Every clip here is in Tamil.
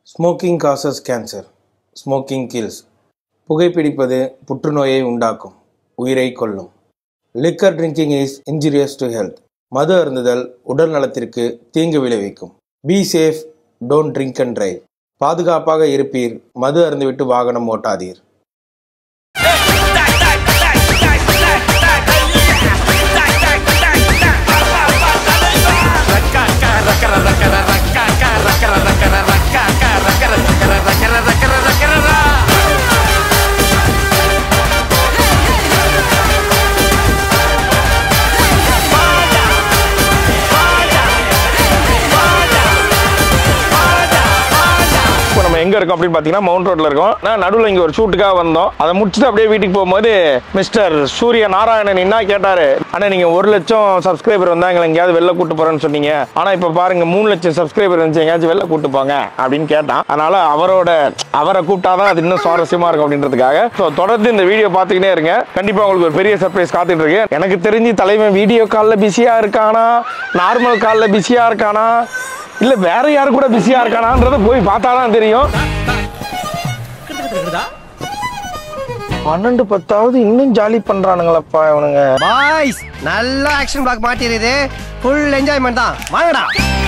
Smoking causes cancer smoking kills புகைப்பிடிப்பது புற்றுநோயை உண்டாக்கும் உயிரை கொல்லும் liquor drinking is injurious to health மது அருந்துதல் உடல் நலத்திற்கு தீங்கு விளைவிக்கும் be safe don't drink and drive பாதுகாப்பாக இருப்பீர் மது அருந்துவிட்டு வாகனம் ஓட்டாதீர் இப்போ நம்ம எங்க இருக்கோம் அப்படின்னு பாத்தீங்கன்னா மவுண்ட் ரோட்ல இருக்கோம் நான் நடுவில் இங்க ஒரு ஷூட்டுக்காக வந்தோம் அதை முடிச்சுட்டு அப்படியே வீட்டுக்கு போகும்போது மிஸ்டர் சூரிய நாராயணன் என்ன கேட்டாரு அண்ணா நீங்க ஒரு லட்சம் சப்ஸ்கிரைபர் வந்தா எங்களை எங்கேயாவது வெளில கூட்டு போறேன்னு சொன்னீங்க ஆனா இப்ப பாருங்க மூணு லட்சம் சப்ஸ்கிரைபர் இருந்துச்சு எங்கேயாச்சும் வெளில கூட்டு போங்க அப்படின்னு கேட்டான் அதனால அவரோட அவரை கூப்பிட்டாதான் அது இன்னும் சுவாரஸ்யமா இருக்கும் அப்படின்றதுக்காக ஸோ தொடர்ந்து இந்த வீடியோ பார்த்துக்கிட்டே இருங்க கண்டிப்பா உங்களுக்கு ஒரு பெரிய சர்ப்ரைஸ் காத்துட்டு இருக்கு எனக்கு தெரிஞ்சு தலைவன் வீடியோ காலில் பிஸியா இருக்கானா நார்மல் காலில் பிஸியா இருக்கானா இல்ல வேற யாரு கூட பிஸியா இருக்கானான்றத போய் பார்த்தாதான் தெரியும் பன்னெண்டு பத்தாவது இன்னும் ஜாலி பண்றானுங்களப்பா இவனுங்க பாய்ஸ் நல்ல ஆக்ஷன் பிளாக் மாட்டிருது ஃபுல் என்ஜாய்மெண்ட் தான் வாங்கடா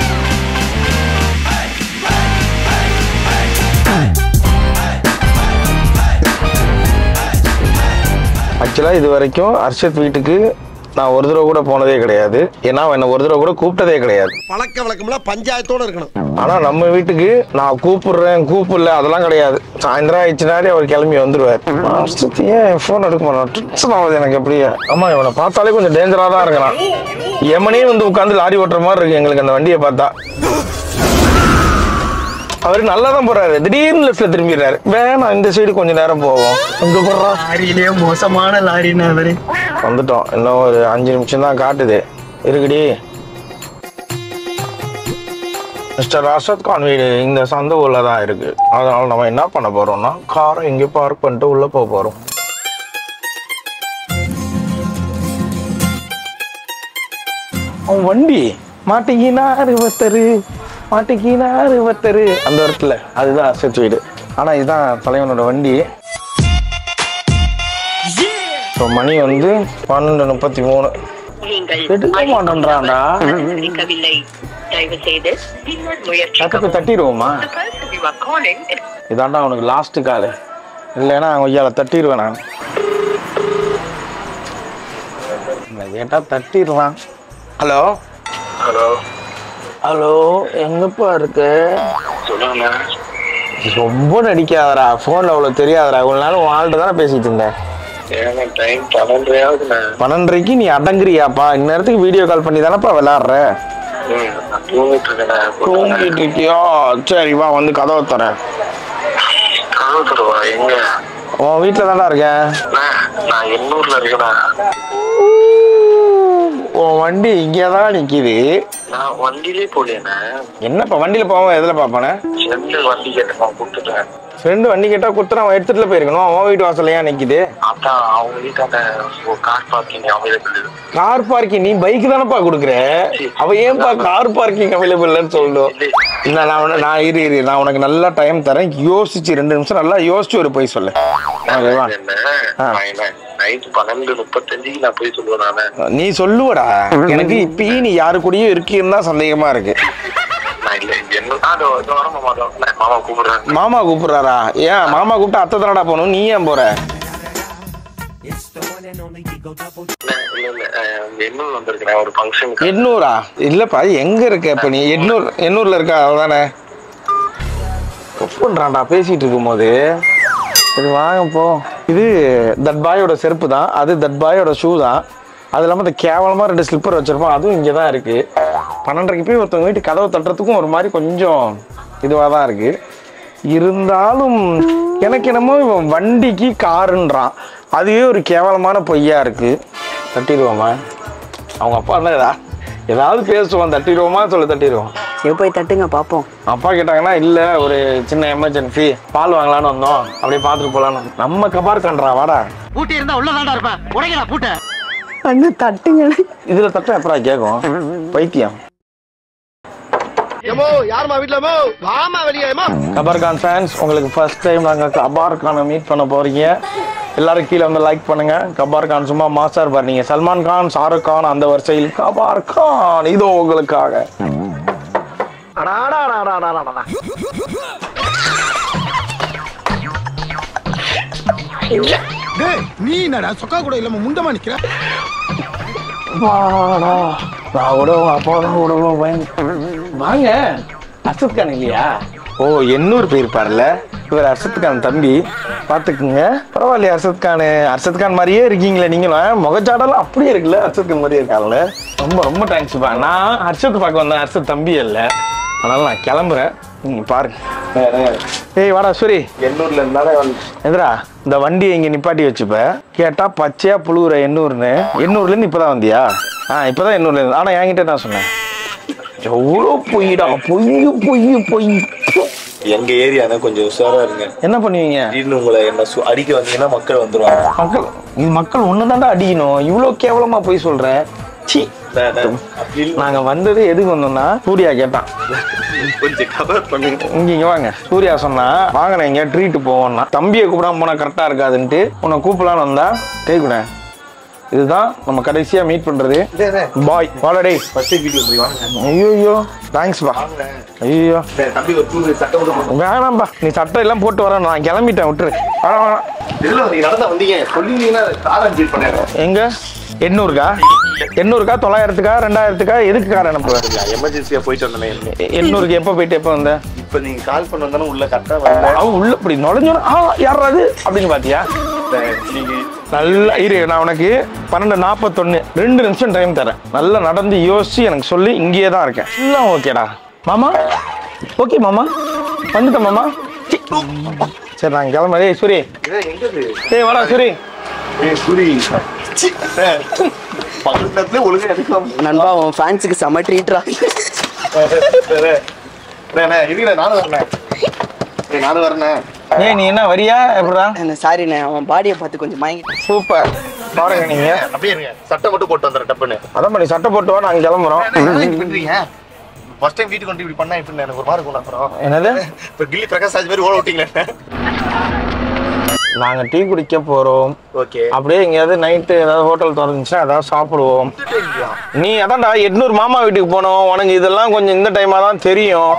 ஆக்சுவலா இது வரைக்கும் அர்ஷத் வீட்டுக்கு நான் ஒரு தடவை கூட போனதே கிடையாது ஏன்னா அவன் என்ன ஒரு தடவை கூட கூப்பிட்டதே கிடையாது பழக்க வழக்கம்லாம் பஞ்சாயத்தோட இருக்கணும் ஆனா நம்ம வீட்டுக்கு நான் கூப்பிடுறேன் கூப்பிடல அதெல்லாம் கிடையாது சாயந்தரம் ஆயிடுச்சுனாலே அவர் கிளம்பி வந்துருவார் அர்ஷத் ஏன் ஃபோன் எடுக்க மாட்டான் டென்ஷன் ஆகுது எனக்கு அப்படியே ஆமா இவனை பார்த்தாலே கொஞ்சம் டேஞ்சரா தான் இருக்கிறான் எமனே வந்து உட்காந்து லாரி ஓட்டுற மாதிரி இருக்கு எங்களுக்கு அந்த வண்டியை பார்த்தா அவர் நல்லா தான் போறாரு திடீர்னு லெஃப்ட்ல திரும்பிடுறாரு வேணாம் இந்த சைடு கொஞ்ச நேரம் போவோம் இங்க போடுறா லாரியிலேயே மோசமான லாரின்னு அவரு வந்துட்டோம் இன்னும் ஒரு அஞ்சு நிமிஷம் தான் காட்டுது இருக்குடி மிஸ்டர் அசத் கான் வீடு இந்த சந்த ஊர்ல தான் இருக்கு அதனால நம்ம என்ன பண்ண போறோம்னா காரை இங்கே பார்க் பண்ணிட்டு உள்ள போக போறோம் அவன் வண்டி மாட்டிக்கினாரு ஒருத்தரு மாட்டிக்கினாரு ஒருத்தரு அந்த இடத்துல அதுதான் அசத் வீடு ஆனா இதுதான் தலைவனோட வண்டி இப்போ மணி வந்து பன்னெண்டு முப்பத்தி மூணு நீங்கள் எடுக்க மாட்டேன்றான்டா. அழைக்கவில்லை தயவு செய்து பின்னர் முயற்சிக்கவும் கதக்கு தட்டிடுவோமா The person you are calling is இதாண்டா அவனுக்கு லாஸ்ட் கால் இல்லைன்னா அவன் ஐயால தட்டிடுவேன் நான் நான் கேட்டா தட்டிடலாம் ஹலோ ஹலோ ஹலோ எங்கப்பா இருக்கு சொல்லுங்க ரொம்ப நடிக்காதடா ஃபோனில் அவ்வளோ தெரியாதடா இவ்வளோ நேரம் உன் ஆள்கிட்ட தானே பேசிட்டு இருந்தேன் ஏங்க டைம் பன்னெண்டரையாவதுண்ணே பன்னெண்டரைக்கு நீ அடங்குறியாப்பா இந்நேரத்துக்கு வீடியோ கால் பண்ணி தானப்பா விளாட்ற ம் நான் தூங்கிட்டு இருக்கேண்ணே தூங்கிட்டு இருக்கியா சரி வா வந்து கதவை தரேன் கதவு தருவா எங்க உன் வீட்டில் தானே இருக்கேன் அண்ணே, நான் எண்ணூர்ல இருக்கேண்ணே உன் வண்டி இங்கே தான் நிற்கிது நான் வண்டியிலே போலேண்ணே என்னப்பா வண்டியில் போவான் எதில் பார்ப்பானே சென்று வண்டி கேட்டு நான் கொடுத்துட்டேன் ஃப்ரெண்டு வண்டி கேட்டால் கொடுத்து அவன் எடுத்துட்டு போயிருக்கணும் அவன் வீட்டு வாசல்ல ஏன் நிற்கிது அதான் அவங்க வீட்டாண்ட ஒரு car parking available car parking நீ பைக் தானப்பா கொடுக்குற அவ ஏன்பா கார் பார்க்கிங் அவைலபிள்னு சொல்லணும் இல்லை நான் உன- நான் இரு இரு நான் உனக்கு நல்லா டைம் தரேன் யோசிச்சு ரெண்டு நிமிஷம் நல்லா யோசிச்சு ஒரு போய் சொல்லு ஓகேவா ஆ. என்ன நைட்டு பன்னெண்டு முப்பத்தஞ்சுக்கு நான் போய் சொல்லுவேன் நானே நீ சொல்லுவடா எனக்கு இப்பயும் நீ யாரு கூடயும் இருக்கீன்னு தான் சந்தேகமா இருக்கு நான் இல்லை என்ன அது இது வர மாமா நான் மாமா கூப்பிடுறேன் மாமா கூப்பிடுறாரா ஏன் மாமா கூப்பிட்டு அத்தை தானடா போகணும் நீ ஏன் போற இல்ல இல்ல அஹ், எண்ணூர் வந்திருக்கிறேன் ஒரு ஃபங்க்ஷனுக்கு எண்ணூரா இல்லப்பா எங்க இருக்க இப்ப நீ எண்ணூர் எண்ணூர்ல இருக்க அவ்வளவுதானே பண்றான்டா பேசிட்டு இருக்கும்போது சரி வாங்க போ இது தட் பாயோட செருப்பு தான் அது தட் பாயோட ஷூ தான் அது இல்லாமல் இந்த கேவலமாக ரெண்டு ஸ்லிப்பர் வச்சிருப்போம் அதுவும் இங்கே தான் இருக்கு பன்னெண்டரைக்கு போய் ஒருத்தவங்க வீட்டு கதவை தட்டுறதுக்கும் ஒரு மாதிரி கொஞ்சம் இதுவாக தான் இருக்கு இருந்தாலும் எனக்கு என்னமோ இவன் வண்டிக்கு காருன்றான் அதுவே ஒரு கேவலமான பொய்யா இருக்கு தட்டிடுவோமா அவங்க அப்பா என்ன ஏதா ஏதாவது பேசுவான் தட்டிடுவோமா சொல்ல தட்டிடுவோம் சரி போய் தட்டுங்க பார்ப்போம் அப்பா கேட்டாங்கன்னா இல்ல ஒரு சின்ன எமர்ஜென்சி பால் வாங்கலாம்னு வந்தோம் அப்படியே பார்த்துட்டு போலான்னு நம்ம கபார் கன்றா வாடா பூட்டி இருந்தா உள்ளதாண்டா இருப்பேன் உடைக்கடா பூட்ட அண்ணா தட்டுங்க இதுல தட்டம் எப்படா கேட்கும் பைத்தியம் மோ யாருமா வீட்டுல மோ வாமா வெளியேமா கபார் கான் ஃபேன்ஸ் உங்களுக்கு ஃபர்ஸ்ட் டைம் நாங்கள் கபார் கானை மீட் பண்ண போறீங்க எல்லாரும் கீழே வந்து லைக் பண்ணுங்க கபார் கான் சும்மா மாசா இருப்பார் நீங்க சல்மான் கான் ஷாருக் கான் அந்த வரிசையில் கபார் கான் இதோ உங்களுக்காக நீ என்னடா சொக்கா கூட இல்லாம முண்டமா நிக்கிற வாடா நான் கூட உங்க அப்பா தான் கூட பையன் வாங்க அர்ஷத் கான் இல்லையா ஓ எண்ணூர் போயிருப்பார்ல இவர் அர்ஷத் கான் தம்பி பாத்துக்குங்க பரவாயில்லையா அர்ஷத் கான் அர்ஷத் கான் மாதிரியே இருக்கீங்களே நீங்களும் முகச்சாடெல்லாம் அப்படியே இருக்குல்ல அர்ஷத் கான் மாதிரியே இருக்காங்கல்ல ரொம்ப ரொம்ப தேங்க்ஸ்ப்பா நான் ஹர்ஷத் பார்க்க வந்தேன் ஹர்ஷத் தம்பி இல்ல அதனால நான் கிளம்புறேன் நீங்க பாருங்க ஏய் வாடா சூரி எண்ணூர்ல இருந்தாலே வந்து எதிரா இந்த வண்டியை இங்க நிப்பாட்டி வச்சுப்ப கேட்டா பச்சையா புழுகுற எண்ணூர்னு எண்ணூர்ல இருந்து இப்பதான் வந்தியா ஆ இப்பதான் எண்ணூர்ல இருந்து ஆனா என்கிட்ட நான் சொன்னேன் எவ்வளோ பொய்டா பொய் பொய் பொய் எங்க ஏரியானா கொஞ்சம் உஷாரா இருங்க என்ன பண்ணுவீங்க திடீர்னு உங்களை என்ன சு- அடிக்க வந்தீங்கன்னா மக்கள் வந்துருவாங்க மக்கள் இது மக்கள் ஒன்று அடிக்கணும் இவ்வளோ கேவலமா போய் சொல்ற சி நான், நான் அப்படி இல்ல. நாங்க வந்தது எதுக்கு வந்தோம்னா சூர்யா கேட்டான் கொஞ்சம் கவர் பண்ணுங்க இங்க இங்க வாங்க சூர்யா சொன்னா வாங்க நான் எங்கேயா ட்ரீட் போவோம்னா தம்பியை கூப்பிடாம போனா கரெக்டா இருக்காதுன்ட்டு உன்னை கூப்பிடலான்னு வந்தா கேட்குறேன் இதுதான் நம்ம கடைசியா மீட் பண்றது பாய் வாடா ஃபர்ஸ்ட் வீட்டுக்கு போய் வாங்க ஐயோ தேங்க்ஸ் பா ஐயோ டேய், தம்பி ஒரு டூ சட்டை மட்டும் போட்டு வேணாம்பா நீ சட்டை எல்லாம் போட்டு வர நான் கிளம்பிட்டேன் விட்டுரு வேணாம் வேணாம் இல்ல நீங்க நடந்தா வந்தீங்க சொல்லிருந்தீங்கன்னா காரை ஃபீல் பண்ணிடுறேன் எங்க எண்ணூறுக்கா எண்ணூறுக்கா தொள்ளாயிரத்துக்கா ரெண்டாயிரத்துக்கா எதுக்கு கார் அனுப்புவேன் எமர்ஜென்சியா போயிட்டு வந்தேன் எண்ணூறுக்கு எப்போ போயிட்டு எப்போ வந்த இப்ப நீங்க கால் பண்ண வந்தாலும் உள்ள கரெக்டா வரல அவன் உள்ள இப்படி நுழைஞ்சோன்னா ஆ யாராது அப்படின்னு பாத்தியா நீங்க நல்லா இரு நான் உனக்கு பன்னெண்டு நாற்பத்தொன்னு ரெண்டு நிமிஷம் டைம் தரேன் நல்லா நடந்து யோசிச்சு எனக்கு சொல்லி இங்கேயே தான் இருக்கேன் எல்லாம் ஓகேடா மாமா ஓகே மாமா வந்துட்டேன் மாமா சி. சரி நான் கிளம்ப ஏய் சூரி ஏய் வாடா சூரி ஏய் சூரி சி, டேய். பக்கத்துல ஒழுங்கா எடுக்கலாம் நண்பா உன் ஃபேன்ஸுக்கு செம ட்ரீட்ரா இதுல நானும் வரேன் ஏய், நானும் வரேன் ஏய் நீ என்ன வரியா எப்படா சாரிண்ணே அவன் பாடியை பார்த்து கொஞ்சம் மயங்கி சூப்பர் பாருங்க நீங்க அப்படியே இருங்க சட்டை மட்டும் போட்டு வந்துடுறேன் டப்புன்னு அதான் பண்ணி சட்டை போட்டு வா நாங்க கிளம்புறோம் பண்றீங்க ஃபர்ஸ்ட் டைம் வீட்டுக்கு வந்து இப்படி பண்ணா இப்படி எனக்கு ஒரு மாதிரி இருக்கும் அப்புறம் என்னது இப்ப கில்லி பிரகாஷ் ராஜ் மாதிரி ஓட விட்டீங்களே நாங்க டீ குடிக்க போறோம் ஓகே அப்படியே எங்கேயாவது நைட்டு ஏதாவது ஹோட்டல் திறந்துச்சுன்னா ஏதாவது சாப்பிடுவோம் நீ அதான்டா எட்நூறு மாமா வீட்டுக்கு போனோம் உனக்கு இதெல்லாம் கொஞ்சம் இந்த டைமா தான் தெரியும்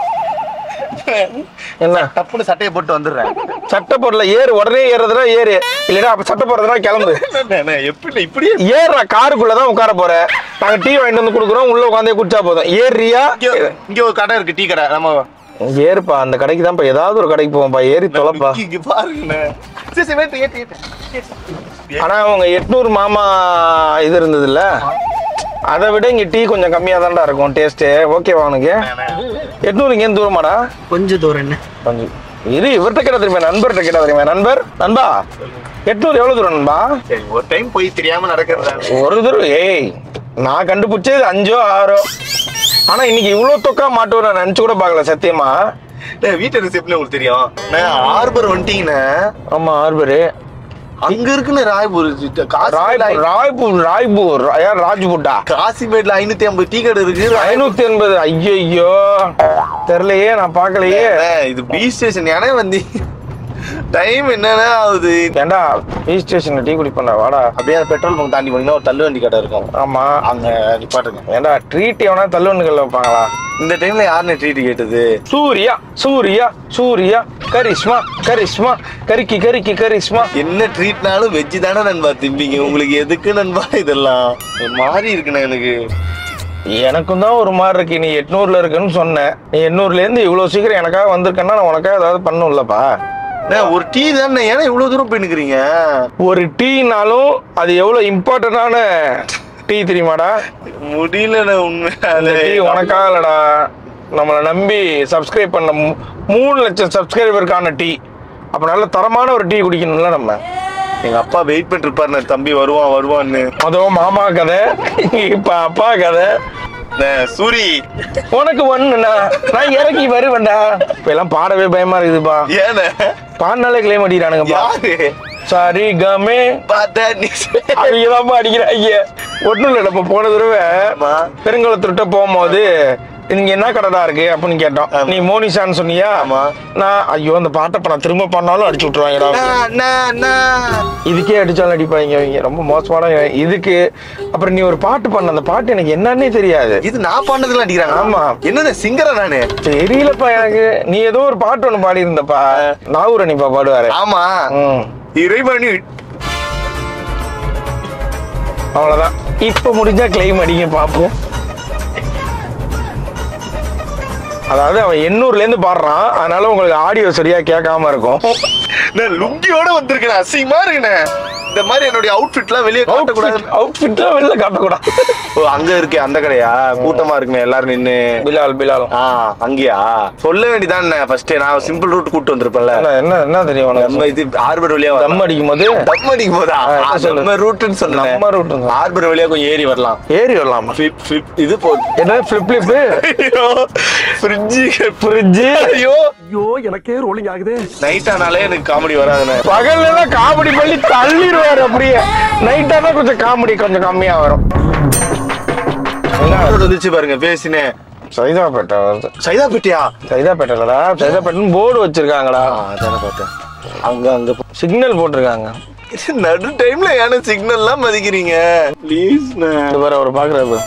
என்ன டப்புன்னு சட்டையை போட்டு வந்துடுறேன் சட்டை போடல ஏறு உடனே ஏறுறதுனா ஏறு இல்லைன்னா அப்ப சட்டை போடுறதுனா கிளம்பு எப்படி இப்படியே ஏறுறா காருக்குள்ளதான் உட்கார போற நாங்க டீ வாங்கிட்டு வந்து கொடுக்குறோம் உள்ள உட்காந்தே குடிச்சா போதும் ஏறியா இங்க- இங்க ஒரு கடை இருக்கு டீ கடை நம்ம ஏறுப்பா அந்த கடைக்கு தான்ப்பா ஏதாவது ஒரு கடைக்கு போவோம்ப்பா ஏறி தொலைப்பா இங்க பாருங்க சரி சரி wait, wait, wait. ஆனா அவங்க எட்நூறு மாமா இது இருந்ததுல்ல அதை விட இங்க டீ கொஞ்சம் கம்மியா தான்டா இருக்கும் டேஸ்ட் ஓகேவா உனக்கு எட்நூறு இங்கே தூரமாடா கொஞ்சம் தூரம் என்ன கொஞ்சம் இது இவர்கிட்ட கேட்ட தெரியுமா நண்பர்கிட்ட கேட்ட தெரியுமா நண்பர் நண்பா எட்நூறு எவ்வளவு தூரம் நண்பா சரி ஒரு டைம் போய் தெரியாம நடக்கிறதா ஒரு தூரம் ஏய் நான் கண்டுபிடிச்சது அஞ்சோ ஆறோ ஆனா இன்னைக்கு இவ்வளவு தொக்கா மாட்டுவோம் நான் நினைச்சு கூட பார்க்கல சத்தியமா வீட்டு ரிசிப்ட்ல உங்களுக்கு தெரியும் நான் ஆர்பர் வந்துட்டீங்கண்ணே ஆமா ஆர்பரு அங்க இருக்குன்னு ராய்பூர் ராய்பூர் ராய்பூர் ராய்பூர் யார் ராஜ்புட்டா காசிமேட்ல ஐநூத்தி ஐம்பது டீ கடை இருக்கு ஐநூத்தி எண்பது ஐயோ ஐயோ தெரியலையே நான் பார்க்கலையே அண்ணே, இது பி ஸ்டேஷன் ஏன்னா வந்து டைம் என்னன்னா ஆகுது ஏண்டா ஹில் ஸ்டேஷன்ல டீ குடிப்பா வாடா அப்படியே அந்த பெட்ரோல் பங்க் தாண்டி போனீங்கன்னா ஒரு தள்ளு வண்டி கடை இருக்கும் ஆமா அங்க நிப்பாட்டுங்க ஏண்டா ட்ரீட் எவனா தள்ளுவண்டுகள்ல வைப்பாங்களா இந்த டைம்ல யாருன்னு ட்ரீட் கேட்டது சூர்யா சூர்யா சூர்யா கரிஷ்மா கரிஷ்மா கரிக்கி கரிக்கி கரிஷ்மா என்ன ட்ரீட்னாலும் வெஜ் தானே நண்பா திம்பிங்க உங்களுக்கு எதுக்கு நண்பா இதெல்லாம் ஒரு மாதிரி இருக்குண்ணே எனக்கு எனக்கும் தான் ஒரு மாதிரி இருக்கு நீ எட்நூறுல இருக்குன்னு சொன்னேன் நீ எண்ணூறுல இருந்து இவ்வளவு சீக்கிரம் எனக்காக வந்திருக்கேன்னா நான் உனக்காக ஏதாவது பண்ணும்லப்பா அண்ணே, ஒரு டீ தானே ஏன்னா இவ்வளவு தூரம் போய் நிக்கிறீங்க ஒரு டீனாலும் அது எவ்வளவு இம்பார்ட்டன்டான டீ தெரியுமாடா முடியலண்ணே அந்த டீ உண்மை உனக்காக இல்லடா நம்மளை நம்பி சப்ஸ்கிரைப் பண்ண மூ- மூணு லட்சம் சப்ஸ்கிரைபருக்கான டீ அப்ப நல்ல தரமான ஒரு டீ குடிக்கணும்ல நம்ம எங்க அப்பா வெயிட் பண்ணிட்டு இருப்பாரு தம்பி வருவான் வருவான்னு அதுவும் மாமா கதை இப்ப அப்பா கதை அண்ணே, சூரி உனக்கு ஒண்ணுண்ணா நான் இறக்கி வருவேன்டா இப்ப எல்லாம் பாடவே பயமா இருக்குதுப்பா ஏண்ணே பாடினாலே கிளைம் அடிக்கிறானுங்கப்பா யாரு சாரி கமே பார்த்தா நீ அவங்கதான்ப்பா அடிக்கிறாங்க ஒண்ணும் இல்லை நம்ம போன தடவை ஆமா. பெருங்குளத்துக்கிட்ட போகும்போது நீங்க என்ன கடைடா இருக்கு அப்படின்னு கேட்டோம் நீ மோனிஷான்னு சொன்னியா ஆமா. நான் ஐயோ அந்த பாட்டை இப்ப நான் திரும்ப பண்ணாலும் அடிச்சு விட்டுருவாங்கடா இதுக்கே அடிச்சாலும் அடிப்பாங்க இவங்க ரொம்ப மோசமான இதுக்கு அப்புறம் நீ ஒரு பாட்டு பண்ண அந்த பாட்டு எனக்கு என்னன்னே தெரியாது இது நான் பண்ணதுல அடிக்கிறாங்க ஆமா. என்னது சிங்கரா நானு தெரியலப்பா எனக்கு நீ ஏதோ ஒரு பாட்டு ஒண்ணு பாடி இருந்தப்பா நாகூர் அனிப்பா பாடுவாரு ஆமா ம் இறைவனி அவ்வளவுதான் இப்ப முடிஞ்சா கிளைம் அடிங்க பாப்போம் அதாவது அவன் எண்ணூர்ல இருந்து பாடுறான் அதனால உங்களுக்கு ஆடியோ சரியா கேட்காம இருக்கும் நான் லுங்கியோட வந்திருக்கேன் அசிங்கமா இருக்கேனே இந்த மாதிரி என்னுடைய அவுட்ஃபிட்லாம் வெளியே காட்டக்கூடாது அவுட்ஃபிட்லாம் வெளில காட்டக்கூடாது ஓ அங்க இருக்கே அந்த கடையா கூட்டமா இருக்குமே எல்லாரும் நின்னு பிலால் பிலால் ஆ அங்கயா சொல்ல வேண்டியதானே ஃபர்ஸ்ட் நான் சிம்பிள் ரூட் கூட்டு வந்திருப்பேன்ல என்ன என்ன என்ன தெரியும் உனக்கு நம்ம இது ஆர்பர் வழியா தம் வரலாம். அடிக்கும் போது தம் அடிக்கும் போதா ஆ, என்ன சொல்லு? நம்ம ரூட்னு சொன்னேன் நம்ம route ன்னு. ஆர்பர் வழியா கொஞ்சம் ஏறி வரலாம் ஏறி வரலாமா Flip, flip, இது போ என்ன ஃபிளிப் ஃபிளிப் ஐயோ ஃப்ரிட்ஜ் ஃப்ரிட்ஜ் ஐயோ ஐயோ எனக்கே ரோலிங் ஆகுது நைட் ஆனாலே எனக்கு காமெடி வராதுண்ணே பகல்ல தான் காமெடி பண்ணி தள்ளிடுவாரு அப்படியே நைட் ஆனா கொஞ்சம் காமெடி கொஞ்சம் கம்மியா வரும் என்ன ரோடு வந்துச்சு பாருங்க பேசினே சைதாப்பேட்டை வருது சைதாப்பேட்டியா சைதாப்பேட்டைலடா சைதாப்பேட்டைன்னு போர்டு வச்சிருக்காங்கடா அதானே பார்த்தேன் அங்க அங்க போ- சிக்னல் போட்டிருக்காங்க நடு டைம்ல ஏன்னா சிக்னல்லாம் மதிக்கிறீங்க ப்ளீஸ் இது பாரு அவர் பாக்குறாரு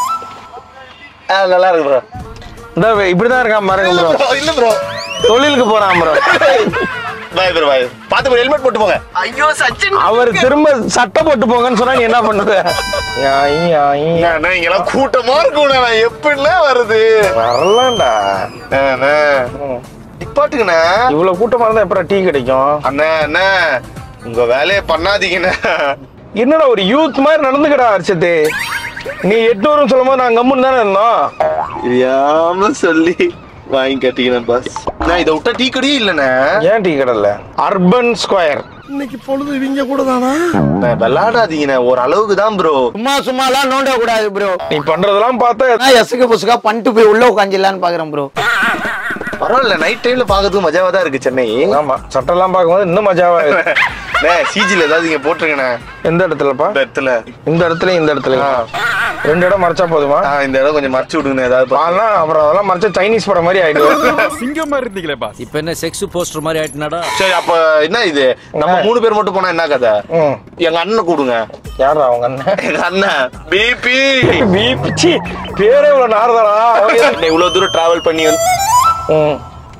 நல்லா இருக்கு ப்ரோ இந்த இப்படிதான் இருக்கான் பாருங்க ப்ரோ இல்ல ப்ரோ தொழிலுக்கு போறான் ப்ரோ பாய் ப்ரோ பாய் பாத்து ப்ரோ ஹெல்மெட் போட்டு போங்க ஐயோ சச்சின் அவர் திரும்ப சட்டை போட்டு போங்கன்னு சொன்னா நீ என்ன பண்ணுவ யாயி, யாயி. அண்ணா இங்க எல்லாம் கூட்டமா இருக்கும் நான் எப்படிலாம் வருது வரலாம்டா அண்ணா நிப்பாட்டுங்கண்ணா இவ்வளவு கூட்டமா இருந்தா எப்பறம் டீ கிடைக்கும் அண்ணா அண்ணா உங்க வேலையை பண்ணாதீங்கண்ணா என்னடா ஒரு யூத் மாதிரி நடந்துக்கடா அரிசத்து நீ எட்நூறுன்னு சொல்லும் போது நான் கம்முன்னு தானே இருந்தோம் தெரியாம சொல்லி வாங்கி கட்டிக்கிறேன் பாஸ் நான் இதை விட்டா டீ கடையே இல்லைண்ணே ஏன் டீ கடல்ல அர்பன் ஸ்கொயர் இன்னைக்கு பொழுது இவங்க கூட தானா அண்ணா, விளையாடாதீங்கண்ணே ஒரு அளவுக்கு தான் ப்ரோ சும்மா சும்மாலாம் நோண்ட கூடாது ப்ரோ நீ பண்றதெல்லாம் பார்த்தா நான் எசுக்கு புசுக்கா பண்ணிட்டு போய் உள்ள உட்காந்துலான்னு பாக்குறேன் ப்ரோ பரவாயில்ல நைட் டைம்ல பாக்கிறதுக்கு மஜாவா தான் இருக்கு சென்னை ஆமா சட்டெல்லாம் பார்க்கும்போது இன்னும் மஜாவா இருக்கு. சிஜில ஏதாவது இங்க போட்டுருங்கண்ணே எந்த இடத்துலப்பா இந்த இடத்துல இந்த இடத்துல இந்த இடத்துல ரெண்டு இடம் மறைச்சா போதுமா ஆ, இந்த இடம் கொஞ்சம் மறைச்சு விடுங்கண்ணே ஏதாவது பா- பால்லாம் அப்புறம் அதெல்லாம் மறைச்சா சைனீஸ் படம் மாதிரி ஆயிடும் சிங்கம் மாதிரி இருந்தீங்களே பாஸ் இப்ப என்ன செக்ஸ் போஸ்டர் மாதிரி ஆயிட்டுனாடா சரி அப்ப என்ன இது நம்ம மூணு பேர் மட்டும் போனா என்ன கதை ம் எங்க அண்ணனை கூடுங்க யாரா அவங்க அண்ணன் எங்க அண்ணன் பிபி பிபிச்சி பேரே இவ்வளவு நாரதாடா இவ்வளவு தூரம் டிராவல் பண்ணி வந்து ம்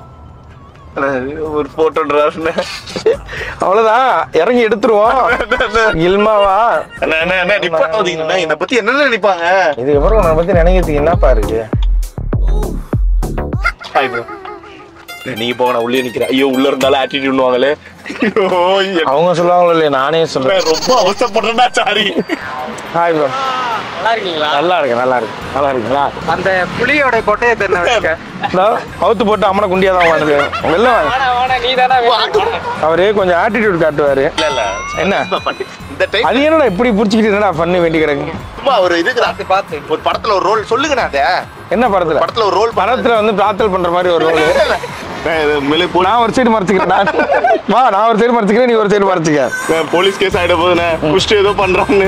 ஒரு போட்டோ டிராஃப்ட் அவ்வளவுதான் இறங்கி எடுத்துருவோம் இல்மாவா நிப்பாட்டாதீங்கண்ணா என்னை பத்தி என்ன நினைப்பாங்க இதுக்கப்புறம் உன்னை பத்தி நினைக்கிறதுக்கு என்னப்பா இருக்கு ஹாய் ப்ரோ நீங்க போங்க நான் உள்ளே நிக்கிறேன் ஐயோ உள்ள இருந்தாலும் ஆட்டிடியூட் வாங்களே ஐயோ என்ன- அவங்க சொல்லுவாங்களோ இல்லையா நானே சொல்றேன் நான் ரொம்ப அவசரப்படுறேன்னா சாரி ஹாய் ப்ரோ நல்லா இருக்கீங்களா நல்லா இருக்கு நல்லா இருக்கு நல்லா இருக்குங்களா அந்த புலியோட கொட்டையை தென்ன இதோ, அவுத்து போட்டு அம்மனை குண்டியா தான் உட்காந்து வெளில வாங்க அவரு கொஞ்சம் ஆட்டிடியூட் காட்டுவாரு இல்ல இல்ல என்ன இந்த டைம் அது என்னடா இப்படி புடிச்சிக்கிட்டு என்னடா பண்ண வேண்டி கிடக்கு சும்மா ஒரு இதுக்கு பார்த்து ஒரு படத்துல ஒரு ரோல் சொல்லுங்கண்ணா அத என்ன படத்துல படத்துல ஒரு ரோல் படத்துல வந்து பிரார்த்தல் பண்ற மாதிரி ஒரு ரோல் மேலே போ நான் ஒரு சைடு மறைச்சிக்கிறேன் நான். வா நான் ஒரு சைடு மறைச்சிக்கிறேன் நீ ஒரு சைடு மறைச்சிக்க போலீஸ் கேஸ் ஆயிட போகுதுண்ணே குஷ்டு ஏதோ பண்றான்னு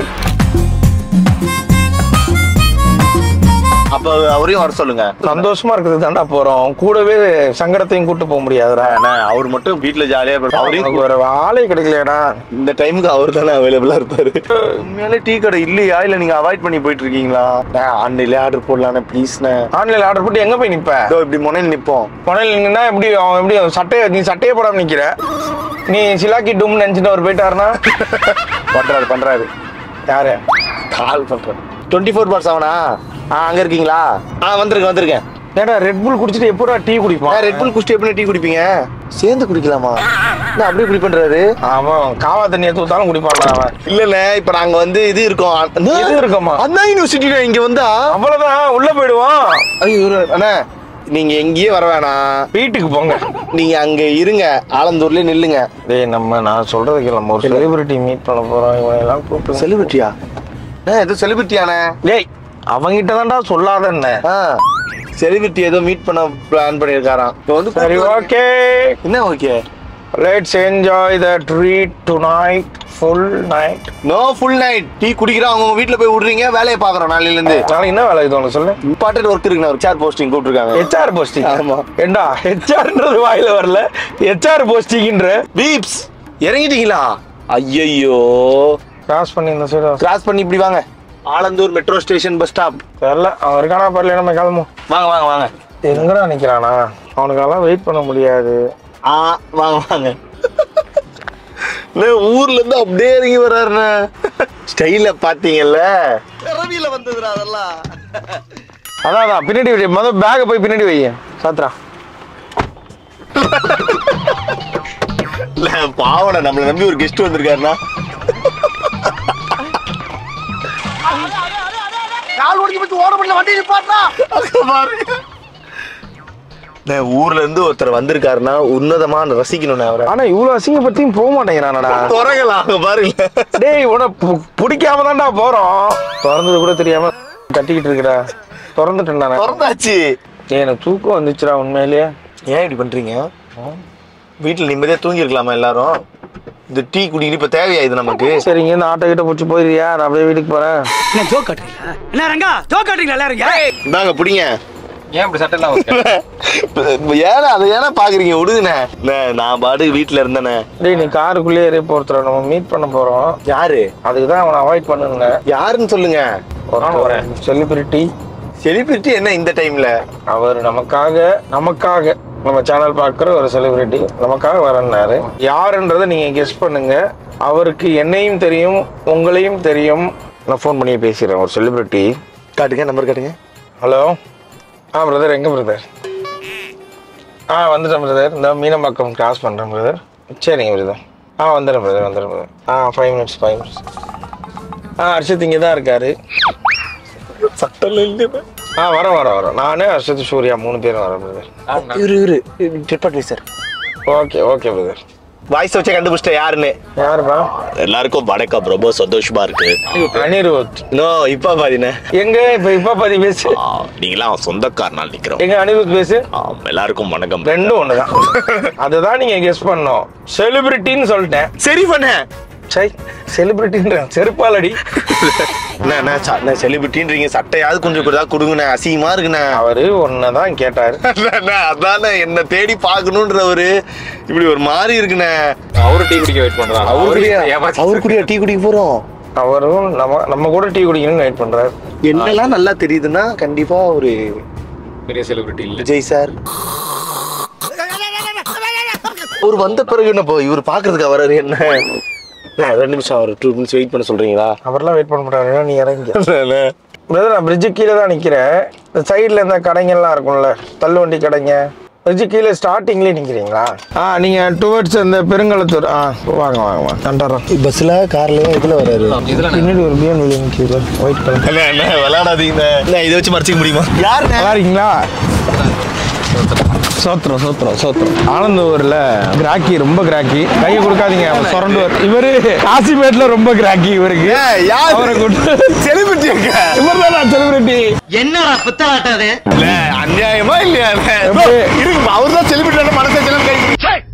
அப்ப அவரையும் வர சொல்லுங்க சந்தோஷமா இருக்கிறது தாண்டா போறோம் கூடவே சங்கடத்தையும் கூட்டு போக முடியாதுடா அண்ணா, அவர் மட்டும் வீட்ல ஜாலியா இருப்பாரு அவரையும் அவருக்கு ஒரு ஆளே கிடைக்கலையாடா இந்த டைமுக்கு அவர் தானே அவைலபிளா இருப்பாரு உண்மையாலே டீ கடை இல்லையா இல்ல நீங்க அவாய்ட் பண்ணி போயிட்டு இருக்கீங்களா ஆன்லைன்ல ஆர்டர் போடலானே ப்ளீஸ்ண்ணே ஆன்லைன்ல ஆர்டர் போட்டு எங்க போய் நிப்ப இதோ இப்படி முனையில் நிப்போம் புனல் நின்னா எப்படி அவன் எப்படி சட்டையை நீ சட்டையே போடாம நிக்கிற நீ சிலாக்கி டூம் நினைச்சிட்டு அவர் போயிட்டாருன்னா பண்றாரு பண்றாரு யாரு கால் பண்றாரு டுவெண்ட்டி ஃபோர் பார்ஸ் ஆவனா ஆ அங்க இருக்கீங்களா ஆ வந்திருக்கேன் வந்திருக்கேன் ஏடா ரெட் புல் குடிச்சிட்டு எப்படா டீ குடிப்பான் ரெட் புல் குஷ்டி எப்படி டீ குடிப்பீங்க சேர்ந்து குடிக்கலாமா என்ன அப்படி குடி பண்றாரு அவன் காவா தண்ணியை தூத்தாலும் குடிப்பான்டா அவன் இல்லண்ணே இப்ப நாங்க வந்து இது இருக்கோம் இது இருக்குமா? அண்ணா யூனிவர்சிட்டில இங்க வந்தா அவ்வளவுதான் உள்ள போயிடுவோம் ஐயோ இவரு- அண்ணா நீங்க எங்கேயே வர வேணாம் வீட்டுக்கு போங்க நீங்க அங்க இருங்க ஆலந்தூர்ல நில்லுங்க டேய் நம்ம நான் சொல்றதுக்கு நம்ம ஒரு செலிபிரிட்டி மீட் பண்ண போறோம் இவனை எல்லாம் கூப்பிட்டு செலிபிரிட்டியா ஏதோ செலிபிரிட்டியாண்ணே டேய் அவங்கிட்ட தான்டா சொல்லாத என்ன ஆ செலிபிரிட்டி ஏதோ மீட் பண்ண பிளான் பண்ணிருக்காராம் இப்போ வந்து சரி ஓகே என்ன okay let's enjoy the treat tonight full night no full night tea குடிக்கிறோம் அவங்க வீட்ல போய் விடுறீங்க வேலையை பாக்குறோம் நாளையில இருந்து நாளைக்கு என்ன வேலை இது உனக்கு சொல்லு இம்பார்ட்டன்ட் ஒர்க் இருக்குண்ணா ஒரு சேர் போஸ்டிங் கூப்பிட்டுருக்காங்க ஹெச்ஆர் போஸ்டிங் ஆமா. ஏண்டா ஹெச்ஆர்ன்றது வாயில வரல ஹெச்ஆர் போஸ்டிங்ன்ற பீப்ஸ் இறங்கிட்டீங்களா ஐயையோ கிராஸ் பண்ணி இந்த சைடு கிராஸ் பண்ணி இப்படி வாங்க Alandur metro station bus stop தெரியல அவன் இருக்கானா பரல நம்ம கிளம்பும் வாங்க வாங்க வாங்க எங்கடா நிக்கிறானா அவனுக்கெல்லாம் வெயிட் பண்ண முடியாது ஆ வாங்க வாங்க அண்ணே, ஊர்ல இருந்து அப்படியே இறங்கி வர்றாருண்ணே ஸ்டைல பாத்தீங்கல்ல பிறவியில வந்ததுடா அதெல்லாம் அதான் அதான் பின்னாடி வை முதல் பேக்கை போய் பின்னாடி வை சாத்ரா இல்ல பாவனை நம்மள நம்பி ஒரு கெஸ்ட் வந்திருக்காருண்ணா கால் ஒடிச்சு போச்சு ஓட முடியல வண்டி நிப்பாட்டா ஊர்ல இருந்து ஒருத்தர் வந்திருக்காருன்னா உன்னதமா ரசிக்கணும் அவரை ஆனா இவ்வளவு அசிங்கப்பட்டியும் போக மாட்டேங்கிறானடா குறைகலாம் பாருங்க டேய் உன பிடிக்காம தான்டா போறோம் திறந்தது கூட தெரியாம கட்டிக்கிட்டு இருக்கடா திறந்துட்டேன்டா திறந்தாச்சு ஏய் எனக்கு தூக்கம் வந்துச்சுடா உண்மையிலேயே ஏன் இப்படி பண்றீங்க வீட்டுல நிம்மதியா தூங்கி இருக்கலாமா எல்லாரும் இந்த டீ குடிக்கிட்டு இப்ப தேவையா இது நமக்கு சரி இங்க இருந்து ஆட்டோ கிட்ட பிடிச்சி போயிருக்கியா நான் அப்படியே வீட்டுக்கு போறேன் என்ன ஜோக் காட்டுறீங்களா என்ன ரங்கா ஜோக் காட்டுறீங்களா எல்லாரும் இந்தாங்க பிடிங்க ஏன் இப்படி சட்டை எல்லாம் ஏன்னா அதை ஏன்னா பாக்குறீங்க விடுங்கண்ணே அண்ணே, நான் பாடு வீட்டுல இருந்தேனே டேய் நீ காருக்குள்ளேயே ஏறி போறதுல நம்ம மீட் பண்ண போறோம் யாரு அதுக்கு தான் அவனை அவாய்ட் பண்ணுங்க யாருன்னு சொல்லுங்க வரேன் செலிபிரிட்டி செலிபிரிட்டி என்ன இந்த டைம்ல அவர் நமக்காக நமக்காக நம்ம சேனல் பார்க்குற ஒரு செலிபிரிட்டி நமக்காக வரன்னாரு யாருன்றதை நீங்க கெஸ் பண்ணுங்க அவருக்கு என்னையும் தெரியும் உங்களையும் தெரியும் நான் ஃபோன் பண்ணி பேசிடுறேன் ஒரு செலிபிரிட்டி காட்டுங்க நம்பர் காட்டுங்க ஹலோ ஆ பிரதர் எங்க பிரதர் ஆ வந்துட்டேன் பிரதர் இந்த மீனம்பாக்கம் கிராஸ் பண்ணுறேன் பிரதர் சரிங்க பிரதர் ஆ வந்துடுறேன் பிரதர் வந்துடுறேன் பிரதர் ஆ ஃபைவ் மினிட்ஸ் ஃபைவ் மினிட்ஸ் ஆ ஹர்ஷித் இங்கே தான் இருக்காரு சட்டல இல்லையா ஆ வரேன் வரேன் வரேன் நானு ஹர்ஷித் சூர்யா மூணு பேரும் வரேன் பிரதர் இவரு இவரு டிபார்ட்லி sir okay okay brother voice வச்சே கண்டுபிடிச்சிட்டேன் யாருன்னு யாருப்பா எல்லாருக்கும் வணக்கம் ரொம்ப சந்தோஷமா இருக்கு அனிருத் நோ இப்ப பாத்தீங்கன்னா எங்க இப்ப இப்ப பத்தி பேசு நீங்களாம் சொந்தக்காரனால் நிக்கிறோம் எங்க அனிருத் பேசு எல்லாருக்கும் வணக்கம் ரெண்டும் ஒண்ணுதான் அதுதான் நீங்க கெஸ் பண்ணோம் செலிபிரிட்டின்னு சொல்லிட்டேன் சரி பண்ண சை செலிபிரிட்டின்ற செருப்பாலடி என்ன செலிபிரிட்டின்றீங்க சட்டையாவது கொஞ்சம் கூட கொடுங்கண்ணே அசிங்கமா இருக்குண்ணே அவரு ஒன்னதான் கேட்டாரு அண்ணே, அதானே என்ன தேடி பாக்கணும்ன்றவரு இப்படி ஒரு மாதிரி இருக்குண்ணே அவரு டீ குடிக்க வெயிட் பண்றான் அவரு கூடயா அவரு கூடயா டீ குடிக்க போறோம் அவரும் நம்ம நம்ம கூட டீ குடிக்கணும்னு வெயிட் பண்றாரு என்னெல்லாம் நல்லா தெரியுதுன்னா கண்டிப்பா ஒரு பெரிய செலிபிரிட்டி இல்ல விஜய் சார் ஒரு வந்த பிறகு என்ன போ இவர் பாக்குறதுக்கு வராரு என்ன அண்ணே, ரெண்டு நிமிஷம் ஒரு டூ மினிட்ஸ் வெயிட் பண்ண சொல்றீங்களா அவரெல்லாம் வெயிட் பண்ண மாட்டாரு நீ இறங்கி பிரதர் நான் பிரிட்ஜு கீழே தான் நிக்கிறேன் இந்த சைடுல இந்த கடைங்கெல்லாம் இருக்கும்ல தள்ளுவண்டி கடைங்க பிரிட்ஜு கீழே ஸ்டார்டிங்லேயே நிக்கிறீங்களா ஆ நீங்க டுவர்ட்ஸ் அந்த பெருங்கலத்தூர் ஆ வாங்க வாங்க வாங்க கண்டாரம் பஸ்ல கார்லயே இதுல வராரு பின்னாடி ஒரு பிஎன் வெளியே நிற்கிது ஒயிட் கலர் அண்ணே, அண்ணே, விளையாடாதீங்க அண்ணே, இதை வச்சு மறைச்சிக்க முடியுமா யாரு நல்லா இருக்கீங்களா சோத்திரம் சோத்திரம் சோத்திரம் ஆனந்தூர்ல கிராக்கி ரொம்ப கிராக்கி கையை கொடுக்காதீங்க அவர் சுரண்டுவார் இவரு காசிமேட்ல ரொம்ப கிராக்கி இவருக்கு அவரை கூட்டு செலிபிரிட்டி இவர் தான் செலிபிரிட்டி என்னடா புத்தாட்டம் அது இல்ல அநியாயமா இல்லையா எப்படி? இருக்கு அவர் தான் செலிபிரிட்டி மனசை செலம் கை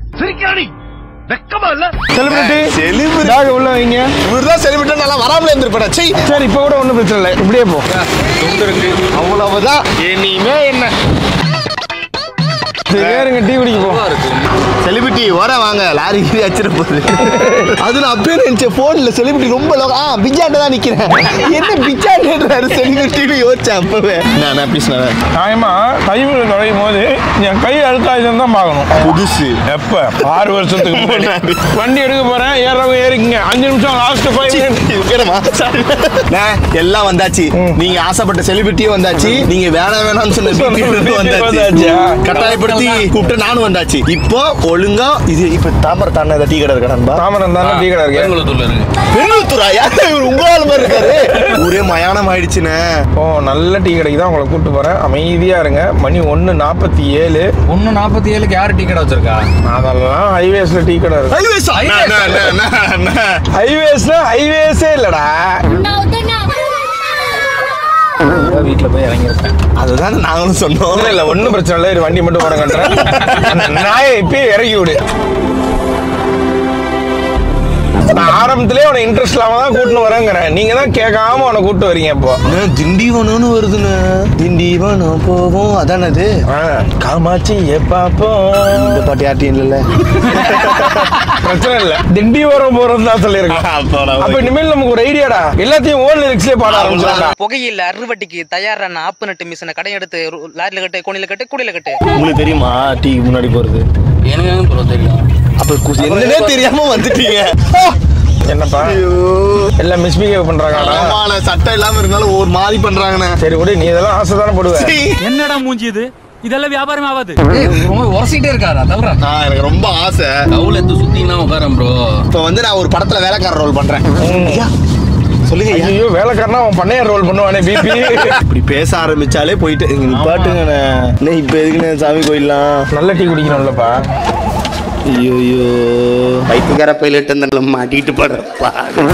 செலிபிரிட்டி celebrity. பேக் உள்ள வைங்க இவர் தான் செலிபிரிட்டி நல்லா வராமலே இருந்திருப்பா சை சரி இப்போ கூட ஒன்றும் பிரச்சனை இல்லை இப்படியே போ அவ்வளவுதான் இனிமே என்ன சரி, ஏறுங்க டீ குடிக்க போ செலிபிரிட்டி வர வாங்க லாரி கீரி அச்சிட போகுது அது நான் அப்பயே நினைச்சேன் போன்ல செலிபிரிட்டி ரொம்ப லோ ஆ பிஜாண்ட தான் நிக்கிறேன் என்ன பிஜாண்டன்றாரு செலிபிரிட்டின்னு யோசிச்சேன் அப்பவே நான் ப்ளீஸ் நான் நியாயமா கைவிட நுழையும் போது என் கை அழுத்தாயுதம் தான் பார்க்கணும் புதுசு எப்ப ஆறு வருஷத்துக்கு முன்னாடி வண்டி எடுக்க போறேன் ஏறவங்க ஏறிக்கங்க அஞ்சு நிமிஷம் லாஸ்ட் ஃபைவ் மினிட்ஸ் வேணுமா எல்லாம் வந்தாச்சு நீங்க ஆசைப்பட்ட செலிபிரிட்டியும் வந்தாச்சு நீங்க வேணாம் வேணாம்னு சொன்ன BPM வந்தாச்சு வந்தாச்சா? கட்டாயப்படுத்தி கூப்பிட்டு நானும் வந்தாச்சு இப்போ ஒழுங்கா இது இப்ப தாமரை தானே டீ கடை இருக்கா நண்பா தாமரம் தானே டீ கடை இருக்கு பெருங்குளத்தூர்ல இருக்கு பெருங்குளத்தூரா யார் இவர் உங்க ஆள் மாதிரி இருக்காரு ஒரே மயானம் ஆயிடுச்சுண்ணே ஓ நல்ல டீ கடைக்கு தான் உங்களை கூட்டு போறேன் அமைதியா இருங்க மணி ஒன்னு நாற்பத்தி ஏழு ஒன்னு நாற்பத்தி ஏழுக்கு யாரு டீ கடை வச்சிருக்கா அதெல்லாம் ஹைவேஸ்ல டீ கடை இருக்கு ஹைவேஸ் ஹைவேஸ்னா ஹைவேஸே இல்லடா வீட்டுல போய் இறங்கியிருப்பேன் அதுதான் நாங்களும் சொன்னோம் இல்ல இல்ல ஒண்ணும் பிரச்சனை இல்லை இரு, வண்டி மட்டும் போட கட்டுறேன் நாயை இப்பயே இறக்கி விடு நான் ஆரம்பத்திலே அவனை இன்ட்ரெஸ்ட் இல்லாம தான் கூட்டின்னு வரேங்கிறேன் நீங்க தான் கேட்காம அவனை கூட்டு வரீங்க இப்போ அண்ணே, திண்டிவனம்னு வருதுண்ணே திண்டிவனம் போவோம் அதானே அது ஆ, காமாட்சி பாப்போம் இந்த பாட்டு யார்ட்டையும் இல்லைல்ல பிரச்சனை இல்ல திண்டிவரம் போறது தான் சொல்லியிருக்கேன் அப்ப இனிமேல் நமக்கு ஒரு ஐடியாடா எல்லாத்தையும் ஓன் லிரிக்ஸ்லயே பாட ஆரம்பிச்சிடா புகையில அறுவட்டிக்கு தயாரான ஆப்பு நட்டு மிஷினை கடை எடுத்து ரு- லாரில கட்டு கோணில கட்டு கூடையில கட்டு உங்களுக்கு தெரியுமா டீ முன்னாடி போறது எனக்கு ப்ரோ தெரியும் அப்ப கு- என்னன்னே தெரியாம வந்துட்டீங்க என்னப்பா எல்லாம் மிஸ்பிஹேவ் பண்றாங்கடா ஆமாண்ணே, சட்டம் இல்லாம இருந்தாலும் ஒரு மாதிரி பண்றாங்கண்ணே சரி விடு நீ இதெல்லாம் ஆசை தானே படுவ என்னடா மூஞ்சி இது இதெல்லாம் வியாபாரம் ஆகாது ரொம்ப உரசிட்டே இருக்காரா தவிர நான் எனக்கு ரொம்ப ஆசை கவுல எடுத்து சுத்தினா உட்காரன் ப்ரோ இப்ப வந்து நான் ஒரு படத்துல வேலைக்கார ரோல் பண்றேன் ஐயா, சொல்லுங்க ஐயா. ஐயோ வேலைக்காரனா அவன் பண்ணைய ரோல் பண்ணுவானே பிபி இப்படி பேச ஆரம்பிச்சாலே போயிட்டு இங்க நிப்பாட்டுங்கண்ணே என்ன இப்ப எதுக்குண்ணே சாமி கோயிலாம் நல்ல டீ குடிக்கணும்லப்பா ஐயோ ஐயோ பைத்துக்கார பைலட் அந்த மாட்டிக்கிட்டு படுறப்பா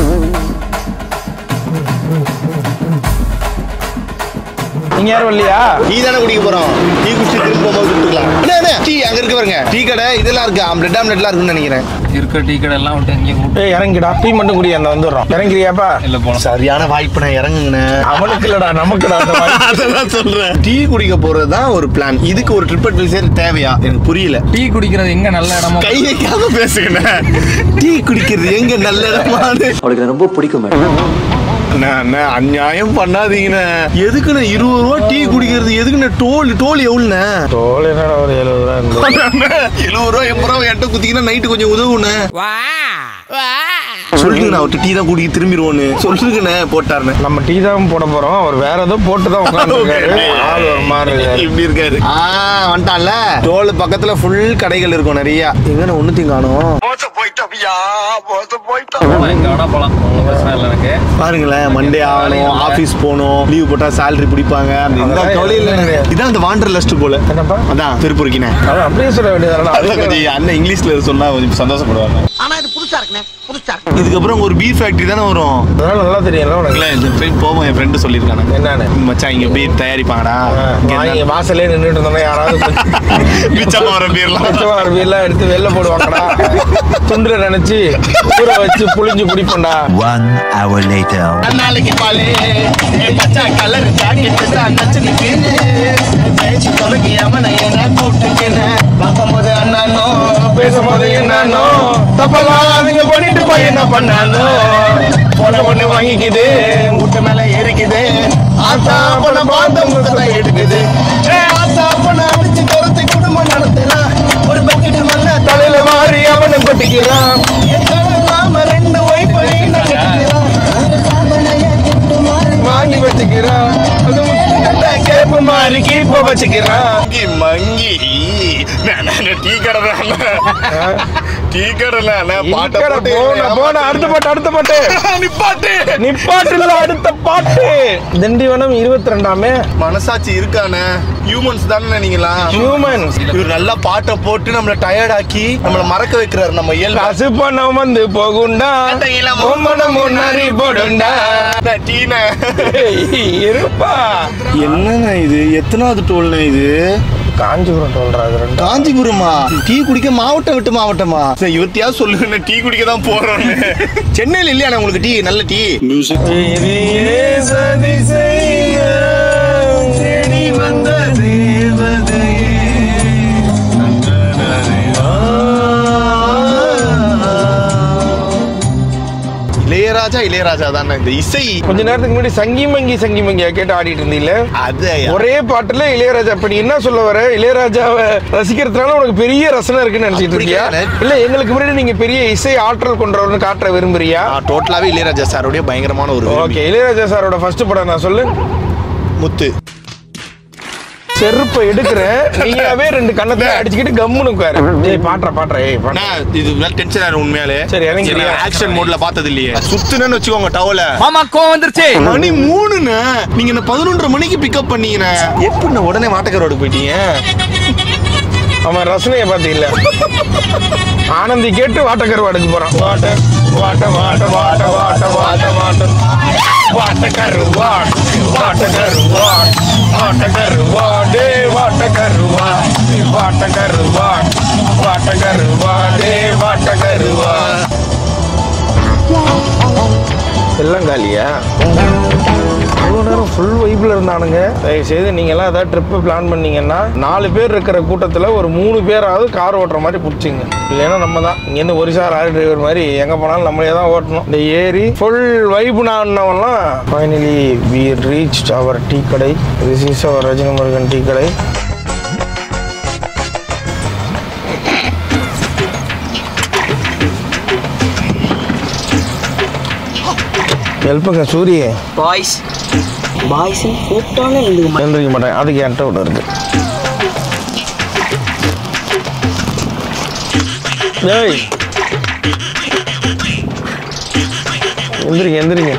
நீங்க யாரும் இல்லையா டீ தானே குடிக்க போறோம் டீ குடிச்சு திரும்ப போகும்போது கொடுத்துக்கலாம் அண்ணே, அண்ணே, டீ அங்க இருக்கு பாருங்க டீ கடை இதெல்லாம் இருக்கு ஆம்லெட் ஆம்லெட்லாம் இருக்குன்னு நினைக்கிறேன் இருக்க டீ கடை எல்லாம் விட்டு இங்கே கூட்டு ஏய் இறங்கிடா டீ மட்டும் குடி அந்த வந்துடுறோம் இறங்கிறியாப்பா இல்ல போனோம் சரியான வாய்ப்பு நான் இறங்குங்கண்ணே அவனுக்கு இல்லடா நமக்குடா அந்த மாதிரி. அதெல்லாம் சொல்றேன் டீ குடிக்க போறது தான் ஒரு பிளான் இதுக்கு ஒரு ட்ரிப் அட்வைசர் தேவையா எனக்கு புரியல டீ குடிக்கிறது எங்க நல்ல இடமா கை வைக்காம பேசுங்கண்ணே டீ குடிக்கிறது எங்க நல்ல இடமானு அவளுக்கு ரொம்ப பிடிக்கும் அண்ணா, அண்ணா, அநியாயம் பண்ணாதீங்கண்ணே எதுக்குண்ணே இருபது ரூபா டீ குடிக்கிறது எதுக்குண்ணே டோல் டோல் எவ்வளோண்ணே தோல் என்னடா ஒரு எழுபது ரூபா இருந்தது எழுபது ரூபா எண்பது ரூபா எட்ட குத்திங்கன்னா நைட்டு கொஞ்சம் உதவுண்ணே சொல்லுங்கண்ணா அவர்கிட்ட டீ தான் குடிக்க திரும்பிடுவோன்னு சொல்லுங்கண்ணே போட்டாருண்ணே நம்ம டீ தான் போட போறோம் அவர் வேற ஏதோ போட்டு தான் உட்காந்துருக்காரு ஆள் ஒரு மாதிரி இருக்காரு. இப்படி இருக்காரு ஆ வந்துட்டான்ல டோல் பக்கத்துல ஃபுல் கடைகள் இருக்கும் நிறைய எங்கண்ணே ஒண்ணுத்தையும் காணும் போலாம், எங்க வேணா போலாம் ஒன்றும் பிரச்சனை இல்லை எனக்கு பாருங்களேன் மண்டே ஆகணும் ஆபீஸ் போகணும் லீவ் போட்டா salary பிடிப்பாங்க அந்த இந்த அதெல்லாம் கவலையும் இல்லை எதுவும் கிடையாது. இதான் அந்த வாண்டர் லஸ்ட் போல என்னப்பா அதான் திருப்பூருக்கினே அதான் அப்படியே சொல்ல வேண்டியதானடா அதான் கொஞ்சம் அண்ணன் இங்கிலீஷ்ல சொன்னா கொஞ்சம் சந்தோஷப்படுவாங்க ஆனா இது புதுசா இருக்குண்ணே புதுசா இதுக்கப்புறம் ஒரு பீர் ஃபேக்டரி தானே வரும் அதனால நல்லா தெரியும்ல உனக்கு இல்ல இந்த ஃப்ரெண்ட் போவோம் என் ஃப்ரெண்டு சொல்லியிருக்கானே என்னன்னு மச்சான் இங்க பீர் தயாரிப்பாங்கடா இங்க வாங்கி என்ன- வாசலே நின்றுட்டு இருந்தோம்னா யாராவது மிச்சமா வர பீர்லாம் மிச்சமா எல்லாம் எடுத்து வெளில போடுவாங்கடா துண்டுல நினைச்சு ஊற வச்சு புளிஞ்சு குடிப்போம்டா One hour later. நாளைக்கு பாலே மச்சான் கலர் ஜாக்கெட் தான் நச்சு நிக்குது பேச்சு தொடங்கி அவனை என்ன கூட்டுக்கின பார்க்கும்போது அண்ணானோ பேசும்போது என்னன்னோ தப்பெல்லாம் நீங்க பண்ணிட்டு போய் என்ன பண்ணானோ போன ஒண்ணு வாங்கிக்குது முட்டை மேல ஏறிக்குது ஆத்தா பொண்ண பார்த்த முகத்தை எடுக்குது ஏ, ஆத்தா பொண்ணை அடிச்சு துரத்தி குடும்பம் நடத்தலாம் ஒரு பக்கெட் மண்ண தலையில மாறி அவனை கொட்டிக்கிறான் நாம ரெண்டு ஒய்ஃபை வாங்கி வச்சுக்கிறான் அது முக்கிட்ட கேப்பு மாறி கீப்ப வச்சுக்கிறான் மங்கி மங்கி நான் நான் டீ கடை டீ கடை பாட்டை இக்கட போட்டு போன போன அடுத்த பாட்டு அடுத்த பாட்டு நிப்பாட்டு நிப்பாட்டு இல்ல அடுத்த பாட்டு திண்டிவனம் இருபத்தி ரெண்டாமே மனசாட்சி இருக்கானே ஹியூமன்ஸ் தானே நீங்களா ஹியூமன்ஸ் இவர் நல்லா பாட்டை போட்டு நம்மள டயர்ட் ஆக்கி நம்மள மறக்க வைக்கிறாரு நம்ம இயல்பு காசு பணம் வந்து போகுண்டா மனம் முன்னாடி போடுண்டா டீன ஏய், இருப்பா என்னண்ணா இது எத்தனாவது டோல்னா இது காஞ்சிபுரம் டோல்றா அது ரெண்டு காஞ்சிபுரமா டீ குடிக்க மாவட்டம் விட்டு மாவட்டமா சரி, இவர்த்தையா சொல்லுங்க டீ குடிக்க தான் போறோம்னு சென்னையில இல்லையா உங்களுக்கு டீ நல்ல டீ மியூசிக் இனியே சதி செய்ய தேடி வந்த தேவதையே இளையராஜா இளையராஜா தானே இந்த இசை கொஞ்ச நேரத்துக்கு முன்னாடி சங்கி மங்கி சங்கி மங்கியா கேட்டு ஆடிட்டு இருந்தீல அது ஒரே பாட்டுல இளையராஜா இப்ப நீ என்ன சொல்ல வர இளையராஜாவை ரசிக்கிறதுனால உனக்கு பெரிய ரசனை இருக்குன்னு நினைச்சிட்டு அப்படி இருக்கியா கிடையாது. இல்ல எங்களுக்கு முன்னாடி நீங்க பெரிய இசை ஆற்றல் கொண்டவர்னு காட்ட விரும்புறியா நான் டோட்டலாவே இளையராஜா சாருடைய பயங்கரமான ஒரு விரும்பி. ஓகே இளையராஜா சாரோட ஃபர்ஸ்ட் படம் நான் சொல்லு முத்து செருப்பை எடுக்கிறேன் நீயாவே ரெண்டு கண்ணத்தை அடிச்சுக்கிட்டு கம்முன்னு உட்காரு ஏய் பாட்றா பாட்றா ஏய் பாட்றா. நான் இது டென்ஷன் ஆயிரும் உண்மையாலே சரி, இறங்கி இரு. ஆக்ஷன் மோட்ல பார்த்தது இல்லையே சுத்துனேன்னு வச்சுக்கோங்க டவல மாமா கோவம் வந்துருச்சு மணி மூணுண்ணே நீங்க என்ன பதினொன்றரை மணிக்கு பிக்கப் பண்ணீங்கண்ணே எப்படி உடனே வாட்டக்கரோடு போயிட்டீங்க அவன் ரசனையை பார்த்து இல்ல ஆனந்தி கேட்டு வாட்டக்கருவாடுக்கு போறான் வாட்ட வாட்ட வாட்ட வாட்ட வாட்ட வாட்ட வாட்ட வாட்டக்கருவாட் வாட்டக்கருவாட் வாட்டக்கருவாடே வாட்டக்கருவாட் வாட்டக்கருவாட் வாட்டக்கருவாடே வாட்டக்கருவாட் தயவு செய்து நீங்க எல்லாம் ஏதாவது ட்ரிப்பு பிளான் பண்ணீங்கன்னா நாலு பேர் இருக்கிற கூட்டத்தில் ஒரு மூணு பேராவது கார் ஓட்டுற மாதிரி பிடிச்சிங்க இல்லைன்னா நம்ம தான் இங்கேருந்து ஒரிசா லாரி டிரைவர் மாதிரி எங்கே போனாலும் நம்மளே தான் ஓட்டணும் இந்த ஏரி ஃபுல் வைப்புனான்னவெல்லாம் finally we reach our tea கடை this is our Rajini Murugan tea கடை ஹெல்ப்புங்க சூரிய பாய்ஸ் பாய்ஸ் கூப்பிட்டாலும் எழுந்துக்க எழுந்திரிக்க மாட்டேன் அதுக்கு என்கிட்ட ஒன்று இருக்கு டேய் எந்திரிங்க எந்திரிங்க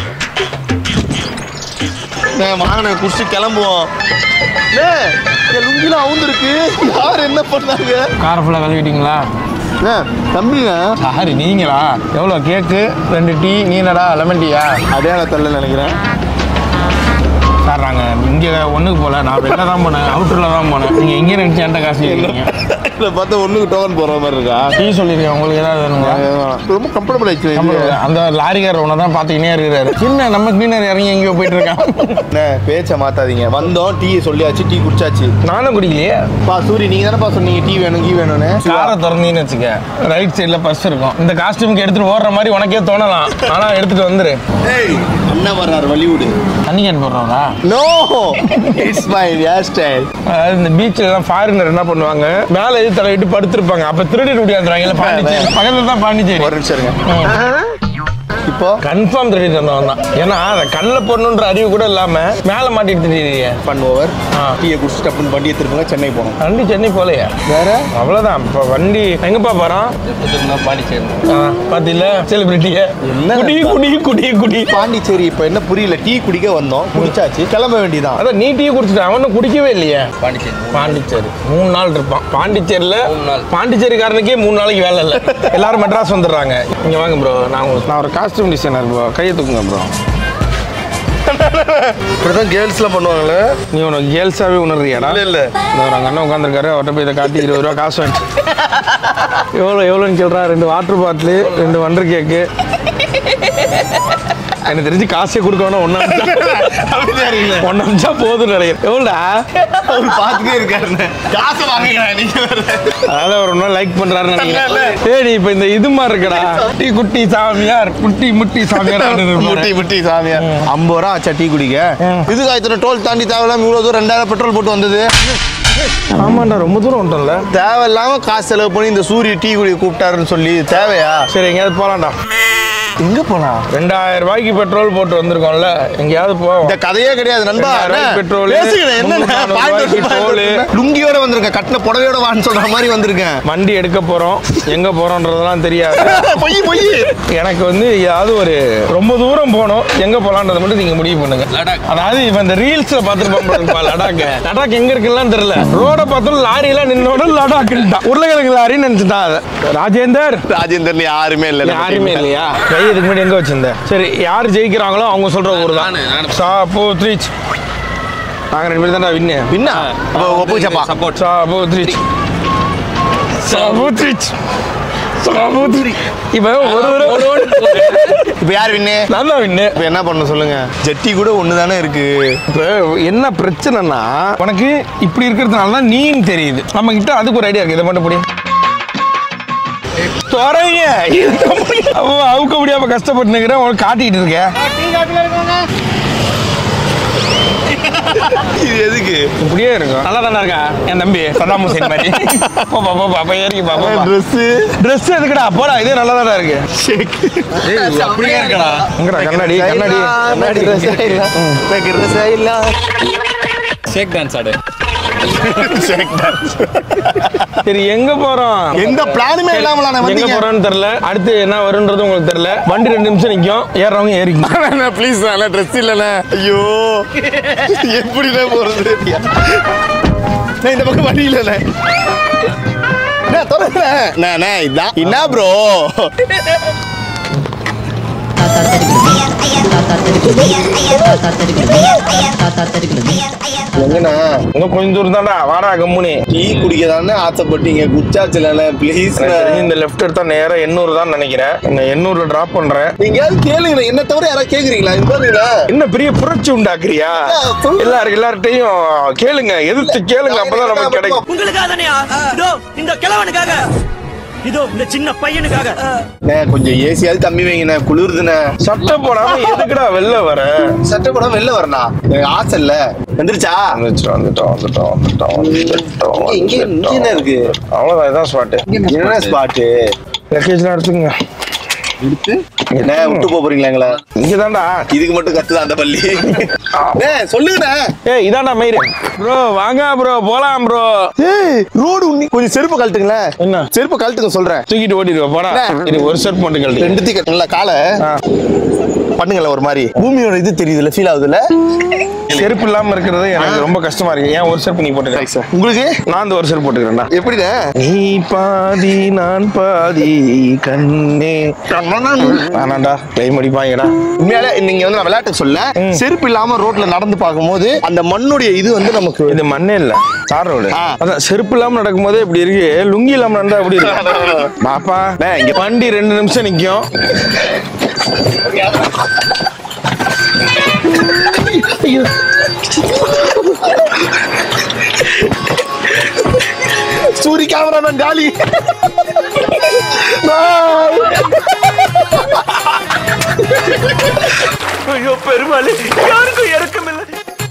வாங்கின குடிச்சு கிளம்புவோம் டேய், என் லுங்கிலாம் அவுந்துருக்கு யார் என்ன பண்ணாங்க காரை ஃபுல்லாக கழுவிட்டீங்களா அண்ணே, தம்பிங்க சாரி நீங்களா எவ்வளோ கேக்கு ரெண்டு டீ நீ என்னடா லெமன் டீயா அடையாளத்தில் நினைக்கிறேன் சார் நாங்கள் இங்கே ஒன்றுக்கு போகல நான் வெளில தான் போனேன் அவுட்டரில் தான் போனேன் நீங்கள் எங்கே நினச்சி என்கிட்ட காசு கேட்குறீங்க இதை பார்த்தா ஒண்ணுக்கு டோக்கன் போற மாதிரி இருக்கா டீ சொல்லிருக்கேன் உங்களுக்கு ஏதாவது வேணுங்களா ரொம்ப கம்ஃபர்டபுள் ஆயிடுச்சு நம்ம அந்த லாரிக்காரர் ஒன்று தான் பார்த்துக்கினே இருக்கிறாரு சின்ன நம்ம கிளீனர் இறங்கி எங்கேயோ போயிட்டு இருக்கான் அண்ணே, பேச்சை மாத்தாதீங்க வந்தோம் டீ சொல்லியாச்சு டீ குடிச்சாச்சு நானும் குடிக்கலையே பா சூரி நீங்க தானேப்பா சொன்னீங்க டீ வேணும் டீ வேணும்னு காரை திறந்தீங்கன்னு வச்சுக்க ரைட் சைடில் பஸ் இருக்கும் இந்த காஸ்டியூமுக்கு எடுத்துட்டு ஓடுற மாதிரி உனக்கே தோணலாம் ஆனா எடுத்துட்டு வந்துரு ஏய் அண்ணன் வர்றாரு வலிவுடு தண்ணி கேன் போடுறவங்களா no it's my hair style அதாவது இந்த பீச்சில் எல்லாம் ஃபாரினர் என்ன பண்ணுவாங்க மேலே எது தலையிட்டு படுத்திருப்பாங்க அப்ப திருடி முடியாதுறாங்க பாண்டிச்சேரி பக்கத்துல தான் பாண்டிச்சேரி ஒரு நிமிஷம் இருங்க இப்போ கன்ஃபார்ம் திருடிட்டு வந்தவன் தான் ஏன்னா அதை கண்ணில் போடணுன்ற அறிவு கூட இல்லாம மேலே மாட்டிட்டு திடீரிய ஒன் ஓவர் டீயை குடிச்சிட்டு அப்படின்னு வண்டியை திருப்புங்க சென்னை போகணும் வண்டி சென்னை போலையா வேற அவ்வளவுதான் இப்போ வண்டி எங்கப்பா போறோம் பாண்டிச்சேரி பாத்தீங்களா செலிபிரிட்டிய என்ன குடி குடி குடி குடி பாண்டிச்சேரி இப்போ என்ன புரியல டீ குடிக்க வந்தோம் குடிச்சாச்சு கிளம்ப வேண்டியதான் அதான் நீ டீ குடிச்சிட்டு அவனும் குடிக்கவே இல்லையே பாண்டிச்சேரி பாண்டிச்சேரி மூணு நாள் இருப்பான் பாண்டிச்சேரியில மூணு நாள். பாண்டிச்சேரிக்காரனுக்கே மூணு நாளைக்கு வேலை இல்லை எல்லாரும் மெட்ராஸ் வந்துடுறாங்க இங்க வாங்க ப்ரோ நான் உங்களுக்கு நான் ஒரு காஸ்டியூம் டிசைனர் ப்ரோ கையை தூக்குங்க ப்ரோ இப்படிதான் கேர்ள்ஸ்லாம் பண்ணுவாங்களே நீ உனக்கு கேர்ள்ஸாவே உணர்றியாடா இல்ல, இல்ல. இந்த ஒரு அங்க அண்ணன் உட்காந்துருக்காரு அவர்கிட்ட போய் இதை காட்டி இருபது ரூபா காசு வாங்கி எவ்வளோ எவ்வளோன்னு கேள்றா ரெண்டு வாட்டர் பாட்டிலு ரெண்டு வண்டர் கேக்கு எனக்கு தெரிஞ்சு காசே கொடுக்க வேணாம் ஒன்றா ஒன்றா அமிச்சா போதும் நினைக்கிறேன் எவ்வளோடா அவர் பார்த்துட்டே இருக்காருண்ணே காசை வாங்குங்க நீங்க வேற. அதான் ஒரு நாள் லைக் பண்றாருன்னு நினைக்கிறேன் ஏய் நீ இப்போ இந்த இது மாதிரி இருக்கடா குட்டி குட்டி சாமியார் குட்டி முட்டி சாமியார் முட்டி முட்டி சாமியா ஐம்பது ரூபா ஆச்சா டீ குடிக்க இதுக்கு இத்தனை டோல் தாண்டி தேவையில்லாம இவ்வளவு தூரம் ரெண்டாயிரம் பெட்ரோல் போட்டு வந்தது ஆமாண்டா ரொம்ப தூரம் வந்துட்டோம்ல தேவையில்லாம காசு செலவு பண்ணி இந்த சூரிய டீ குடி கூப்பிட்டாருன்னு சொல்லி தேவையா சரி எங்கேயாவது போலாம்டா எங்க போலாம் ரெண்டாயிரம் ரூபாய்க்கு பெட்ரோல் போட்டு வந்திருக்கோம்ல எங்கேயாவது போவோம் இந்த கதையே கிடையாது நண்பா ரெண்டாயிரம் ரூபாய்க்கு பெட்ரோல், பேசுகிறேன் என்ன முந்நூறு நானூறு பாயிண்ட் ரூபாய்க்கு டோல். லுங்கியோட வந்திருக்கேன் கட்டின புடவையோட வான்னு சொல்ற மாதிரி வந்திருக்கேன் வண்டி எடுக்க போறோம் எங்க போறோம்ன்றதெல்லாம் தெரியாது பொய் பொய் எனக்கு வந்து ஏதாவது ஒரு ரொம்ப தூரம் போகணும் எங்க போலான்றதை மட்டும் நீங்க முடிவு பண்ணுங்க லடாக். அதாவது இப்ப இந்த ரீல்ஸ்ல பார்த்துருப்பா லடாக் லடாக் எங்க இருக்குல்லாம் தெரியல ரோட பார்த்தோம் லாரி எல்லாம் நின்னோட லடாக் உருளைக்கிழங்கு லாரின்னு நினைச்சுட்டான் அதை ராஜேந்தர் ராஜேந்தர் யாருமே இல்ல நம்ம யாருமே teamல. இல்லையா கை இதுக்கு முன்னாடி எங்க வச்சிருந்த சரி யார் ஜெயிக்கிறாங்களோ அவங்க சொல்ற ஊர் தான் நானு, நானு. சா போ த்ரீச் நாங்க ரெண்டு பேரும் தான் வின்னு பின்னா அப்போ ஒப்புச்சப்பா சப்போர்ட் சா போ த்ரீச் சா போ த்ரீச் சா போ த்ரீ இப்போ ஒரு ஒரு இப்போ யார் வின்னு நான் தான் வின்னு இப்போ என்ன பண்ணணும் சொல்லுங்க ஜெட்டி கூட ஒன்று தானே இருக்கு இப்போ என்ன பிரச்சனைனா உனக்கு இப்படி இருக்கிறதுனால தான் நீன்னு தெரியுது நம்ம கிட்ட அதுக்கு ஒரு ஐடியா இருக்கு இதை மட்டும் முடியும் துறைய அவுக்க முடியாம கஷ்டப்பட்டு நிக்கிறேன் உனக்கு காட்டிட்டு இருக்கேன் இது எதுக்கு இப்படியே இருக்கும் நல்லா தானே இருக்கா என் தம்பி சதாம் ஹுசேன் மாதிரி போப்பா போப்பா அப்ப ஏறி பாப்பா ட்ரெஸ்ஸு ட்ரெஸ் எதுக்குடா போடா இதே நல்லா தானே இருக்கு அப்படியே இருக்கடா எங்கடா கண்ணாடி கண்ணாடி கண்ணாடி ஷேக் டான்ஸ் ஆடு சரி எங்க போறோம் எந்த பிளானுமே இல்லாமலா நான் எங்க வந்தீங்க போறோம்னு தெரியல அடுத்து என்ன வரும்ன்றது உங்களுக்கு தெரியல வண்டி ரெண்டு நிமிஷம் நிக்கும் ஏறவங்க ஏறிக்கும் ப்ளீஸ் நான் ட்ரெஸ் இல்லைண்ணே ஐயோ எப்படிண்ணே போறது நான் இந்த பக்கம் வழி இல்லைண்ணே அண்ணே, தொடருண்ணே. அண்ணே, அண்ணே, இதான் என்ன ப்ரோ எங்கண்ணா இன்னும் கொஞ்சம் தூரம் தான்டா வாடா கம்முனி டீ குடிக்கதானே ஆசைப்பட்டீங்க குச்சாச்சுல ப்ளீஸ் எனக்கு தெரிஞ்சு இந்த லெஃப்ட் எடுத்தா நேரா எண்ணூறு தான் நினைக்கிறேன் இந்த எண்ணூர்ல டிராப் பண்றேன் நீங்கயாவது கேளுங்க என்ன தவிர யாராவது கேக்குறீங்களா இது பாருங்களா என்ன பெரிய புரட்சி உண்டாக்குறியா எல்லாரும் எல்லார்ட்டையும் கேளுங்க எதிர்த்து கேளுங்க அப்பதான் நமக்கு கிடைக்கும் உங்களுக்காக தானேயா இதோ இந்த கிழவனுக்காக இதோ இந்த சின்ன பையனுக்காக அண்ணே, கொஞ்சம் ஏசியாவது கம்மி வைங்கண்ணே குளிருதுண்ணே சட்டை போடாம எதுக்குடா வெளில வர சட்டை போட வெளில வரண்ணா எனக்கு ஆசை இல்ல வந்துருச்சா வந்துட்டோம் வந்துட்டோம் வந்துட்டோம் வந்துட்டோம் வந்துட்டோம் இங்க இங்க என்ன இருக்கு அவ்வளவுதான் இதான் ஸ்பாட்டு என்ன ஸ்பாட்டு லக்கேஜ்லாம் எடுத்துங்க எடுத்து என்ன விட்டு போப் போறீங்களா எங்களை இங்கதான்டா இதுக்கு மட்டும் கத்துதான் அந்த பள்ளி அண்ணே, சொல்லுங்கண்ணே ஏய் இதான்டா மயிறு ப்ரோ வாங்க ப்ரோ போலாம் ப்ரோ ஏய் ரோடு உன்னி கொஞ்சம் செருப்பு கழட்டுங்களேன் என்ன செருப்பு கழட்டுங்க சொல்றேன் தூக்கிட்டு ஓடிடுவா போடா என்ன? இது ஒரு ஷர்ட் போட்டு கழட்டி ரெண்டு தீக்க நல்லா காலை பண்ணுங்களேன் ஒரு மாதிரி பூமியோட இது தெரியுதுல ஃபீல் ஆகுதுல செருப்பு இல்லாம இருக்கிறது எனக்கு ரொம்ப கஷ்டமா இருக்கு ஏன் ஒரு செருப்பு நீ போட்டுக்க உங்களுக்கு நான் இந்த ஒரு செருப்பு போட்டுக்கிறேன்டா எப்படிண்ணே நீ பாதி நான் பாதி கண்ணே வேணாண்டா டைம் அடிப்பாங்கடா உண்மையாலே நீங்க வந்து நான் விளையாட்டு சொல்ல செருப்பு இல்லாம ரோட்ல நடந்து பார்க்கும்போது அந்த மண்ணுடைய இது வந்து நமக்கு இது மண்ணே இல்ல தார் ரோடு ஆ. அதான் செருப்பு இல்லாம நடக்கும்போது இப்படி இருக்கு லுங்கி இல்லாம நடந்தா எப்படி இருக்கு பாப்பா டேய், இங்க வண்டி ரெண்டு நிமிஷம் நிக்கும் சூரி கேமராமேன் காலி ஐயோ பெருமாள் யாருக்கும் இறக்கம் இல்லை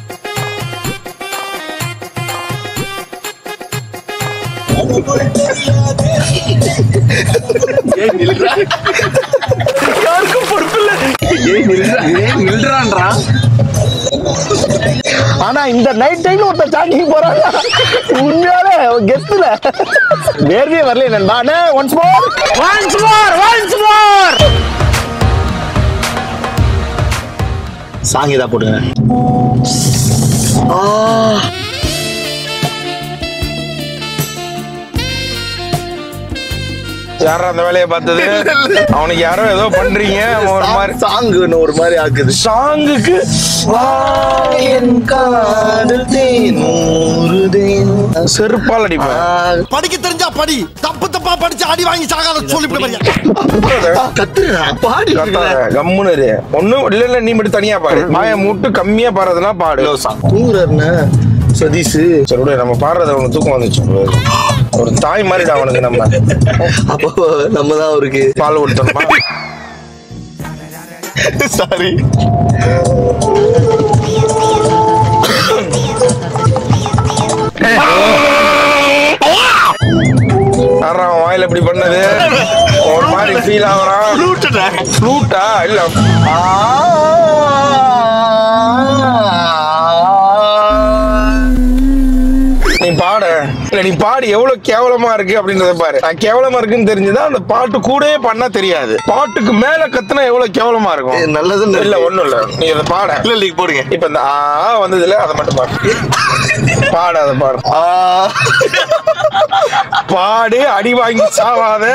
யாருக்கும் பொறுப்பு இல்லை ஆனா இந்த நைட் டைம்ல ஒருத்தர் ஜாக்கிங் போறாங்க உண்மையாலே கெத்துல வேர்வே வரல நண்பா அண்ணே once more once more once more song இதா போடுங்க யாரா அந்த வேலையை பார்த்தது அவனுக்கு யாரோ ஏதோ பண்றீங்க அவன் ஒரு மாதிரி சாங் ஒரு மாதிரி ஆக்குது சாங்குக்கு செருப்பால் அடிப்பேன் படிக்க தெரிஞ்சா படி தப்பு தப்பா படிச்சு அடி வாங்கி சாகாத சொல்லிவிட கத்துறா பாடி கத்தாத, கம்முனு இரு. ஒண்ணும் இல்ல இல்ல நீ மட்டும் தனியா பாடு மாய மூட்டு கம்மியா பாடுறதுனா பாடு தூங்குறாருண்ணே சதீஷ் சரி விடு, நம்ம பாடுறது அவனுக்கு தூக்கம் வந்துச்சு ஒரு தாய் மாதிரிடா அவனுக்கு நம்ம அப்போ நம்ம தான் அவருக்கு பால் கொடுத்தோமா சாரி யாரா அவன் வாயில இப்படி பண்ணது ஒரு மாதிரி ஃபீல் ஆகுறான் ஃப்ளூட்டா இல்ல நீ பாடு இல்ல நீ பாடு எவ்வளவு கேவலமா இருக்கு அப்படின்றத பாரு நான் கேவலமா இருக்குன்னு தெரிஞ்சுதான் அந்த பாட்டு கூடவே பண்ண தெரியாது பாட்டுக்கு மேல கத்துனா எவ்வளவு கேவலமா இருக்கும் நல்லது இல்ல ஒண்ணும் இல்ல நீ அதை பாட இல்ல நீங்க போடுங்க இப்ப இந்த ஆ வந்ததுல அதை மட்டும் பாடு பாடு அதை பாடு பாடு அடி வாங்கி சாவாத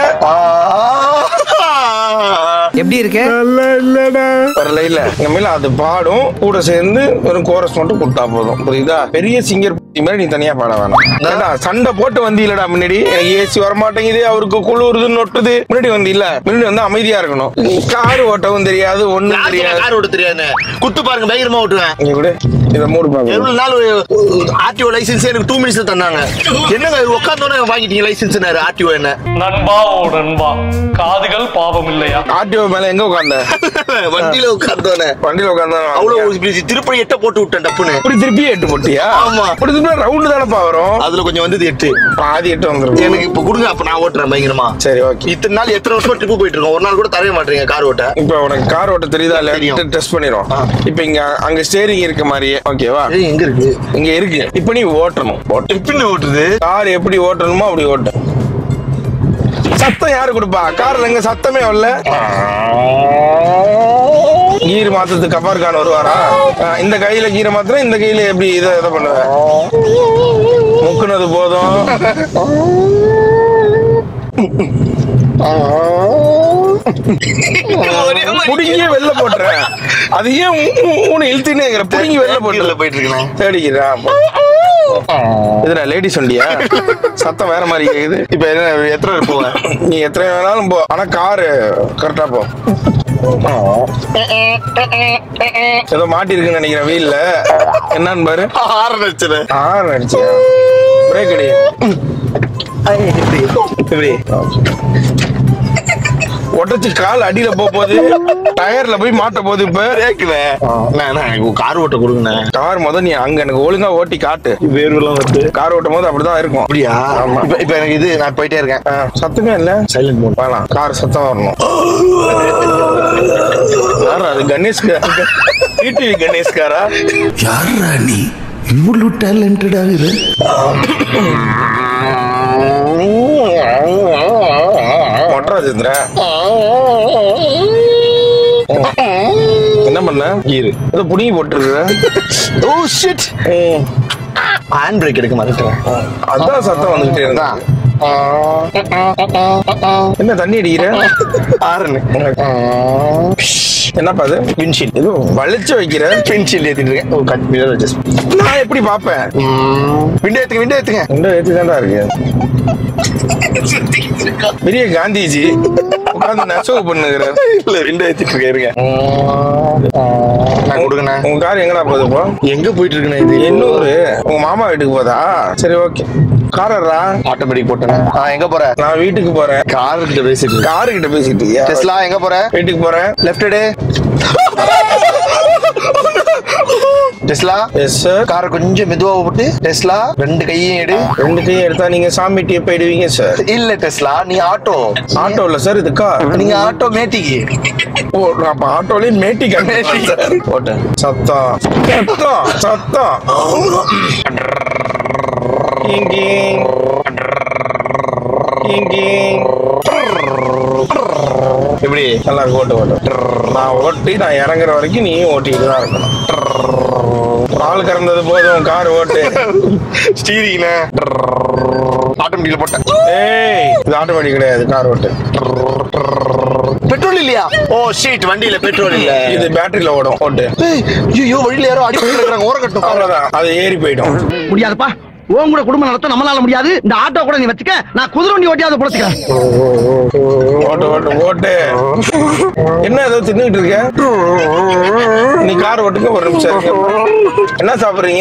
எப்படி இருக்கு வரல இல்ல இனிமேல அது பாடும் கூட சேர்ந்து வெறும் கோரஸ் மட்டும் கொடுத்தா போதும் புரியுதா பெரிய சிங்கர் மாதிரி நீ தனியா பாட வேணாம் ஏன்டா, சண்டை போட்டு வந்தீங்களடா முன்னாடி எனக்கு ஏசி வர மாட்டேங்குது அவருக்கு குளிருது நொட்டுது முன்னாடி வந்தீல்ல முன்னாடி வந்து அமைதியா இருக்கணும் நீ கார் ஓட்டவும் தெரியாது ஒண்ணும் தெரியாது கார் ஓட்ட தெரியாது குத்து பாருங்க பயங்கரமா ஓட்டுவேன் இங்க கூட இதை மூடு பாருங்க எவ்வளவு நாள் ஆர்டிஓ லைசென்ஸ் எனக்கு டூ மினிட்ஸ் தந்தாங்க என்னங்க உட்காந்தோட வாங்கிட்டீங்க லைசென்ஸ் ஆர்டிஓ என்ன நண்பா ஓ நண்பா காதுகள் பாவம் இல்லையா ஆர்டிஓ மேல எங்க உட்கார்ந்த வண்டியில உட்காந்தோனே வண்டியில உட்கார்ந்தா அவ்வளவு திருப்பி எட்ட போட்டு விட்டேன் டப்புன்னு இப்படி திருப்பி எட்டு போட்டியா ஆமா. இப்படி திருப்பி ரவுண்டு தானப்பா வரும் அதுல கொஞ்சம் வந்தது எட்டு பாதி எட்டு வந்துரும் எனக்கு இப்ப கொடுங்க அப்ப நான் ஓட்டுறேன் பயங்கரமா சரி ஓகே இத்தனை நாள் எத்தனை வருஷமா ட்ரிப்பு போயிட்டு இருக்கோம் ஒரு நாள் கூட தரவே மாட்டீங்க கார் ஓட்ட இப்போ உனக்கு கார் ஓட்ட தெரியுதா இல்ல தெரியும். டெஸ்ட் பண்ணிரும் இப்போ இங்க அங்க ஸ்டேரிங் இருக்க மாதிரியே ஓகேவா ஏய், எங்க இருக்கு இங்க இருக்கு இப்போ நீ ஓட்டணும் எப்படி ஓட்டுது கார் எப்படி ஓட்டணுமோ அப்படி ஓட்டு சத்தம் யாரு கொடுப்பா கார்ல எங்க சத்தமே வரல கீர் மாத்தத்துக்கு கபார் கான் வருவாரா ஆ, இந்த கையில கீரை மாத்திரம் இந்த கையில எப்படி இதை இதை பண்ணுவேன் முக்குனது போதும் புடிங்கியே வெளில போட்டுறேன் அது ஏன் ஊனு இழுத்துனேங்கிற புடிங்கி வெளில போட்டு போயிட்டு இருக்கேன் தேடிக்கிறா இதுல லேடிஸ் வண்டியா சத்தம் வேற மாதிரி கேக்குது இப்ப என்ன எத்தனை பேர் போவேன் நீ எத்தனை வேணாலும் போ ஆனா காரு கரெக்டா போ ஏதோ மாட்டிருக்குன்னு நினைக்கிறேன் வீல்ல என்னன்னு பாரு ஆறு அடிச்சது ஆறு அடிச்சியா பிரேக் அடி இப்படி ஒட்டச்சு கால் அடியில போக போகுது டயர்ல போய் மாட்ட போகுது இப்ப கேக்குறேன் கார் ஓட்ட கொடுங்கண்ணே கார் முத நீ அங்க எனக்கு ஒழுங்கா ஓட்டி காட்டு வேர்வெல்லாம் வருது கார் ஓட்டும் போது அப்படிதான் இருக்கும் அப்படியா இப்ப இப்ப எனக்கு இது நான் போயிட்டே இருக்கேன் ஆ, சத்தமே இல்ல சைலண்ட் மோட் வேணாம் கார் சத்தம் வரணும் யாரா அது கணேஷ் டிடிவி கணேஷ் காரா யாரா நீ இவ்வளவு டேலண்டட் ஆகுது மொட்டராஜேந்திர என்ன பண்ண கீரு ஏதோ புடிங்கி போட்டுருக்குற ஓ ஷிட் ஹேண்ட் பிரேக் எடுக்க மறந்துட்டேன் அதான் சத்தம் வந்துகிட்டே இருந்தா என்ன தண்ணி அடிக்கிற ஆறுன்னு என்னப்பா அது விண்ஷீல்ட் ஏதோ வளைச்சு வைக்கிற விண்ஷீல்ட் ஏத்திட்டு இருக்கேன் ஓ கட் மிரர் அட்ஜஸ்ட் நான் எப்படி பாப்பேன் விண்டோ ஏத்துங்க விண்டோ ஏத்துங்க இந்த ஏத்தி தான்டா இருக்கு பெரிய காந்திஜி உட்கார்ந்து நெசவு பண்ணுகிறார் இல்ல விண்டோ ஏத்திட்டு இருக்கேன் இருங்க நான் கொடுங்கண்ணே உங்க கார் எங்கடா போகுது இப்போ எங்க போயிட்டு இருக்குண்ணே இது எண்ணூறு உங்க மாமா வீட்டுக்கு போதா சரி ஓகே காரரா ஆட்டோமேட்டிக் போட்டேன் ஆ எங்க போற நான் வீட்டுக்கு போறேன் கார் கிட்ட பேசிட்டு இருக்கேன் காரு கிட்ட பேசிட்டு இருக்கியா? டெஸ்லா எங்க போற வீட்டுக்கு போறேன் லெஃப்ட் எடு டெஸ்லா எஸ் சார் காரை கொஞ்சம் மெதுவா போட்டு டெஸ்லா ரெண்டு கையும் எடு ரெண்டு கையும் எடுத்தா நீங்க சாமிட்டிய போயிடுவீங்க சார் இல்ல டெஸ்லா நீ ஆட்டோ ஆட்டோ இல்ல சார் இது கார் நீங்க ஆட்டோ மேட்டிக்கு ஓ நான் அப்ப ஆட்டோலயே மேட்டி மேட்டி. கட்டி போட்டேன் சத்தம் சத்தம் சத்தம் கிங் கிங் கிங் கிங் எப்படி நல்லா இருக்கு ஓட்டு ஓட்டு நான் ஓட்டி நான் இறங்குற வரைக்கும் நீயும் ஓட்டிட்டு தான் இருக்கணும் பால் கறந்தது போதும் கார் ஓட்டு ஸ்டீரிங்ண்ணே ஆட்டோமேட்டிக்ல போட்டேன் ஏய் இது ஆட்டோமேட்டிக் கிடையாது கார் ஓட்டு பெட்ரோல் இல்லையா ஓ ஷீட் வண்டியில பெட்ரோல் இல்ல இது பேட்டரியில ஓடும் ஓட்டு ஏய், ஐயோ வழியில யாரோ அடி பண்ணிருக்காங்க ஓர கட்டும் அவ்வளவுதான் அது ஏறி போயிடும் முடியாதுப்பா உன் கூட குடும்பம் நடத்த நம்மளால முடியாது இந்த ஆட்டோ கூட நீ வச்சுக்க நான் குதிரை வண்டி ஓட்டியாவது பொழைச்சுக்கிறேன் ஓட்டு ஓட்டு ஓட்டு என்ன ஏதோ தின்னுட்டு இருக்க நீ கார் ஓட்டுங்க ஒரு நிமிஷம் இருங்க என்ன சாப்பிடுறீங்க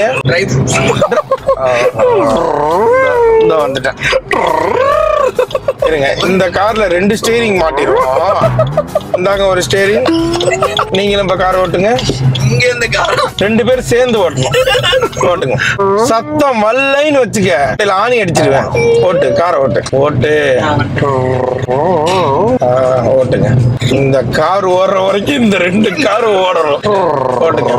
இந்த வந்துட்டேன் இருங்க இந்த கார்ல ரெண்டு ஸ்டேரிங் மாட்டிருக்கோம் இந்தாங்க ஒரு ஸ்டேரிங் நீங்களும் இப்ப கார் ஓட்டுங்க இங்க இந்த கார் ரெண்டு பேரும் சேர்ந்து ஓட்டணும் ஓட்டுங்க சத்தம் வல்லைன்னு வச்சுக்க இதுல ஆணி அடிச்சிருவேன் ஓட்டு காரை ஓட்டு ஓட்டு ஆ, ஓட்டுங்க இந்த கார் ஓடுற வரைக்கும் இந்த ரெண்டு கார் ஓடணும் ஓட்டுங்க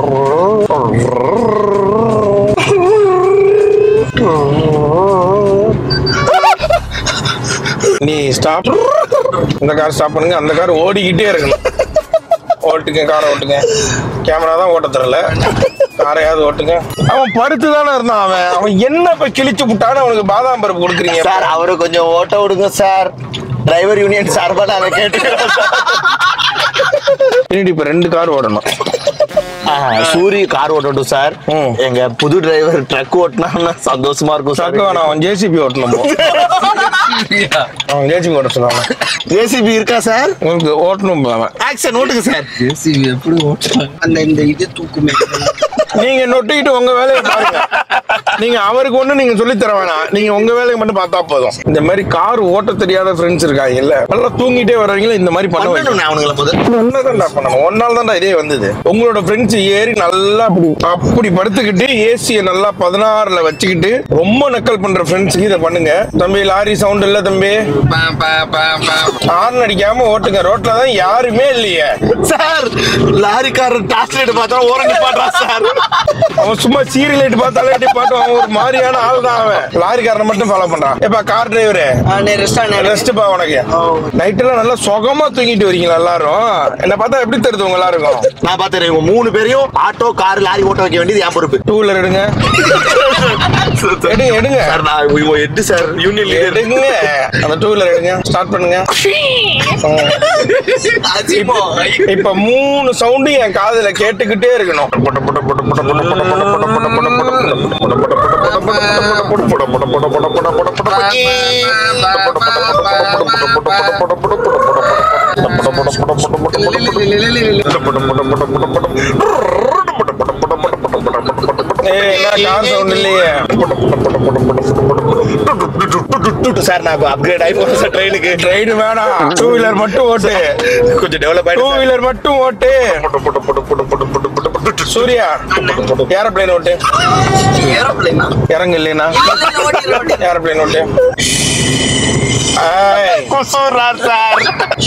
நீ ஸ்டாப் இந்த கார் ஸ்டாப் பண்ணுங்க அந்த கார் ஓடிக்கிட்டே இருக்கணும் ஓட்டுங்க காரை ஓட்டுங்க கேமரா தான் ஓட்ட தரல காரையாவது ஓட்டுங்க அவன் படுத்து தானே இருந்தான் அவன் அவன் என்ன இப்ப கிழிச்சு விட்டான்னு அவனுக்கு பாதாம் பருப்பு கொடுக்குறீங்க சார் அவரு கொஞ்சம் ஓட்ட விடுங்க சார் டிரைவர் யூனியன் சார்பா நான் கேட்டுக்கிறேன் சார் பின்னாடி இப்ப ரெண்டு கார் ஓடணும் சூரிய கார் ஓட்டட்டும் சார் எங்க புது டிரைவர் ட்ரக் ஓட்டினா சந்தோஷமா இருக்கும் ட்ரக் வேணாம் அவன் ஜேசிபி ஓட்டணும் போ. அவன் ஜேசிபி ஓட்ட சொல்லுவாங்க ஜேசிபி இருக்கா சார் உங்களுக்கு ஓட்டணும் போ அவன் ஆக்சன் ஓட்டுங்க சார் ஜேசிபி எப்படி ஓட்டுவாங்க அந்த இந்த இது தூக்குமே நீங்க நொட்டிக்கிட்டு உங்க வேலையை பாருங்க நீங்க அவருக்கு ஒண்ணு நீங்க சொல்லி தர வேணாம் நீங்க உங்க வேலையை மட்டும் பார்த்தா போதும் இந்த மாதிரி கார் ஓட்ட தெரியாத ஃப்ரெண்ட்ஸ் இருக்காங்கல்ல நல்லா தூங்கிட்டே வர்றவங்கள இந்த மாதிரி பண்ண வைக்கணும் பண்ணணும் அவனுங்கள முதல் ஒன்னதான்டா பண்ணணும் ஒரு நாள் தான்டா இதே வந்தது உங்களோட ஃப்ரெண்ட்ஸ் ஏறி நல்லா அப்படி அப்படி படுத்துக்கிட்டு ஏசியை நல்லா பதினாறுல வச்சுக்கிட்டு ரொம்ப நக்கல் பண்ற ஃப்ரெண்ட்ஸுக்கு இதை பண்ணுங்க தம்பி லாரி சவுண்ட் இல்ல தம்பி ஹார்ன் அடிக்காம ஓட்டுங்க ரோட்ல தான் யாருமே இல்லையே சார் லாரிக்காரர் டாஸ்லேட் பார்த்தா ஓரங்க பாடுறா சார் அவன் சும்மா சீரியல் லைட் பார்த்தாலே பாட்டு அவன் ஒரு மாதிரியான ஆள் தான் அவன் லாரிக்காரனை மட்டும் ஃபாலோ பண்றான் எப்பா கார் டிரைவரு ரெஸ்ட் பா உனக்கு நைட் எல்லாம் நல்லா சுகமா தூங்கிட்டு வரீங்களா எல்லாரும் என்ன பார்த்தா எப்படி தருது உங்க எல்லாருக்கும் நான் பார்த்தேன் இவங்க மூணு பேரையும் ஆட்டோ கார் லாரி ஓட்ட வைக்க வேண்டியது என் பொறுப்பு டூ வீலர் எடுங்க எடுங்க எடுங்க சார் நான் எட்டு சார் யூனியன் லீடர் எடுங்க அந்த டூ வீலர் எடுங்க ஸ்டார்ட் பண்ணுங்க இப்ப- இப்ப மூணு சவுண்டு என் காதுல கேட்டுக்கிட்டே இருக்கணும் ஏய், என்ன கார் சவுண்ட் இல்லையே சார் நான் அப்கிரேட் ஆகி போறேன் சார் ட்ரெயினுக்கு ட்ரெயின் வேணாம் டூ வீலர் மட்டும் ஓட்டு கொஞ்சம் டெவலப் டூ வீலர் மட்டும் ஓட்டு சூர்யா ஏரோப்ளேன் ஓட்டு இறங்கு இல்லைனா ஏரோப்ளேன் ஓட்டு ஏய், கொசுரா sir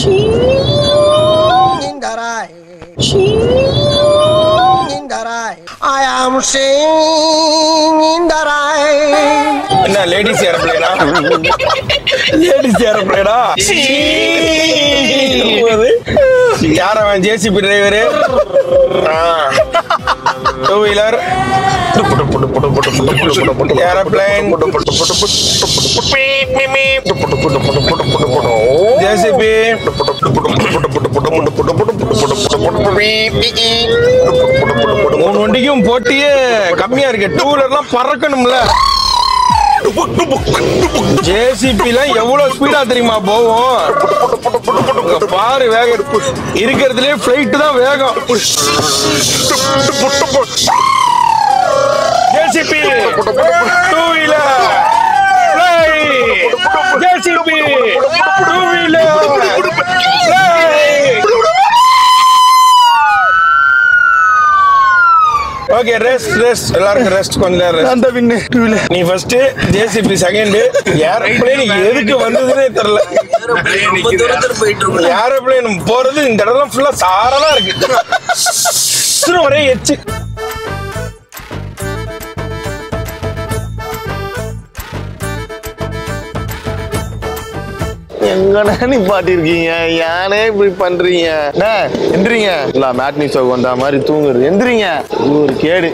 I am singing the rain. என்ன லேடிஸ் ஏரோப்ளேனா லேடிஸ் ஏரோப்ளேனா யார் அவன் JCB driver two wheeler aeroplane JCB மூணு வண்டிக்கும் போட்டியே கம்மியா இருக்கு டூ வீலர்லாம் பறக்கணும்ல ஜேசிபிலாம் எவ்வளவு ஸ்பீடா தெரியுமா போகும் இங்க பாரு வேகம் இருக்கிறதுலே ஃபிளைட் தான் வேகம் JCB two wheeler JCB two wheeler okay rest rest எல்லாருக்கும் ரெஸ்ட் கொஞ்ச நேரம் rest. அந்த பின்னு டூ வீலர் நீ ஃபர்ஸ்ட் ஜேசிபி செகண்ட் ஏரோப்ளேன் எதுக்கு வந்ததுன்னே தெரியல ஏரோப்ளேன் போறது இந்த இடம்லாம் ஃபுல்லா சாரலா இருக்கு சும்மா ஒரே எச்சு எங்கடா நீ பாட்டிருக்கீங்க ஏனே இப்படி பண்றீங்க என்ன எந்திரிங்க இல்ல மேட்னி ஷோக்கு வந்த மாதிரி தூங்குறது எந்திரிங்க இது ஒரு கேடு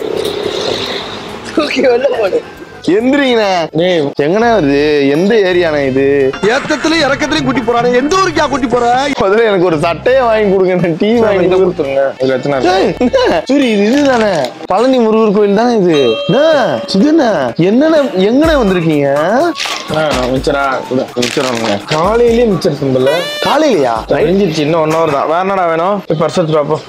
எந்திரிங்கண்ணே டேய் எங்கண்ணே வருது எந்த ஏரியாண்ணே இது ஏத்தத்திலயும் இறக்கத்திலயும் கூட்டி போறானே எந்த ஊருக்கா கூட்டி போற முதல்ல எனக்கு ஒரு சட்டையை வாங்கி கொடுங்க டீ வாங்கி கொடுத்துருங்க இது எத்தனை ஏய், என்ன? சரி இது இதுதானே பழனி முருகர் கோயில் தானே இது என்ன? இது என்ன என்னண்ணே எங்கண்ணே வந்திருக்கீங்க மிச்சரா மிச்சரம் காலையிலேயே மிச்சர் சிம்பிள் காலையிலயா தெரிஞ்சிருச்சு இன்னும் ஒன் ஹவர் தான் வேற என்னடா வேணும் போய் பர்ஸ் எடுத்து பார்ப்போம்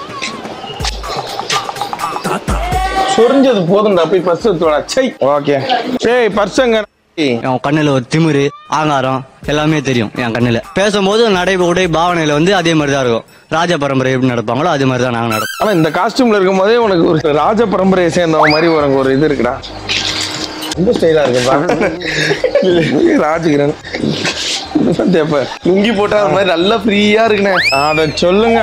சொரிஞ்சது போதும்டா போய் பர்ஸ் எடுத்து வாடா சை ஓகே ஏய் பர்ஸ் எங்க என் கண்ணுல ஒரு திமிரு ஆங்காரம் எல்லாமே தெரியும் என் கண்ணுல பேசும்போது நடை உடை பாவனையில வந்து அதே மாதிரி தான் இருக்கும் ராஜ பரம்பரை எப்படி நடப்பாங்களோ அதே மாதிரி தான் நாங்க நடப்போம் ஆனா இந்த காஸ்டியூம்ல இருக்கும் போதே உனக்கு ஒரு ராஜ பரம்பரையை சேர்ந்தவ மாதிரி உனக்கு ஒரு இது இருக்குடா ரொம்ப ஸ்டைலா இருக்குப்பா ராஜகிரண் சத்தியப்ப லுங்கி போட்டா அது மாதிரி நல்லா ஃப்ரீயா இருக்குண்ணே அத சொல்லுங்க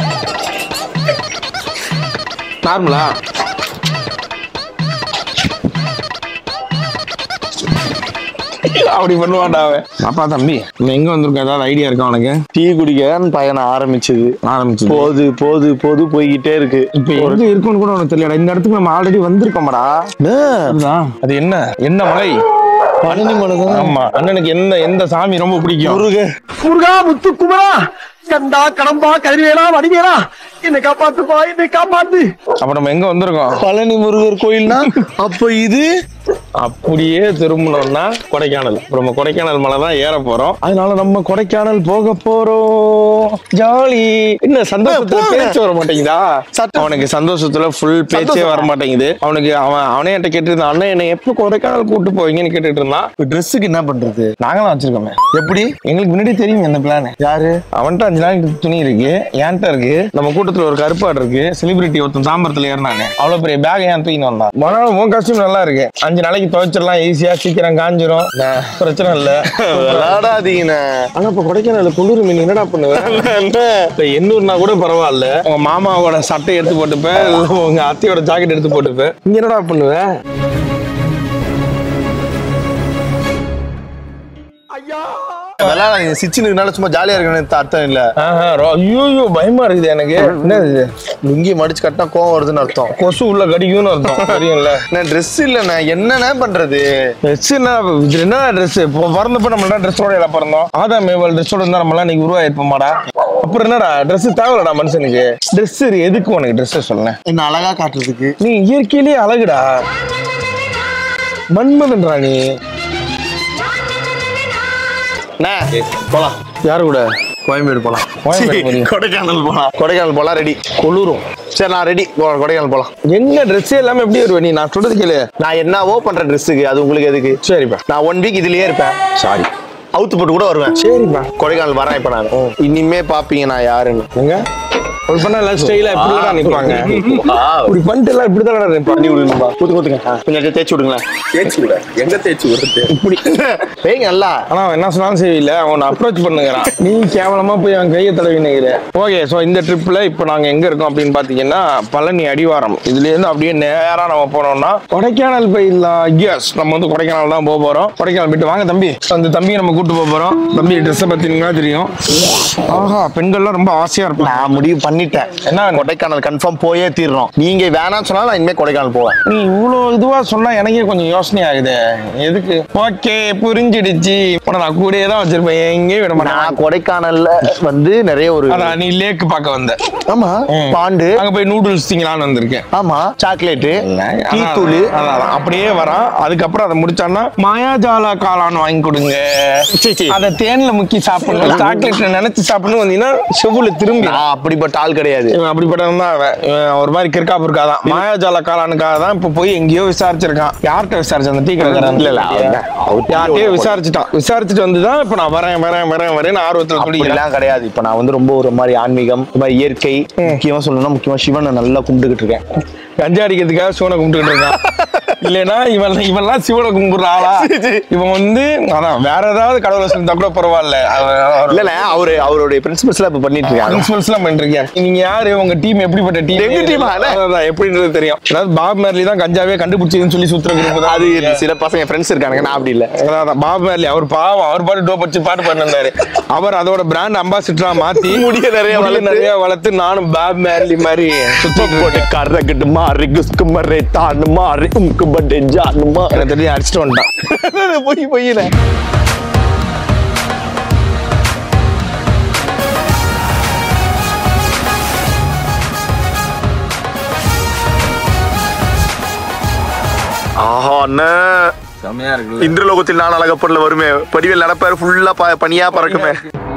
நார்மலா அப்படி பண்ணுவான்டா அவன் அப்பா தம்பி நம்ம எங்க வந்திருக்கோம் ஏதாவது ஐடியா இருக்கா உனக்கு டீ குடிக்க பயணம் ஆரம்பிச்சது ஆரம்பிச்சு போது போது போது போய்கிட்டே இருக்கு இப்ப எங்க இருக்குன்னு கூட உனக்கு தெரியல இந்த இடத்துக்கு நம்ம ஆல்ரெடி வந்திருக்கோம்டா அதுதான். அது என்ன என்ன மலை பழனி மலை தான் ஆமா அண்ணனுக்கு எந்த எந்த சாமி ரொம்ப பிடிக்கும் முருக முருகா முத்து குமரா கண்டா கடம்பா கதிரவேலா வடிவேலா என்னை காப்பாத்துப்பா என்னை காப்பாத்து அப்ப நம்ம எங்க வந்திருக்கோம் பழனி முருகர் கோயில்னா அப்ப இது அப்படியே திரும்பணும்னா கொடைக்கானல் இப்ப நம்ம கொடைக்கானல் மலை தான் ஏற போறோம் அதனால நம்ம கொடைக்கானல் போக போறோம் ஜாலி என்ன சந்தோஷத்துல போங்க. பேச்சு வர மாட்டேங்குதா அவனுக்கு சந்தோஷத்துல ஃபுல் பேச்சே சந்தோஷமா? வர மாட்டேங்குது அவனுக்கு அவன் அவனே என்கிட்ட கேட்டு இருந்தான் அண்ணன் என்னை எப்ப கொடைக்கானல் கூட்டு போவீங்கன்னு கேட்டுட்டு இருந்தான் ட்ரெஸ்ஸுக்கு என்ன பண்றது நாங்களாம் வச்சிருக்கோமே எப்படி எங்களுக்கு முன்னாடி தெரியும் இந்த பிளான் யாரு அவன்கிட்ட அஞ்சு நாளைக்கு துணி இருக்கு என்கிட்ட இருக்கு நம்ம கூட்டத்துல ஒரு கருப்பாடு இருக்கு செலிபிரிட்டி ஒருத்தன் தாம்பரத்துல ஏறினானே அவ்வளவு பெரிய பேக் ஏன் தூக்கின்னு வந்தான் மறுநாள் உன் காஸ்டியூம் நல்லா இருக்கு அஞ்சு நாளைக்கு துவைச்சிடலாம் ஈஸியா சீக்கிரம் காஞ்சிரும் பிரச்சனை இல்ல விளையாடாதீங்கண்ணே ஆனா இப்ப கொடைக்கானல் குளிர் மீன் என்னடா பண்ணுவேன் இப்ப எண்ணூர்னா கூட பரவாயில்ல உங்க மாமாவோட சட்டை எடுத்து போட்டுப்பேன் இல்ல உங்க அத்தையோட ஜாக்கெட் எடுத்து போட்டுப்பேன் இங்க என்னடா பண்ணுவேன் ஐயா அதெல்லாம் நீங்க சிச்சினுக்குனால சும்மா ஜாலியா இருக்கணும்னு அர்த்தம் இல்ல ஐயோ பயமா இருக்குது எனக்கு என்ன இது லுங்கி மடிச்சு கட்டினா கோவம் வருதுன்னு அர்த்தம் கொசு உள்ள கடிக்கும்னு அர்த்தம் தெரியும்ல நான் ட்ரெஸ் இல்லண்ணா என்னண்ணே பண்றது ட்ரெஸ் என்ன இது என்ன ட்ரெஸ் இப்போ பிறந்தப்ப நம்மள ட்ரெஸ்ஸோட எல்லாம் பிறந்தோம் ஆதாம் மேவல் ட்ரெஸ்ஸோட இருந்தா நம்மளாம் இன்னைக்கு உருவாயிருப்போமாடா அப்புறம் என்னடா ட்ரெஸ் தேவையில்லடா மனுஷனுக்கு ட்ரெஸ் எதுக்கு உனக்கு ட்ரெஸ் சொல்லேன் என்ன அழகா காட்டுறதுக்கு நீ இயற்கையிலேயே அழகுடா மன்மதன்டா நீ அண்ணே, போலாம் யாரு கூட கோயம்பேடு போலாம் கோயம்பேடு போறியா? கொடைக்கானல் போலாம் கொடைக்கானல் போலாம் ரெடி குளிரும் சரி நான் ரெடி கொடைக்கானல் போலாம் எங்க ட்ரெஸ் எல்லாமே எப்படி வருவ நீ நான் சொல்றது கேளு நான் என்னவோ பண்றேன் ட்ரெஸ்ஸுக்கு அது உங்களுக்கு எதுக்கு சரிப்பா நான் ஒன் வீக் இதுலயே இருப்பேன் சாரி அவுத்து போட்டு கூட வருவேன் சரிப்பா கொடைக்கானல் வரேன் இப்ப நான் இனிமே பாப்பீங்க நான் யாருன்னு எங்க ஒரு பண்ண எல்லாம் ஸ்டைலா இப்படிலடா நிப்பாங்க இப்படி பண்ணிட்டு எல்லாம் இப்படிதான் நிப்பாங்க விடுங்கப்பா குத்து குத்துங்க கொஞ்சம் தேய்ச்சி விடுங்களேன் தேய்ச்சி விட எங்க தேய்ச்சி விடுறது இப்படி பேய்ங்க நல்லா ஆனா அவன் என்ன சொன்னாலும் சரியில்லை அவன் அப்ரோச் பண்ணுங்கிறான் நீ கேவலமா போய் அவன் கையை தடவி நிக்கிற ஓகே ஸோ இந்த ட்ரிப்ல இப்போ நாங்க எங்க இருக்கோம் அப்படின்னு பாத்தீங்கன்னா பழனி அடிவாரம் இதுல இருந்து அப்படியே நேரா நம்ம போனோம்னா கொடைக்கானல் போயிடலாம் எஸ் நம்ம வந்து கொடைக்கானல் தான் போக போறோம் கொடைக்கானல் போயிட்டு வாங்க தம்பி அந்த தம்பியை நம்ம கூட்டு போக போறோம் தம்பி ட்ரெஸ்ஸை பார்த்தீங்கன்னா தெரியும் ஆஹா பெண்கள்லாம் ரொம்ப ஆசையா இருப்பாங்க நான் முடிவு பண்ணிட்டேன் என்ன கொடைக்கானல் கன்ஃபார்ம் போயே தீரணும் நீங்க வேணாம்னு சொன்னா நான் இனிமே கொடைக்கானல் போவேன் நீ இவ்வளோ இதுவா சொன்னா எனக்கே கொஞ்சம் யோசனை ஆகுது எதுக்கு ஓகே புரிஞ்சிடுச்சு உன்னை நான் கூடயே தான் வச்சிருப்பேன் எங்கேயும் விட மாட்டேன் நான் கொடைக்கானல்ல வந்து நிறைய ஒரு அதான் நீ லேக் பார்க்க வந்த ஆமா ம். பாண்டு அங்க போய் நூடுல்ஸ் திங்கலான்னு வந்திருக்கேன் ஆமா சாக்லேட்டு டீ அதான், தூள் அதான், அதான். அப்படியே வரான் அதுக்கப்புறம் அதை முடிச்சான்னா மாயாஜால காளான் வாங்கி கொடுங்க சீ, சீ. அதை தேன்ல முக்கி சாப்பிடணும் சாக்லேட்ல நினைச்சு சாப்பிடணும் வந்தீங்கன்னா செவுல திரும்பி நான் அப்படிப்பட்ட ஆள் கிடையாது இவன் அப்படிப்பட்டவன் தான் அவன் இவன் ஒரு மாதிரி கிறுக்கா பொறுக்காதான் மாயாஜால காளானுக்காக தான் இப்ப போய் எங்கேயோ விசாரிச்சிருக்கான் யார்கிட்ட விசாரிச்சு அந்த டீ கடைக்காரன் இல்ல, இல்ல, அவன் தான். அவர் டீ யார்கிட்டயோ ஒண்ணு விசாரிச்சுட்டான் விசாரிச்சுட்டு வந்து தான் இப்ப நான் வரேன் வரேன் வரேன் வரேன் ஆர்வத்துல துடிக்கிறேன் அப்படிலாம் கிடையாது இப்ப நான் வந்து ரொம்ப ஒரு மாதிரி ஆன்மீகம் இந்த மாதிரி இயற்கை முக்கியமா சொல்லணும்னா முக்கியமா சிவனை நல்லா கும்பிட்டுக்கிட்டு இருக்கேன் கஞ்சா அடிக்கிறதுக்காக சிவனை கும்பிட்டுக்கிட்டு இருக்கான் இல்லைன்னா இவன் இவன்லாம் சிவனை கும்பிடுற ஆளா இவன் வந்து அதான் வேற ஏதாவது கடவுளை சொல்லிருந்தா கூட பரவாயில்ல இல்ல அவரு அவருடைய பிரின்சிபல்ஸ்லாம் இப்ப பண்ணிட்டு இருக்காங்க பிரின்சிபல்ஸ் எல்லாம் பண்ணிருக்கேன் நீங்க யாரு உங்க டீம் எப்படிப்பட்ட டீம் எங்க team ஆ? அதான் எப்படின்றது தெரியும் அதாவது பாப் மேர்லி தான் கஞ்சாவே கண்டுபிடிச்சதுன்னு சொல்லி சுத்துற குரூப் தான் அது சில பசங்க ஃப்ரெண்ட்ஸ் இருக்கானுங்க நான் அப்படி இல்ல அதான், அதான், பாப் மேர்லி அவர் பாவம் அவர் பாட்டு டோப் அடிச்சு பாட்டு பண்ணிருந்தாரு அவர் அதோட பிராண்ட் அம்பாசிடரா மாத்தி முடிய நிறைய முடிய வளர்த்து. நிறைய வளர்த்து நானும் பாப் மேர்லி மாதிரி சுத்திட்டு போட்டு கரகட்டு மாறி குஸ்கு மறை தானு மாறி உம்கு பட்டே ஜானு மாறி எனக்கு தெரிஞ்சு அடிச்சுட்டு வந்துட்டான் போய் போயில ஆஹா அண்ணா செம்மையா இருக்கு இந்திரலோகத்தில் நான் அழகப்படல வருமே படிவில் நடப்பாரு ஃபுல்லா பனியா பறக்குமே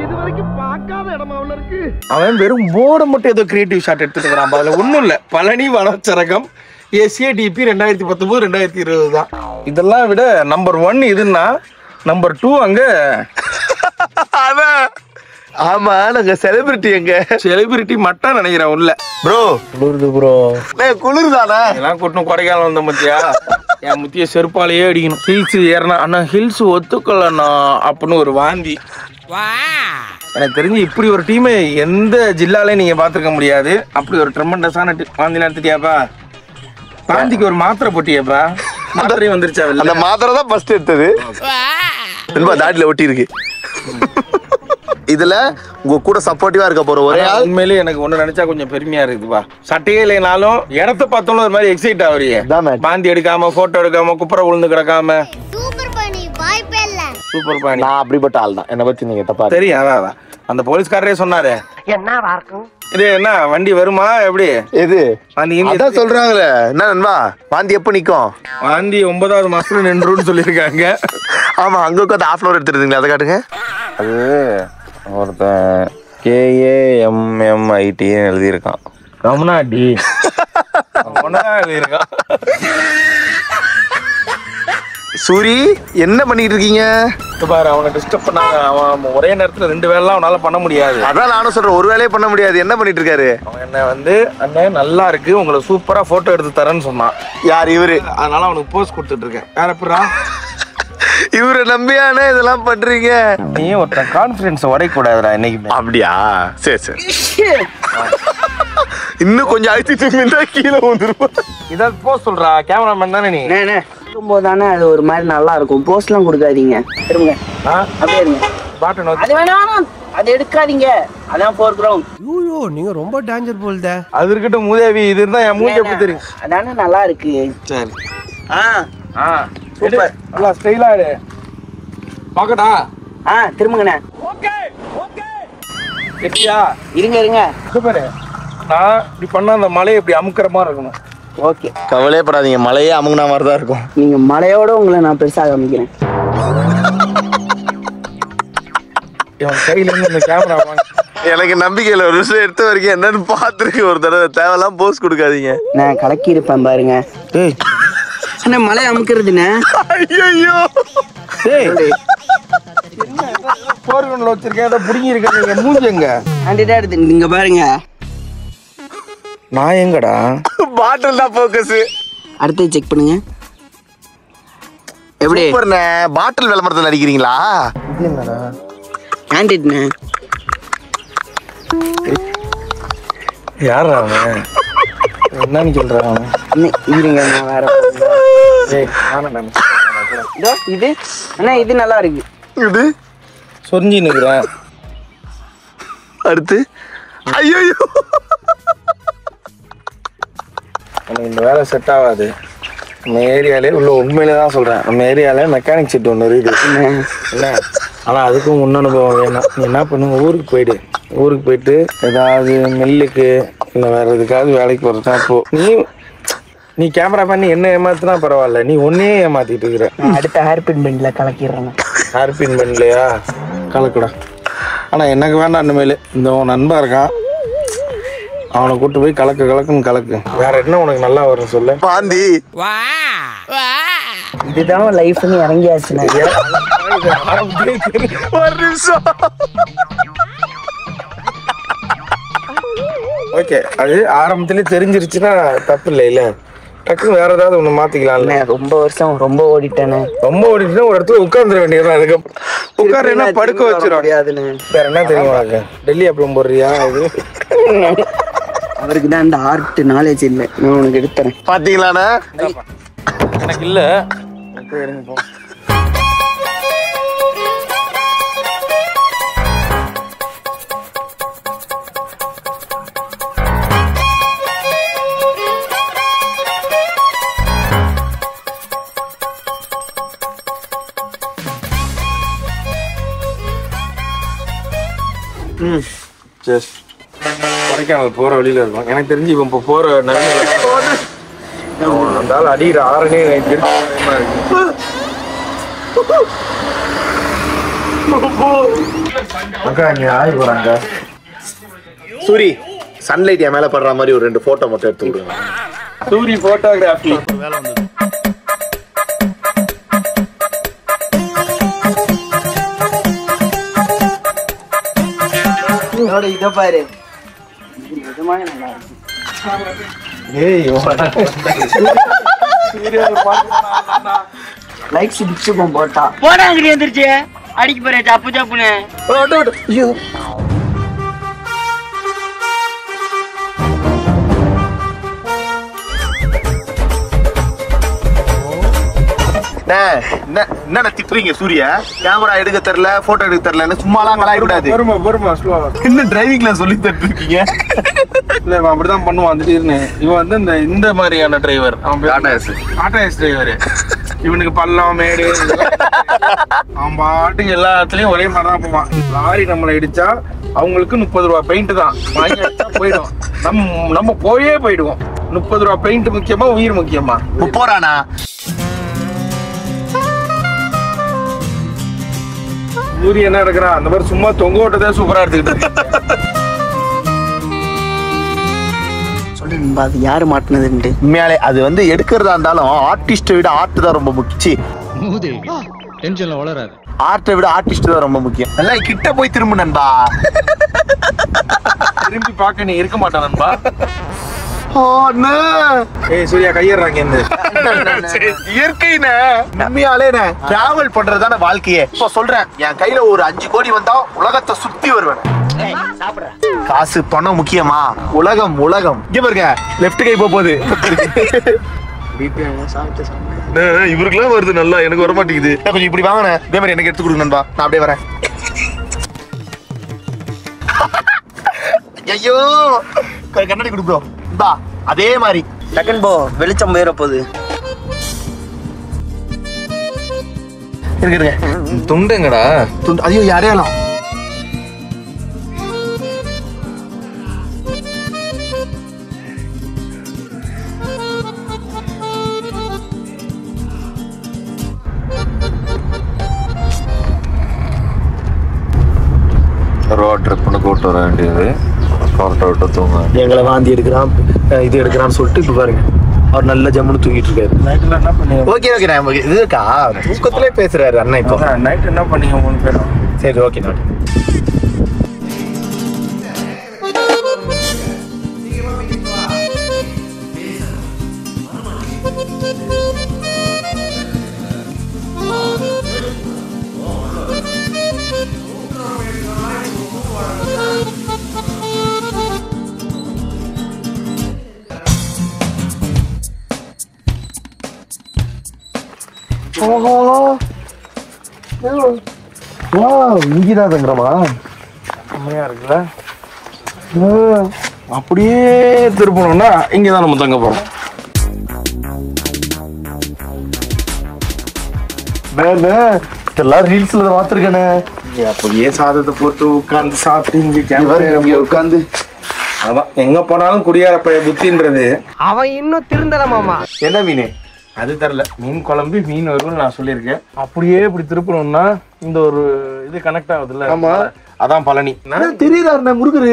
அவன் வெறும் போர்டை மட்டும் ஏதோ கிரியேட்டிவ் ஷாட் எடுத்துட்டு இருக்கிறான் அதுல ஒண்ணும் இல்ல பழனி வனச்சரகம் ஏசிஏடிபி ரெண்டாயிரத்தி பத்தொன்பது ரெண்டாயிரத்தி இருபது தான் இதெல்லாம் விட நம்பர் ஒன் இதுன்னா நம்பர் டூ அங்க அதான் ஆமா நாங்க செலிபிரிட்டி எங்க செலிபிரிட்டி மட்டும் நினைக்கிறேன் உள்ள ப்ரோ குளிருது ப்ரோ குளிர் தானே எல்லாம் கூட்டணும் கொடைக்கானல் வந்த மத்தியா என் முத்திய செருப்பாலேயே அடிக்கணும் ஹில்ஸ் ஏறினா அண்ணா ஹில்ஸ் ஒத்துக்கலண்ணா அப்படின்னு ஒரு வாந்தி எனக்கு தெரிஞ்சு இப்படி ஒரு டீமை எந்த ஜில்லாலையும் நீங்க பாத்துருக்க முடியாது அப்படி ஒரு ட்ரெமண்டஸான வாந்தி எடுத்துட்டியாப்பா வாந்திக்கு ஒரு மாத்திரை போட்டியாப்பா மாத்திரையும் வந்துருச்சா அந்த வெளில மாத்திரை தான் ஃபர்ஸ்ட் எடுத்தது நண்பா தாடியில ஒட்டி இருக்கு இதுல உங்க கூட சப்போர்ட்டிவா இருக்க போற ஒரே ஆனா ஆள் உண்மையிலேயே எனக்கு ஒண்ணு நினைச்சா கொஞ்சம் பெருமையா இருக்குப்பா சட்டையே இல்லைனாலும் இடத்த பார்த்தோம்னு ஒரு மாதிரி எக்ஸைட் ஆகுறீங்க அதான் match. பாந்தி எடுக்காம போட்டோ எடுக்காம குப்புற விழுந்து கிடக்காம சூப்பர் பண்ணி வாய்ப்பே இல்ல சூப்பர் பாணி நான் அப்படிப்பட்ட ஆள் தான் என்னை பத்தி நீங்க தப்பா தெரியும் அதான் அதான் அந்த போலீஸ்காரரே சொன்னாரு என்னவா இருக்கும் இது என்ன வண்டி வருமா எப்படி எது வாந்தி அதான் சொல்றாங்களே என்ன நண்பா வாந்தி எப்ப நிக்கும் வாந்தி ஒன்பதாவது மாசத்துல நின்றுன்னு சொல்லியிருக்காங்க ஆமா அங்க உட்காந்து ஆஃப் ஃப்ளோர் எடுத்துருந்தீங்களா அதை காட்டுங்க அது ஒருத்தன் கேஏஎம்எம்ஐடின்னு எழுதியிருக்கான் ரமணாடி எழுதியிருக்கான் சூரி என்ன பண்ணிட்டு இருக்கீங்க இப்ப பாரு அவனை டிஸ்டர்ப் பண்ணாங்க அவன் ஒரே நேரத்துல ரெண்டு வேலைலாம் அவனால பண்ண முடியாது அதான் நானும் சொல்றேன் ஒரு வேலையே பண்ண முடியாது என்ன பண்ணிட்டு இருக்காரு அவன் என்ன வந்து அண்ணன் நல்லா இருக்கு உங்களை சூப்பரா போட்டோ எடுத்து தரேன்னு சொன்னான் யார் இவரு அதனால அவனுக்கு போஸ்ட் கொடுத்துட்டு இருக்கேன் வேற எப்படா இவரை நம்பியானே இதெல்லாம் பண்றீங்க நீ ஒருத்தன் கான்பிடன்ஸ் உடைக்கூடாதுடா என்னைக்குமே அப்படியா சரி சரி இன்னும் கொஞ்சம் அழுத்திட்டு இருந்தா கீழே வந்துருப்பா இதை போஸ்ட் சொல்றா கேமராமேன் தானே நீ போது தானே அது ஒரு மாதிரி நல்லா இருக்கும் போஸ்ட்லாம் கொடுக்காதீங்க இருங்க ஆ? அப்படியே இருங்க பாட்டன் அது வேணாம் அது எடுக்காதீங்க அதான் ஃபோர் கிரவுண்ட் ஐயோ நீங்க ரொம்ப டேஞ்சர் போல்த அது இருக்கட்டும் மூதேவி இது இருந்தா என் மூஞ்சி எப்படி தெரியும் அதானே நல்லா இருக்கு சரி ஆ ஆ சூப்பர் நல்லா ஸ்டைலா இரு பாக்கட்டா ஆ திரும்புங்கண்ணே கெட்டியா இருங்க இருங்க சூப்பர் நான் இப்படி பண்ணா அந்த மலையை இப்படி அமுக்கிற மாதிரி இருக்கணும் ஓகே கவலையே படாதீங்க மழையே அமுங்கின மாதிரி தான் இருக்கும் நீங்க மலையோட உங்களை நான் பெருசா காமிக்கிறேன் இவன் கையில இருந்து இந்த கேமரா வாங்க எனக்கு நம்பிக்கை இல்லை ஒரு விஷயம் எடுத்த வரைக்கும் என்னன்னு பார்த்துருக்கு ஒரு தடவை தேவையெல்லாம் போஸ் கொடுக்காதீங்க நான் கலக்கி இருப்பேன் பாருங்க டேய் அண்ணா மலை அமுக்கிறதுண்ணே ஐயோ டேய் போர் கண்ணில் வச்சிருக்கேன் ஏதோ புடுங்கி இருக்கேன் நீங்க மூஞ்சி எங்க ஆண்டிடா எடுத்து நீங்க பாருங்க நான் எங்கடா பாட்டில் தான் ஃபோக்கஸ் அடுத்து செக் பண்ணுங்க எப்படி சூப்பர்ண்ணே பாட்டில் விளம்பரத்தில் நடிக்கிறீங்களா கேண்டிட்ண்ணே யாரா அவன் என்னன்னு சொல்றான் அவன் அண்ணே, இருங்க நான் வேற டேய் நானும் இதோ இது அண்ணா இது நல்லா இருக்கு இது சொரிஞ்சி நிற்கிறேன் அடுத்து ஐயோ எனக்கு இந்த வேலை செட் ஆகாது நம்ம ஏரியாலே உள்ள உண்மையிலே தான் சொல்கிறேன் நம்ம ஏரியால மெக்கானிக் செட் ஒன்று இருக்குது என்ன ஆனால் அதுக்கும் முன் அனுபவம் வேணும் நீ என்ன பண்ணுங்க ஊருக்கு போயிடு ஊருக்கு போயிட்டு ஏதாவது நெல்லுக்கு இல்லை வேற எதுக்காவது வேலைக்கு போகிறது தான் இப்போ நீ நீ கேமரா பண்ணி என்ன ஏமாத்துனா பரவாயில்ல நீ ஒன்னே ஏமாத்திட்டு இருக்கிற நான் அடுத்த ஹேர் பின் பெண்ட்ல கலக்கிடுறேன் ஹேர்பின் பண்ணலையா கலக்குடா ஆனால் எனக்கு வேண்டாம் இனிமேல் இந்த உன் நண்பா இருக்கான் அவனை கூட்டு போய் கலக்கு கலக்குன்னு கலக்கு வேற என்ன உனக்கு நல்லா வரும் சொல்லு பாந்தி இதுதான் லைஃப்னு இறங்கியாச்சுண்ணே ஒரு நிமிஷம் ஓகே அது ஆரம்பத்திலே தெரிஞ்சிருச்சுன்னா தப்பு இல்லைல்ல டக்குன்னு வேற ஏதாவது ஒன்று மாத்திக்கலாம்ல அண்ணே, ரொம்ப வருஷம் ரொம்ப ஓடிட்டேனே ரொம்ப ஓடிட்டுனா ஒரு இடத்துல உட்காந்துட வேண்டியதுதான் அதுக்கப்புறம் உட்கார என்ன படுக்க வச்சிரும் முடியாதுண்ணே வேற என்ன தெரியுமா உனக்கு டெல்லி அப்பளம் போடுறியா இது அவருக்கு தான் அந்த ஆர்ட் நாலேஜ் இல்லை நான் உனக்கு எடுத்துறேன் பாத்தீங்களாண்ணே எனக்கு இல்ல போய் இறங்கி போ ம் ஜஸ்ட் கொடைக்கானல் போற வழியில இருக்கும் எனக்கு தெரிஞ்சு இவன் இப்போ போற நவீன அந்த ஆள் அடிக்கிற ஆறனே எனக்கு தெரிஞ்சு பயமா இருக்கு. அக்கா இங்க ஆய் போறாங்க சூரி சன்லைட் என் மேல படுற மாதிரி ஒரு ரெண்டு போட்டோ மட்டும் எடுத்து விடுங்க சூரி போட்டோகிராஃபி இதோட இதை பாரு இது நிஜமாக நல்லா இருக்கு ஏய் லைக்ஸ் பிடிச்சுப்போம் போட்டா போடாங்கடி வந்துருச்சு அடிக்க போறேன் சப்பு சப்புன்னு ஐயோ அண்ணே, என்ன என்னண்ணே திட்டுறீங்க சூரிய கேமரா எடுக்க தெரியல போட்டோ எடுக்க தெரியலன்னு சும்மாலாம் கலாய கூடாது பொறுமா பொறுமா ஸ்லோ என்ன டிரைவிங்ல சொல்லி தட்டு இருக்கீங்க இல்ல இவன் அப்படிதான் பண்ணுவான் திடீர்னு இவன் வந்து இந்த இந்த மாதிரியான டிரைவர் அவன் பேர் Tata Ace. Tata Ace driver இவனுக்கு பள்ளம் மேடு இதெல்லாம் அவன் பாட்டுக்கு எல்லா இடத்துலயும் ஒரே மாதிரி தான் போவான் லாரி நம்மளை இடிச்சா அவங்களுக்கு முப்பது ரூபா பெயிண்ட் தான் வாங்கி அடிச்சா போயிடும் நம்ம நம்ம போயே போயிடுவோம் முப்பது ரூபா பெயிண்ட் முக்கியமா உயிர் முக்கியமா போறானா ஊரி என்ன எடுக்கிறான் அந்த மாதிரி சும்மா தொங்க ஓட்டதே சூப்பரா எடுத்துக்கிட்டு சொல்லு நண்பா அது யாரு மாட்டினதுன்ட்டு உண்மையாலே அது வந்து எடுக்கிறதா இருந்தாலும் ஆர்டிஸ்ட்டை விட ஆர்ட் தான் ரொம்ப முக்கியம் டென்ஷன்ல வளராது ஆர்ட்டை விட ஆர்டிஸ்ட் தான் ரொம்ப முக்கியம் எல்லாம் கிட்ட போய் திரும்ப நண்பா திரும்பி பார்க்க நீ இருக்க மாட்டான் நண்பா ஓ, அண்ணே. ஏய் சூர்யா கையறாங்க இந்த இயற்கைண்ணே உண்மையாலேண்ணே டிராவல் பண்றதுதானே வாழ்க்கையே இப்ப சொல்றேன் என் கையில ஒரு அஞ்சு கோடி வந்தா உலகத்தை சுத்தி வருவேன் காசு பணம் முக்கியமா உலகம் உலகம் இங்க பாருங்க லெஃப்ட் கை போக போகுது அண்ணே, இவருக்கெல்லாம் வருது நல்லா எனக்கு வர மாட்டேங்குது நான் கொஞ்சம் இப்படி வாங்கினேன் இதே மாதிரி எனக்கு எடுத்து கொடுங்க நண்பா நான் அப்படியே வரேன் ஐயோ க- கண்ணாடி கொடு ப்ரோ இந்தா அதே மாதிரி செகண்ட் போ வெளிச்சம் போயிட போகுது இருக்கு இருங்க துண்டுங்கடா துண்டு ஐயோ யாரையாலும் ரோட் ட்ரிப்னு கூட்டு வர வேண்டியது கொரட்டை விட்டு தூங்க எங்களை வாந்தி எடுக்கிறான் அஹ் இது எடுக்கிறான்னு சொல்லிட்டு இப்ப பாருங்க அவர் நல்ல ஜம்முன்னு தூங்கிட்டு இருக்காரு நைட்டில் என்ன பண்ணீங்க ஓகே ஓகே நான் okay. இது இருக்கா தூக்கத்திலே பேசுறாரு அண்ணன் இப்போ நைட் என்ன பண்ணீங்க மூணு பேரும் சரி ஓகே நான் ஓஹோ வா இங்கதான் தங்குறமா செம்மையா இருக்குல்ல அப்படியே திருப்பணும்னா இங்கே தான் நம்ம தங்க போகிறோம் இதெல்லாம் ரீல்ஸ்ல பாத்துருக்கேனே அப்படியே சாதத்தை போட்டு உட்காந்து சாப்பிட்டு இங்கே இங்க உட்காந்து அதான் எங்க போனாலும் குடியார பைய புத்தின்றது அவன் இன்னும் திருந்தல மாமா என்ன மீன் அது தெரில மீன் குழம்பு மீன் வரும்னு நான் சொல்லியிருக்கேன் அப்படியே இப்படி திருப்பணும்னா இந்த ஒரு இது கனெக்ட் ஆகுதுல்ல ஆமா. அதான் பழனி தெரியல முருகரு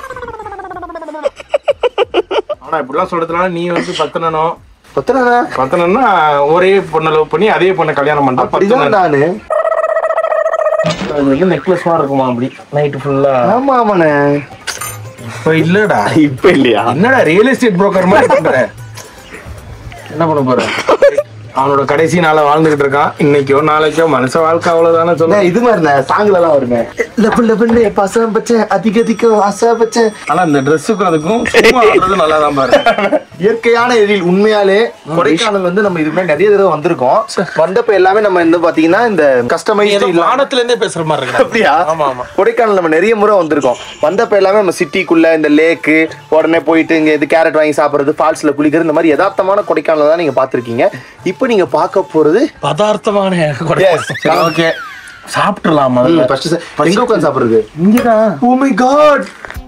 ஆனா இப்படிலாம் சொல்றதுனால நீ வந்து பத்தனனும் பத்தனா பத்தனம்னா ஒரே பொண்ணை லவ் பண்ணி அதே பொண்ணை கல்யாணம் பண்ற அப்படிதான் பத்தனன் நானு அது வந்து நெக்லஸ் மாதிரி இருக்குமா அப்படி நைட்டு ஃபுல்லா ஆமா ஆமாண்ணே இப்ப இல்லடா இப்ப இல்லையா என்னடா ரியல் எஸ்டேட் புரோக்கர் மாதிரி பண்ற என்ன பண்ண போற அவனோட கடைசி நாளை வாழ்ந்துகிட்டு இருக்கான் இன்னைக்கோ நாளைக்கோ மனுஷ வாழ்க்கை அவ்வளவுதானே சொல்ல இது மாதிரி சாங்ல எல்லாம் வருமே லெப்பு லெப்புன்னு பசம் பச்சை அதிக அதிகம் ஆசை பச்சை ஆனா இந்த ட்ரெஸ்ஸுக்கும் அதுக்கும் சும்மா ஆடுறது நல்லா தான் பாரு இயற்கையான எழில் உண்மையாலே கொடைக்கானல் வந்து நம்ம இதுக்கு முன்னாடி நிறைய தடவை வந்திருக்கோம் வந்தப்ப எல்லாமே நம்ம வந்து பாத்தீங்கன்னா இந்த கஸ்டமைஸ்டு இல்ல வானத்துல இருந்தே பேசுற மாதிரி இருக்கு அப்படியா ஆமா ஆமா கொடைக்கானல் நம்ம நிறைய முறை வந்திருக்கோம் வந்தப்ப எல்லாமே நம்ம சிட்டிக்குள்ள இந்த லேக்கு உடனே போயிட்டு இங்க இது கேரட் வாங்கி சாப்பிடுறது ஃபால்ஸ்ல குளிக்கிறது இந்த மாதிரி யதார்த்தமான கொடைக்கானல் தான் நீங்க பாத்திருக்கீங்க இப்போ நீங்க பார்க்க போறது பதார்த்தமான Yes. ஓகே சாப்பிட்டுலாம் முதல்ல ஃபர்ஸ்ட் எங்க உட்காந்து சாப்பிடுறது இங்கதான் ஓ மை காட்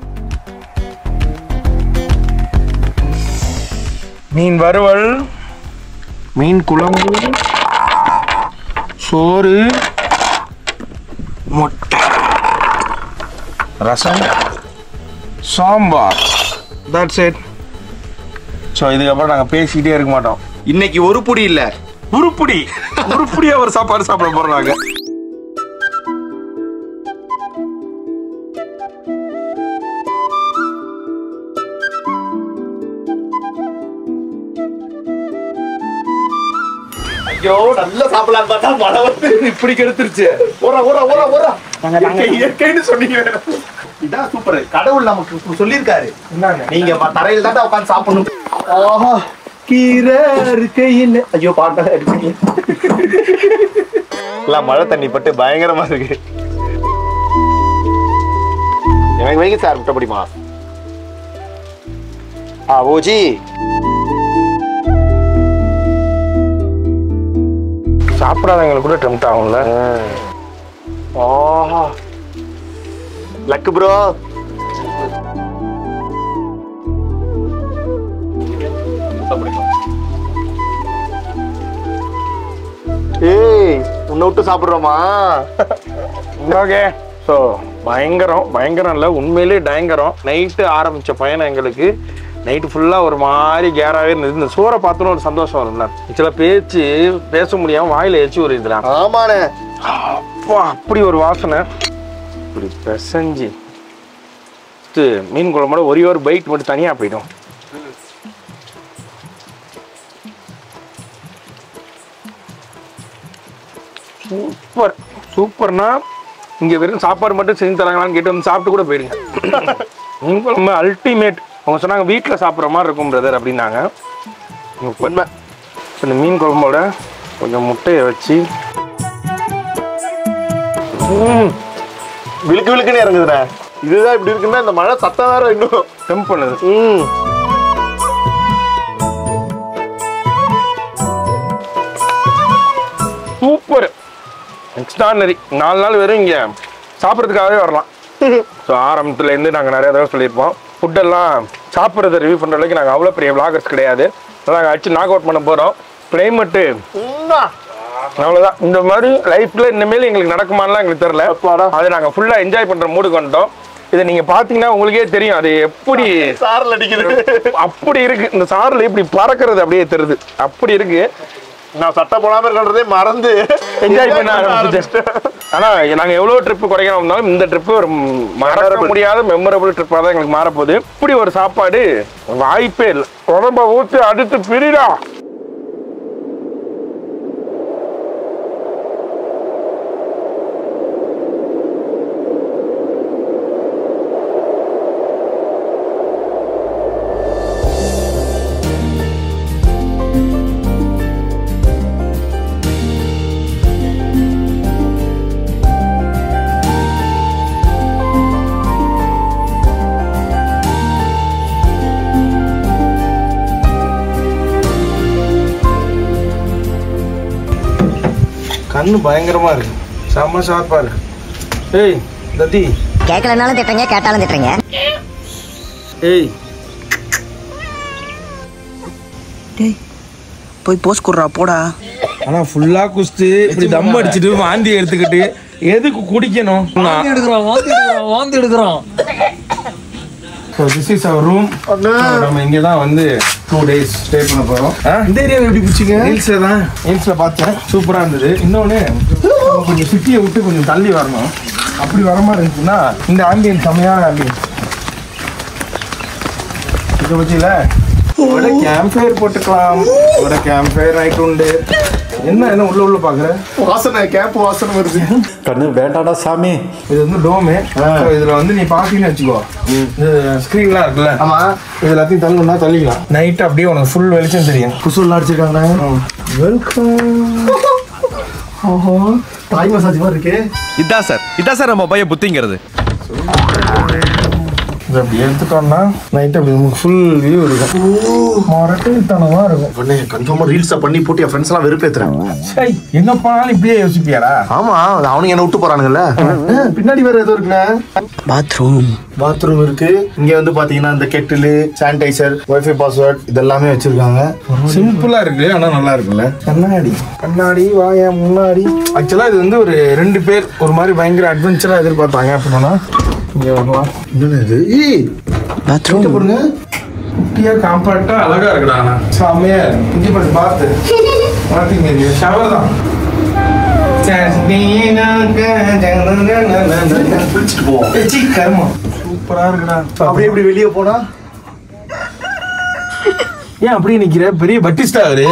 மீன் வறுவல் மீன் குழம்பு சோறு முட்டை rasam sambar that's it so இதுக்கப்புறம் நாங்கள் பேசிக்கிட்டே இருக்க மாட்டோம் இன்னைக்கு ஒரு புடி இல்ல உருப்படி உருப்படியா ஒரு சாப்பாடு சாப்பிட போறோம் நாங்க ஐயோ நல்லா சாப்பிடலாம் பார்த்தா மழை வந்து இப்படி கெடுத்துருச்சு ஓரா ஓரா ஓரா ஓரா இயற்கை, இயற்கைன்னு சொன்னீங்க இதான் சூப்பர் கடவுள் நமக்கு சொல்லியிருக்காரு நீங்க ம- தரையில தான் உட்காந்து சாப்பிடணும் ஆஹா கீரை இருக்கையில் ஐயோ பாட்டா எடுக்கீங்க இல்ல மழை தண்ணி பட்டு பயங்கரமா இருக்கு எனக்கு வைங்க சார் முட்டை பிடிமா ஆ ஓஜி சாப்பிடாதவங்களுக்கு கூட டெம்ட் ஆகும்ல ஆஹா லக்கு ப்ரோ ஏய் உன்னை விட்டு சாப்பிடுறோமா ஓகே ஸோ பயங்கரம் பயங்கரம் இல்லை உண்மையிலே பயங்கரம் நைட்டு ஆரம்பித்த பயணம் எங்களுக்கு நைட்டு ஃபுல்லாக ஒரு மாதிரி கேராகவே இருந்தது இந்த சோறை பார்த்தோன்னு ஒரு சந்தோஷம் வரும்ல சில பேச்சு பேச முடியாமல் வாயில் ஏச்சு ஒரு இதுல ஆமாண்ணே அப்பா அப்படி ஒரு வாசனை இப்படி பிசைஞ்சு ஃபஸ்ட்டு மீன் குழம்போட ஒரே ஒரு பைட் மட்டும் தனியாக போயிடும் சூப்பர் சூப்பர்னா இங்கே வெறும் சாப்பாடு மட்டும் செஞ்சு தராங்களான்னு கேட்டு வந்து சாப்பிட்டு கூட போயிடுங்க மீன் குழம்பு அல்டிமேட் அவங்க சொன்னாங்க வீட்டில் சாப்பிட்ற மாதிரி இருக்கும் பிரதர் அப்படின்னாங்க உண்மை இந்த மீன் குழம்போட கொஞ்சம் முட்டையை வச்சு ம். விழுக்கு விழுக்குன்னு இறங்குதுண்ணே இதுதான் இப்படி இருக்குன்னா இந்த மழை சத்தம் வேற இன்னும் டெம்ப் பண்ணுது ம் சூப்பர் எக்ஸ்ட்ரானரி நாலு நாள் வெறும் இங்கே சாப்பிட்றதுக்காகவே வரலாம் ஸோ ஆரம்பத்துலேருந்து நாங்கள் நிறைய தடவை சொல்லியிருப்போம் ஃபுட்டெல்லாம் சாப்பிட்றத ரிவ்யூ பண்ணுற அளவுக்கு நாங்கள் அவ்வளோ பெரிய vloggers கிடையாது நாங்கள் அடிச்சு நாக் அவுட் பண்ண போகிறோம் கிளைமேட்டு அவ்வளோதான் இந்த மாதிரி லைஃப்பில் இனிமேல் எங்களுக்கு நடக்குமான்லாம் எங்களுக்கு தெரில அதை நாங்கள் ஃபுல்லாக என்ஜாய் பண்ணுற மூடுக்கு வந்துட்டோம் இதை நீங்கள் பார்த்தீங்கன்னா உங்களுக்கே தெரியும் அது எப்படி சாரல் அடிக்குது அப்படி இருக்கு இந்த சாரில் இப்படி பறக்கிறது அப்படியே தெரியுது அப்படி இருக்கு நான் சட்டை போடாம இருக்கிறதே மறந்து என்ஜாய் பண்ண ஆரம்பிச்சிட்டேன் ஆனா நாங்க எவ்வளவு ட்ரிப் குறைக்கணும் இருந்தாலும் இந்த ட்ரிப் ஒரு மறக்க முடியாத மெமரபிள் ட்ரிப்பா தான் எங்களுக்கு மாறப்போகுது இப்படி ஒரு சாப்பாடு வாய்ப்பே இல்லை உடம்ப ஊத்து அடுத்து பிரிடா கண்ணு பயங்கரமா இருக்கு செம்ம ஷார்ப்பா இருக்கு ஏய் தத்தி கேட்கலனாலும் திட்டுறீங்க கேட்டாலும் திட்டுறீங்க ஏய் போய் போஸ்ட் குடுறா போடா ஆனா ஃபுல்லா குஸ்து இப்படி தம் அடிச்சிட்டு வாந்தி எடுத்துக்கிட்டு எதுக்கு குடிக்கணும் வாந்தி எடுக்கிறோம் வாந்தி எடுக்கிறோம் வாந்தி எடுக்கிறோம் so this is our room நம்ம இங்கே தான் வந்து டூ டேஸ் ஸ்டே பண்ண போகிறோம் இந்த ஏரியா எப்படி பிடிச்சிங்க ஹில்ஸில் தான் ஹில்ஸில் பார்த்தேன் சூப்பராக இருந்தது இன்னொன்று கொஞ்சம் சிட்டியை விட்டு கொஞ்சம் தள்ளி வரணும் அப்படி வர மாதிரி இருந்துச்சுன்னா இந்த ஆம்பியன் செம்மையான ஆம்பியன் இதை பற்றியில ஒரு கேம்ப் ஃபயர் போட்டுக்கலாம் ஒரு கேம்ப் ஃபயர் நைட் உண்டு என்ன என்ன உள்ள உள்ள பாக்குற வாசனை கேப் வாசனை வருது கண்ணு வேண்டாடா சாமி இது வந்து டோமு இதுல வந்து நீ பாத்தீங்கன்னு வச்சுக்கோ இது ஸ்கிரீன்லாம் இருக்குல்ல ஆமா இது எல்லாத்தையும் தள்ளணும்னா தள்ளிக்கலாம் நைட் அப்படியே உனக்கு ஃபுல் வெளிச்சம் தெரியும் குசுல்லாம் அடிச்சிருக்காங்க வெல்கம் ஓஹோ தாய் மசாஜ் மாதிரி இருக்கு இதான் சார் இதான் சார் நம்ம பையன் புத்திங்கிறது இது அப்படி எடுத்துட்டோம்னா நைட் அப்படி ஃபுல் வியூ இருக்கும் மரட்டுத்தனமா இருக்கும் பண்ணு கன்ஃபார்மா ரீல்ஸை பண்ணி போட்டு என் ஃப்ரெண்ட்ஸ் எல்லாம் வெறுப்பேத்துறேன் சை என்ன பண்ணாலும் இப்படியே யோசிப்பியாடா ஆமா அவனுங்க என்ன விட்டு போறானுங்கல்ல பின்னாடி வேற ஏதோ இருக்குண்ணே பாத்ரூம் பாத்ரூம் இருக்கு இங்க வந்து பாத்தீங்கன்னா இந்த கெட்டில் சானிடைசர் வைஃபை பாஸ்வேர்ட் இதெல்லாமே வச்சிருக்காங்க சிம்பிளா இருக்கு ஆனா நல்லா இருக்குல்ல கண்ணாடி கண்ணாடி வாய முன்னாடி ஆக்சுவலா இது வந்து ஒரு ரெண்டு பேர் ஒரு மாதிரி பயங்கர அட்வென்ச்சரா எதிர்பார்த்தாங்க அப்படின்னா இங்க வரலாம் என்னது இது ஏய் பாத்ரூம் பாருங்க குட்டியா காம்பாக்டா அழகா இருக்குடா ஆனா செம்மையா இருக்கு இங்க பாரு பாத்து பாத்தீங்க இது ஷவர் தான் சூப்பரா இருக்குடா அப்படியே இப்படி வெளியே போனா ஏன் அப்படியே நிக்கிற பெரிய பட்டிஸ்டா அவரு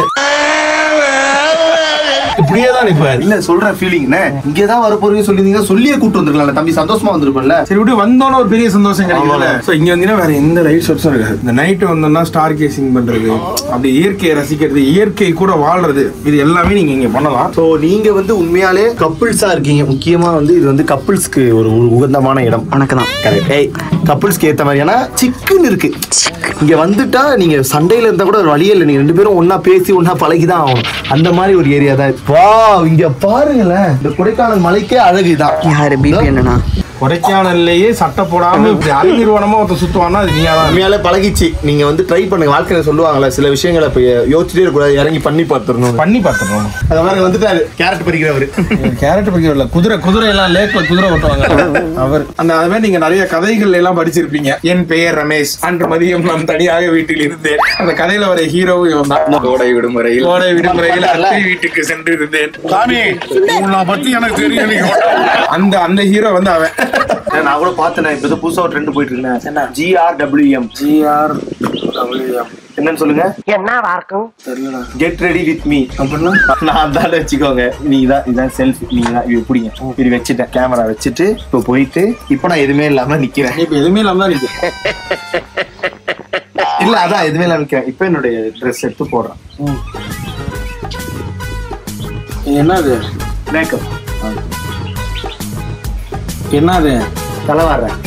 இப்படியே தான் நிப்பாரு இல்ல சொல்ற ஃபீலிங் இங்க தான் வர போறீங்க சொல்லிருந்தீங்க சொல்லியே கூட்டு வந்திருக்கலாம்ல தம்பி சந்தோஷமா வந்திருப்பேன்ல சரி விட்டு வந்தோன்னு ஒரு பெரிய சந்தோஷம் கிடைக்கும்ல சோ இங்க வந்தீங்கன்னா வேற எந்த லைட் ஷாட்ஸும் இருக்காது இந்த நைட்டு வந்தோம்னா ஸ்டார் கேசிங் பண்றது அப்படி இயற்கையை ரசிக்கிறது இயற்கை கூட வாழ்றது இது எல்லாமே நீங்க இங்க பண்ணலாம் ஸோ நீங்க வந்து உண்மையாலே கப்பிள்ஸா இருக்கீங்க முக்கியமா வந்து இது வந்து கப்பிள்ஸ்க்கு ஒரு ஒரு உகந்தமான இடம் உனக்கு தான் கரெக்ட் ஏய் கப்பிள்ஸ்க்கு ஏத்த மாதிரி ஏன்னா சிக்குன்னு இருக்கு இங்க வந்துட்டா நீங்க சண்டையில இருந்தா கூட ஒரு வழியே இல்லை நீங்க ரெண்டு பேரும் ஒண்ணா பேசி ஒண்ணா பழகி தான் ஆகணும் அந்த மாதிரி ஒரு ஏரியா தான் வா இங்க பாருங்களேன் இந்த கொடைக்கானல் மலைக்கே அழகுதான் யாரு பிபி என்னன்னா கொடைக்கானல்லையே சட்டை போடாம இப்படி அறிஞர்வனமா ஒருத்த சுத்துவான்னா அது நீயா தான் உண்மையாலே பழகிச்சு நீங்க வந்து ட்ரை பண்ணுங்க வாழ்க்கையில சொல்லுவாங்கல்ல சில விஷயங்களை இப்ப யோசிச்சுட்டே இருக்கக்கூடாது இறங்கி பண்ணி பார்த்துடணும் பண்ணி பார்த்துடணும் அந்த மாதிரி வந்துட்டாரு கேரட் பறிக்கிறவரு கேரட் பிடிக்கல குதிரை குதிரை எல்லாம் லேக்ல குதிரை ஓட்டுவாங்க அவர் அந்த அது மாதிரி நீங்க நிறைய கதைகள் எல்லாம் படிச்சிருப்பீங்க என் பெயர் ரமேஷ் அன்று மதியம் நான் தனியாக வீட்டில் இருந்தேன் அந்த கதையில வர ஹீரோவும் இவன் தான் கோடை விடுமுறையில் கோடை விடுமுறையில் அத்தை வீட்டுக்கு சென்று இருந்தேன் சாமி உன்னை பத்தி எனக்கு தெரியும் அந்த அந்த ஹீரோ வந்து அவன் நான் கூட பார்த்தேன் இப்ப ஏதோ புதுசா ஒரு ட்ரெண்ட் போயிட்டு இருக்கேன் ஜிஆர் டபிள்யூஎம் ஜிஆர் டபிள்யூஎம் என்னன்னு சொல்லுங்க என்னவா இருக்கும் கெட் ரெடி வித் மீ அப்படின்னா நான் தான் வச்சுக்கோங்க நீ தான் இதான் செல்ஃபி நீ தான் இது பிடிங்க இது வச்சுட்டேன் கேமரா வச்சுட்டு இப்போ போயிட்டு இப்போ நான் எதுவுமே இல்லாம நிக்கிறேன் இப்ப எதுவுமே இல்லாம தான் நிக்கு இல்ல அதான் எதுவுமே இல்லாம நிக்கிறேன் இப்போ என்னுடைய ட்ரெஸ் எடுத்து போடுறேன் என்னது மேக்கப் என்னது தலைவாடுறேன்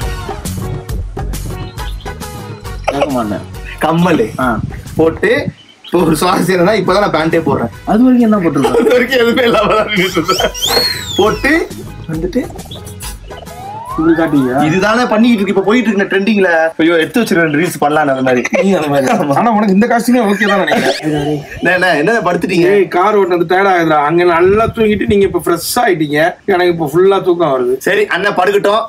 கம்மல் போட்டு இப்போ ஒரு சுவாரஸ்யம் என்னன்னா இப்பதான் நான் பேண்டே போடுறேன் அது வரைக்கும் என்ன போட்டுருக்கோம் அது வரைக்கும் எதுவுமே இல்லாம தான் நின்னுட்டு இருந்தேன். போட்டு வந்துட்டு இது காட்டுவீங்க இதுதானே பண்ணிட்டு இருக்கு இப்ப போயிட்டு இருக்க ட்ரெண்டிங்ல ஐயோ எடுத்து வச்சிருக்கேன் ரீல்ஸ் பண்ணலாம் அந்த மாதிரி நீ அந்த மாதிரி ஆனா உனக்கு இந்த காஸ்டியூமே ஓகே தான் நினைக்கிறேன் என்ன, என்ன என்ன படுத்துட்டீங்க ஏய் கார் ஓட்டுனது டயர்ட் ஆகுதுடா அங்க நல்லா தூங்கிட்டு நீங்க இப்ப ஃப்ரெஷ் ஆயிட்டீங்க எனக்கு இப்ப ஃபுல்லா தூக்கம் வருது சரி அண்ணன் படுக்கட்டும்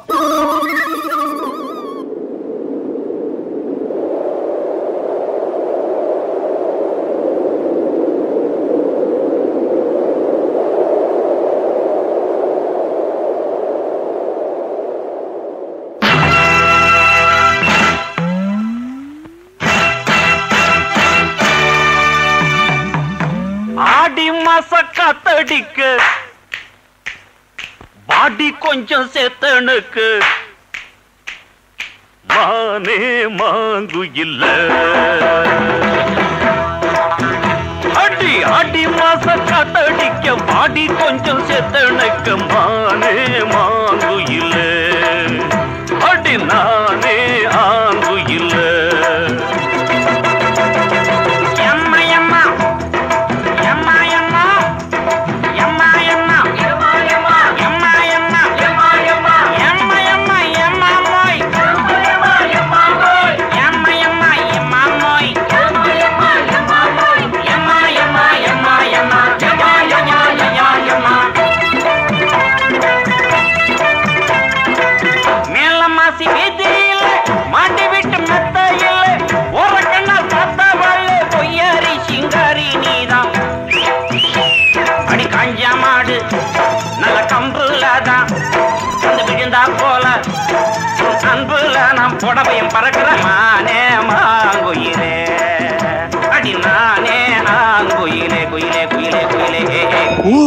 ஆடி மாச காத்தடிக்க பாடி கொஞ்சம் சேத்தனுக்கு மானே மாங்கு இல்ல அடி அடி மாச காத்தடிக்க பாடி கொஞ்சம் சேத்தனுக்கு மானே மாங்கு இல்ல அடி நானே ஆங்கு இல்ல எம்மா எம்மா எம்மா எம்மா எம்மா எம்மா எம்மா எம்மா எம்மா எம்மா எம்மா எம்மா எம்மா எம்மா எம்மா மோய் எம்மா எம்மா மோய் எம்மா எம்மா எம்மா மோய் எம்மா எம்மா எம்மா மோய் எம்மா எம்மா எம்மா எம்மா எம்மா எம்மா எம்மா மேல மாசி வீதியில மாட்டி விட்டு மெத்த இல்ல ஒரு கண்ணா சத்த வள்ளு பொய்யாரி சிங்காரி நீதான் அடி காஞ்சா மாடு நல்ல கம்புல தான் வந்து விழுந்தா போல உன் அன்புல நான் புடவையும் பறக்கிற மானே மாங்குயிலே அடி நானே ஆங்குயிலே குயிலே குயிலே குயிலே ஏ, ஏ.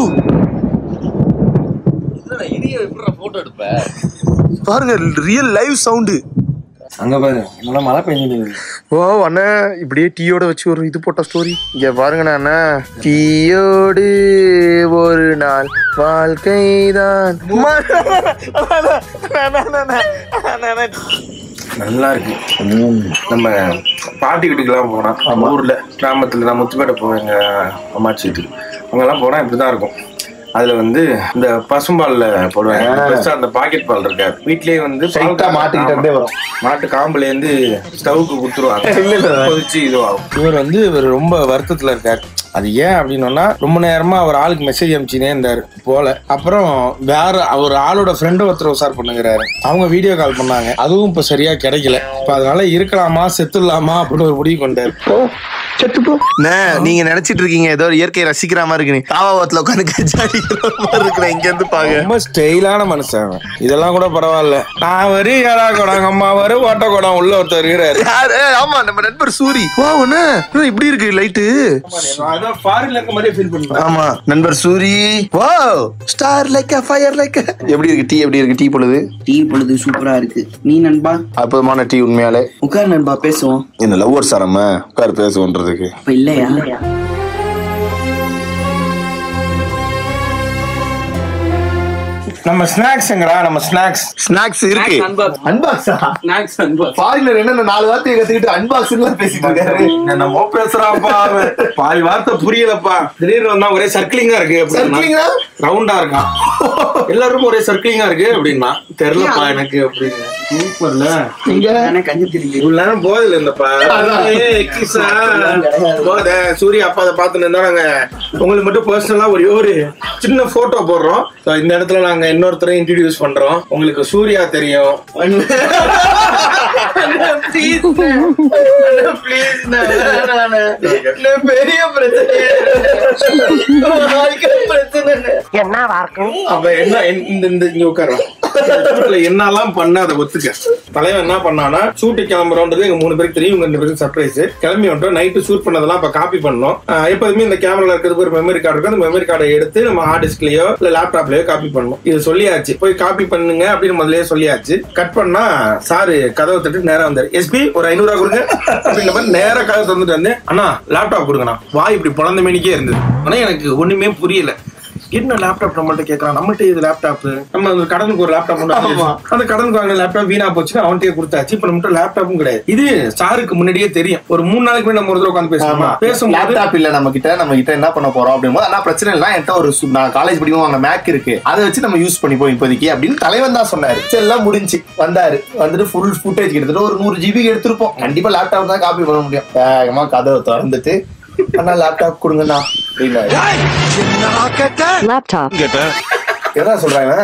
போட்டோ எடுப்ப பாருங்க ரியல் லைவ் சவுண்டு அங்க பாரு நல்லா மழை பெஞ்சுது ஓ அண்ணா இப்படியே டீயோட வச்சு ஒரு இது போட்ட ஸ்டோரி இங்க பாருங்கண்ணா அண்ணா டீயோடு ஒரு நாள் வாழ்க்கைதான் நல்லா இருக்கு நம்ம பாட்டி வீட்டுக்கெல்லாம் போனா நம்ம ஊர்ல கிராமத்துல நான் முத்துப்பேட்டை போவேன் எங்க அம்மாச்சி வீட்டுக்கு அங்கெல்லாம் போனா இப்படிதான் இருக்கும் அதுல வந்து இந்த பசும்பால்ல போடுவாங்க ஆ. பெருசா அந்த பாக்கெட் பால் இருக்காது வீட்லயே வந்து பால் Straight ஆ மாட்டுக்கிட்ட இருந்தே வரும். மாட்டு காம்புல இருந்து ஸ்டவ்க்கு குடுத்துருவாங்க இல்ல, இல்ல. கொதிச்சு இதுவாகும் இவர் வந்து இவர் ரொம்ப வருத்தத்துல இருக்காரு அது ஏன் அப்படின்னா ரொம்ப நேரமா அவர் ஆளுக்கு மெசேஜ் அனுப்பிச்சுனே இருந்தாரு போல அப்புறம் வேற அவர் ஆளோட ஃப்ரெண்டு ஒருத்தர் உசார் பண்ணுங்கிறாரு அவங்க வீடியோ கால் பண்ணாங்க அதுவும் இப்ப சரியா கிடைக்கல இப்ப அதனால இருக்கலாமா செத்துடலாமா அப்படின்னு ஒரு முடிவு கொண்டாரு அண்ணே, நீங்க நினைச்சிட்டு இருக்கீங்க ஏதோ இயற்கையை ரசிக்கிற மாதிரி இருக்கு காவாவத்துல உட்காந்து கஜாடி மாதிரி இருக்கிற இங்க இருந்து பாக்க ரொம்ப ஸ்டைலான மனுஷன் அவன். இதெல்லாம் கூட பரவாயில்ல நான் வரு ஏடா குடம் அம்மா வரு ஓட்ட குடம் உள்ள ஒருத்தர் இருக்கிறாரு யாரு ஆமா நம்ம நண்பர் சூரி வா ஒண்ணு இப்படி இருக்கு லைட்டு அதான் ஃபாரின்ல இருக்க மாதிரியே ஃபீல் பண்ணுறேன் ஆமா நண்பர் சூரி வா ஸ்டார் லைக் ஃபயர் லைக் எப்படி இருக்கு டீ எப்படி இருக்கு டீ பொழுது டீ பொழுது சூப்பரா இருக்கு நீ நண்பா அற்புதமான டீ உண்மையாலே உட்கார் நண்பா பேசுவோம் இந்த லவ்வர்ஸ் நம்ம உட்கார் பேசுவோன்றதுக்கு அப்ப இல்லையா நம்ம ஸ்நாக்ஸ் எங்கடா நம்ம ஸ்நாக்ஸ் ஸ்நாக்ஸ் இருக்கு அன்பாக்ஸா ஸ்நாக்ஸ் அன்பாக்ஸ் ஃபாரின்ல என்ன நாலு வார்த்தையை கத்துக்கிட்டு அன்பாக்ஸ்ல பேசிட்டு இருக்காரு என்னமோ பேசுறான்ப்பா அவன். பாதி வார்த்தை புரியலப்பா திடீர்னு வந்தா ஒரே சர்க்கிளிங்கா இருக்கு Circling-ஆ? ரவுண்டா இருக்கான் எல்லாருக்கும் ஒரே சர்க்கிளிங்கா இருக்கு அப்படின்னா தெரியலப்பா எனக்கு அப்படின்னு சூப்பர்ல கஞ்சி திரிக்கு இவ்வளவு நேரம் போதில்ல இருந்தப்பா ஏய், கிஸ்ஸா. போத சூர்யா அப்பா அதை பார்த்து இருந்தாங்க உங்களுக்கு மட்டும் பர்சனலா ஒரே ஒரு சின்ன போட்டோ போடுறோம் So, இந்த இடத்துல நாங்க இன்னொருத்தரை இன்ட்ரடியூஸ் பண்றோம் உங்களுக்கு சூர்யா தெரியும் பெரிய பிரச்சனை என்னவா இருக்கும் அப்ப என்ன இந்த- இந்த இந்த இங்க உட்கார்றோம் ஷூட்ல என்னெல்லாம் பண்ண அதை ஒத்துக்க தலைவன் என்ன பண்ணானா ஷூட்டு கிளம்புறோன்றது எங்க மூணு பேருக்கு தெரியும் இவங்க ரெண்டு பேருக்கு சர்ப்ரைஸ் கிளம்பி வந்துட்டோம் நைட்டு ஷூட் பண்ணதெல்லாம் இப்ப காப்பி பண்ணோம் ஆஹ் எப்போதுமே இந்த கேமரால இருக்கிறதுக்கு ஒரு மெமரி கார்டு இருக்கும் அந்த மெமரி கார்டை எடுத்து நம்ம ஹார்ட் டிஸ்க்லயோ இல்ல லேப்டாப்லயோ காப்பி பண்ணணும் இது சொல்லியாச்சு போய் காப்பி பண்ணுங்க அப்படின்னு முதல்லயே சொல்லியாச்சு கட் பண்ணா சாரு கதவை தட்டு நேரா வந்தாரு எஸ்பி ஒரு ஐநூறு ரூபா கொடுங்க அப்படின்ற மாதிரி நேரா கதவை தந்துட்டு வந்து அண்ணா லேப்டாப் கொடுங்கண்ணா வாய் இப்படி பிறந்த மேனிக்கே இருந்தது ஆனா எனக்கு ஒண்ணுமே புரியல என்ன லேப்டாப் நம்மள்ட்ட கேட்கறான் நம்மள்ட்ட இது லேப்டாப் நம்ம அந்த கடனுக்கு ஒரு லேப்டாப் ஒன்று வாங்கியிருந்தோம். அந்த கடனுக்கு வாங்கின லேப்டாப் வீணா போச்சு அவன்கிட்டயே கொடுத்தாச்சு இப்ப நம்மகிட்ட லேப்டாப்பும் கிடையாது இது சாருக்கு முன்னாடியே தெரியும் ஒரு மூணு நாளைக்கு முன்னாடி நம்ம ஒரு தடவை உட்காந்து பேசணுமா பேசும்போது லேப்டாப் இல்ல நம்ம கிட்ட நம்ம கிட்ட என்ன பண்ண போறோம் அப்படிங்கும்போது ஆனா பிரச்சனை இல்ல என்கிட்ட ஒரு சு- நான் காலேஜ் படிக்கும் வாங்க மேக் இருக்கு அதை வச்சு நம்ம யூஸ் பண்ணிப்போம் இப்போதைக்கு அப்படின்னு தலைவன் தான் சொன்னாரு சரி எல்லாம் முடிஞ்சு வந்தாரு வந்துட்டு ஃபுல் ஃபுட்டேஜ் கிட்டத்தட்ட ஒரு நூறு ஜிபி எடுத்திருப்போம் கண்டிப்பா லேப்டாப் தான் காப்பி பண்ண முடியும் வேகமா கதவை திறந்துட்டு அண்ணா லேப்டாப் கொடுங்கண்ணா அப்படின்னாரு லேப்டாப் கேட்டேன் என்ன சொல்றாங்க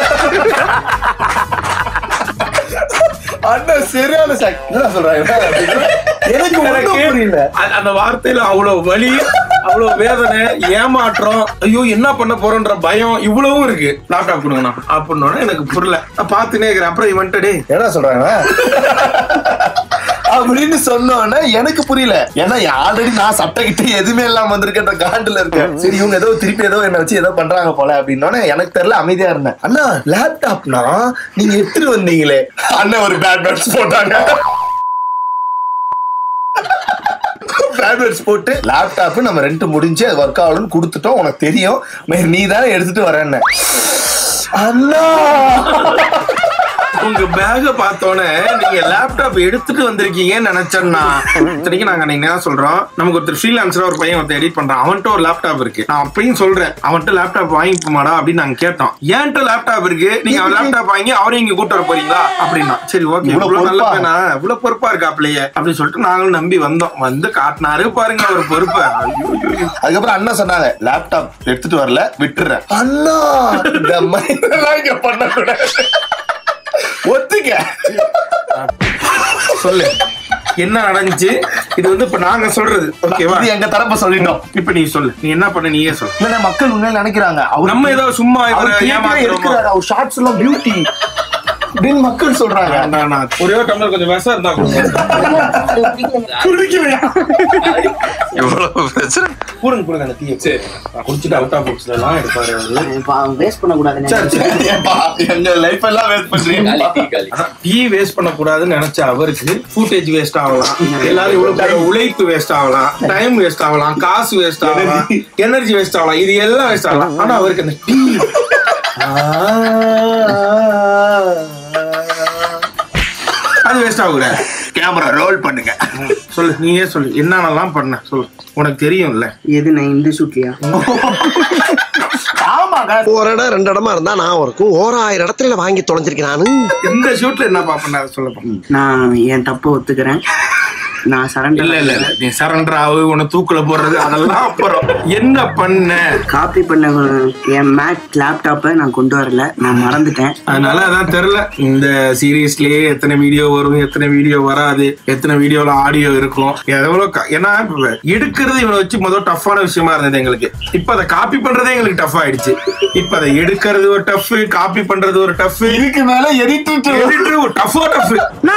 அண்ணா சரியான சாக் என்ன சொல்றாங்க எனக்கு ஒண்ணும் புரியல அ- அந்த வார்த்தையில அவ்வளவு வலி அவ்வளவு வேதனை ஏமாற்றம் ஐயோ என்ன பண்ண போறோன்ற பயம் இவ்வளவும் இருக்கு லேப்டாப் கொடுங்கண்ணா அப்படின்னு எனக்கு புரியல நான் பார்த்துனே இருக்கிறேன் அப்புறம் இவன்ட்டு டேய் என்ன சொல்றாங்க அப்படின்னு சொன்னோன்னே எனக்கு புரியல ஏன்னா ஆல்ரெடி நான் சட்டை கிட்ட எதுவுமே இல்லாம வந்திருக்கேன்ற காண்டுல இருக்கேன் சரி இவங்க ஏதோ திருப்பி ஏதோ என்ன வச்சு ஏதோ பண்றாங்க போல அப்படின்னோடனே எனக்கு தெரியல அமைதியா இருந்தேன் அண்ணா லேப்டாப்னா நீங்க எடுத்துட்டு வந்தீங்களே அண்ணன் ஒரு பேட் பேட்ஸ் போட்டாங்க பேட்வேர்ட்ஸ் போட்டு லேப்டாப் நம்ம ரெண்ட் முடிஞ்சு அது ஒர்க் ஆகணும்னு கொடுத்துட்டோம் உனக்கு தெரியும் மேரி நீ தானே எடுத்துட்டு வரேன்னு அண்ணா உங்க பேக பார்த்தோன்னே நீங்க லேப்டாப் எடுத்துட்டு வந்திருக்கீங்கன்னு நினைச்சேன்னா இத்தனைக்கு நாங்க அன்னைக்கு என்ன சொல்றோம் நமக்கு ஒருத்தர் ஃப்ரீலான்சரா ஒரு பையன் ஒருத்தர் எடிட் பண்றான் அவன்கிட்ட ஒரு லேப்டாப் இருக்கு நான் அப்பயும் சொல்றேன் அவன்கிட்ட லேப்டாப் வாங்கிப்போமாடா அப்படின்னு நாங்க கேட்டோம் ஏன்ட்ட லேப்டாப் இருக்கு நீங்க அவன் லேப்டாப் வாங்கி அவரையும் இங்க கூட்டு வர போறீங்களா அப்படின்னா சரி ஓகே இவ்வளவு இவ்வளவு நல்ல பொறுப்பா? பையனா இவ்வளவு பொறுப்பா இருக்காப்லையே அப்படின்னு சொல்லிட்டு நாங்களும் நம்பி வந்தோம் வந்து காட்டினாரு பாருங்க அவர் பொறுப்பை ஐயோ, ஐயோ. அதுக்கப்புறம் அண்ணா சொன்னாங்க லேப்டாப் எடுத்துட்டு வரல விட்டுறேன் அண்ணா இந்த மாதிரி இங்க பண்ணக்கூடாது ஒத்துக்க சொல்லு என்ன நடந்துச்சு இது வந்து இப்ப நாங்க சொல்றது ஓகேவா இது எங்க தரப்ப சொல்லிட்டோம் இப்ப நீ சொல்லு நீ என்ன பண்ண நீயே சொல்லு இல்ல மக்கள் உண்மையில நினைக்கிறாங்க அவர் நம்ம ஏதோ சும்மா இவரை அவர் theatre ல ஏமாத்துறோமோ? இருக்கிறாரு அவர் ஷார்ட்ஸ் எல்லாம் பியூட்டி அப்படின்னு மக்கள் சொல்றாங்க வேண்டாம், நான் ஒரே ஒரு டம்ளர் கொஞ்சம் விஷம் இருந்தா குடிக்கலையா எவ்வளவு பிரச்சனை கூடுங்க கூடுங்க அந்த டீயை சரி குடிச்சிட்டு அவுட் ஆஃப் பாக்ஸ்ல எல்லாம் எடுப்பாரு அவரு வேஸ்ட் பண்ண சரி, சரி. ஏப்பா, எங்க லைஃப் எல்லாம் வேஸ்ட் பண்றீங்க அதான் டீ வேஸ்ட் பண்ண கூடாதுன்னு நினைச்ச அவருக்கு ஃபுட்டேஜ் வேஸ்ட் ஆகலாம் எல்லாரும் இவ்வளவு பேர் உழைப்பு வேஸ்ட் ஆகலாம் டைம் வேஸ்ட் ஆகலாம் காசு வேஸ்ட் ஆகலாம் எனர்ஜி வேஸ்ட் ஆகலாம் இது எல்லாம் வேஸ்ட் ஆகலாம் ஆனா அவருக்கு அந்த டீ அது வேஸ்ட் ஆகக்கூடாது கேமரா ரோல் பண்ணுங்க சொல்லு நீயே சொல்லு என்னென்னலாம் பண்ண சொல்லு உனக்கு தெரியும்ல எது நான் இந்த ஷூட்லயா ஒரு இடம் ரெண்டு இடமா இருந்தா நான் இருக்கும் ஓராயிரம் இடத்துல வாங்கி தொலைஞ்சிருக்கேன் நானு எந்த ஷூட்ல என்ன பாப்பா சொல்லப்பா நான் என் தப்பை ஒத்துக்கிறேன் நான் சரண்டர் இல்ல இல்ல இல்ல நீ சரண்டர் ஆகு உன்னை தூக்குல போடுறது அதெல்லாம் அப்புறம் என்ன பண்ண காப்பி பண்ண என் மேக் லேப்டாப்பை நான் கொண்டு வரல நான் மறந்துட்டேன் அதனால அதான் தெரியல இந்த சீரீஸ்லயே எத்தனை வீடியோ வரும் எத்தனை வீடியோ வராது எத்தனை வீடியோல ஆடியோ இருக்கும் எவ்வளவு க- ஏன்னா இப்ப எடுக்கிறது இவனை வச்சு முதல் டஃப்பான விஷயமா இருந்தது எங்களுக்கு இப்ப அதை காப்பி பண்றதே எங்களுக்கு டஃப் ஆயிடுச்சு இப்ப அதை எடுக்கிறது ஒரு டஃப் காப்பி பண்றது ஒரு டஃப் இதுக்கு மேல எடிட்டு எடிட்டர் ஒரு டஃபோ டஃப்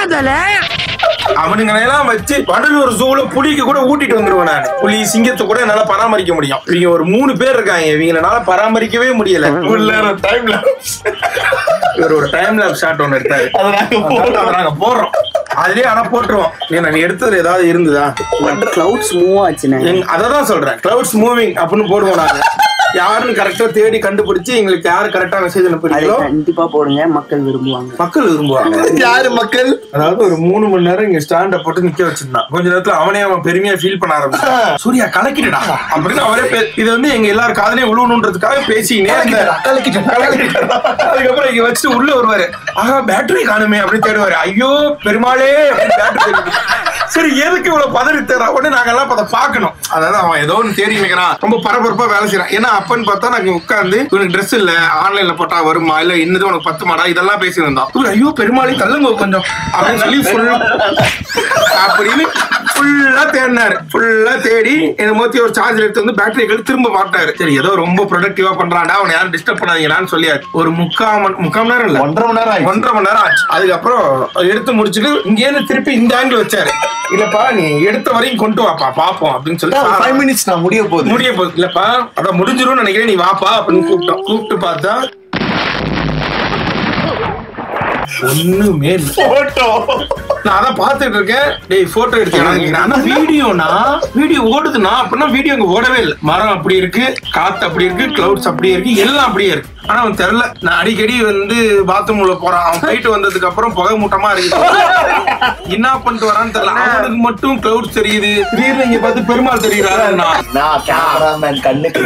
அவனுங்களை எல்லாம் வச்சு வடலூர் ஜூல புலிக்கு கூட ஊட்டிட்டு வந்துருவேன் நான் புலி சிங்கத்தை கூட என்னால பராமரிக்க முடியும் இவங்க ஒரு மூணு பேர் இருக்காங்க இவங்களால பராமரிக்கவே முடியல டைம்ல இவர் ஒரு டைம் லேப் ஷாட் ஒன்னு எடுத்தாரு அதை நாங்க போடுறோம். அதை நாங்க போடுறோம் அதுலயே ஆனா போட்டுருவோம் ஏன்னா நீ எடுத்ததுல ஏதாவது இருந்ததா கிளவுட்ஸ் மூவ் ஆச்சுண்ணே எங்க- அததான் சொல்றேன் கிளவுட்ஸ் மூவிங் அப்படின்னு போடுவோம் நாங்க யாருன்னு கரெக்டா தேடி கண்டுபிடிச்சு எங்களுக்கு யாரு கரெக்டா மெசேஜ் அதை அனுப்புறீங்களோ கண்டிப்பா போடுங்க மக்கள் விரும்புவாங்க மக்கள் விரும்புவாங்க யாரு மக்கள் அதாவது ஒரு மூணு மணி நேரம் இங்க ஸ்டாண்ட போட்டு நிக்க வச்சிருந்தான் கொஞ்ச நேரத்துல அவனே அவன் பெருமையா ஃபீல் பண்ண ஆரம்பிச்சான் சூர்யா கலக்கிட்டடா அப்படின்னு அவரே பே- இது வந்து எங்க எல்லாரும் காதலையும் விழுவணுன்றதுக்காக பேசிக்கினே இருந்தாரு கலக்கிட்டடா. அதுக்கப்புறம் இங்க வச்சுட்டு உள்ள வருவாரு ஆஹா பேட்டரி காணுமே அப்படின்னு தேடுவாரு ஐயோ பெருமாளே அப்படின்னு battery தேடுவாரு. சரி எதுக்கு இவ்வளவு பதறி தேடுறா உடனே நாங்க எல்லாம் அதை பார்க்கணும் அதாவது அவன் ஏதோ ஒன்று தேடி வைக்கிறான் ரொம்ப பரபரப்பா வேலை செய்யறான் ஏன்னா அப்பன்னு பார்த்தா நாங்க உட்கார்ந்து இவனுக்கு ட்ரெஸ் இல்ல ஆன்லைன்ல போட்டா வருமா இல்ல இன்னது உனக்கு பத்துமாடா இதெல்லாம் பேசி வந்தோம் இவர் ஐயோ பெருமாளி தள்ளுங்க கொஞ்சம் அப்படின்னு சொல்லி full அப்படின்னு ஃபுல்லா தேடினாரு ஃபுல்லா தேடி என்ன மோத்தி ஒரு சார்ஜர் எடுத்து வந்து பேட்டரி கழட்டி திரும்ப மாட்டாரு சரி ஏதோ ரொம்ப ப்ரொடக்டிவா பண்றான்டா அவனை யாரும் டிஸ்டர்ப் பண்ணாதீங்களான்னு சொல்லியாரு ஒரு முக்கால் மணி முக்கால் மணி நேரம் இல்ல ஒன்றரை மணி நேரம் ஆயிடுச்சு. ஒன்றரை மணி நேரம் ஆச்சு அதுக்கப்புறம் எடுத்து முடிச்சுட்டு இங்கேருந்து திருப்பி இந்த ஆங்கிள் வச்சாரு இல்லப்பா நீ எடுத்த வரையும் கொண்டு வாப்பா பாப்போம் அப்படின்னு சொல்லி ஃபைவ் மினிட்ஸ் நான் முடிய போகுது முடிய போகுது இல்லப்பா அதான் முடிஞ்சிரும்னு நினைக்கிறேன் நீ வாப்பா அப்படின்னு கூப்பிட்டோம் கூப்பிட்டு பார்த்தா ஒண்ணுமே போட்டோ நான் அதான் பார்த்துட்டு இருக்கேன் டேய் போட்டோ எடுத்து ஆனா வீடியோனா வீடியோ ஓடுதுன்னா அப்படின்னா வீடியோ அங்க ஓடவே இல்லை மரம் அப்படி இருக்கு காத்து அப்படி இருக்கு கிளவுட்ஸ் அப்படியே இருக்கு எல்லாம் அப்படியே இருக்கு ஆனா அவன் தெரியல நான் அடிக்கடி வந்து பாத்ரூம் உள்ள போறான் அவன் போயிட்டு வந்ததுக்கு அப்புறம் புகை மூட்டமா இருக்கு என்ன பண்ணிட்டு வரான்னு தெரியல அவனுக்கு மட்டும் கிளவுட்ஸ் தெரியுது திடீர்னு இங்க பார்த்து பெருமாள் தெரியுறாரு நான் நான் கேமராமேன் கண்ணுக்கு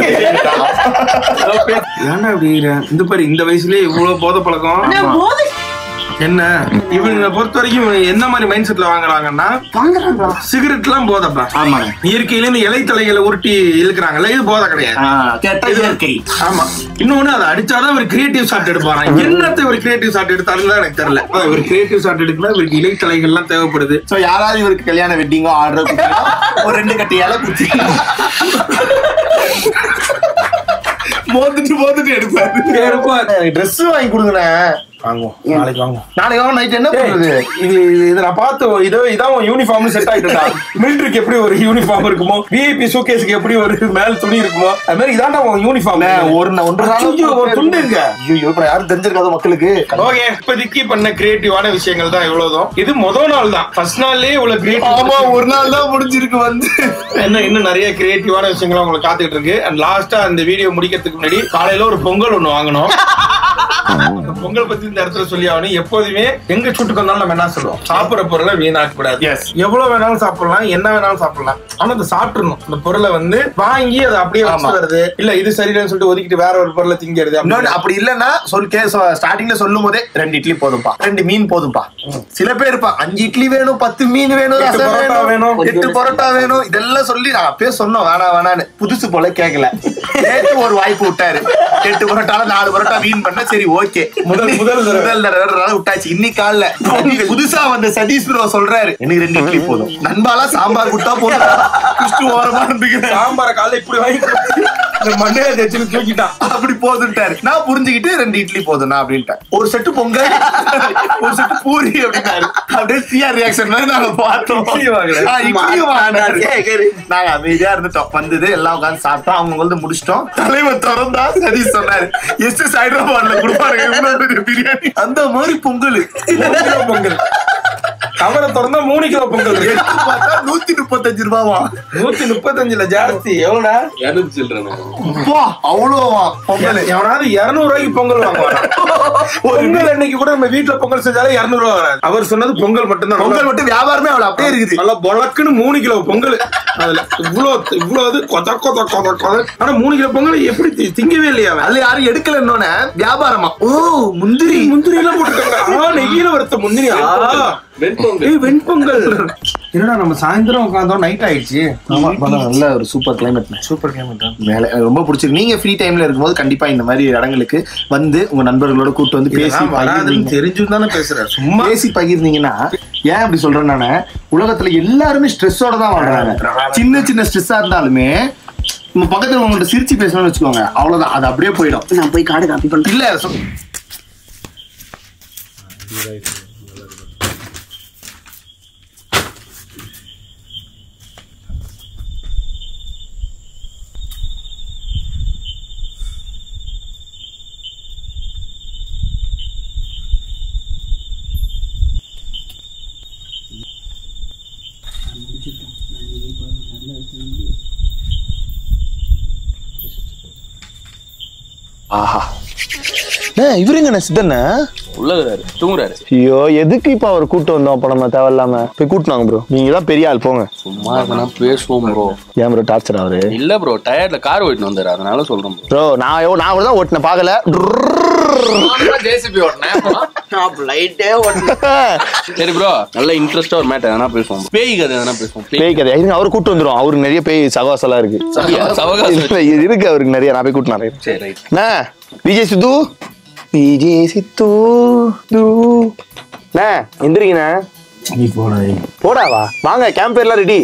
ஏன்டா அப்படி இருக்கிற? இந்த பாரு இந்த வயசுலயே இவ்வளவு போத பழக்கம் என்ன இவங்க பொறுத்த வரைக்கும் என்ன மாதிரி மைண்ட் செட்ல வாங்குறாங்கன்னா சிகரெட் எல்லாம் போதப்பா ஆமாங்க இயற்கையில இந்த இலைத்தலைகளை உருட்டி இழுக்கிறாங்கல்ல இது போதை கிடையாது கேட்டா இயற்கை ஆமா இன்னொன்னு அதை அடிச்சாதான் ஒரு கிரியேட்டிவ் ஷாட் எடுப்பாராம் என்னத்த ஒரு கிரியேட்டிவ் ஷாட் எடுத்தாலும் தான் எனக்கு தெரியல ஒரு கிரியேட்டிவ் ஷாட் எடுக்கணும் இவருக்கு இலைத்தலைகள் எல்லாம் தேவைப்படுது சோ யாராவது இவருக்கு கல்யாண வெட்டிங்கோ ஆர்டர் ஒரு ரெண்டு கட்டி இலை குச்சி மோந்துட்டு மோந்துட்டு எடுப்பாரு எடுப்பாரு ட்ரெஸ் வாங்கி கொடுங்கண்ணே வாங்குவோம் நாளைக்கு வாங்குவோம் நாளைக்கு வாங்க நைட் என்ன பண்றது இது இது- இது நான் பார்த்து இதோ இதான் உன் யூனிஃபார்ம் செட் ஆயிட்டுடா மிலிட்டரிக்கு எப்படி ஒரு யூனிஃபார்ம் இருக்குமோ விஐபி ஷோகேஸ்க்கு எப்படி ஒரு மேல் துணி இருக்குமோ அது மாதிரி இதான்டா உன் யூனிஃபார்ம் ஒரு நா- ஒன்றரை நாள் ஐயோ, ஒரு துண்டு இருக்க ஐயோ இப்ப யாரும் தெரிஞ்சிருக்காத மக்களுக்கு ஓகே இப்போதைக்கு பண்ண கிரியேட்டிவான விஷயங்கள் தான் இவ்வளவுதான் இது முதல் நாள் தான் ஃபர்ஸ்ட் நாள்லயே இவ்வளவு ஆமா கிரியேட்டிவ் ஒரு நாள் தான் முடிஞ்சிருக்கு வந்து இன்னும் இன்னும் நிறைய கிரியேட்டிவான விஷயங்கள் உங்களுக்கு காத்துக்கிட்டு இருக்கு அண்ட் லாஸ்டா அந்த வீடியோ முடிக்கிறதுக்கு முன்னாடி காலையில ஒரு பொங்கல் ஒண்ணு வாங்கணும் அந்த பொங்கல் பத்தி இந்த இடத்துல சொல்லி ஆகணும் எப்போதுமே எங்க சுட்டுக்கு வந்தாலும் நம்ம என்ன சொல்லுவோம் சாப்பிடுற பொருளை வீணாக்க கூடாது எவ்வளவு வேணாலும் சாப்பிடலாம் என்ன வேணாலும் சாப்பிடலாம் ஆனா அதை சாப்பிட்டுறணும் அந்த பொருளை வந்து வாங்கி அதை அப்படியே ஆமா. வச்சுறது இல்ல இது சரியில்லைன்னு சொல்லிட்டு ஒதுக்கிட்டு வேற ஒரு பொருளை திங்கிறது இன்னொன்னு அப்படி இல்லன்னா சொல் கே ஸ்டார்டிங்ல சொல்லும் போதே ரெண்டு இட்லி போதும்பா ரெண்டு மீன் போதும்பா சில பேர் இருப்பா அஞ்சு இட்லி வேணும் பத்து மீன் வேணும் எட்டு ரசம் பரோட்டா வேணும். வேணும் எட்டு பரோட்டா வேணும் இதெல்லாம் சொல்லி நான் அப்பயே சொன்னோம் வேணாம் வேணான்னு புதுசு போல கேட்கல நேத்து ஒரு வாய்ப்பு விட்டாரு எட்டு பரோட்டால நாலு பரோட்டா மீன் பண்ண சரி ஓகே முதல் முதல் தடவை. முதல் தடவை விட்டாச்சு இன்னைக்கு காலைல புதுசா வந்த சதீஷ் ப்ரோ சொல்றாரு எனக்கு ரெண்டு இட்லி போதும் நண்பாலா சாம்பார் குட்டா போதும் குஷ்டு ஓரமா இருந்துக்கிறேன் சாம்பார காலைல இப்படி வாங்கி கொடுத்து இந்த மண்டையில தேய்ச்சி தூக்கிட்டான் அப்படி போதுன்ட்டாரு நான் புரிஞ்சுக்கிட்டு ரெண்டு இட்லி போதும்னா அப்படின்ட்டேன் ஒரு செட்டு பொங்கல் ஒரு செட்டு பூரி அப்படின்னாரு அப்படியே சிஆர் ரியாக்ஷன் மாதிரி நாங்க பார்த்தோம் இட்லி வாங்கல. ஆ, இட்லி வாங்கினாரு நாங்க அமைதியா இருந்துட்டோம் வந்தது எல்லாம் உட்காந்து சாப்பிட்டோம் அவங்க வந்து முடிச்சிட்டோம் தலைவர் திறந்தா சதீஷ் சொன்னாரு எஸ் எஸ் ஹைதராபாத்ல கொடுப்பாருங்க இவ்வளவு பெரிய பிரியாணி அந்த மாதிரி பொங்கல் மூணு கிலோ பொங்கல் கவரை திறந்தா மூணு கிலோ பொங்கல் இருக்கு எடுத்து பார்த்தா நூத்தி முப்பத்தஞ்சு ரூபாவா நூத்தி முப்பத்தஞ்சுல ஜாஸ்தி எவ்வளோடா அப்பா, அவ்வளோவா பொங்கல் எவனாவது இருநூறு ரூபாய்க்கு பொங்கல் வாங்குவாங்க பொங்கல் அன்னைக்கு கூட நம்ம வீட்டுல பொங்கல் செஞ்சாலே இருநூறு ரூபா வராது அவர் சொன்னது பொங்கல் மட்டும்தான் பொங்கல் மட்டும் வியாபாரமே அவ்வளவு அப்படியே இருக்குது நல்லா பொழக்குன்னு மூணு கிலோ பொங்கல் அதுல இவ்வளோ இவ்வளோ இது கொத கொத கொத கொத ஆனா மூணு கிலோ பொங்கல் எப்படி தி- திங்கவே இல்லையா அவன்? அதுல யாரும் எடுக்கல இன்னொன்னு வியாபாரமா ஓ முந்திரி முந்திரி எல்லாம் போட்டுருக்காங்க ஆ நெய்யில வறுத்த முந்திரி ஆ ஏய், வெண்பொங்கல் என்னடா நம்ம சாயந்தரம் உட்காந்தோம் நைட் ஆயிடுச்சு நல்ல ஒரு சூப்பர் கிளைமேட் சூப்பர் கிளைமேட் மேல ரொம்ப பிடிச்சிருக்கு நீங்க ஃப்ரீ டைம்ல இருக்கும்போது கண்டிப்பா இந்த மாதிரி இடங்களுக்கு வந்து உங்க நண்பர்களோட கூட்டு வந்து பேசி இதெல்லாம் வராதுன்னு பகிர்ந்தீங்க. தெரிஞ்சும் தானே பேசுறேன் சும்மா பேசி பகிர்ந்தீங்கன்னா ஏன் அப்படி சொல்றேன் நானு உலகத்துல எல்லாருமே ஸ்ட்ரெஸ்ஸோட தான் வாழ்றாங்க சின்ன சின்ன ஸ்ட்ரெஸ்ஸா இருந்தாலுமே நம்ம பக்கத்துல உங்கள்ட்ட சிரிச்சு பேசணும்னு வச்சுக்கோங்க அவ்வளவுதான் அது அப்படியே போயிடும் நான் போய் கார்டு காப்பி பண்றேன் இல்ல சொ- ஆஹா இவருங்க சித்தண்ண உள்ளகிறாரு தூங்குறாரு ஐயோ எதுக்கு இப்ப அவர் கூட்டு வந்தோம் அப்ப நம்ம தேவையில்லாம போய் கூட்டினாங்க ப்ரோ நீங்க தான் பெரிய ஆள் போங்க சும்மா எதனா பேசுவோம் ப்ரோ ஏன் ப்ரோ டார்ச்சர் அவரு இல்ல ப்ரோ டயர்ல கார் ஓட்டிட்டு வந்தாரு அதனால சொல்றேன் ப்ரோ ப்ரோ நான் எவ்வளவு- நான் கூட தான் ஓட்டினேன் பார்க்கல ஜேசிபி ஓட்டினேன் லைட்டே சரி ப்ரோ நல்ல இன்ட்ரெஸ்டா ஒரு மேட்டர் எதனா பேசுவோம் பேய் கதை எதனா பேசுவோம் பேய் கதை இருங்க அவரு கூட்டு வந்துரும் அவருக்கு நிறைய பேய் சகவாசம் எல்லாம் இருக்கு சரியா? சவகாசம் இல்ல, இருக்கு அவருக்கு நிறைய நான் போய் கூட்டினாரு சரி ரைட் அண்ணா விஜய் சித்து விஜய் சித்து து அண்ணா எந்திரிங்கண்ணா நீ போடா போடாவா வாங்க கேம்ப் எல்லாம் ரெடி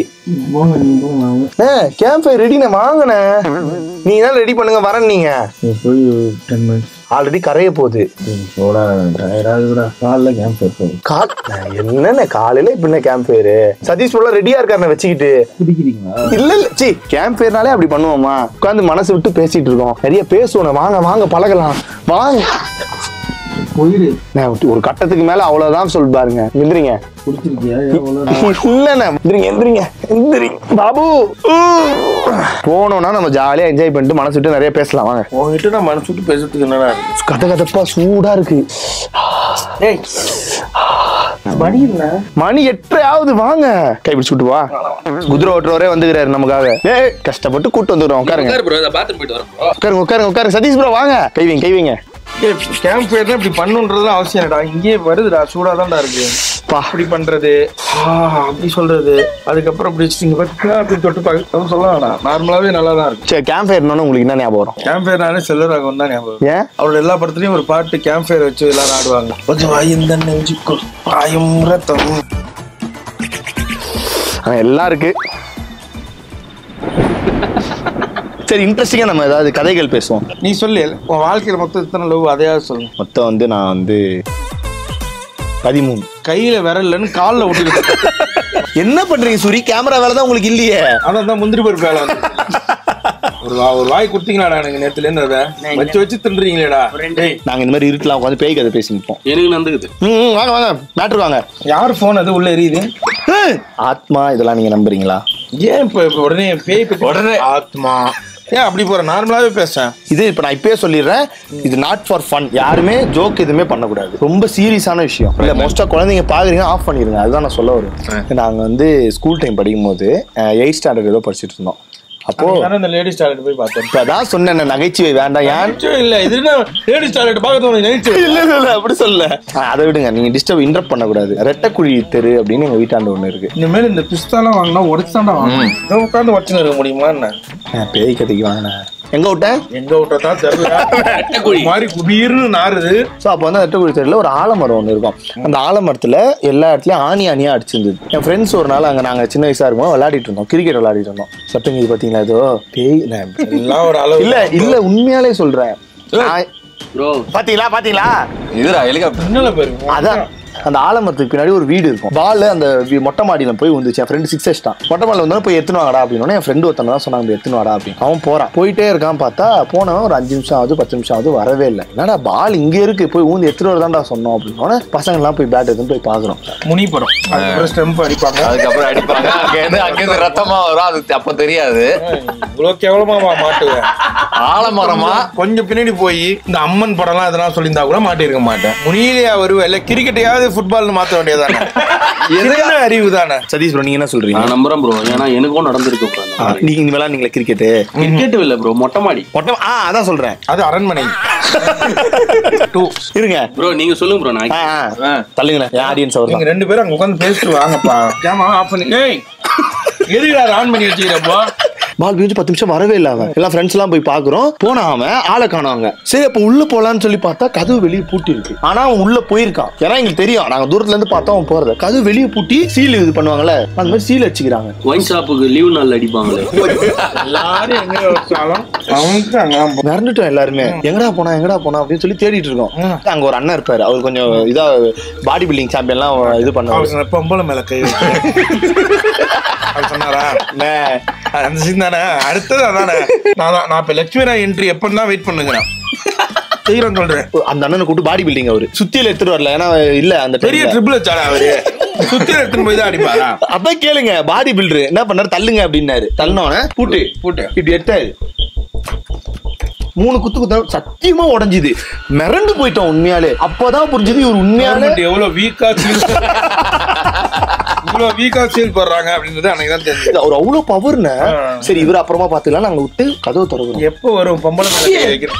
கேம்ப் ஃபயர் ரெடிண்ணே வாங்கண்ணே நீங்க தான் ரெடி பண்ணுங்க வரேன் நீங்க போய் டென் மினிட்ஸ் ஆல்ரெடி கரைய போகுது போடா டயர்டாகுதுடா காலைல கேம்ப் போய் கா- என்னண்ணே காலையில இப்ப என்ன கேம்ப் ஃபயர் சதீஷ் ஃபுல்லா ரெடியா இருக்காருண்ணே வச்சுக்கிட்டு குடிக்கிறீங்களா இல்ல இல்ல சி கேம்ப் ஃபயர்னாலே அப்படி பண்ணுவோமா உட்காந்து மனசு விட்டு பேசிட்டு இருக்கோம் நிறைய பேசுவோம் வாங்க வாங்க பழகலாம் வாங்க உயிர் நான் ஒரு கட்டத்துக்கு மேல அவ்வளவுதான் சொல் பாருங்க எந்திரிங்க இல்லண்ணே எந்திரிங்க எந்திரிங்க எந்திரிங்க பாபு ஊ. போனோம்னா நம்ம ஜாலியா என்ஜாய் பண்ணிட்டு மனசு விட்டு நிறைய பேசலாம் வாங்க உங்ககிட்ட நான் மனசு விட்டு பேசுறதுக்கு என்னடா இருக்கு? கத கதப்பா சூடா இருக்கு ஏய் மணி என்ன மணி எட்டரையாவது வாங்க கை பிடிச்சுட்டு வா குதிரை ஓட்டுறவரே வந்துக்கிறாரு நமக்காக ஏய் கஷ்டப்பட்டு கூட்டு வந்துடுறோம் உட்காருங்க ப்ரோ பாத்ரூம் போயிட்டு வரேன் bro. உட்காருங்க உட்காருங்க உட்காருங்க சதீஷ் ப்ரோ வாங்க கை வைங்க கை வைங்க கேம்ப் ஃபயர்னா இப்படி பண்ணுன்றதுலாம் அவசியம் இல்லடா இங்கேயே வருதுடா சூடா தான்டா இருக்கு அப்படி பண்றது ஆ, அப்படி சொல்றது அதுக்கப்புறம் அப்படி வச்சுட்டு இங்க பார்த்து அப்படி தொட்டு பார்க்க சொல்லலாம் வேணாம் நார்மலாவே நல்லா தான் இருக்கும் சரி கேம்ப் ஃபயர்னு உங்களுக்கு என்ன ஞாபகம் வரும் கேம்ப் ஃபயர்னாலே செல்வராகவன் தான் ஞாபகம் வரும். ஏன் அவரோட எல்லா படத்துலயும் ஒரு பாட்டு கேம்ப் ஃபயர் வச்சு எல்லாரும் ஆடுவாங்க கொஞ்சம் வாயுந்த நெஞ்சுக்குள் பாயும் ரத்தம் ஆனா, எல்லாம் இருக்கு சரி இன்ட்ரெஸ்டிங்கா நம்ம ஏதாவது கதைகள் பேசுவோம் நீ சொல்லு உன் வாழ்க்கையில மொத்தம் இத்தனை லவ் அதையாவது சொல்லு மொத்தம் வந்து நான் வந்து பதிமூணு கையில விரல்லன்னு கால்ல ஒட்டிக்கிட்டு என்ன பண்றீங்க சூரி கேமரா வேலை தான் உங்களுக்கு இல்லையே அதான் தான் முந்திரி பருப்பு வேலை வந்து. ஒரு வா- ஒரு வாய் கொடுத்தீங்களாடா எனக்கு நேத்துல இருந்து அதை வச்சு வச்சு தின்றீங்களேடா டேய், நாங்க இந்த மாதிரி இருட்டுலாம் உட்காந்து பேய் கதை பேசி நிற்போம் எனக்கு நடந்துக்குது ம் ம், வாங்க வாங்க மேட்ரு வாங்க யார் போன் அது உள்ள எரியுது ஹம், ஆத்மா இதெல்லாம் நீங்க நம்புறீங்களா ஏன் இப்ப இப்ப உடனே பேய் பத்தி உடனே ஆத்மா ஏன் அப்படி போற நார்மலாவே பேசேன் இது இப்ப நான் இப்பயே சொல்லிடுறேன் இது நாட் ஃபார் ஃபன் யாருமே ஜோக் எதுவுமே பண்ணக்கூடாது ரொம்ப சீரியஸான விஷயம் இல்ல மோஸ்டா குழந்தைங்க பாக்குறீங்க ஆஃப் பண்ணிருங்க அதுதான் நான் சொல்ல வருவேன் நாங்க வந்து ஸ்கூல் டைம் படிக்கும் போது எயிட் ஸ்டாண்டர்ட் ஏதோ படிச்சிட்டு இருந்தோம் அப்போ நானும் இந்த லேடிஸ் டாய்லெட் போய் பார்த்தேன் இப்ப அதான் சொன்னேன் நான் நகைச்சுவை வேண்டாம் ஏன் நிச்சயம் இல்ல இது என்ன லேடிஸ் டாய்லெட் பார்க்கறது நினைச்சு இல்ல இல்ல இல்ல அப்படி சொல்ல அதை விடுங்க நீங்க டிஸ்டர்ப் இன்டரப்ட் பண்ணக்கூடாது ரெட்டக்குழி தெரு அப்படின்னு எங்க வீட்டாண்ட ஒண்ணு இருக்கு இனிமேல் இந்த பிஸ்தாலாம் வாங்கினா உடச்சு தாண்டா வாங்கணும் இதை உட்காந்து உடச்சுன்னு இருக்க முடியுமா என்ன நான் பேய் கதைக்கு வாங்கினேன் எங்க விட்டேன் எங்க விட்டதான் தெரியல ஒரு மாதிரி குபீர்னு நாறுது ஸோ அப்போ வந்து ரெட்டக்குழி தெருல ஒரு ஆலமரம் ஒன்று இருக்கும் அந்த ஆலமரத்துல எல்லா இடத்துலயும் ஆணி ஆணியா அடிச்சிருந்தது என் ஃப்ரெண்ட்ஸ் ஒரு நாள் அங்க நாங்க சின்ன வயசா இருக்கும்போது விளையாடிட்டு இருந்தோம் கிரிக்கெட் விளையாடிட்டு இருந்தோம் சத்தங்க இது பாத்தீங்களா ஏதோ பேய் இல்ல, எல்லாம் ஒரு அளவு இல்ல இல்ல உண்மையாலே சொல்றேன் நான்- ப்ரோ பாத்தீங்களா பாத்தீங்களா இதுடா ஹெலிகாப்டர் என்னல பேரு அதான் அந்த ஆலமரத்துக்கு பின்னாடி ஒரு வீடு இருக்கும் பால் அந்த வி- மொட்டை மாடியில போய் வந்துச்சு என் ஃப்ரெண்டு சிக்ஸ் அடிச்சிட்டான் மொட்டை மாடியில் வந்தோம் போய் எத்துன்னு வாங்கடா அப்படின்னு என் ஃப்ரெண்டு ஒருத்தன் தான் சொன்னாங்க எத்துன்னு வாடா அப்படின்னு அவன் போறான் போயிட்டே இருக்கான் பார்த்தா போனவன் ஒரு அஞ்சு நிமிஷம் ஆகுது பத்து நிமிஷம் ஆகுது வரவே இல்லை என்னடா பால் இங்க இருக்கு போய் ஊந்து எடுத்துட்டு வரதான்டா சொன்னோம் அப்படின்னு பசங்க எல்லாம் போய் பேட் எடுத்துன்னு போய் பாக்குறோம் முனி படம் அதுக்கப்புறம் ஸ்டெம்ப் அடிப்பாங்க அதுக்கப்புறம் அடிப்பாங்க அங்கேருந்து அங்கேருந்து ரத்தமா வரும் அது அப்ப தெரியாது இவ்வளவு கேவலமா மா- மாட்டுவேன் ஆலமரமா கொஞ்சம் பின்னாடி போய் இந்த அம்மன் படம்லாம் எதனா சொல்லியிருந்தா கூட மாட்டிருக்க மாட்டேன் முனியிலேயா வருவேன் இல்ல கிரிக்கெட்டையாவது ஃபுட்பால்னு மாத்த வேண்டியதானே என்ன அறிவு தானே சதீஷ் ப்ரோ நீங்க என்ன சொல்றீங்க நான் நம்புறேன் ப்ரோ ஏன்னா எனக்கும் நடந்திருக்கு bro அந்த ஆ, மாதிரி. நீங்க இந்த விளையாடுங்களா கிரிக்கெட்டு கிரிக்கெட் இல்ல ப்ரோ மொட்டை மாடி மொட்டை ஆ அதான் சொல்றேன் அது அரண்மனை டூ இருங்க ப்ரோ நீங்க சொல்லுங்க ப்ரோ நான் ஆ, ஆ. தள்ளுங்களேன் என் ஆடியன்ஸ் அவர் நீங்க ரெண்டு பேரும் அங்க உட்காந்து பேசிட்டு வாங்கப்பா கேமா ஆஃப் பண்ணி ஏய் எதுடா ஆன் பண்ணி வச்சுக்கிறப்போ பால் வீச்சு பத்து நிமிஷம் வரவே இல்லை அவன் எல்லாம் ஃப்ரெண்ட்ஸ் எல்லாம் போய் பாக்குறோம் போனா அவன் ஆளை காணாங்க சரி அப்ப உள்ள போலான்னு சொல்லி பார்த்தா கதவு வெளியே பூட்டி இருக்கு ஆனா அவன் உள்ள போயிருக்கான் ஏன்னா எங்களுக்கு தெரியும் நாங்க தூரத்துல இருந்து பார்த்தா அவன் போறது கதவு வெளியே பூட்டி சீல் இது பண்ணுவாங்கல்ல அந்த மாதிரி சீல் வச்சுக்கிறாங்க ஒயின் ஷாப்புக்கு லீவ் நாள் அடிப்பாங்களே எல்லாரும் எங்க வச்சாலும் அவனுக்கு அங்க மிரண்டுட்டோம் எல்லாருமே எங்கடா போனா எங்கடா போனா அப்படின்னு சொல்லி தேடிட்டு இருக்கோம் அங்க ஒரு அண்ணன் இருப்பாரு அவர் கொஞ்சம் இதா பாடி பில்டிங் சாம்பியன்லாம் இது பண்ணுவாரு அவர் சொன்ன பொம்பளை மேல கை வச்சு அவர் சொன்னாரா அண்ணே, அந்த சீன் தானே அடுத்தது அதானே நான் தான்- நான் இப்ப லட்சுமி ராய் என்ட்ரி எப்பன்னு தான் வெயிட் பண்ணுங்கிறேன் செய்யறேன் சொல்றேன் அந்த அண்ணனை கூட்டு பாடி பில்டிங் அவரு சுத்தியில எடுத்துட்டு வரல ஏன்னா இல்ல அந்த பெரிய timeல. ட்ரிபிள் வச்சாரா அவரு சுத்தி எடுத்துன்னு போய் தான் அடிப்பாரா அதான் கேளுங்க பாடி பில்டர் என்ன பண்ணாரு தள்ளுங்க அப்படின்னாரு தள்ளினோட பூட்டு பூட்டு இப்படி எடுத்தாரு மூணு குத்து குத்தா சத்தியமா உடைஞ்சுது மிரண்டு போயிட்டோம் உண்மையாலே அப்பதான் புரிஞ்சது இவர் உண்மையாலே கவர்மெண்ட் எவ்வளவு வீக்கா சீல் இவ்வளவு வீக்கா சீல் போடுறாங்க அப்படின்றது அன்னைக்கு தான் தெரிஞ்சது அவர் அவ்வளவு பவர்னு சரி இவர் அப்புறமா பாத்துக்கலாம் நாங்க விட்டு கதவு திறக்கிறோம் எப்போ வரும் பொம்பளை மேல கை வைக்கிறேன்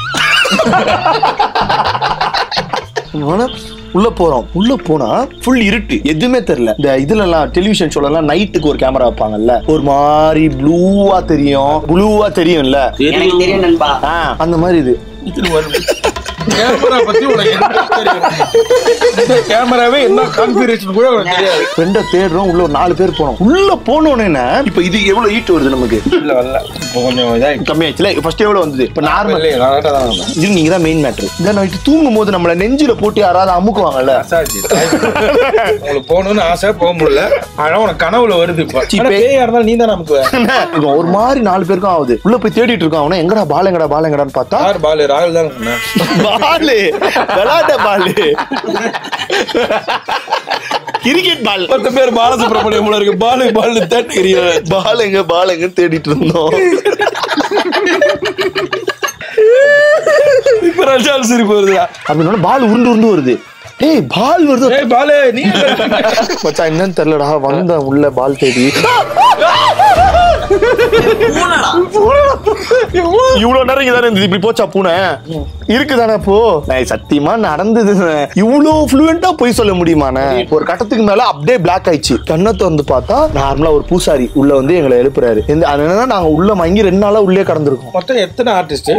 ஆனா, உள்ள போறோம் உள்ள போனா ஃபுல் இருட்டு எதுவுமே தெரியல இந்த இதுல எல்லாம் டெலிவிஷன் ஷோல எல்லாம் நைட்டுக்கு ஒரு கேமரா வைப்பாங்கல்ல ஒரு மாதிரி ப்ளூவா தெரியும் ப்ளூவா தெரியும்ல எனக்கு தெரியும் நண்பா ஆ, அந்த மாதிரி இது இது வரும் கேமரா பத்தி உனக்கு என்ன தெரியும் இந்த கேமராவே என்ன கான்ஃபிகரேஷன் கூட உனக்கு தெரியாது ஃப்ரெண்ட தேடுறோம் உள்ள ஒரு நாலு பேர் போனோம் உள்ள போனோடனே இப்ப இது எவ்வளவு ஹீட் வருது நமக்கு இல்ல வரல இப்போ கொஞ்சம் இதாகி கம்மியாச்சுல ஃபர்ஸ்ட் எவ்வளவு வந்தது இப்ப நார்மல் இல்லையே நான் கரெக்டா தான் வந்தேன் இது நீங்க தான் மெயின் மேட்ரு இந்த நைட்டு தூங்கும் போது நம்மள நெஞ்சில போட்டு யாராவது அமுக்குவாங்கல்ல மசாஜ் உங்களுக்கு போகணும்னு ஆசை போக முடியல ஆனா உனக்கு கனவுல வருது இப்போ சி, ஆனா பே- பேயா இருந்தாலும் நீ தான் நமக்கு இவன் ஒரு மாதிரி நாலு பேருக்கும் ஆகுது உள்ள போய் தேடிட்டு இருக்கான் அவன எங்கடா பால் எங்கடா பால் எங்கடான்னு பார்த்தா யார் பாலு ராகுல் தான் சொன்னேன் பாலு விளையாட்ட பாலு கிரிக்கெட் பால் பத்து பேர் பாலசுப்ரமணியம் போல இருக்கு பாலு பாலு தேட்டுக்கிறீங்க பால் எங்க பால் எங்க தேடிட்டு இருந்தோம் இப்ப ரஜால் சிரிப்பு வருதுடா அப்படின்னா பால் உருண்டு உருண்டு வருது டேய் பால் வருது ஏய் பாலு நீ மச்சான் என்னன்னு தெரியலடா வந்தேன் உள்ள பால் தேடி இவ்வளவு நேரம் இங்க தானே இருந்தது இப்படி போச்சா பூனை இருக்குதானே அப்போ நான் சத்தியமா நடந்தது இவ்வளவு ஃப்ளூயண்டா போய் சொல்ல முடியுமாண்ணே ஒரு கட்டத்துக்கு மேல அப்படியே பிளாக் ஆயிடுச்சு கண்ணத்தை வந்து பார்த்தா நார்மலா ஒரு பூசாரி உள்ள வந்து எங்களை எழுப்புறாரு இந்த அது என்னன்னா நாங்க உள்ள மங்கி ரெண்டு நாளா உள்ளே கடந்திருக்கோம் மொத்தம் எத்தனை ஆர்டிஸ்ட்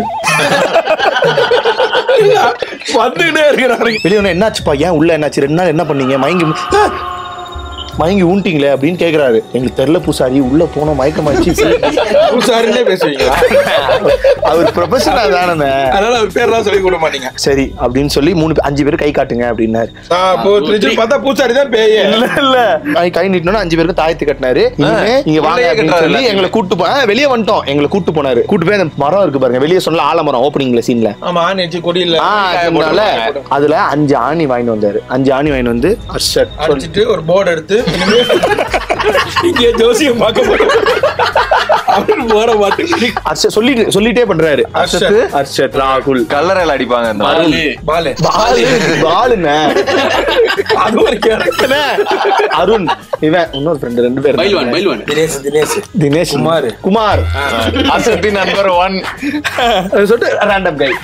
வந்துகிட்டே இருக்கிறாரு வெளியே வந்து என்னாச்சுப்பா ஏன் உள்ள என்னாச்சு ரெண்டு நாள் என்ன பண்ணீங்க மயங்கி ஆ! மயங்கி ஊன்ட்டீங்களே அப்படின்னு கேக்குறாரு எங்களுக்கு தெரியல பூசாரி உள்ள போனோம் மயக்கமாயிடுச்சு பூசாரிலே பேசுவீங்களா அவர் ப்ரொஃபஷனல் தானே அதனால அவர் பேர்லாம் சொல்லி கொடுக்க மாட்டீங்க சரி அப்படின்னு சொல்லி மூணு பே- அஞ்சு பேர் கை காட்டுங்க அப்படின்னாரு ஆ, அப்போ திருச்சி பார்த்தா பூசாரி தான் பேயே இல்ல இல்ல கை கை நீட்டினோட அஞ்சு பேருக்கு தாயத்து கட்டினாரு இனிமே இங்க வாங்க உள்ளேயே அப்படின்னு கட்டுறாரு சொல்லி எல்லாத்தையும். எங்களை கூட்டு போ ஆ, வெளியே வந்துட்டோம் எங்களை கூட்டு போனாரு கூட்டு போய் அந்த மரம் இருக்கு பாருங்க வெளியே சொன்ன ஆலமரம் ஓப்பனிங்ல சீன்ல ஆமா நெச்சு கொடியில ஆ அதனால அதுல அஞ்சு ஆணி வாங்கிட்டு வந்தாரு அஞ்சு ஆணி வாங்கிட்டு வந்து அர்ஷட் அடிச்சிட்டு ஒரு போர்டு எடுத்து இனிமே இங்கே ஜோசியம் பார்க்க போறோம் அப்படின்னு போட மாட்டேங்குது அர்ஷத் சொல்லிட்டு சொல்லிட்டே பண்றாரு அர்ஷத் அர்ஷத் ராகுல் கல்லறையில் அடிப்பாங்க அந்த பாலு பாலு பாலு பாலுண்ணே அது ஒரு கேரக்டர் அருண் இவன் இன்னொரு ஃப்ரெண்டு ரெண்டு பேர் பைல்வான் பைல்வான் தினேஷ் தினேஷ் தினேஷ் குமார். குமார் அசத்தி நம்பர் ஒன் அது சொல்லிட்டு ரேண்டம் கை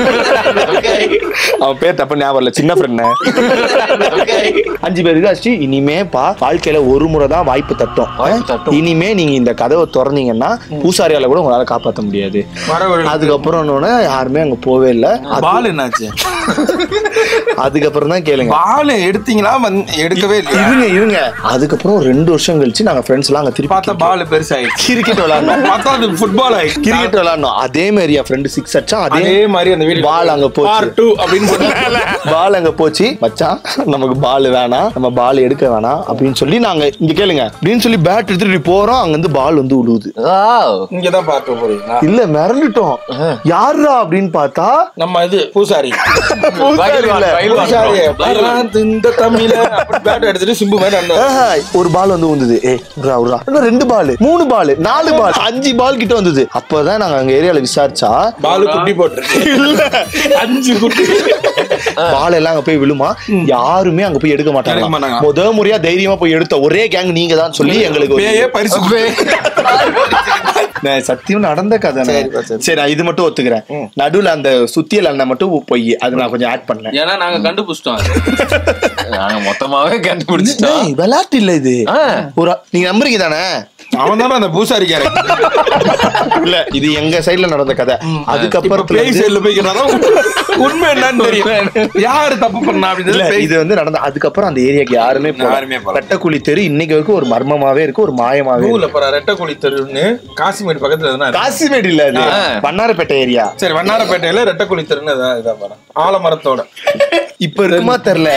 அவன் பேர் தப்ப ஞாபகம் இல்ல சின்ன ஃப்ரெண்ட் அஞ்சு பேருக்கு அடிச்சு இனிமே பா வாழ்க்கையில ஒரு முறை தான் வாய்ப்பு தட்டும் இனிமே நீங்க இந்த கதவை திறந்தீங்கன்னா பூசாரியால கூட உங்களால காப்பாத்த முடியாது வரவழி அதுக்கப்புறம் என்னன்னா யாருமே அங்க போவே இல்ல அது- பால் என்னாச்சு அதுக்கப்புறம் தான் கேளுங்க பால் எடுத்தீங்களா வந்து எடுக்கவே இல்லையா இருங்க இருங்க அதுக்கப்புறம் ரெண்டு வருஷம் கழிச்சு நாங்க ஃப்ரெண்ட்ஸ் எல்லாம் அங்க திருப்பி பார்த்தா பால் பெருசாயிடுச்சு கிரிக்கெட் விளையாடணும் பார்த்தா அது ஃபுட்பால் ஆயிடுச்சு கிரிக்கெட் விளையாடணும் அதே மாதிரி என் ஃப்ரெண்டு சிக்ஸ் அடிச்சா அதே அதே மாதிரி அந்த வீடு பால் அங்க போச்சு பார் டூ அப்படின்னு போட்டு பால் அங்க போச்சு மச்சான் நமக்கு பால் வேணாம் நம்ம பால் எடுக்க வேணாம் அப்படின்னு சொல்லி நாங்க இங்க கேளுங்க அப்படின்னு சொல்லி பேட் எடுத்துட்டு இப்படி போறோம் அங்க இருந்து பால் வந்து விழுவுது இங்கதான் பார்க்க போறீங்களா இல்ல மிரண்டுட்டோம் யாருடா அப்படின்னு பார்த்தா நம்ம இது பூசாரி பூசாரி இல்ல. பூசாரி வரான் இந்த தமிழ அப்படி பேட் எடுத்துட்டு சிம்பு மாதிரி அந்த ஆஹா, ஒரு பால் வந்து வந்தது ஏ உட்றா, உட்றா. இன்னும் ரெண்டு பால் மூணு பால் நாலு பால் அஞ்சு பால் கிட்ட வந்தது அப்பதான் நாங்க அங்க ஏரியால விசாரிச்சா பால் குட்டி போட்டுருக்கு இல்ல அஞ்சு குட்டி பால் எல்லாம் அங்க போய் விழுமா யாருமே அங்க போய் எடுக்க எடுக்க மாட்டாங்க மாட்டாங்க. முத முறையா தைரியமா போய் எடுத்த ஒரே கேங் நீங்க தான் சொல்லி எங்களுக்கு ஒரு- பேயே பரிசு நான் சத்தியம் நடந்த கதை சரிப்பா, சரி. சரி நான் இது மட்டும் ஒத்துக்கிறேன் நடுவுல அந்த சுத்தியல் அண்ணன் மட்டும் பொய் அது நான் கொஞ்சம் ஆட் பண்ணேன் ஏன்னா நாங்க கண்டுபிடிச்சிட்டோம் அது. நாங்க மொத்தமாவே கண்டுபிடிச்சிட்டோம் டேய், விளையாட்டு இல்ல இது ஒரு நீங்க நம்புறீங்க தானே அவன் தானே அந்த பூசாரி கேரக்டர் இல்ல இது எங்க சைடுல நடந்த கதை அதுக்கப்புறம் பேய் சைடுல போய் கேட்டாதான் உண்மை என்னன்னு தெரியும் யாரு தப்பு பண்ணா இல்ல அப்படின்னு இது வந்து நடந்த அதுக்கப்புறம் அந்த ஏரியாக்கு யாருமே போல. யாருமே போல. ரெட்டக்குழி தெரு இன்னைக்கு வரைக்கும் ஒரு மர்மமாவே இருக்கு ஒரு மாயமாவே இருக்கு. ஊர்ல போற ரெட்டக்குழி தெருன்னு காசிமேடு பக்கத்துல எதுனா இருக்கு. காசிமேடு இல்ல அது பண்ணாரப்பேட்டை ஏரியா சரி வண்ணாரப்பேட்டையில ரெட்டக்குழி தெருன்னு இதான் இதான் பாரு ஆலமரத்தோட இப்ப இருக்குமா தெரியல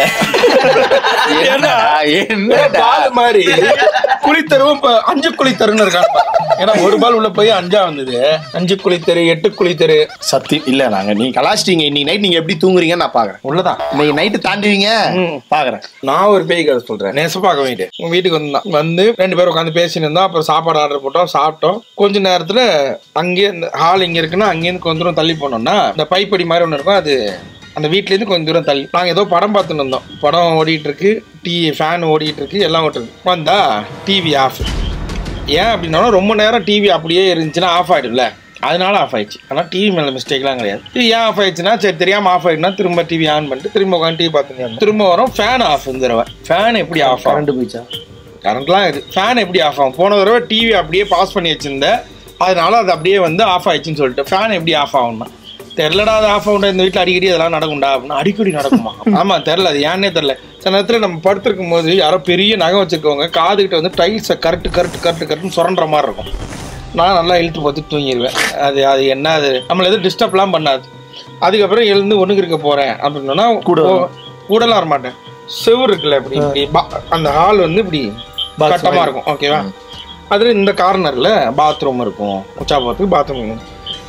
ஏன்னா என்னடா? பால் மாதிரி குளித்தருவும் இப்ப அஞ்சு குளித்தருன்னு இருக்காங்க ஏன்னா ஒரு பால் உள்ள போய் அஞ்சா வந்தது அஞ்சு குளித்தரு எட்டு குளித்தரு சத்தி இல்ல நாங்க நீங்க கலாச்சிட்டீங்க இன்னைக்கு நைட் நீங்க எப்படி தூங்குறீங்கன்னு நான் பாக்குறேன் உள்ளதான் இன்னைக்கு நைட்டு தாண்டுவீங்க பாக்குறேன் நான் ஒரு பேய் கதை சொல்றேன் நெசப்பாக்க வேண்டிய உங்க வீட்டுக்கு வந்தான் வந்து ரெண்டு பேரும் உட்காந்து பேசிட்டு இருந்தோம் அப்புறம் சாப்பாடு ஆர்டர் போட்டோம் சாப்பிட்டோம் கொஞ்ச நேரத்துல அங்கேயே இந்த ஹால் இங்க இருக்குன்னா அங்கேருந்து கொஞ்ச தூரம் தள்ளி போனோம்னா இந்த பைப்படி மாதிரி ஒன்று இருக்கும் அது அந்த வீட்லேருந்து கொஞ்சம் தூரம் தள்ளி நாங்கள் ஏதோ படம் பார்த்துட்டு இருந்தோம் படம் ஓடிட்டு இருக்கு டி ஃபேன் ஓடிட்டு இருக்கு எல்லாம் ஓட்டுருக்கு வந்தா டிவி ஆஃப் ஏன் அப்படின்னா ரொம்ப நேரம் டிவி அப்படியே இருந்துச்சுன்னா ஆஃப் ஆயிடும்ல அதனால ஆஃப் ஆயிடுச்சு ஆனால் டிவி மேலே மிஸ்டேக்லாம் கிடையாது இது ஏன் ஆஃப் ஆயிடுச்சுன்னா சரி தெரியாம ஆஃப் ஆயிடுனா திரும்ப டிவி ஆன் பண்ணிட்டு திரும்ப உட்காந்து டிவி பார்த்துட்டு இருந்தோம். திரும்ப வரும் ஃபேன் ஆஃப் இந்த தடவை ஃபேன் எப்படி ஆஃப் ஆகும் கரண்ட் போயிச்சா கரண்ட்லாம் இது ஃபேன் எப்படி ஆஃப் ஆகும் போன தடவை டிவி அப்படியே பாஸ் பண்ணி வச்சிருந்தேன் அதனால அது அப்படியே வந்து ஆஃப் ஆயிடுச்சுன்னு சொல்லிட்டு ஃபேன் எப்படி ஆஃப் ஆகும்னா தெரிலடா அது ஆஃப் ஆகும்டா இந்த வீட்டில் அடிக்கடி அதெல்லாம் நடக்கும்டா அப்படின்னா அடிக்கடி நடக்குமா ஆமா தெரில அது ஏன்னே தெரில சில நேரத்தில் நம்ம படுத்திருக்கும் போது யாரோ பெரிய நகை வச்சிருக்கவங்க காதுகிட்ட வந்து டைல்ஸை கரெக்ட் கரெக்ட் கரெக்ட் கரெக்ட்னு சுரண்டுற மாதிரி இருக்கும் நான் நல்லா இழுத்து பார்த்து தூங்கிடுவேன் அது அது என்ன அது நம்மளை எதுவும் டிஸ்டர்ப்லாம் பண்ணாது அதுக்கப்புறம் எழுந்து ஒண்ணுக்கு இருக்க போறேன் அப்படின்னா கூட கூடலாம் வர மாட்டேன் செவுரு இருக்குல்ல இப்படி இப்படி பா- அந்த ஹால் வந்து இப்படி கட்டமா இருக்கும் ஓகேவா அதுல இந்த கார்னர்ல பாத்ரூம் இருக்கும் உச்சா போறதுக்கு பாத்ரூம் இருக்கும்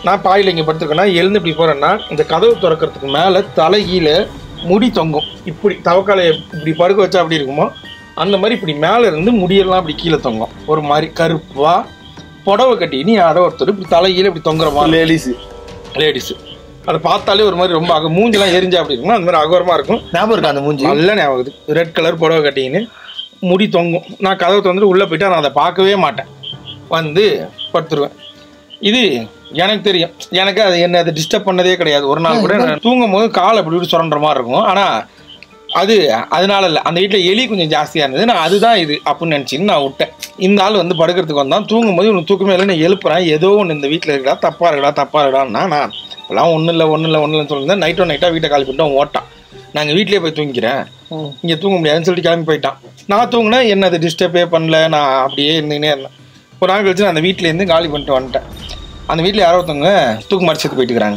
நான் பாயில் இங்கே படுத்துருக்கேன்னா எழுந்து இப்படி போகிறேன்னா இந்த கதவு திறக்கிறதுக்கு மேலே தலைகீழ முடி தொங்கும் இப்படி தவக்காலை இப்படி படுக்க வச்சா அப்படி இருக்குமோ அந்த மாதிரி இப்படி மேலே இருந்து முடியெல்லாம் இப்படி கீழே தொங்கும் ஒரு மாதிரி கருப்பா புடவை கட்டின்னு யாரோ ஒருத்தர் இப்படி தலைகீழ இப்படி தொங்குற மாதிரி லேடிஸு லேடிஸு அதை பார்த்தாலே ஒரு மாதிரி ரொம்ப அக மூஞ்செல்லாம் எரிஞ்சா அப்படி இருக்கும் அந்த மாதிரி அகோரமாக இருக்கும் ஞாபகம் இருக்கா அந்த மூஞ்சி நல்ல ஞாபகம் இருக்குது ரெட் கலர் புடவை கட்டின்னு முடி தொங்கும் நான் கதவை திறந்துட்டு உள்ளே போயிட்டா நான் அதை பார்க்கவே மாட்டேன் வந்து படுத்துருவேன் இது எனக்கு தெரியும் எனக்கு அது என்ன அதை டிஸ்டர்ப் பண்ணதே கிடையாது ஒரு நாள் கூட நான் தூங்கும் போது கால் அப்படி இப்படி சுரண்டுற மாதிரி இருக்கும் ஆனால் அது அதனால இல்லை அந்த வீட்டில் எலி கொஞ்சம் ஜாஸ்தியாக இருந்தது நான் அதுதான் இது அப்படின்னு நினச்சின்னு நான் விட்டேன் இந்த ஆள் வந்து படுக்கிறதுக்கு வந்தான் தூங்கும் போது இவனுக்கு தூக்கமே இல்லை நான் எழுப்புறேன் ஏதோ ஒன்று இந்த வீட்டில் இருக்கா தப்பாக இருக்கடா தப்பாக இருக்கடான்னா நான் இப்போலாம் ஒன்றும் இல்லை ஒன்றும் இல்லை ஒன்றும் இல்லைன்னு சொல்லியிருந்தேன் நைட்டோ நைட்டாக வீட்டை கால் பண்ணிட்டு அவன் ஓட்டான் நாங்கள் வீட்லேயே போய் தூங்கிக்கிறேன் இங்கே தூங்க முடியாதுன்னு சொல்லிட்டு கிளம்பி போயிட்டான் நான் தூங்கினேன் என்ன அது டிஸ்டர்பே பண்ணல நான் அப்படியே இருந்துக்கினே இருந்தேன் ஒரு நாள் கழிச்சு நான் அந்த வீட்டிலேருந்து காலி பண்ணிட்டு வந்துட்டேன் அந்த வீட்டில் யாரோ ஒருத்தவங்க தூக்கு மாட்டி செத்து போயிட்டுக்கிறாங்க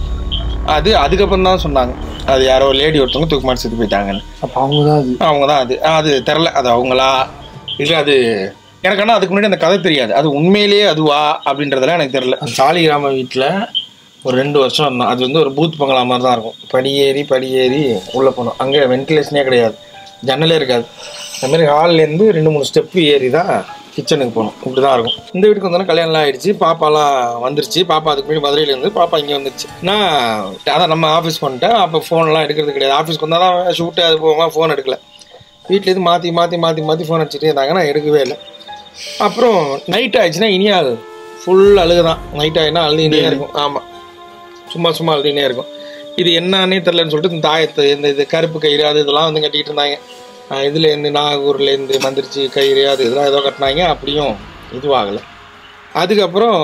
அது அதுக்கப்புறம் தான் சொன்னாங்க அது யாரோ லேடி ஒருத்தவங்க தூக்கு மாட்டி செத்து போயிட்டாங்கன்னு அப்போ அவங்க தான் அது அவங்க தான் அது அது தெரில அது அவங்களா இல்லை அது எனக்கு ஆனால் அதுக்கு முன்னாடி அந்த கதை தெரியாது அது உண்மையிலேயே அதுவா அப்படின்றதெல்லாம் எனக்கு தெரில சாலிகிராம வீட்டில் ஒரு ரெண்டு வருஷம் இருந்தோம் அது வந்து ஒரு பூத் பங்களா மாதிரி தான் இருக்கும் படி ஏறி படி ஏறி உள்ளே போனோம் அங்கே வென்டிலேஷனே கிடையாது ஜன்னலே இருக்காது அந்த மாதிரி ஹால்லேருந்து ரெண்டு மூணு ஸ்டெப்பு ஏறி தான் கிச்சனுக்கு போகணும் இப்படி தான் இருக்கும் இந்த வீட்டுக்கு வந்தோன்னா கல்யாணம்லாம் ஆயிடுச்சு பாப்பாலாம் வந்துருச்சு பாப்பா அதுக்கு முன்னாடி மதுரையில இருந்து பாப்பா இங்கே வந்துருச்சு நான் அதான் நம்ம ஆஃபீஸ் பண்ணிட்டேன் அப்போ ஃபோன்லாம் எடுக்கிறது கிடையாது ஆஃபீஸ்க்கு வந்தால் தான் ஷூட்டு அது போகாமல் ஃபோன் எடுக்கல வீட்டிலேருந்து மாற்றி மாற்றி மாற்றி மாற்றி ஃபோன் அடிச்சுட்டே இருந்தாங்க நான் எடுக்கவே இல்லை அப்புறம் நைட் ஆயிடுச்சுன்னா இனியால் ஃபுல் அழுகு தான் நைட் ஆகினா அழுதுகிட்டே இருக்கும் ஆமாம் சும்மா சும்மா அழுதுகிட்டே இருக்கும் இது என்னன்னே தெரிலன்னு சொல்லிட்டு இந்த தாயத்து இந்த இது கருப்பு கயிறு அது இதெல்லாம் வந்து கட்டிக்கிட்டு இருந்தாங்க ஆஹ் இதுலேருந்து நாகூர்லேருந்து மந்திரிச்சு கயிறு அது இதெல்லாம் ஏதோ கட்டினாங்க அப்படியும் இதுவாகலை அதுக்கப்புறம்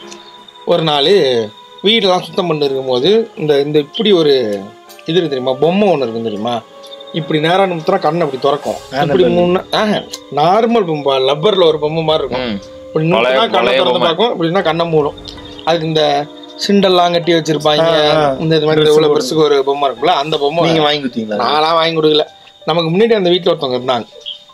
ஒரு நாள் வீடெல்லாம் சுத்தம் பண்ணி இருக்கும்போது இந்த இந்த இப்படி ஒரு இது இருக்கு தெரியுமா பொம்மை ஒன்று இருக்கும் தெரியுமா இப்படி நேரா நிமித்தா கண்ணை அப்படி திறக்கும் இப்படி முன்ன நார்மல் பொம்மை லப்பரில் ஒரு பொம்மை மாதிரி இருக்கும் இப்படி நிமித்தினா பழைய- கண்ணை பழைய திறந்து பொம்மை. பார்க்கும் இப்படின்னா கண்ணை மூடும் அதுக்கு இந்த சிண்டெல்லாம் கட்டி வச்சிருப்பாங்க ஆ, ஆ. இந்த இது மாதிரி பெருசு இவ்வளோ ஒரு- பெருசுக்கு ஒரு பொம்மை இருக்கும்ல அந்த பொம்மை நீங்க வாங்கி கொடுத்தீங்களா? நான்லாம் வாங்கி கொடுக்கல நமக்கு முன்னாடி அந்த வீட்டில் ஒருத்தவங்க இருந்தாங்க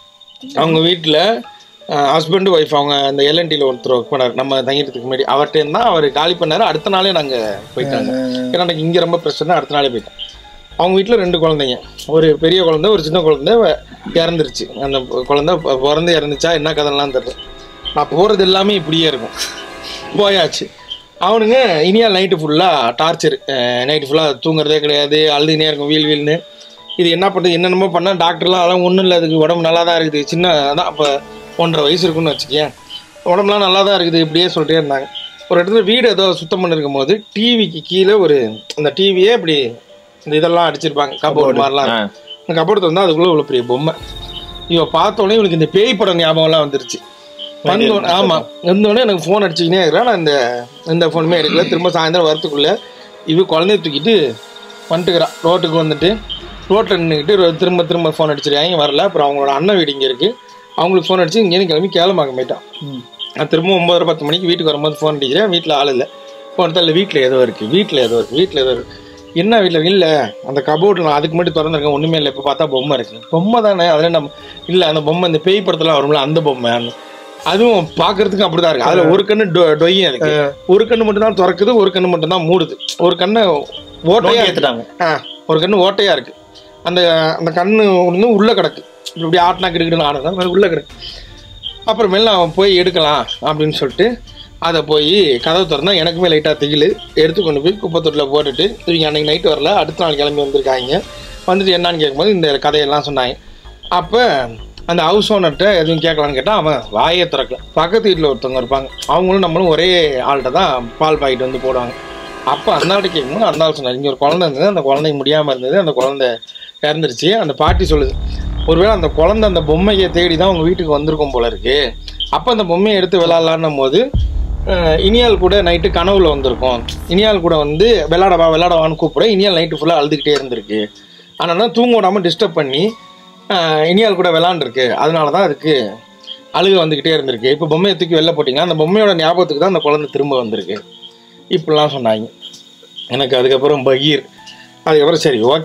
அவங்க வீட்டில் ஹஸ்பண்ட் ஒய்ஃப் அவங்க அந்த எல்என்டியில் ஒருத்தர் ஒர்க் பண்ணார் நம்ம தங்கிக்கிறதுக்கு முன்னாடி அவர்கிட்ட இருந்தால் அவர் காலி பண்ணார் அடுத்த நாளே நாங்கள் போயிட்டாங்க ஏன்னா எனக்கு இங்கே ரொம்ப பிரச்சனை அடுத்த நாளே போயிட்டேன் அவங்க வீட்டில் ரெண்டு குழந்தைங்க ஒரு பெரிய குழந்தை ஒரு சின்ன குழந்தை வ- இறந்துருச்சு அந்த குழந்தை ப- பிறந்து இறந்துச்சா என்ன கதைலாம் தெரியல நான் போகிறது எல்லாமே இப்படியே இருக்கும் போயாச்சு அவனுங்க இனியா நைட்டு ஃபுல்லாக டார்ச்சர் நைட்டு ஃபுல்லாக தூங்குறதே கிடையாது அழுதுனே இருக்கும் வீல் வீல்னு இது என்ன பண்ணுறது என்னென்னமோ பண்ணால் டாக்டர்லாம் அதெல்லாம் ஒன்றும் இல்லை அதுக்கு உடம்பு நல்லா தான் இருக்குது சின்ன அதான் அப்போ ஒன்றரை வயசு இருக்குன்னு வச்சுக்கேன் உடம்புலாம் நல்லா தான் இருக்குது இப்படியே சொல்லிட்டே இருந்தாங்க ஒரு இடத்துல வீடு ஏதோ சுத்தம் பண்ணிருக்கும் போது டிவிக்கு கீழே ஒரு அந்த டிவியே இப்படி இந்த இதெல்லாம் அடிச்சிருப்பாங்க கபோர்டு மாதிரிலாம் இருக்கும். அந்த கபோர்டு வந்து அதுக்குள்ளே இவ்வளோ பெரிய பொம்மை இவ பார்த்தோன்னே இவனுக்கு இந்த பேய் படம் ஞாபகம்லாம் வந்துருச்சு வந்தோடனே ஆமாம் வந்தோடனே எனக்கு ஃபோன் அடிச்சுக்கினே இருக்கிறேன் நான் இந்த இந்த ஃபோனுமே எடுக்கல திரும்ப சாயந்தரம் வரத்துக்குள்ளே இவ குழந்தைய தூக்கிட்டு வந்துட்டுக்கிறான் ரோட்டுக்கு வந்துட்டு ரோட்டில் நின்றுக்கிட்டு திரும்ப திரும்ப ஃபோன் அடிச்சிருக்காங்க வரல அப்புறம் அவங்களோட அண்ணன் வீடு இங்கே இருக்குது அவங்களுக்கு ஃபோன் அடிச்சு இங்கேருந்து கிளம்பி கேளமாக்க போயிட்டான் நான் திரும்ப ஒம்பதரை பத்து மணிக்கு வீட்டுக்கு வரும்போது ஃபோன் அடிக்கிறேன் வீட்டில் ஆள் இல்லை ஃபோன் இல்லை வீட்டில் ஏதோ இருக்குது வீட்டில் ஏதோ இருக்குது வீட்டில் ஏதோ இருக்குது என்ன வீட்டில் இல்லை அந்த கபோர்டில் நான் அதுக்கு மட்டும் திறந்துருக்கேன் ஒன்றுமே இல்லை இப்போ பார்த்தா பொம்மை இருக்குது பொம்மை தானே அதில் நம்ம இல்லை அந்த பொம்மை இந்த பேய் படத்தில் வரும்ல அந்த பொம்மை அந்த- அதுவும் பார்க்கறதுக்கு அப்படிதான் இருக்கு அதுல ஒரு கண்ணு டொ- டொய்யும் இருக்கு ஒரு கண்ணு மட்டும் தான் திறக்குது ஒரு கண்ணு மட்டும் தான் மூடுது ஒரு கண்ணு ஓட்டையா ஏத்துட்டாங்க. ஆ ஒரு கண்ணு ஓட்டையா இருக்கு அந்த அந்த கண்ணு ஒன்று உள்ள கிடக்கு இப்படி இப்படி ஆட்டினா கிடுக்கிடுன்னு ஆடுதான் அது உள்ள கிடக்கு அப்புறமேல அவன் போய் எடுக்கலாம் அப்படின்னு சொல்லிட்டு அதை போய் கதவு திறந்தா எனக்குமே லைட்டாக திகிலு எடுத்து கொண்டு போய் குப்பை தொட்டில் போட்டுட்டு இவங்க அன்னைக்கு நைட்டு வரல அடுத்த நாள் கிளம்பி வந்திருக்காங்க வந்துட்டு என்னன்னு கேட்கும்போது இந்த கதையெல்லாம் சொன்னாங்க அப்போ அந்த ஹவுஸ் ஓனர்கிட்ட எதுவும் கேட்கலான்னு கேட்டால் அவன் வாயே திறக்கல பக்கத்து வீட்டில் ஒருத்தவங்க இருப்பாங்க அவங்களும் நம்மளும் ஒரே ஆள்கிட்ட தான் பால் பாக்கெட் வந்து போடுவாங்க அப்போ அந்த ஆள்கிட்ட கேட்கும்போது அந்த ஆள் சொன்னார் இங்கே ஒரு குழந்தை இருந்தது அந்த குழந்தைக்கு முடியாமல் இருந்தது அந்த குழந்தை இறந்துருச்சு அந்த பாட்டி சொல்லுது ஒருவேளை அந்த குழந்தை அந்த பொம்மையை தேடி தான் உங்கள் வீட்டுக்கு வந்திருக்கும் போல இருக்கு அப்போ அந்த பொம்மையை எடுத்து விளாட்லான்னும் போது அஹ், இனியால் கூட நைட்டு கனவுல வந்திருக்கும் இனியால் கூட வந்து விளாடவா விளாடவான்னு கூப்பிட இனியால் நைட்டு ஃபுல்லாக அழுதுகிட்டே இருந்திருக்கு ஆனால் தான் தூங்க விடாமல் டிஸ்டர்ப் பண்ணி அஹ், இனியால் கூட விளாண்டுருக்கு அதனால தான் அதுக்கு அழுக வந்துக்கிட்டே இருந்திருக்கு இப்போ பொம்மையை தூக்கி வெளில போட்டிங்கன்னா அந்த பொம்மையோட ஞாபகத்துக்கு தான் அந்த குழந்தை திரும்ப வந்திருக்கு இப்படிலாம் சொன்னாங்க எனக்கு அதுக்கப்புறம் பகீர் அதுக்கப்புறம் சரி ஓகே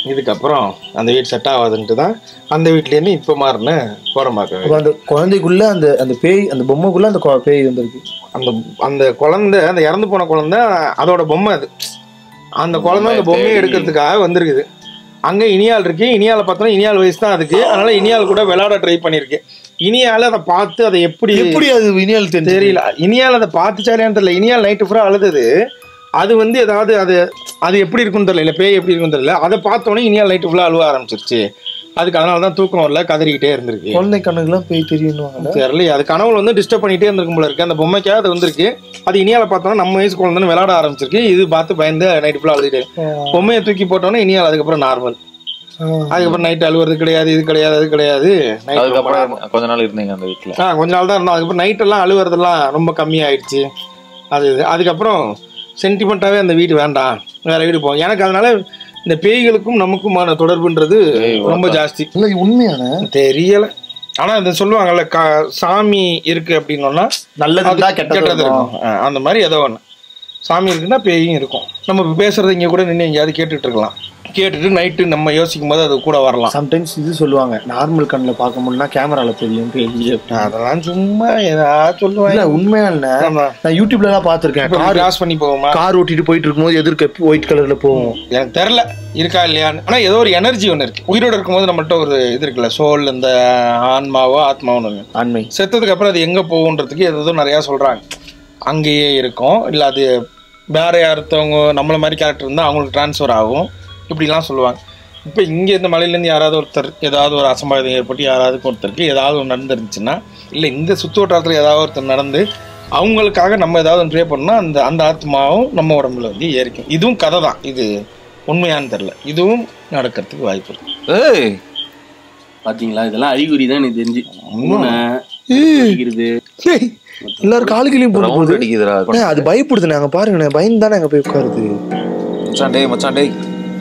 இதுக்கப்புறம் அந்த வீடு செட் ஆகாதுன்ட்டு தான் அந்த வீட்லேருந்து இப்போ மாறின கோரம்பாக்க அப்ப அந்த குழந்தைக்குள்ள அந்த அந்த பேய் அந்த பொம்மைக்குள்ள அந்த கொ- பேய் வந்திருக்கு அந்த அந்த குழந்தை அந்த இறந்து போன குழந்தை அதோட பொம்மை அது அந்த குழந்தை அந்த பொம்மையை எடுக்கிறதுக்காக வந்திருக்குது அங்கே இனியால் இருக்கு இனியால பார்த்தோன்னா இனியால் வயசு தான் அதுக்கு அதனால இனியால் கூட விளையாட ட்ரை பண்ணியிருக்கு இனியால அதை பார்த்து அதை எப்படி எப்படி அது இனியால் தெரிஞ்சு தெரியல இனியால் அதை பார்த்துச்சாலேன்னு தெரியல இனியால் நைட்டு ஃபுல்லாக அழுதுது அது வந்து ஏதாவது அது அது எப்படி இருக்குன்னு தெரியல இல்லை பேய் எப்படி இருக்குன்னு தெரியல அதை பார்த்தோன்னே இனியால் நைட்டு ஃபுல்லாக அழுவ ஆரம்பிச்சிருச்சு அதுக்கு அதனால தான் தூக்கம் வரல கதறிக்கிட்டே இருந்திருக்கு குழந்தை கண்ணுக்குலாம் பேய் தெரியும்னுவாங்க தெரியல அது கனவுல வந்து டிஸ்டர்ப் பண்ணிட்டே இருந்திருக்கும் போல இருக்கு அந்த பொம்மைக்காக அது வந்திருக்கு அது இனியால பார்த்தோன்னா நம்ம வயசு குழந்தைன்னு விளையாட ஆரம்பிச்சிருக்கு இது பார்த்து பயந்து நைட் ஃபுல்லாக அழுதுட்டு பொம்மையை தூக்கி போட்டோன்னே இனியால் அதுக்கப்புறம் நார்மல் அதுக்கப்புறம் நைட் அழுவுறது கிடையாது இது கிடையாது அது கிடையாது நைட் அதுக்கப்புறம் கொஞ்ச நாள் இருந்தீங்க அந்த வீட்டுல ஆ கொஞ்ச நாள் தான் இருந்தோம் அதுக்கப்புறம் நைட்டெல்லாம் அழுவுறதெல்லாம் ரொம்ப கம்மியாயிடுச்சு அது இது அதுக்கப்புறம் சென்டிமெண்ட்டாகவே அந்த வீடு வேண்டாம் வேற வீடு போகும் எனக்கு அதனால இந்த பேய்களுக்கும் நமக்குமான தொடர்புன்றது ரொம்ப ஜாஸ்தி இல்லை உண்மையான தெரியல ஆனா இந்த சொல்லுவாங்கல்ல கா- சாமி இருக்கு அப்படின்னோம்னா நல்லது அது இருந்தா கெட்டது கெட்டது இருக்கும். இருக்கும் ஆ, அந்த மாதிரி ஏதோ ஒன்று சாமி இருக்குன்னா பேயும் இருக்கும் நம்ம இப்ப பேசுறது இங்க கூட நின்று எங்கேயாவது கேட்டுட்டு இருக்கலாம் கேட்டுட்டு நைட்டு நம்ம யோசிக்கும் போது அது கூட வரலாம் சம்டைம்ஸ் இது சொல்லுவாங்க நார்மல் கண்ணில் பார்க்க முடியும்னா கேமரால தெரியும் பேய் அதெல்லாம் சும்மா ஏதாவது சொல்லுவாங்க இல்ல உண்மையா இல்ல நான் யூடியூப்ல எல்லாம் பார்த்திருக்கேன் கார் கிராஸ் பண்ணி போகுமா கார் ஓட்டிட்டு போயிட்டு இருக்கும்போது எதிர்க்க ஒயிட் கலர்ல போகும் எனக்கு தெரில இருக்கா இல்லையான்னு ஆனால் ஏதோ ஒரு எனர்ஜி ஒன்று இருக்கு உயிரோட இருக்கும்போது நம்மள்ட்ட ஒரு இது இருக்குல்ல சோல் இந்த ஆன்மாவோ ஆத்மாவோன்னு ஒன்று ஆண்மை செத்ததுக்கு அப்புறம் அது எங்கே போகுன்றதுக்கு ஏதோ நிறையா சொல்கிறாங்க அங்கேயே இருக்கும் இல்லை அது வேற யாருத்தவங்க நம்மள மாதிரி கேரக்டர் இருந்தால் அவங்களுக்கு ட்ரான்ஸ்ஃபர் ஆகும் இப்படிலாம் சொல்லுவாங்க இப்போ இங்கே இந்த மலையிலேருந்து யாராவது ஒருத்தர் ஏதாவது ஒரு அசம்பாவிதம் ஏற்பட்டு யாராவது ஒருத்தருக்கு ஏதாவது ஒன்று நடந்துருந்துச்சுன்னா இல்லை இந்த சுற்று வட்டாரத்தில் ஏதாவது ஒருத்தர் நடந்து அவங்களுக்காக நம்ம ஏதாவது ஒன்று ப்ரே பண்ணால் அந்த அந்த ஆத்மாவும் நம்ம உடம்புல வந்து ஏறிக்கும் இதுவும் கதை தான் இது உண்மையான்னு தெரில இதுவும் நடக்கிறதுக்கு வாய்ப்பு இருக்கு ஏய் பாத்தீங்களா இதெல்லாம் அறிகுறி தான் எனக்கு தெரிஞ்சு மூணு அடிக்கிறது எல்லாரும் காலுக்கிலையும் போட்டு Round போகுது அடிக்குதுடா. அண்ணே, அது பயப்படுது நாங்க பாருங்க பயந்து தானே அங்க போய் உட்காருது மச்சான் டேய் மச்சான் டேய்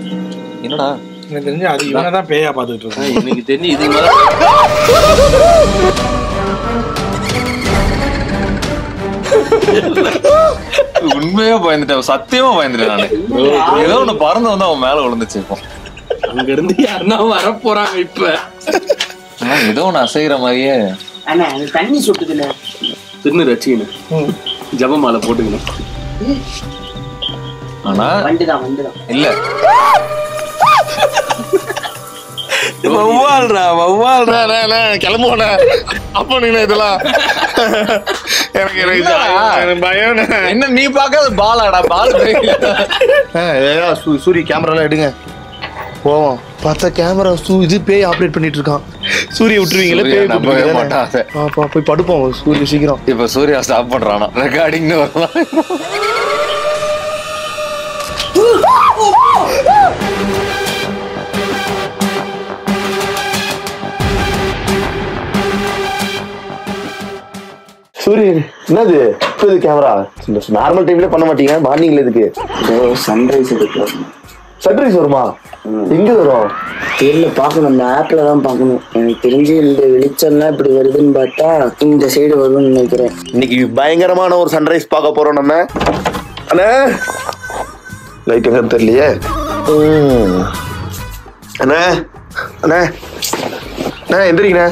என்னடா எனக்கு தெரிஞ்சு அது இவனை தான் பேயா பார்த்துட்டு இருக்கோம் எனக்கு தெரிஞ்சு இது மேல உண்மையா பயந்துட்டேன் சத்தியமா பயந்துட்டேன் நானு ஏதோ ஒண்ணு பறந்து வந்து அவன் மேல விழுந்துச்சு இப்போ அங்க இருந்து யாருன்னா வர போறாங்க இப்ப ஆனா, ஏதோ ஒண்ணு அசைகிற மாதிரியே அண்ணா அது தண்ணி சுட்டுதுண்ணே தின்னு ரசிக்கணும் ஜபமாலை போட்டுக்கணும் ஆனா வண்டுதான் வண்டுதான் இல்ல வவ்வால்ரா வவ்வால்ரா கிளம்புவோண்ணே அப்போ நீங்க இதெல்லாம் எனக்கு எனக்கு எனக்கு பயம் என்ன நீ பார்க்காத பாலாடா பால் சூரிய கேமராலாம் எடுங்க போவோம் பார்த்தா கேமரா சூ இது பேய் ஆப்ரேட் பண்ணிட்டு இருக்கான் சூரிய விட்டுருவீங்களே சூர்யா பேய் நம்பவே விட்டுருவீங்களே மாட்டான் அதை. பாப்பா போய் படுப்போம் சூரிய சீக்கிரம் இப்ப சூர்யா ஸ்டாப் பண்றானா ரெக்கார்டிங்னு வரலாம் சூரியன் என்னது இப்போ இது கேமரா நார்மல் டைம்ல பண்ண மாட்டீங்க மார்னிங்ல இதுக்கு சன்ரைஸ் எடுக்கலாம் சன்ரைஸ் வருமா எங்க வரும் தெரியல பார்க்கணும் அந்த ஆப்ல தான் பார்க்கணும் எனக்கு தெரிஞ்சு இந்த வெளிச்சம்லாம் இப்படி வருதுன்னு பார்த்தா இந்த சைடு வரும்னு நினைக்கிறேன் இன்னைக்கு பயங்கரமான ஒரு சன்ரைஸ் பார்க்க போறோம் நம்ம அண்ணே லைட் எங்க தெரியலையே ம். அண்ணே அண்ணே அண்ணே எந்திரிங்கண்ணே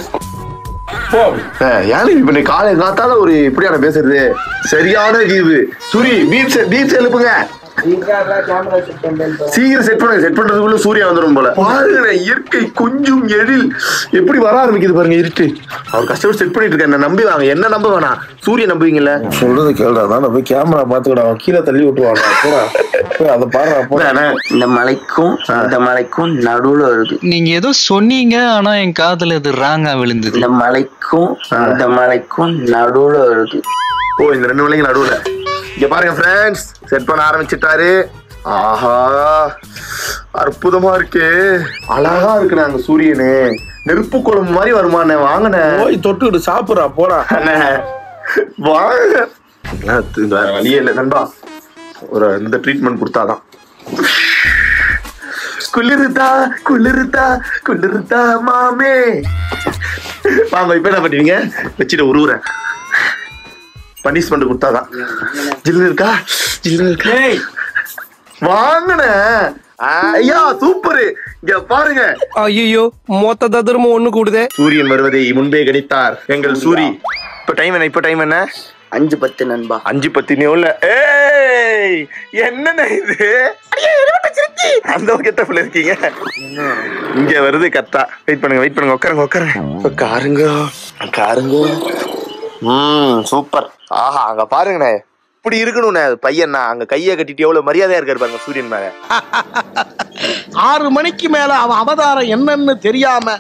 ஏன் இப்ப நீ காலை காத்தால ஒரு இப்படியான பேசுறது சரியான லீவு சூரி பீச் பீச் எழுப்புங்க கேமரா செட் பண்ணுறேன் சீக்கிரம் செட் பண்ணுங்க செட் பண்றதுக்குள்ள சூர்யா வந்துடும் போல பாருங்க இயற்கை கொஞ்சம் எழில் எப்படி வர ஆரம்பிக்குது பாருங்க இருட்டு அவர் கஷ்டப்பட்டு செட் பண்ணிட்டு இருக்காரு என்ன நம்பி வாங்க என்ன நம்ப வேணாம் சூரிய நம்புவீங்கல்ல சொல்றது கேளுடா நான் போய் கேமரா பாத்துக்கடா அவன் கீழே தள்ளி விட்டுருவாங்க போடா போய் அதை பாரு போடா இந்த மலைக்கும் இந்த மலைக்கும் நடுவுல வருது நீங்க ஏதோ சொன்னீங்க ஆனா என் காதுல இது ராங்கா விழுந்தது இந்த மலைக்கும் இந்த மலைக்கும் நடுவுல வருது ஓ இந்த ரெண்டு மலைக்கு நடுவுல இங்க பாருங்க ஃப்ரெண்ட்ஸ் செட் பண்ண ஆரம்பிச்சிட்டாரு ஆஹா அற்புதமா இருக்கு அழகா இருக்கு நாங்க சூரியனு நெருப்பு குழம்பு மாதிரி வருமானே வாங்கண்ணே போய் தொட்டுக்கிட்டு சாப்பிடுறா போடா அண்ணே வாங்க என்ன, இது வேற வழியே இல்லை நண்பா ஒரு இந்த ட்ரீட்மெண்ட் கொடுத்தாதான் குளிருதா குளிருதா குளிருதா மாமே வாங்க இப்ப என்ன பண்ணுவீங்க வச்சுட்டு உருவுறேன் பனிஷ்மெண்ட் கொடுத்தாதான் ஜில்லு இருக்கா ஜில்லு இருக்கா வாங்கண்ணே ஆ ஐயா சூப்பர் இங்க பாருங்க ஐயோ மொத்த ததுரமும் ஒண்ணு கூடுதே சூரியன் வருவதை முன்பே கணித்தார் எங்கள் சூரி இப்ப டைம் என்ன இப்ப டைம் என்ன அஞ்சு பத்து நண்பா அஞ்சு பத்து நியூல ஏய் என்னண்ணே இது அடியே, இருபட்டு சிரிக்கி. அந்த கெட்டப்ல இருக்கீங்க இங்க வருது கத்தா வெயிட் பண்ணுங்க வெயிட் பண்ணுங்க உட்காருங்க உட்காருங்க உட்காருங்க உட்காருங்க ம் சூப்பர் ஆஹா அங்க பாருங்கண்ணே இப்படி இருக்கணும்ண்ணே பையன்னா அங்க கையை கட்டிட்டு எவ்வளவு மரியாதையா இருக்காரு பாருங்க சூரியன் மேல ஆறு மணிக்கு மேல அவன் அவதாரம் என்னன்னு தெரியாம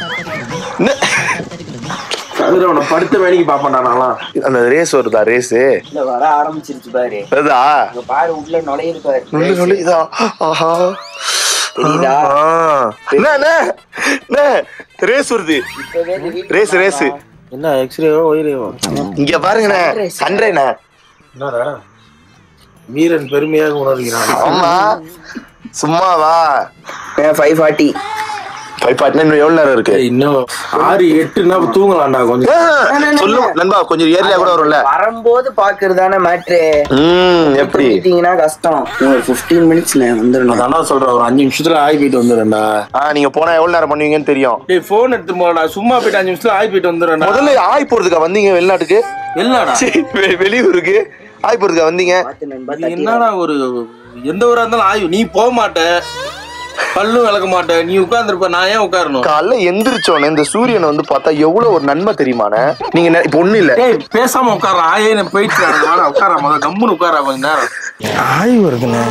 அதுல உன படுத்த வேலைக்கு பாப்பேன் நான்லாம் அந்த ரேஸ் வருதா ரேஸ் இல்ல வர ஆரம்பிச்சிருச்சு பாரு வருதா அங்க பாரு உள்ள நுழையுது பாரு நுழையுது, நுழையுதா? ஆஹா தெரியுதா? ஆ. அண்ணே, அண்ணே, அண்ணே, ரேஸ் வருது ரேஸ் ரேஸ் என்ன எக்ஸ்ரேவோ ஒயிரேவோ இங்க பாருங்கண்ணே சண்டைண்ணே என்னடா வீரன் பெருமையாக உணர்கிறான் ஆமா சும்மாவா ஃபைவ் ஃபார்ட்டி ஃபைவ் பார்ட்னா இன்னும் எவ்வளவு நேரம் இருக்கு இன்னும் ஆறு எட்டுனா தூங்கலாம்டா கொஞ்சம் சொல்லு நண்பா கொஞ்சம் ஏர்லியா கூட வரும்ல வரும்போது பாக்குறதானே மேட்ரு ம் எப்படி மீட்டிங்னா கஷ்டம் ஒரு ஃபிஃப்டீன் மினிட்ஸ்ல வந்துடணும் அதான் சொல்றேன் ஒரு அஞ்சு நிமிஷத்துல ஆகி போயிட்டு வந்துடுறேன்டா ஆ நீங்க போனா எவ்வளவு நேரம் பண்ணுவீங்கன்னு தெரியும் டேய் போன் எடுத்து போடா சும்மா போயிட்டு அஞ்சு நிமிஷத்துல ஆகி போயிட்டு வந்துடுறேன்டா முதல்ல ஆய் போறதுக்கா வந்தீங்க வெளிநாட்டுக்கு இல்லடா சீ, வெ- வெளியூருக்கு ஆய் போறதுக்கா வந்தீங்க இது என்னடா ஒரு எந்த ஊரா இருந்தாலும் ஆயு நீ போக மாட்ட பல்லும் விளக்க மாட்ட நீ உட்கார்ந்துருப்ப நான் ஏன் உட்காரணும் காலைல எந்திரிச்சோன்னே இந்த சூரியனை வந்து பார்த்தா எவ்வளவு ஒரு நன்மை தெரியுமாண்ணே நீங்க நெ- இப்ப ஒண்ணு இல்ல டேய் பேசாம உட்கார ஆயே நான் போயிட்டு வாடா உட்கார முதல்ல கம்முன்னு உட்கார கொஞ்ச நேரம் ஆய் வருதுண்ணே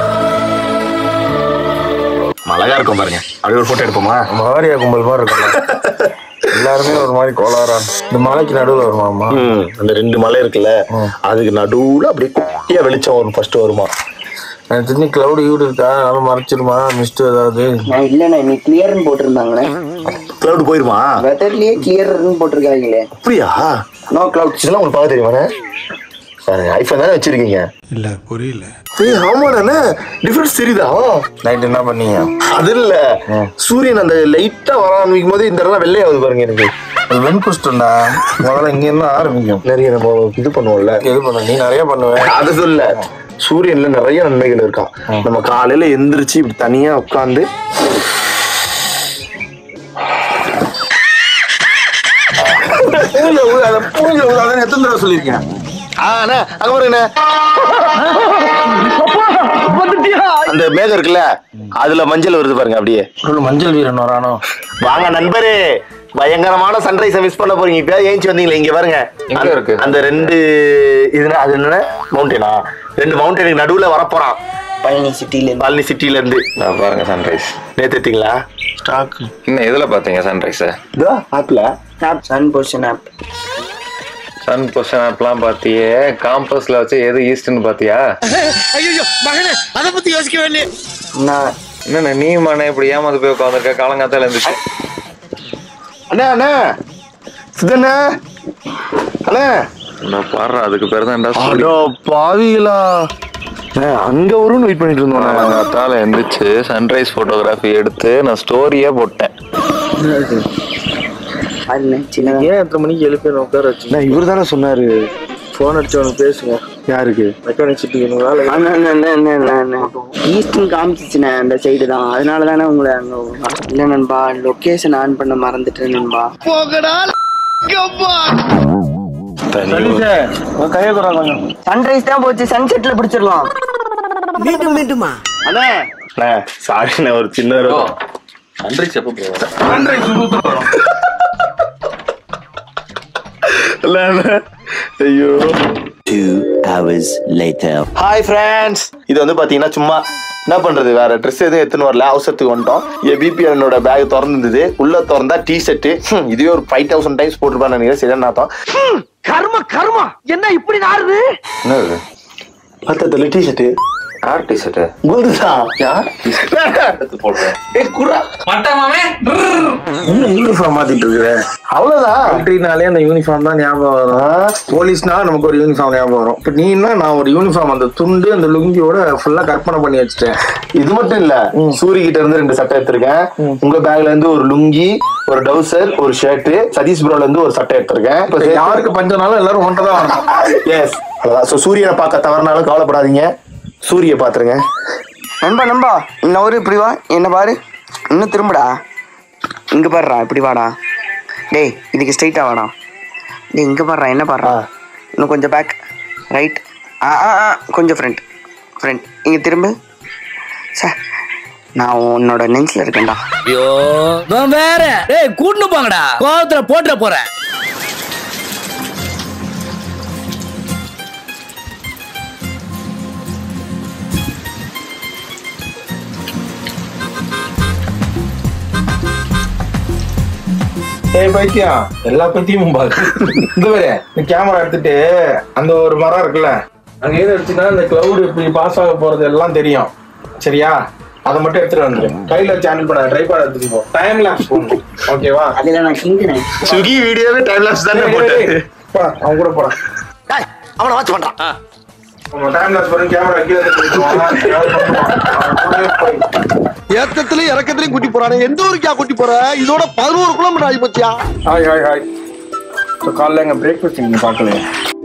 அழகா இருக்கும் பாருங்க அப்படியே ஒரு போட்டோ எடுப்போமா மாரியா கும்பல் மாதிரி இருக்கும் எல்லாருமே ஒரு மாதிரி கோளாறா இந்த மலைக்கு நடுவுல வருமாமா ம், அந்த ரெண்டு மலை இருக்குல்ல அதுக்கு நடுவுல அப்படியே குட்டியா வெளிச்சம் வரும் ஃபர்ஸ்ட் வருமா எனக்கு தெரிஞ்சு கிளவுட் ஈடு இருக்கா அதனால மறைச்சிருமா மிஸ்ட் ஏதாவது நான் இல்லண்ணே நீ கிளியர்னு போட்டிருந்தாங்களே கிளவுட் போயிருமா வெதர்லயே கிளியர்னு போட்டிருக்காங்களே அப்படியா நோ கிளவுட்ஸ் இதெல்லாம் உங்களுக்கு பார்க்க தெரியுமாண்ணே பாருங்க ஐஃபோன் தானே வச்சிருக்கீங்க இல்ல புரியல ஏய் ஆமாண்ணே டிஃபரன்ஸ் தெரியுதா நைட் என்ன பண்ணீங்க அது இல்ல சூரியன் அந்த லைட்டா வர ஆரம்பிக்கும் போது இந்த இடம் வெள்ளையாகுது பாருங்க எனக்கு அது வெண்குஷ்டம்டா முதல்ல இங்க இருந்து ஆரம்பிக்கும் நிறைய நம்ம இது பண்ணுவோம்ல எது பண்ண நீ நிறைய பண்ணுவேன் அது சொல்ல சூரியன்ல நிறைய நன்மைகள் இருக்கா நம்ம காலையில எந்திரிச்சு இப்படி தனியா உட்காந்து பூஜை ஊதாத பூஜை ஊதாத எத்தனை தடவை சொல்லியிருக்கேன் ஆண்ணே அங்க பாருங்கண்ணே அந்த மேகம் இருக்குல்ல அதுல மஞ்சள் வருது பாருங்க அப்படியே ஒரு மஞ்சள் வீரன் வரானோ வாங்க நண்பரே பயங்கரமான சன்ரைஸை மிஸ் பண்ண போறீங்க இப்ப ஏஞ்சி வந்தீங்களே இங்க பாருங்க எங்க அந்த- இருக்கு? அந்த ரெண்டு இதுனா அது என்ன மவுண்டனா ரெண்டு மவுண்டனுக்கு நடுவுல வரப்போறான் பழனி சிட்டில பழனி சிட்டில இருந்து நான் பாருங்க சன்ரைஸ் நேத்து எடுத்தீங்களா ஸ்டாக் இன்னும் எதுல பாத்தீங்க சன்ரைஸ் இதோ ஆப்ல app sun position app sun position ஆப்லாம் பாத்தியே காம்பஸ்ல வச்சு எது ஈஸ்ட்னு பாத்தியா ஐயோ மகனே அத பத்தி யோசிக்கவே இல்லையே நான் என்னண்ணே நீ மண்ணே இப்படி ஏமாந்து போய் உட்காந்துருக்க காலங்காத்தால இருந்துச்சு அண்ணா அண்ணா சிதண்ணா அண்ணா நான் பாடுற அதுக்கு பேர் தான் அடோ பாவிகளா அண்ணா, அங்க வரும்னு வெயிட் பண்ணிட்டு இருந்தோம் நாங்க. காத்தால எந்திரிச்சு சன்ரைஸ் போட்டோகிராஃபி எடுத்து நான் ஸ்டோரியே போட்டேன் அது சின்ன ஏன் எத்தனை மணிக்கு எழுப்பி உட்கார வச்சு அண்ணா, இவரு தானே சொன்னாரு போன் அடிச்சவனுக்கு பேசுங்க யாருக்கு மெக்கானிக் சிட்டிக்கு ஈஸ்டர்ன் காமிச்சிச்சுண்ணே அந்த சைடு தான் அதனால தானே உங்களை அங்க இல்ல நண்பா லொகேஷன் ஆன் பண்ண மறந்துட்டேன் நண்பா போகடா கையை குறா கொஞ்சம் சன்ரைஸ் தான் போச்சு சன்செட்ல பிடிச்சிடலாம் மீண்டும் மீண்டுமா அண்ணா அண்ணா சாரிண்ணே ஒரு சின்ன ஒரு- சன்ரைஸ் எப்போ போவோம் நன்றி சுருத்து வரும் இல்ல, இல்ல. ஐயோ Two hours later. Hi friends இது வந்து பாத்தீங்கன்னா சும்மா என்ன பண்றது வேற ட்ரெஸ் எதுவும் எடுத்துன்னு வரல அவசரத்துக்கு வந்துட்டோம் என் பிபிஎனோட பேக் திறந்துருந்தது உள்ள திறந்தா டி ஷர்ட் இதுவே ஒரு ஃபைவ் தௌசண்ட் டைம்ஸ் போட்டுருப்பான்னு நினைக்கிறேன் சரியான நாத்தம் கர்ம கர்மா என்ன இப்படி நாறுது என்னது பத்தத்துல டி ஷர்ட் யார் டிஷர்ட் குல்துதான் யார் எடுத்து போடுறேன் ஏய் குரா இன்னும் யூனிஃபார்ம் மாத்திட்டு இருக்கிற அவ்வளவுதான் கண்ட்ரினாலே அந்த யூனிஃபார்ம் தான் ஞாபகம் வரும் போலீஸ்னா நமக்கு ஒரு யூனிஃபார்ம் ஞாபகம் வரும் இப்போ நீன்னா நான் ஒரு யூனிஃபார்ம் அந்த துண்டு அந்த லுங்கியோட ஃபுல்லா கற்பனை பண்ணி வச்சுட்டேன் இது மட்டும் இல்ல சூரி கிட்ட இருந்து ரெண்டு சட்டை எடுத்திருக்கேன் உங்க பேக்ல இருந்து ஒரு லுங்கி ஒரு டவுசர் ஒரு ஷர்ட் சதீஷ் ப்ரோல இருந்து ஒரு சட்டை எடுத்திருக்கேன் இப்போ யாருக்கு பஞ்சனாலும் எல்லாரும் ஒன்றை தான் வரணும் எஸ் அதான் ஸோ சூரியனை பார்க்க தவறினாலும் கவலைப்படாதீங்க சூரிய பாத்துருங்க நண்பா நண்பா இன்னும் ஒரு இப்படி வா என்ன பாரு இன்னும் திரும்புடா இங்க பாருடா இப்படி வாடா டேய் இதுக்கு ஸ்ட்ரைட்டா வாடா டேய் இங்க பாருடா என்ன பாருடா இன்னும் கொஞ்சம் பேக் ரைட் ஆ ஆ ஆ கொஞ்சம் ஃப்ரண்ட் ஃப்ரண்ட் இங்க திரும்பு சார் நான் உன்னோட நெஞ்சில் இருக்கேன்டா ஐயோ இவன் வேற டேய் கூட்டு போங்கடா கோவத்துல போட்டுற போறேன் ஏய் பைத்தியம் எல்லா பைத்தியமும் பாரு இந்த பாரு இந்த கேமரா எடுத்துட்டு அந்த ஒரு மரம் இருக்குல்ல அங்க ஏதோ எடுத்துனா இந்த கிளவுட் இப்படி பாஸ் ஆக போறது எல்லாம் தெரியும் சரியா அதை மட்டும் எடுத்துட்டு வந்துரு கையில வச்சு ஹேண்டில் பண்ண ட்ரைபாட் எடுத்துட்டு போ டைம் லாப்ஸ் போடணும் ஓகேவா அதுல நான் கிங்குனேன் சுகி வீடியோவே டைம் லாப்ஸ் தானே போட்டேன் போடா அவன் கூட போறான் அவனை வாட்ச் பண்றான் டைம் லாப்ஸ் பண்ணி கேமரா கீழே ஏத்தத்திலயும் இறக்கத்திலயும் கூட்டி போறானே எந்த ஊருக்கா கூட்டி போற இதோட பதினோரு கிலோமீட்டர் ஆகி போச்சியா ஹாய் ஹாய் ஹாய் ஸோ காலைல எங்கள் பிரேக்ஃபாஸ்ட் நீங்கள் பார்க்கலையா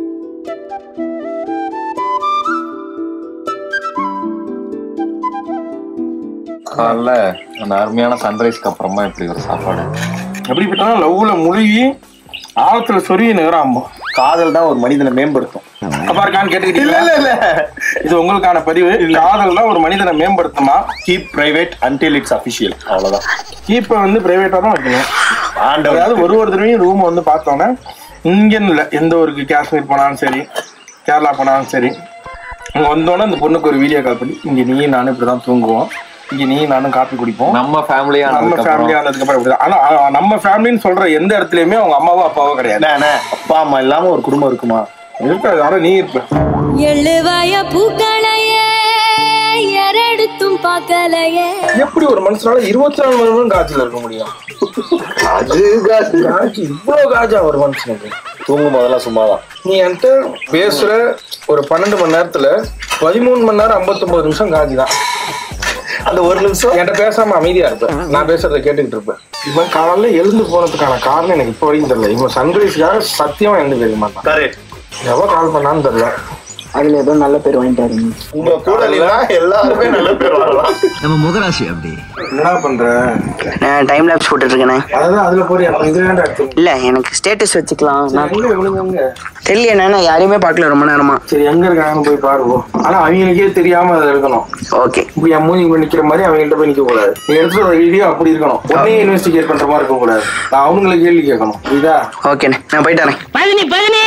காலைல அந்த அருமையான சன்ரைஸ்க்கு அப்புறமா இப்படி ஒரு சாப்பாடு எப்படி போட்டா லவ்ல முழுகி ஆழத்துல சொருகி நிகராம் காதல் தான் ஒரு மனிதனை மேம்படுத்தும் அப்பா இருக்கான்னு கேட்டுக்கிட்டீங்களா இல்ல இல்ல இது உங்களுக்கான பதிவு காதல் தான் ஒரு மனிதனை மேம்படுத்துமா keep private until it's official அவ்வளவுதான் கீப்பை வந்து பிரைவேட்டா தான் வைக்கணும் அதாவது ஒரு ஒரு தடவையும் ரூம் வந்து பார்த்தோன்னே இங்கன்னு இல்லை எந்த ஊருக்கு காஷ்மீர் போனாலும் சரி கேரளா போனாலும் சரி அங்க வந்தோடனே அந்த பொண்ணுக்கு ஒரு வீடியோ கால் பண்ணி இங்க நீ நானும் இப்படிதான் தூங்குவோம் இங்க நீ நானும் காப்பி குடிப்போம் நம்ம ஃபேமிலியா நம்ம ஃபேமிலி ஆனதுக்கு அப்புறம் இப்படிதான் ஆனா ஆ, நம்ம ஃபேமிலின்னு சொல்ற எந்த இடத்துலயுமே அவங்க அம்மாவோ அப்பாவோ கிடையாது அப்பா அம்மா இல்லாம ஒரு குடும்பம் இருக்குமா இருக்காது ஆனா நீ இருப்ப எழுவாய பூக்களையே எரடுத்தும் பார்க்கலையே எப்படி ஒரு மனுஷனால இருபத்தி நாலு மணி நேரம் காய்ச்சல் இருக்க முடியும் அது காய்ச்சி இவ்வளவு காய்ச்சா ஒரு மனுஷனுக்கு தூங்கும் போதெல்லாம் சும்மாதான் நீ என்கிட்ட பேசுற ஒரு பன்னெண்டு மணி நேரத்துல பதிமூணு மணி நேரம் ஐம்பத்தொன்பது நிமிஷம் காய்ச்சி தான் அந்த ஒரு நிமிஷம் என்கிட்ட பேசாம அமைதியா இருப்பேன் நான் பேசுறத கேட்டுக்கிட்டு இருப்பேன் இவன் காலைல எழுந்து போனதுக்கான காரணம் எனக்கு இப்போ வரைக்கும் தெரியல இவன் சன்ரைஸ்க்காக சத்தியமா எழுந்து போயிருக்க மாட்டான் கரெக்ட் எவ கால் பண்ணான்னு தெரியல அதுல ஏதோ நல்ல பேர் வாங்கிட்டாரு உங்க கூட இல்லைன்னா எல்லாருமே நல்ல பேர் வாங்கலாம் நம்ம முகராசி அப்படி என்ன பண்ற நான் டைம் லேப்ஸ் போட்டுட்டு இருக்கேனே அதான் அதுல போறியா அப்ப இது வேண்டாம் எடுத்து இல்ல எனக்கு ஸ்டேட்டஸ் வச்சுக்கலாம் நான் எங்க இவனுங்க எங்க? தெரியல நான் யாரையுமே பார்க்கல ரொம்ப நேரமா சரி எங்க இருக்காங்கன்னு போய் பாருவோம் ஆனா அவங்களுக்கே தெரியாம அதை எடுக்கணும் ஓகே இப்படி என் மூஞ்சி போய் நிக்கிற மாதிரி அவங்கள்ட்ட போய் நிக்க கூடாது நீ எடுத்துட்டு வர வீடியோ அப்படி இருக்கணும் உடனே இன்வெஸ்டிகேட் பண்ற மாதிரி இருக்க கூடாது நான் அவனுங்களை கேள்வி கேட்கணும் புரியுதா ஓகேண்ணே நான் போயிட்டு வரேன் பதினி பதினி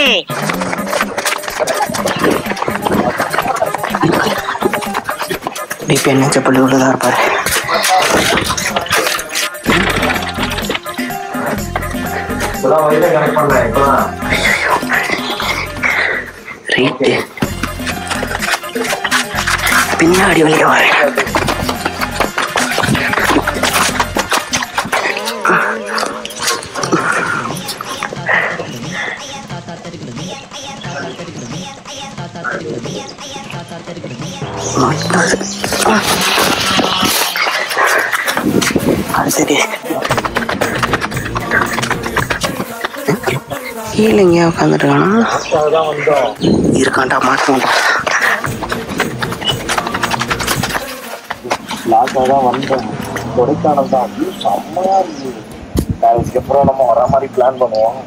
பிபி என்ன செப்பல் உள்ளதா இருப்பாரு இப்பதான் வந்து கனெக்ட் பண்றேன் இப்பதான் ரைட்டு பின்னாடி வழிய வரேன் அது சரி கீழே எங்கேயா உட்காந்துருக்கானா இருக்கான்டா மாட்ட மாட்டான் லாஸ்டா தான் வந்தேன் கொடைக்கானல் தான் வியூ செம்மையா இருந்துச்சு மேரேஜ்க்கு அப்புறம் நம்ம வர மாதிரி பிளான் பண்ணுவோம்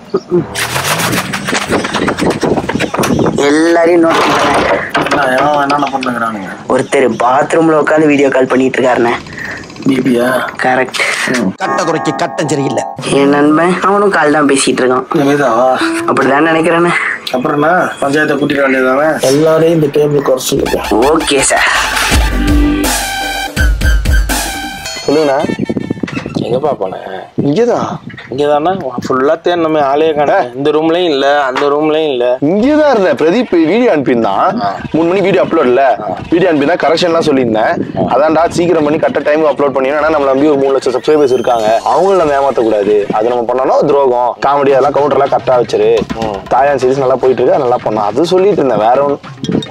எல்லாரையும் நோட் பண்றேன் என்னென்ன பண்ணுங்கிறானுங்க ஒருத்தர் பாத்ரூம்ல உட்காந்து வீடியோ கால் பண்ணிட்டு இருக்காருண்ணே பிபியா கரெக்ட் கட்ட குறைக்கு கட்டம் சரியில்லை என் நண்பன் அவனும் கால் தான் பேசிட்டு இருக்கான் நிவேதாவா அப்படிதான் நினைக்கிறேன்னு அப்புறம் என்ன பஞ்சாயத்தை கூட்டிட்டு வேண்டியதானே எல்லாரையும் இந்த டேபிள் குறை சொல்லுங்க ஓகே சார் சொல்லுங்கண்ணா எங்கப்பா போனேன் இங்கதான் இங்கதானா ஃபுல்லா தேடணுமே ஆளே காண இந்த ரூம்லயும் இல்ல அந்த ரூம்லயும் இல்ல இங்கேதான் இருந்தேன் பிரதீப் வீடியோ அனுப்பியிருந்தான் மூணு மணிக்கு வீடியோ அப்லோட் இல்ல வீடியோ அனுப்பியிருந்தா கரெக்ஷன்லாம் சொல்லியிருந்தேன் அதான்டா சீக்கிரம் பண்ணி கரெக்ட் டைம் அப்லோட் பண்ணிடணும் ஏன்னா நம்ம நம்பி ஒரு மூணு லட்சம் சப்ஸ்கிரைபர்ஸ் இருக்காங்க அவங்கள நம்ம ஏமாத்தக்கூடாது அது நம்ம பண்ணோம்னா துரோகம் காமெடி அதெல்லாம் கவுண்டர்லாம் கரெக்டா வச்சிரு தாயான் சீரிஸ் நல்லா போயிட்டு இருக்கு அது நல்லா பண்ணோம் அது சொல்லிட்டு இருந்தேன் வேற ஒன்று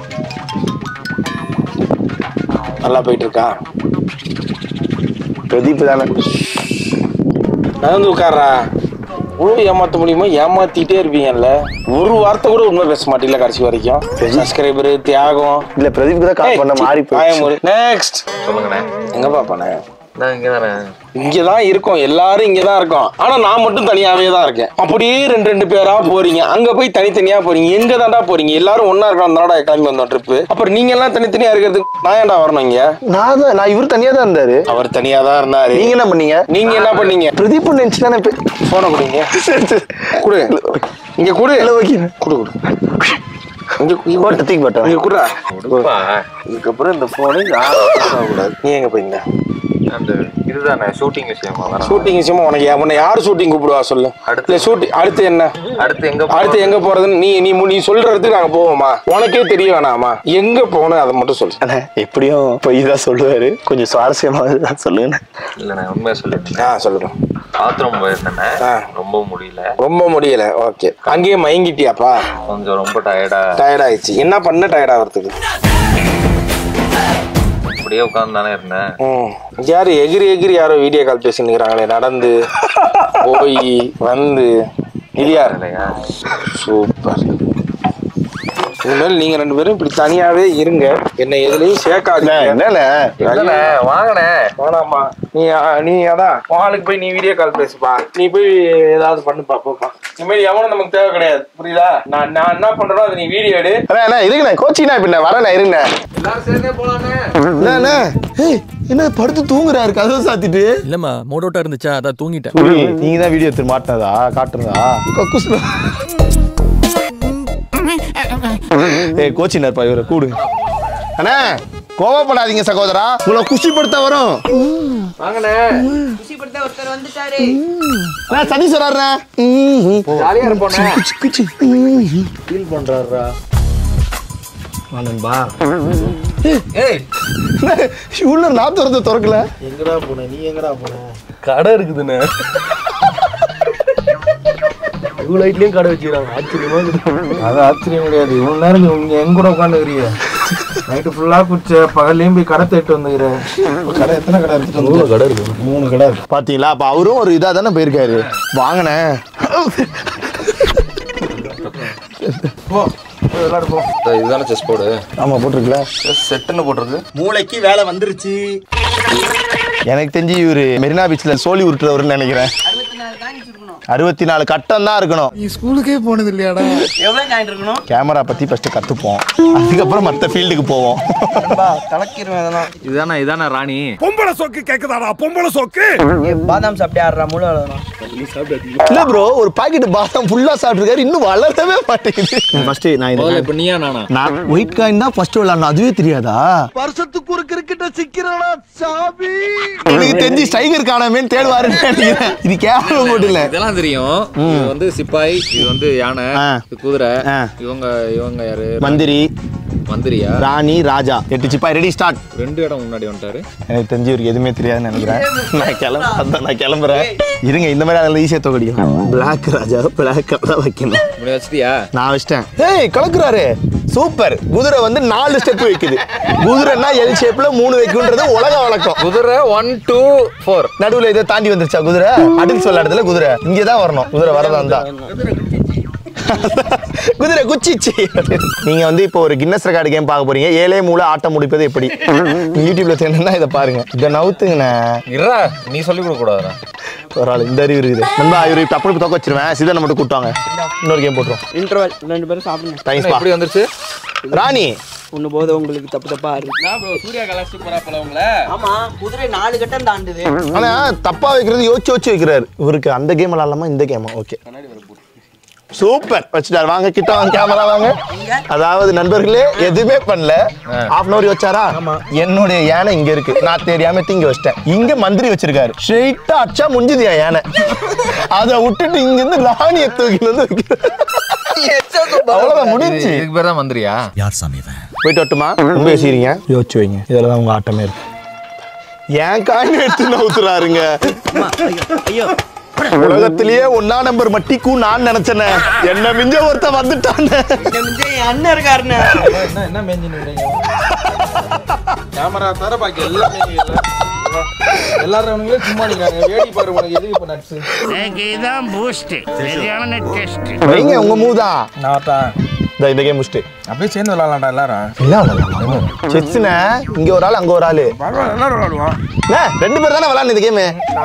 நல்லா போயிட்டு இருக்கா பிரதீப் தானே நகர்ந்து உட்கார்றா எவ்வளவு ஏமாத்த முடியுமோ ஏமாத்திட்டே இருப்பீங்கல்ல ஒரு வார்த்தை கூட உண்மை பேச மாட்டீங்களா கடைசி வரைக்கும் சப்ஸ்கிரைபர் தியாகம் இல்ல பிரதீப்க்கு தான் கால் பண்ண மாறி போயிடுச்சு நெக்ஸ்ட் சொல்லுங்கண்ணே எங்க பாப்பானே நான் இங்கே தானே இங்கதான் இருக்கோம் எல்லாரும் இங்கதான் இருக்கோம் ஆனா நான் மட்டும் தனியாவே தான் இருக்கேன் அப்படியே ரெண்டு ரெண்டு பேரா போறீங்க அங்க போய் தனித்தனியா போறீங்க எங்க தாண்டா போறீங்க எல்லாரும் ஒண்ணா இருக்கோம் தானடா கிளம்பி வந்தோம் ட்ரிப் அப்புறம் நீங்க எல்லாம் தனித்தனியா இருக்கிறதுக்கு நான் ஏன்டா வரணும் இங்க நான் தான் நான் இவர் தனியா தான் இருந்தாரு அவர் தனியா தான் இருந்தாரு நீங்க என்ன பண்ணீங்க நீங்க என்ன பண்ணீங்க பிரதீப் நினைச்சு தானே போன கொடுங்க குடு இங்க குடு குடு குடு இங்க போட்டு தூக்கி போட்டோம் இங்க குடுறா இதுக்கப்புறம் இந்த போனு கூடாது நீ எங்க போயிருந்த அந்த இதுதானே ஷூட்டிங் விஷயமா வேணாம். ஷூட்டிங் விஷயமா உனக்கு யா- உன்னை யார் ஷூட்டிங் கூப்பிடுவா சொல்லு அடுத்து ஷூட்டிங் அடுத்து என்ன அடுத்து எங்க அடுத்து எங்க போறதுன்னு நீ நீ மு- நீ சொல்றதுக்கு நாங்க போவோமா உனக்கே தெரிய வேணாமா எங்க போகணும் அதை மட்டும் சொல்லு அண்ணே எப்படியும் பொய் தான் சொல்லுவாரு கொஞ்சம் சுவாரஸ்யமா தான் சொல்லுங்க இல்லண்ணே உண்மையா சொல்லிட்டு ஆ சொல்லுங்க பாத்ரூம் போயிருந்தேன் ரொம்ப முடியல ரொம்ப முடியல ஓகே அங்கேயே மயங்கிட்டியாப்பா கொஞ்சம் ரொம்ப டயர்டா டயர்ட் ஆயிடுச்சு என்ன பண்ண டயர்ட் ஆகிறதுக்கு அப்படியே உட்கார்ந்து தானே இருந்தேன் ம் யாரு எகிரி எகிரி யாரோ வீடியோ கால் பேசினுக்கிறாங்களே நடந்து போய் வந்து இது யார் சூப்பர் இனிமேல் நீங்க ரெண்டு பேரும் இப்படி தனியாவே இருங்க என்னை எதுலயும் சேர்க்காதீங்க என்னண்ணே இல்லண்ணே, வாங்கண்ணே வேணாமா நீ ஆ, நீ அதான் உன் ஆளுக்கு போய் நீ வீடியோ கால் பேசுப்பா நீ போய் ஏதாவது பண்ணுப்பா போப்பா இனிமேல் எவனும் நமக்கு தேவை கிடையாது புரியுதா நான் நான் என்ன பண்றேனோ அதை நீ வீடியோ எடு அண்ணா அண்ணா இருக்குண்ணே கோச்சிங்கண்ணா பின்ன வரண்ணே இருங்கண்ணே எல்லாரும் சேர்ந்தே போலானே அண்ணா, அண்ணா ஏய் என்ன படுத்து தூங்குறாரு கதவை சாத்திட்டு இல்லம்மா மூடோட்டா இருந்துச்சா அதான் தூங்கிட்டேன் புரி நீங்க தான் வீடியோ எடுத்து மாட்டினதா காட்டுறதா கக்குஸ் ஏய் கோச்சிங் இருப்பா இவரை கூடுங்க அண்ணா கோவப்படாதீங்க சகோதரா உங்களை குஷிப்படுத்த வரும் வாங்கண்ணே குஷிப்படுத்த ஒருத்தர் வந்துட்டாரு நான் சதீஷ் வராருண்ணா ஜாலியா இருப்போண்ணே ஃபீல் பண்றாருடா நண்பா ஏய் உள்ள நான் திறந்து திறக்கல எங்கடா போன நீ எங்கடா போன கடை இருக்குதுண்ணே இவ்வளோ லைட்லயும் கடை வச்சுக்கிறாங்க ஆச்சரியமா அது ஆச்சரியம் கிடையாது இவ்வளவு நேரம் நீ இங்க எங்க கூட உட்காந்துக்கிறீங்க நைட்டு ஃபுல்லா குடிச்ச பகல்லையும் போய் கடை தேட்டு வந்துக்கிறேன் கடை எத்தனை கடை எடுத்துட்டு மூணு கடை இருக்கு மூணு கடை இருக்கு பாத்தீங்களா அப்ப அவரும் ஒரு இதா தானே போயிருக்காரு வாங்கினே போ போய் விளையாடு போ இதுதானே செஸ் போர்டு ஆமா போட்டிருக்கல செட்டுன்னு போட்டிருக்கு மூளைக்கு வேலை வந்துருச்சு எனக்கு தெரிஞ்சு இவரு மெரினா பீச்ல சோலி உருட்டுறவருன்னு நினைக்கிறேன் அறுபத்தி நாலு கட்டம் தான் இருக்கணும் நீ ஸ்கூலுக்கே போனது இல்லையாடா எவ்வளவு ஜாயின் இருக்கணும் கேமரா பத்தி ஃபர்ஸ்ட் கத்துப்போம் அதுக்கப்புறம் மத்த ஃபீல்டுக்கு போவோம் கலக்கிடுவேன் அதெல்லாம் இதானே இதானே ராணி பொம்பளை சோக்கு கேக்குதாடா பொம்பளை சோக்கு பாதாம் சாப்பிட்டே ஆடுறா முழு அளவுனா இல்ல ப்ரோ ஒரு பாக்கெட் பாதாம் ஃபுல்லா சாப்பிட்டுருக்காரு இன்னும் வளரவே மாட்டேங்குது ஃபர்ஸ்ட் நான் முதல்ல இது இப்ப நீயா நானா நான் ஒயிட் காயின் தான் ஃபர்ஸ்ட் விளாடணும் அதுவே தெரியாதா வருஷத்துக்கு ஒரு கிரிக்கெட்ட சிக்கிறானா சாமி எனக்கு தெரிஞ்சு ஸ்டைகர் காணாமேன்னு தேடுவாருன்னு நினைக்கிறேன் இது கேவலம் போட்டு இல்ல இதெல்லாம் தெரியும் இது வந்து சிப்பாய் இது வந்து யானை இது குதிரை இவங்க இவங்க யாரு மந்திரி மந்திரியா ராணி ராஜா எட்டு சிப்பா ரெடி ஸ்டார்ட் ரெண்டு இடம் முன்னாடி வந்துட்டாரு எனக்கு தெரிஞ்சு இவருக்கு எதுவுமே தெரியாதுன்னு நினைக்கிறேன் நான் கிளம்ப அதான் நான் கிளம்புறேன் இருங்க இந்த மாதிரி அதில் ஈஸியாக தொகடிக்கலாம் பிளாக் ராஜா பிளாக் தான் வைக்கணும் இப்படி வச்சிட்டியா நான் வச்சிட்டேன் ஏய் கலக்குறாரு சூப்பர் குதிரை வந்து நாலு ஸ்டெப் வைக்குது குதிரைன்னா எல் ஷேப்ல மூணு வைக்குன்றது உலக வழக்கம் குதிரை ஒன் டூ ஃபோர் நடுவுல இதை தாண்டி வந்துருச்சா குதிரை அடில் சொல்ல இடத்துல குதிரை இங்கே தான் வரணும் குதிரை வரதா இருந்தா குதிரை குச்சிச்சு நீங்க வந்து இப்போ ஒரு கின்னஸ் ரெக்கார்டு கேம் பார்க்க போறீங்க ஏழே மூளை ஆட்டம் முடிப்பது எப்படி யூடியூப்ல தேடணும்னா இதை பாருங்க இதை நவுத்துங்கண்ணே இருடா நீ சொல்லி கொடுக்க கூடாதுடா ஒரு ஆள் இந்த அறிவு இருக்குது நண்பா இவரு இப்ப அப்படி தொக்க வச்சிருவேன் சிதனை மட்டும் கூட்டுவாங்க இன்னொரு கேம் போட்டுரும் இன்டர்வல் ரெண்டு பேரும் சாப்பிடுங்க டைம் எப்படி வந்துருச்சு ராணி ஒண்ணு போது உங்களுக்கு தப்பு தப்பா இருக்கு சூர்யா கலாச்சு போறா போல உங்கள ஆமா குதிரை நாலு கட்டம் தாண்டுது ஆனா தப்பா வைக்கிறது யோசிச்சு யோசிச்சு வைக்கிறாரு இவருக்கு அந்த கேம் விளாடலாமா இந்த கேமா ஓகே சூப்பர் வச்சுட்டாரு வாங்க கிட்ட வாங்க கேமரா வாங்க அதாவது நண்பர்களே எதுவுமே பண்ணல half அன் அவர் வச்சாரா என்னுடைய யானை இங்க இருக்கு நான் தெரியாம திங்க வச்சிட்டேன் இங்க மந்திரி வச்சிருக்காரு ஸ்ட்ரெயிட்டா அடிச்சா முடிஞ்சது என் யானை அதை விட்டுட்டு இங்க இருந்து ராணியை தூக்கிட்டு வந்து வைக்கிறாரு. அவ்வளவுதான் முடிஞ்சு இதுக்கு பேர் தான் மந்திரியா யார் சாமி போயிட்டு வரட்டுமா ரொம்ப பேசுறீங்க யோசிச்சு வைங்க இதில் தான் உங்க ஆட்டமே இருக்கு ஏன் காயின் எடுத்து நவுத்துறாருங்க ஐயோ உலகத்திலேயே ஒன்னா நம்பர் மட்டிக்கும் நான் நினைச்சேனே என்ன மிஞ்ச ஒருத்த வந்துட்டானே என் அண்ணன் இருக்காருண்ணே என்ன என்ன மேஞ்சின்னு கேமரா தர பாக்கி எல்லாம் மேஞ்சிக்கல எல்லாரும் அவனுங்களே சும்மா நிக்கிறாங்க வேடி பாரு உனக்கு எதுக்கு இப்ப நட்ஸ் இதான் பூஸ்ட் சரியான டெஸ்ட் வைங்க உங்க மூதான் நான் தான் இந்த இந்த கேம் முடிச்சுட்டு அப்படியே சேர்ந்து விளாடலாம்டா எல்லாரும் என்ன செஸ்ஸுண்ணே இங்க ஒரு ஆள் அங்க ஒரு ஆளு பரவாயில்ல எல்லாரும் விளாடுவான் அண்ணே, ரெண்டு பேர் தானே விளாண்டு இந்த கேமு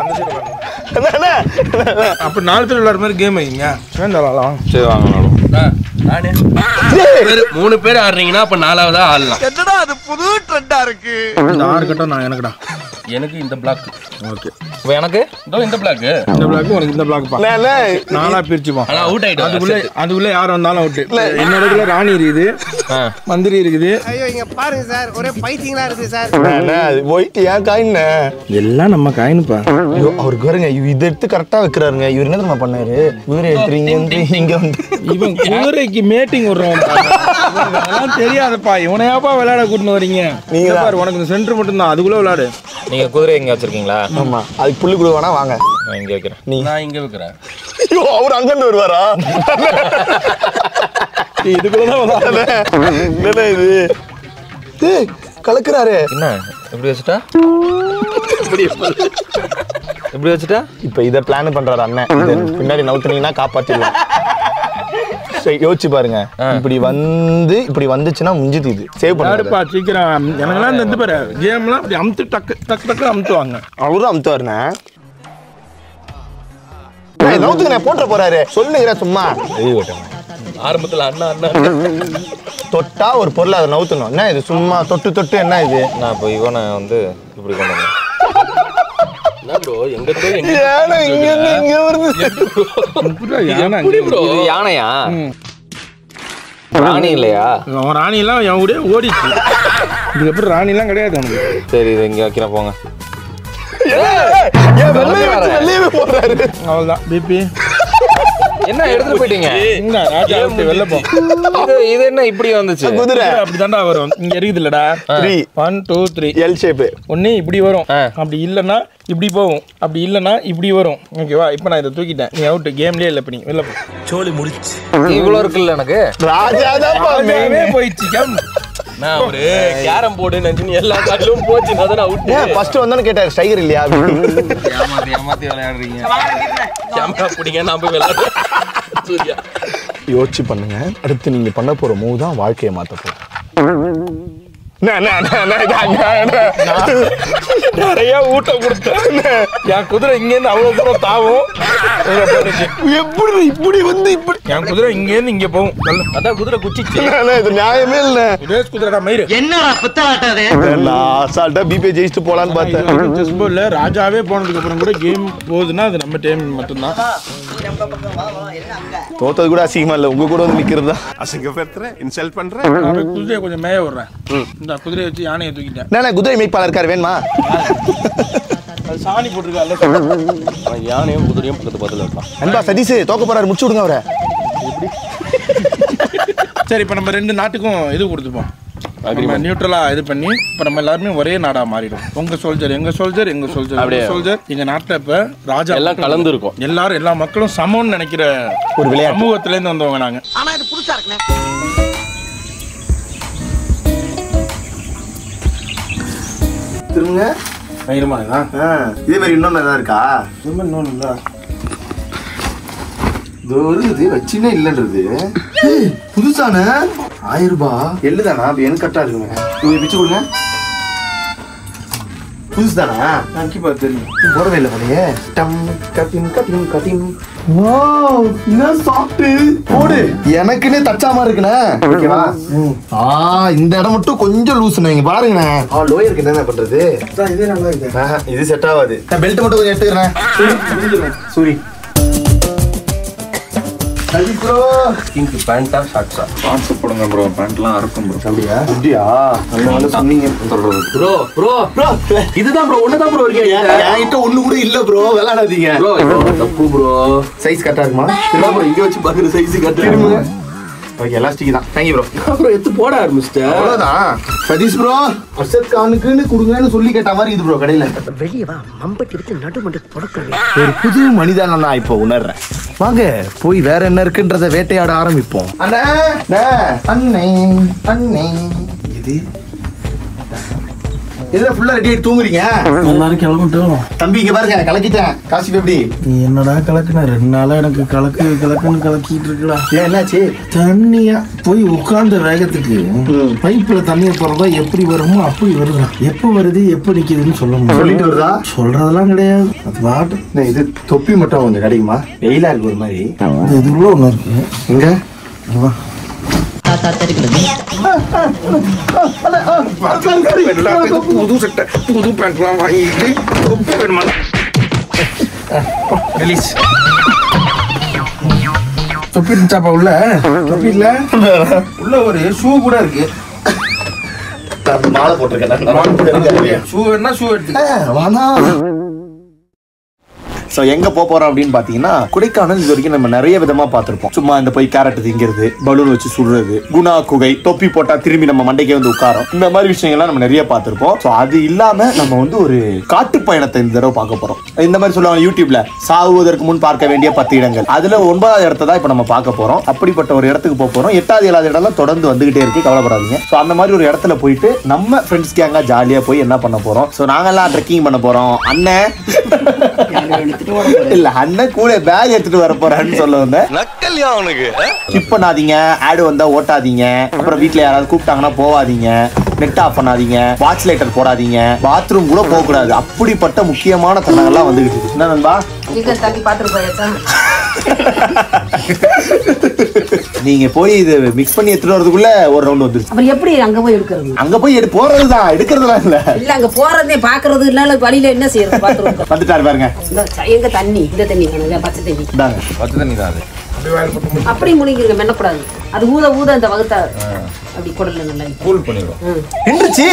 அப்ப நாலு பேர் விளாடுற மாதிரி கேம் வைங்க சேர்ந்து விளாடலாம் சரி வாங்க விளாடுவோம். நானே மூணு பேர் ஆடுறீங்கன்னா அப்ப நாலாவதா ஆடலாம் என்னடா அது புது ட்ரெண்டா இருக்கு இந்த ஆறு கட்டம் நான் எனக்குடா எனக்கு இந்த பிளாக் ஓகே இப்போ எனக்கு இதோ இந்த பிளாக் இந்த பிளாக் உனக்கு இந்த பிளாக் பா அண்ணே, அண்ணே, நாலா பிரிச்சுப்போம் ஆனா அவுட் ஆயிடும் அதுக்குள்ள அதுக்குள்ள யார் வந்தாலும் அவுட் என்னோட இதுல ராணி இருக்குது மந்திரி இருக்குது ஐயோ இங்க பாருங்க சார் ஒரே பைத்தியங்களா இருக்கு சார் அண்ணே, அண்ணே, அது போயிட்டு ஏன் காயின்னு எல்லாம் நம்ம காயினுப்பா ஐயோ அவருக்கு பாருங்க இவ இதை எடுத்து கரெக்டா வைக்கிறாருங்க இவர் என்ன தெரியுமா பண்ணாரு குதிரை எடுத்துறீங்க வந்து இங்க வந்து இவன் குதிரைக்கு மேட்டிங் விடுறவன் அதெல்லாம் தெரியாதப்பா இவனையாப்பா விளையாட கூட்டின்னு வரீங்க நீங்க பாரு உனக்கு இந்த சென்டர் மட்டும் தான் அதுக்குள்ள விளையாடு நீங்க குதிரை எங்க வச்சிருக்கீங்களா ஆமா அதுக்கு புல்லு கொடுவானா வாங்க நான் இங்க வைக்கிறேன் நீ நான் இங்க வைக்கிறேன் ஐயோ அவர் அங்கிருந்து வருவாரா இதுக்குள்ளதான் விளையாடு என்னண்ணே இது ஏய், கலக்குறாரு என்ன எப்படி வச்சுட்டா எப்படி வச்சுட்டா இப்ப இத பிளான் பண்றாரு அண்ணன் இத பின்னாடி நவுத்துனீங்கன்னா காப்பாத்திடலாம் சரி யோசிச்சு பாருங்க இப்படி வந்து இப்படி வந்துச்சுன்னா முடிஞ்சுது இது சேவ் விளையாடுப்பா பண்ணாருப்பா சீக்கிரம் எனக்கெல்லாம் இந்த இது பாரு கேம்லாம் அப்படி அமுத்து டக்கு டக்கு டக்கு அமுத்துவாங்க அவரும் அமுத்துவாருண்ணே நவுத்துங்க போட்டுற போறாரு சொல்லுங்கிறேன் சும்மா ஆரம்பத்துல அண்ணா அண்ணா தொட்டா ஒரு பொருள் அதை நவுத்தணும் என்ன இது சும்மா தொட்டு தொட்டு என்ன இது நான் இப்போ இவனை வந்து இப்படி கொண்டு வந்தேன் என்ன ப்ரோ எங்க போய் எங்க ஏன்னா இங்க இருந்து இங்க வருது யானை எப்படி ப்ரோ இது யானையா ராணி இல்லையா அவன் ராணியெல்லாம் என் கூட ஓடிச்சு இதுக்கப்புறம் ராணிலாம் கிடையாது அவனுக்கு சரி இது இங்க வைக்கிறேன் போங்க ஏன் வெள்ளையை வச்சு வெள்ளையவே போடுறாரு அவ்வளவுதான் பிபி என்ன எடுத்துட்டு போயிட்டீங்க என்ன ராஜா விட்டு வெளில போ இது இது என்ன இப்படி வந்துச்சு குதிரை அப்படிதான்டா வரும் இங்க இருக்குது இல்லடா three one two three L shape ஒண்ணு இப்படி வரும் அப்படி இல்லைன்னா இப்படி போகும் அப்படி இல்லைன்னா இப்படி வரும் ஓகேவா இப்போ நான் இதை தூக்கிட்டேன் நீ அவுட் கேம்லயே இல்லை இப்போ நீ வெளில போ சோலி முடிச்சு இவ்வளவு இருக்குல்ல எனக்கு ராஜாதான் ராஜாவே போயிடுச்சு கேம் நான் ஒரு கேரம் போர்டு நினைச்சு எல்லா காட்டிலும் போச்சு நான் தான் அவுட் ஏன் ஃபர்ஸ்ட் வந்தோன்னு கேட்டாரு ஸ்டைகர் இல்லையா ஏமாத்தி ஏமாத்தி விளையாடுறீங்க கேமரா பிடிங்க நான் போய் விளையாடுறேன் சூர்யா யோசிச்சு பண்ணுங்க அடுத்து நீங்க பண்ண போற மூவ் தான் வாழ்க்கையை மாத்த போறோம் நிறைய ஊட்டம் கொடுத்தேன் என் குதிரை இங்கேருந்து அவ்வளவு தூரம் தாவும் இங்க போட்டுச்சு. எப்படி இப்படி வந்து இப்படி என் குதிரை இங்கேருந்து இங்க போகும் நல்ல அதான் குதிரை குச்சிச்சு அண்ணா, இது நியாயமே இல்ல ரேஸ் குதிரைடா மயிறு என்னடா புத்தாட்டது நான் அசால்ட்டா பிபே ஜெயிச்சுட்டு போலான்னு பார்த்தேன் செஸ் போர்டில் ராஜாவே போனதுக்கு அப்புறம் கூட கேம் போகுதுன்னா அது நம்ம டைம் மட்டும்தான் தோத்தது கூட அசிங்கமா இல்ல உங்க கூட வந்து நிக்கிறது தான் அசிங்கப்படுத்துறேன் இன்சல்ட் பண்றேன் நான் போய் குதிரையை கொஞ்சம் மேய விடுறேன் இந்த குதிரையை வச்சு யானையை தூக்கிட்டேன் என்ன குதிரை மேய்ப்பாளர் இருக்காரு வேணுமா அது சாணி போட்டிருக்கா யானையும் குதிரையும் பக்கத்து பக்கத்துல இருப்பான் அன்பா சதீஷ் தோக்க போறாரு முடிச்சு விடுங்க அவரை சரி இப்போ நம்ம ரெண்டு நாட்டுக்கும் இது கொடுத்துப்போம் நம்ம நியூட்ரலா இது பண்ணி இப்போ நம்ம எல்லாருமே ஒரே நாடா மாறிடும் உங்க சோல்ஜர் எங்க சோல்ஜர் எங்க சோல்ஜர் அப்படியே. சோல்ஜர் எங்க நாட்டுல இப்ப ராஜா எல்லாம் கலந்து இருக்கும் எல்லாரும் எல்லா மக்களும் சமம்னு நினைக்கிற ஒரு விளையாட்டு. சமூகத்துல இருந்து வந்தவங்க நாங்க ஆனா இது புதுசா இருக்குண்ணே திரும்ப பயங்கரமா இருக்கா இதே மாதிரி இன்னொன்னு ஏதாவது இருக்கா ரொம்ப இன்னொன்று இல்லை இது ஒரு இது வச்சுனே இல்லைன்றது புதுசான ஆயிரம் ரூபாய் எள்ளுதானா அப்ப எனக்கு கரெக்டா இருக்குங்க இவங்க பிச்சு கொடுங்க புதுசுதானா நக்கி பார்த்து தெரியும் போடவே இல்லை போலயே டம் கட்டிங் கட்டிங் கட்டிங் என்ன சாப்பிட்டு போடு எனக்குன்னே தச்சாம இருக்குண்ணே ஓகேவா ஆ இந்த இடம் மட்டும் கொஞ்சம் லூசுண்ணே இங்க பாருங்கண்ணே ஆ லோயருக்கு என்ன பண்றது இதே நல்லா இருக்கு ஆஹா, இது செட் ஆகாது பெல்ட் மட்டும் கொஞ்சம் எடுத்துக்கிறேன் சூரி சரி ப்ரோ பிங்க் பேண்டா ஷார்ட்ஸா ஸ்பான்சர் போடுங்க ப்ரோ பேண்ட்லாம் அறுக்கும் ப்ரோ அப்படியா அப்படியா நல்ல வேலை சொன்னீங்க சொல்றது ப்ரோ ப்ரோ ப்ரோ இதுதான் ப்ரோ ஒண்ணுதான் ப்ரோ இருக்கீங்க என்கிட்ட ஒண்ணு கூட இல்ல ப்ரோ விளையாடாதீங்க ப்ரோ தப்பு ப்ரோ சைஸ் கரெக்டா இருக்குமா ப்ரோ இங்க வச்சு பாக்குற சைஸ் கட்டு ஓகே எலாஸ்டிக் தான் தேங்க்யூ ப்ரோ ப்ரோ எடுத்து போட ஆரம்பிச்சிட்டேன் அவ்வளவுதான் சதீஷ் ப்ரோ அர்ஷத் கானுக்குன்னு கொடுங்கன்னு சொல்லி கேட்ட மாதிரி இது ப்ரோ கடையில வெளியே வா மம்பட்டி எடுத்து நடுமண்டு தொடக்கிறேன் ஒரு புது மனிதனை நான் இப்போ உணர்றேன் வாங்க போய் வேற என்ன இருக்குன்றத வேட்டையாட ஆரம்பிப்போம் அண்ணே அண்ணே அண்ணே இது இதுல ஃபுல்லா ரெடி ஆயிட்டு தூங்குறீங்க எல்லாரும் கிளம்பிட்டோம் தம்பி இங்க பாருங்க கலக்கிட்டேன் காசி எப்படி நீ என்னடா கலக்குன ரெண்டு நாளா எனக்கு கலக்கு கலக்குன்னு கலக்கிட்டு இருக்குடா ஏன் என்னாச்சு தண்ணியா போய் உட்கார்ந்த வேகத்துக்கு பைப்ல தண்ணியை திறந்தா எப்படி வருமோ அப்படி வருதா எப்ப வருது எப்ப நிக்குதுன்னு சொல்ல முடியும் சொல்லிட்டு வருதா? சொல்றதெல்லாம் கிடையாது அது பாட்டு அண்ணே, இது தொப்பி மட்டும் கொஞ்சம் கிடைக்குமா வெயிலா இருக்கு ஒரு மாதிரி இது இதுக்குள்ள ஒண்ணு இருக்கு இங்க இங்க வா புது சட்டை புது பேண்ட்லாம் வாங்கிட்டு தொப்பி வேணுமா ரிலீஸ் தொப்பி இருந்துச்சாப்பா உள்ள தொப்பி இல்ல உள்ள ஒரு ஷூ கூட இருக்கு மாலை போட்டிருக்கேன் ஷூ வேணா ஷூ எடுத்து ஸோ எங்க போக போறோம் அப்படின்னு பாத்தீங்கன்னா கொடைக்கானல் இது வரைக்கும் நம்ம நிறைய விதமா பார்த்திருப்போம் சும்மா இந்த போய் கேரட் திங்கிறது பலூன் வச்சு சுடுறது குணா குகை தொப்பி போட்டா திரும்பி நம்ம மண்டைக்கே வந்து உட்காரோம் இந்த மாதிரி விஷயங்கள்லாம் நம்ம நிறைய பார்த்திருப்போம் ஸோ அது இல்லாம நம்ம வந்து ஒரு காட்டு பயணத்தை இந்த தடவை பார்க்க போறோம் இந்த மாதிரி சொல்லுவாங்க யூடியூப்ல சாவுவதற்கு முன் பார்க்க வேண்டிய பத்து இடங்கள் அதுல ஒன்பதாவது இடத்தை தான் இப்போ நம்ம பார்க்க போறோம் அப்படிப்பட்ட ஒரு இடத்துக்கு போக போறோம் எட்டாவது ஏழாவது இடம்லாம் தொடர்ந்து வந்துகிட்டே இருக்கு கவலைப்படாதீங்க ஸோ அந்த மாதிரி ஒரு இடத்துல போயிட்டு நம்ம ஃப்ரெண்ட்ஸ் கேங்கா ஜாலியா போய் என்ன பண்ண போறோம் ஸோ நாங்கெல்லாம் ட்ரெக்கிங் பண்ண போறோம் அண்ணன் இல்ல அண்ணன் கூட பேக் எடுத்துட்டு வர போறான்னு சொல்ல வந்தேன் நக்கல்யா அவனுக்கு ஸ்கிப் பண்ணாதீங்க ஆடு வந்தா ஓட்டாதீங்க அப்புறம் வீட்ல யாராவது கூப்பிட்டாங்கன்னா போவாதீங்க நெட் ஆஃப் பண்ணாதீங்க வாட்ச் லைட்டர் போடாதீங்க பாத்ரூம் கூட போக கூடாது அப்படிப்பட்ட முக்கியமான தருணங்கள்லாம் வந்துகிட்டு இருக்கு என்ன நண்பா இங்க தள்ளி பாத்துட்டு போயாச்சா நீங்க போய் இது மிக்ஸ் பண்ணி எடுத்துட்டு வரதுக்குள்ள ஒரு ரவுண்ட் வந்துருச்சு அப்புறம் எப்படி அங்க போய் எடுக்கிறது அங்க போய் எடு போறதுதான் எடுக்கிறதுலாம் இல்ல இல்ல அங்க போறதே பாக்குறது இல்ல வழியில என்ன செய்யறது பாத்துருவோம் வந்துட்டாரு பாருங்க இந்த எங்க தண்ணி இந்த தண்ணி வேணுங்க பச்சை தண்ணி இந்தாங்க பத்து தண்ணி தான் அது அப்படி முழுங்கிருங்க மென்னக்கூடாது அது ஊத ஊத அந்த வகுத்தா அப்படி குடல நல்லா கூல் பண்ணிடும் நின்றுச்சு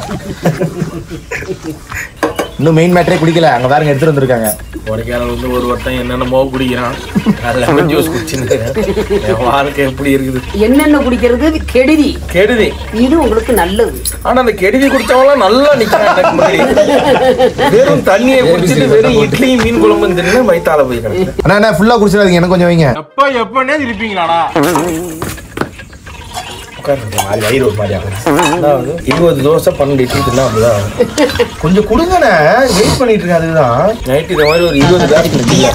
இன்னும் மெயின் மேட்டரே குடிக்கல அங்க பாருங்க எடுத்துட்டு வந்திருக்காங்க கொடைக்கானல் வந்து ஒரு வட்டம் என்னென்னமோ குடிக்கிறான் லெமன் ஜூஸ் குடிச்சுன்னு என் வாழ்க்கை எப்படி இருக்குது என்னென்ன குடிக்கிறது கெடுதி கெடுதி இது உங்களுக்கு நல்லது ஆனா அந்த கெடுதி குடிச்சவங்களாம் நல்லா நிக்கிறான் எனக்கு முன்னாடி வெறும் தண்ணியை குடிச்சிட்டு வெறும் இட்லியும் மீன் குழம்பு தின்னு வயித்தால போய் கிடக்கு அண்ணா அண்ணா ஃபுல்லா குடிச்சிடாதீங்க எனக்கு கொஞ்சம் வைங்க எப்ப எப்பனே இருப்பீங்களாடா உட்காருங்க மாதிரி வயிறு ஒரு மாதிரி ஆகும் அதாவது இருபது தோசை பன்னெண்டு இட்லி தின்னா அப்படிதான் ஆகும். கொஞ்சம் கொடுங்கண்ணே வெயிட் பண்ணிட்டு இருக்கேன் அதுதான் நைட்டு இந்த மாதிரி ஒரு இருபது காசு குடிக்கல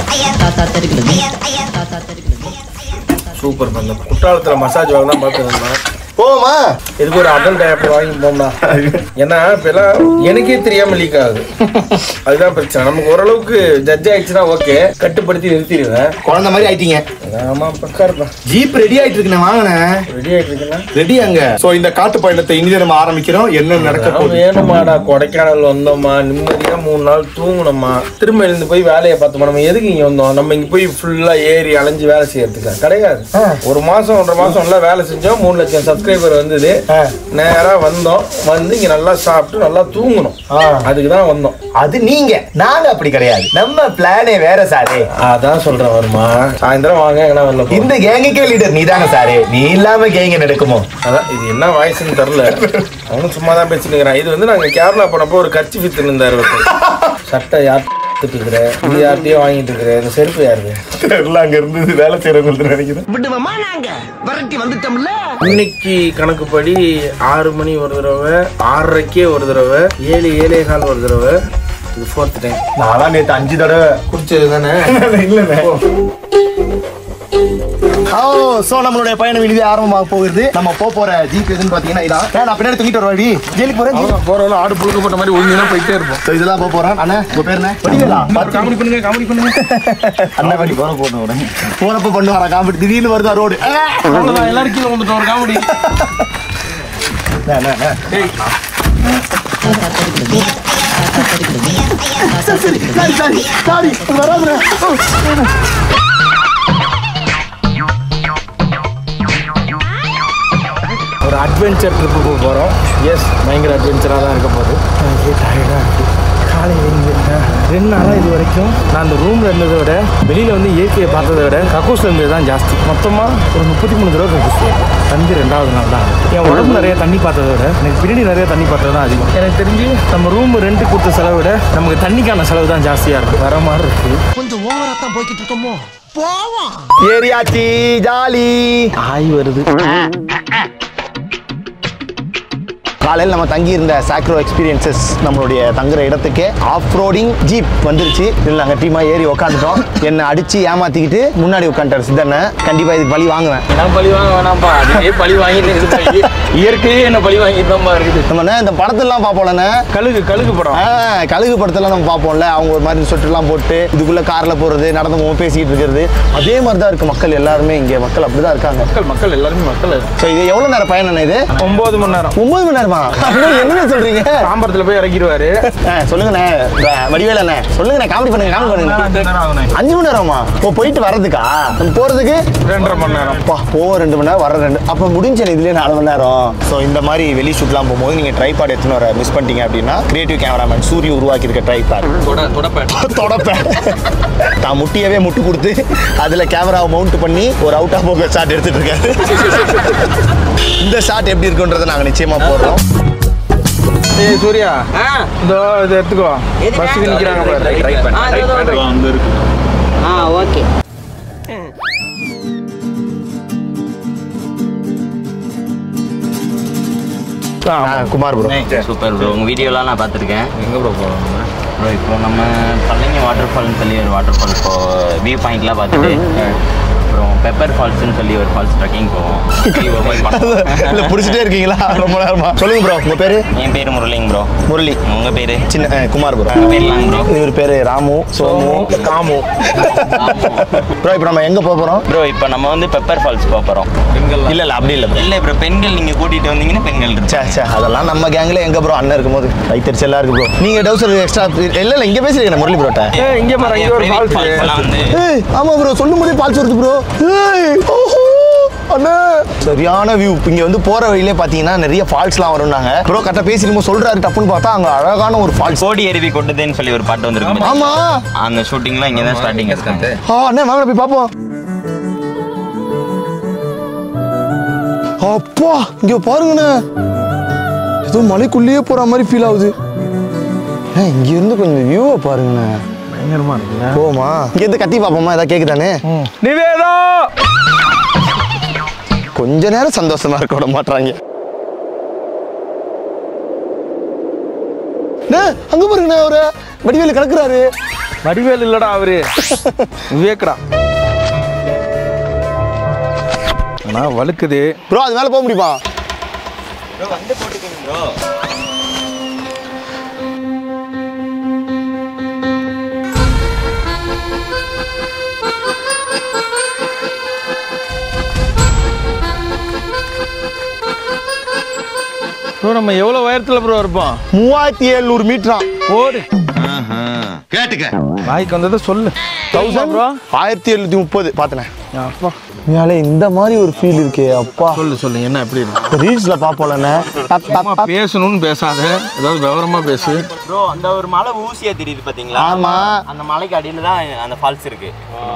சூப்பர் அந்த குற்றாலத்துல மசாஜ் வாங்க தான் பார்த்துருந்தேன் போமா இதுக்கு ஒரு அடல் டயப்பர் வாங்கி போம்டா ஏன்னா இப்பெல்லாம் எனக்கே தெரியாம லீக் ஆகுது அதுதான் பிரச்சனை நமக்கு ஓரளவுக்கு ஜட்ஜ் ஆயிடுச்சுன்னா ஓகே கட்டுப்படுத்தி நிறுத்திடுவேன் குழந்தை மாதிரி ஆயிட்டீங்க ஆமா பக்கா இருப்பேன் ஜீப் ரெடி ஆயிட்டு இருக்கு நான் வாங்கினேன் ரெடி ஆயிட்டு இருக்கேன்னா ரெடி அங்க சோ இந்த காட்டு பயணத்தை இனிதே நம்ம ஆரம்பிக்கிறோம் என்ன நடக்க அதான் போகுது வேணுமாடா கொடைக்கானல் வந்தோமா நிம்மதியா மூணு நாள் தூங்கணுமா திரும்ப எழுந்து போய் வேலையை பார்த்தோமா நம்ம எதுக்கு இங்க வந்தோம் நம்ம இங்க போய் ஃபுல்லா ஏறி அலைஞ்சு வேலை செய்யறதுக்கா கிடையாது ஒரு மாசம் ஒன்றரை மாசம் எல்லாம் வேலை செஞ்சோம் மூணு லட்சம் சப்ஸ்கிரைபர் வந்தது நேரா வந்தோம் வந்து இங்க நல்லா சாப்பிட்டு நல்லா தூங்கணும் அதுக்கு தான் வந்தோம் அது நீங்க நாங்க அப்படி கிடையாது நம்ம பிளானே வேற சாரே அதான் சொல்றேன் வருமா சாயந்தரம் வாங்க எங்கன்னா வரல போ. இந்த கேங்குக்கே லீடர் நீ தானே சாரே நீ இல்லாம கேங்க நடக்குமோ அதான் இது என்ன வாய்ஸ்னு தெரில அவனும் சும்மா தான் பேசினுக்கிறான் இது வந்து நாங்க கேரளா போனப்போ ஒரு கட்சி வித்து இருந்தாரு ஒருத்தர். சட்டை யார் இருக்கிற இது யார்கிட்டயோ வாங்கிட்டு இருக்கிற இந்த செருப்பு யாருது தெரியல அங்க இருந்து வேலை செய்யறவங்களுக்கு நினைக்கிறேன் விடுவோமா நாங்க விரட்டி வந்துட்டோம்ல இன்னைக்கு கணக்குப்படி ஆறு மணி ஒரு தடவை ஆறரைக்கே ஒரு தடவை ஏழு ஏழே கால் ஒரு தடவை இது ஃபோர்த் டைம் நான்லாம் நேத்து அஞ்சு தடவை குடிச்சது தானே இல்லண்ணே ஓ சோ நம்மளுடைய பயணம் இனிதே ஆரம்பமாக போகுது நம்ம போக போற ஜீப் எதுன்னு பாத்தீங்கன்னா இதான் ஏன் நான் பின்னாடி தூங்கிட்டு வருவாடி ஜெயிலுக்கு போறேன் போறவங்க ஆடு புழுக்கப்பட்ட மாதிரி ஒழுங்கு போயிட்டே இருப்போம் So, இதெல்லாம் போக போறேன் அண்ணா உங்க பேர் என்ன வடிவேலா காமெடி பண்ணுங்க காமெடி பண்ணுங்க அண்ணா வண்டி போற போன உடனே போறப்ப பண்ணுவாரா காமெடி திடீர்னு வருதா ரோடு அவ்வளவுதான் எல்லாரும் கீழே வந்துட்டோம் ஒரு காமெடி சரி சரி சரி சாரி வராதுண்ணே ஒரு அட்வென்ச்சர் ட்ரிப்பு போக போகிறோம் எஸ் பயங்கர அட்வென்ச்சராக தான் இருக்க போகுது எனக்கே டயர்டாக இருக்குது காலையில் எழுந்திருக்கேன் ரெண்டு நாளாக இது வரைக்கும் நான் அந்த ரூமில் இருந்ததை விட வெளியில் வந்து இயற்கையை பார்த்ததை விட கக்கூஸில் இருந்தது தான் ஜாஸ்தி மொத்தமாக ஒரு முப்பத்தி மூணு தடவை கக்கூஸ் தந்தி ரெண்டாவது நாள் தான் என் உடம்பு நிறைய தண்ணி பார்த்ததை விட எனக்கு பின்னாடி நிறைய தண்ணி பார்த்தது தான் அதிகம் எனக்கு தெரிஞ்சு நம்ம ரூம் ரெண்ட் கொடுத்த செலவை விட நமக்கு தண்ணிக்கான செலவு தான் ஜாஸ்தியாக இருக்குது வர மாதிரி இருக்குது கொஞ்சம் ஓவரா தான் போய்கிட்டு இருக்கோமோ போவோம் ஏரியாச்சி ஜாலி ஆய் வருது காலையில் நம்ம தங்கி இருந்த சாக்ரோ எக்ஸ்பீரியன்சஸ் நம்மளுடைய தங்குற இடத்துக்கு ஆஃப் ரோடிங் ஜீப் வந்துருச்சு இதில் நாங்கள் டீமாக ஏறி உட்காந்துட்டோம் என்னை அடிச்சு ஏமாத்திக்கிட்டு முன்னாடி உட்காந்துட்டார் சித்தண்ண கண்டிப்பாக இதுக்கு பழி வாங்குவேன் நான் பழி வாங்க வேணாம்ப்பா அதே பழி வாங்கிட்டு இருக்குது இயற்கையே என்ன பழி வாங்கிட்டு தான் இருக்குது நம்ம என்ன இந்த படத்தெல்லாம் பார்ப்போம்லண்ணே கழுகு கழுகு படம் ஆ கழுகு படத்தெல்லாம் நம்ம பார்ப்போம்ல அவங்க ஒரு மாதிரி சொட்டுலாம் போட்டு இதுக்குள்ள கார்ல போறது நடந்து போகும் பேசிக்கிட்டு இருக்கிறது அதே மாதிரி தான் இருக்கு மக்கள் எல்லாருமே இங்க மக்கள் அப்படிதான் இருக்காங்க மக்கள் மக்கள் எல்லாருமே மக்கள் ஸோ இது எவ்வளவு நேரம் பயணம் இது ஒன்பது மணி நேரம் ஒன்பது மணி நேரமா அப்படின்னா என்ன சொல்றீங்க தாம்பரத்துல போய் இறக்கிடுவாரு ஆ, சொல்லுங்கண்ணே வ- வடிவேலு அண்ணே சொல்லுங்கண்ணே காமெடி பண்ணுங்க காமெடி பண்ணுங்க அஞ்சு மணி நேரமா ஓ போயிட்டு வர்றதுக்கா நம்ம போறதுக்கு ரெண்டரை மணி நேரம் அப்பா போக ரெண்டு மணி நேரம் வர ரெண்டு அப்போ முடிஞ்ச இதுலேயே நாலு மணி நேரம் ஸோ இந்த மாதிரி வெளி ஷூட்லாம் போகும்போது நீங்கள் ட்ரைபாட் எடுத்துன்னு வர மிஸ் பண்ணிட்டீங்க அப்படின்னா கிரியேட்டிவ் கேமராமேன் சூரிய உருவாக்கி இருக்க ட்ரைபாட் தொடப்பேன் தான் முட்டியவே முட்டு கொடுத்து அதில் கேமராவை மவுண்ட் பண்ணி ஒரு அவுட் ஆஃப் போக ஷாட் எடுத்துட்டு இருக்காரு இந்த ஷாட் எப்படி இருக்குன்றதை நாங்கள் நிச்சயமாக போடுறோம் ஏய் சூர்யா இதோ இதை எடுத்துக்கோ பஸ்ஸுக்கு நிக்கிறாங்க பாரு ரைட் ஆ, இதோ, இதோ, இதோ. அங்க இருக்கு ஆ okay Kumar bro super bro உங்கள் வீடியோலாம் நான் பார்த்துருக்கேன் எங்கே ப்ரோ போகிறோம் ப்ரோ இப்போ நம்ம பழனி வாட்டர் ஃபால்னு சொல்லி ஒரு வாட்டர் ஃபால் இப்போ வியூ பாயிண்ட்லாம் பார்த்துட்டு அப்புறம் பெப்பர் ஃபால்ஸ்னு சொல்லி ஒரு ஃபால்ஸ் ட்ரெக்கிங் போவோம் இல்லை பிடிச்சிட்டே இருக்கீங்களா ரொம்ப நேரமா சொல்லுங்க ப்ரோ உங்கள் பேர் என் பேர் முரளிங்க ப்ரோ முரளி உங்கள் பேர் சின்ன அஹ், குமார் ப்ரோ பேர்லாம் ப்ரோ இவர் பேர் ராமு சோமு காமு ப்ரோ இப்போ நம்ம எங்கே போக போகிறோம் ப்ரோ இப்போ நம்ம வந்து பெப்பர் ஃபால்ஸ் போக போகிறோம் இல்லை இல்லை அப்படி இல்லை இல்லை ப்ரோ பெண்கள் நீங்கள் கூட்டிகிட்டு வந்தீங்கன்னா பெண்கள் இருக்கு சே சே அதெல்லாம் நம்ம கேங்கில் எங்க ப்ரோ அண்ணன் இருக்கும்போது வயிற்றுச்செல்லாம் இருக்கு ப்ரோ நீங்க டவுசர் எக்ஸ்ட்ரா இல்ல இல்ல இங்க பேசுறீங்க முரளி ப்ரோட்ட ஏய் இங்க பாரு இங்க ஒரு ஃபால்ஸ் ஏய் ஆமா ப்ரோ சொல்லும் போதே பால்ஸ் வருது ப்ரோ ஏய் ஓஹோ அண்ணே சரியான வியூ இங்க வந்து போற வழியிலே பாத்தீங்கன்னா நிறைய ஃபால்ஸ்லாம் வரும்னாங்க ப்ரோ கரெக்டா பேசிருக்கும் சொல்றாரு டப்புன்னு பார்த்தா அங்க அழகான ஒரு ஃபால்ஸ் கோடி அருவி கொட்டுதேன்னு சொல்லி ஒரு பாட்டு வந்திருக்கு ஆமா. அந்த ஷூட்டிங்லாம் இங்கே தான் ஸ்டார்டிங் இருக்காங்க ஆ அண்ணே வாங்க போய் பாப்போம் அப்பா இங்க பாருங்கண்ணே ஏதோ மலைக்குள்ளேயே போற மாதிரி ஃபீல் ஆகுது ஏ, இங்க இருந்து கொஞ்சம் வியூவை பாருங்கண்ணே பயங்கரமா இருக்குல்ல போமா இங்க இருந்து கத்தி பாப்போமா ஏதாவது கேக்குதானே நிவேதா கொஞ்ச நேரம் சந்தோஷமா இருக்க விட மாட்டாங்க அங்க பாருங்கண்ணே அவரு வடிவேலு கலக்குறாரு வடிவேல் இல்லடா அவரு விவேக்டா ஆனா வழுக்குது ப்ரோ அது மேல போக முடியுமா வந்து போட்டுக்கோங்க ப்ரோ ப்ரோ நம்ம எவ்வளவு உயரத்துல ப்ரோ இருப்போம் மூவாயிரத்தி எழுநூறு மீட்டரா ஓடு கேட்டுக்க வாய்க்கு வந்ததை சொல்லு தௌசண்ட் ப்ரோ ஆயிரத்தி எழுநூத்தி முப்பது பார்த்தனே அப்பா மேலே இந்த மாதிரி ஒரு ஃபீல் இருக்கே அப்பா சொல்லு சொல்லு என்ன எப்படி இருக்கு ரீல்ஸ்ல பாப்போம்லண்ணே சும்மா பேசணும்னு பேசாத ஏதாவது விவரமா பேசு ப்ரோ அந்த ஒரு மலை ஊசியா தெரியுது பாத்தீங்களா ஆமா. அந்த மலைக்கு அடியில தான் அந்த ஃபால்ஸ் இருக்கு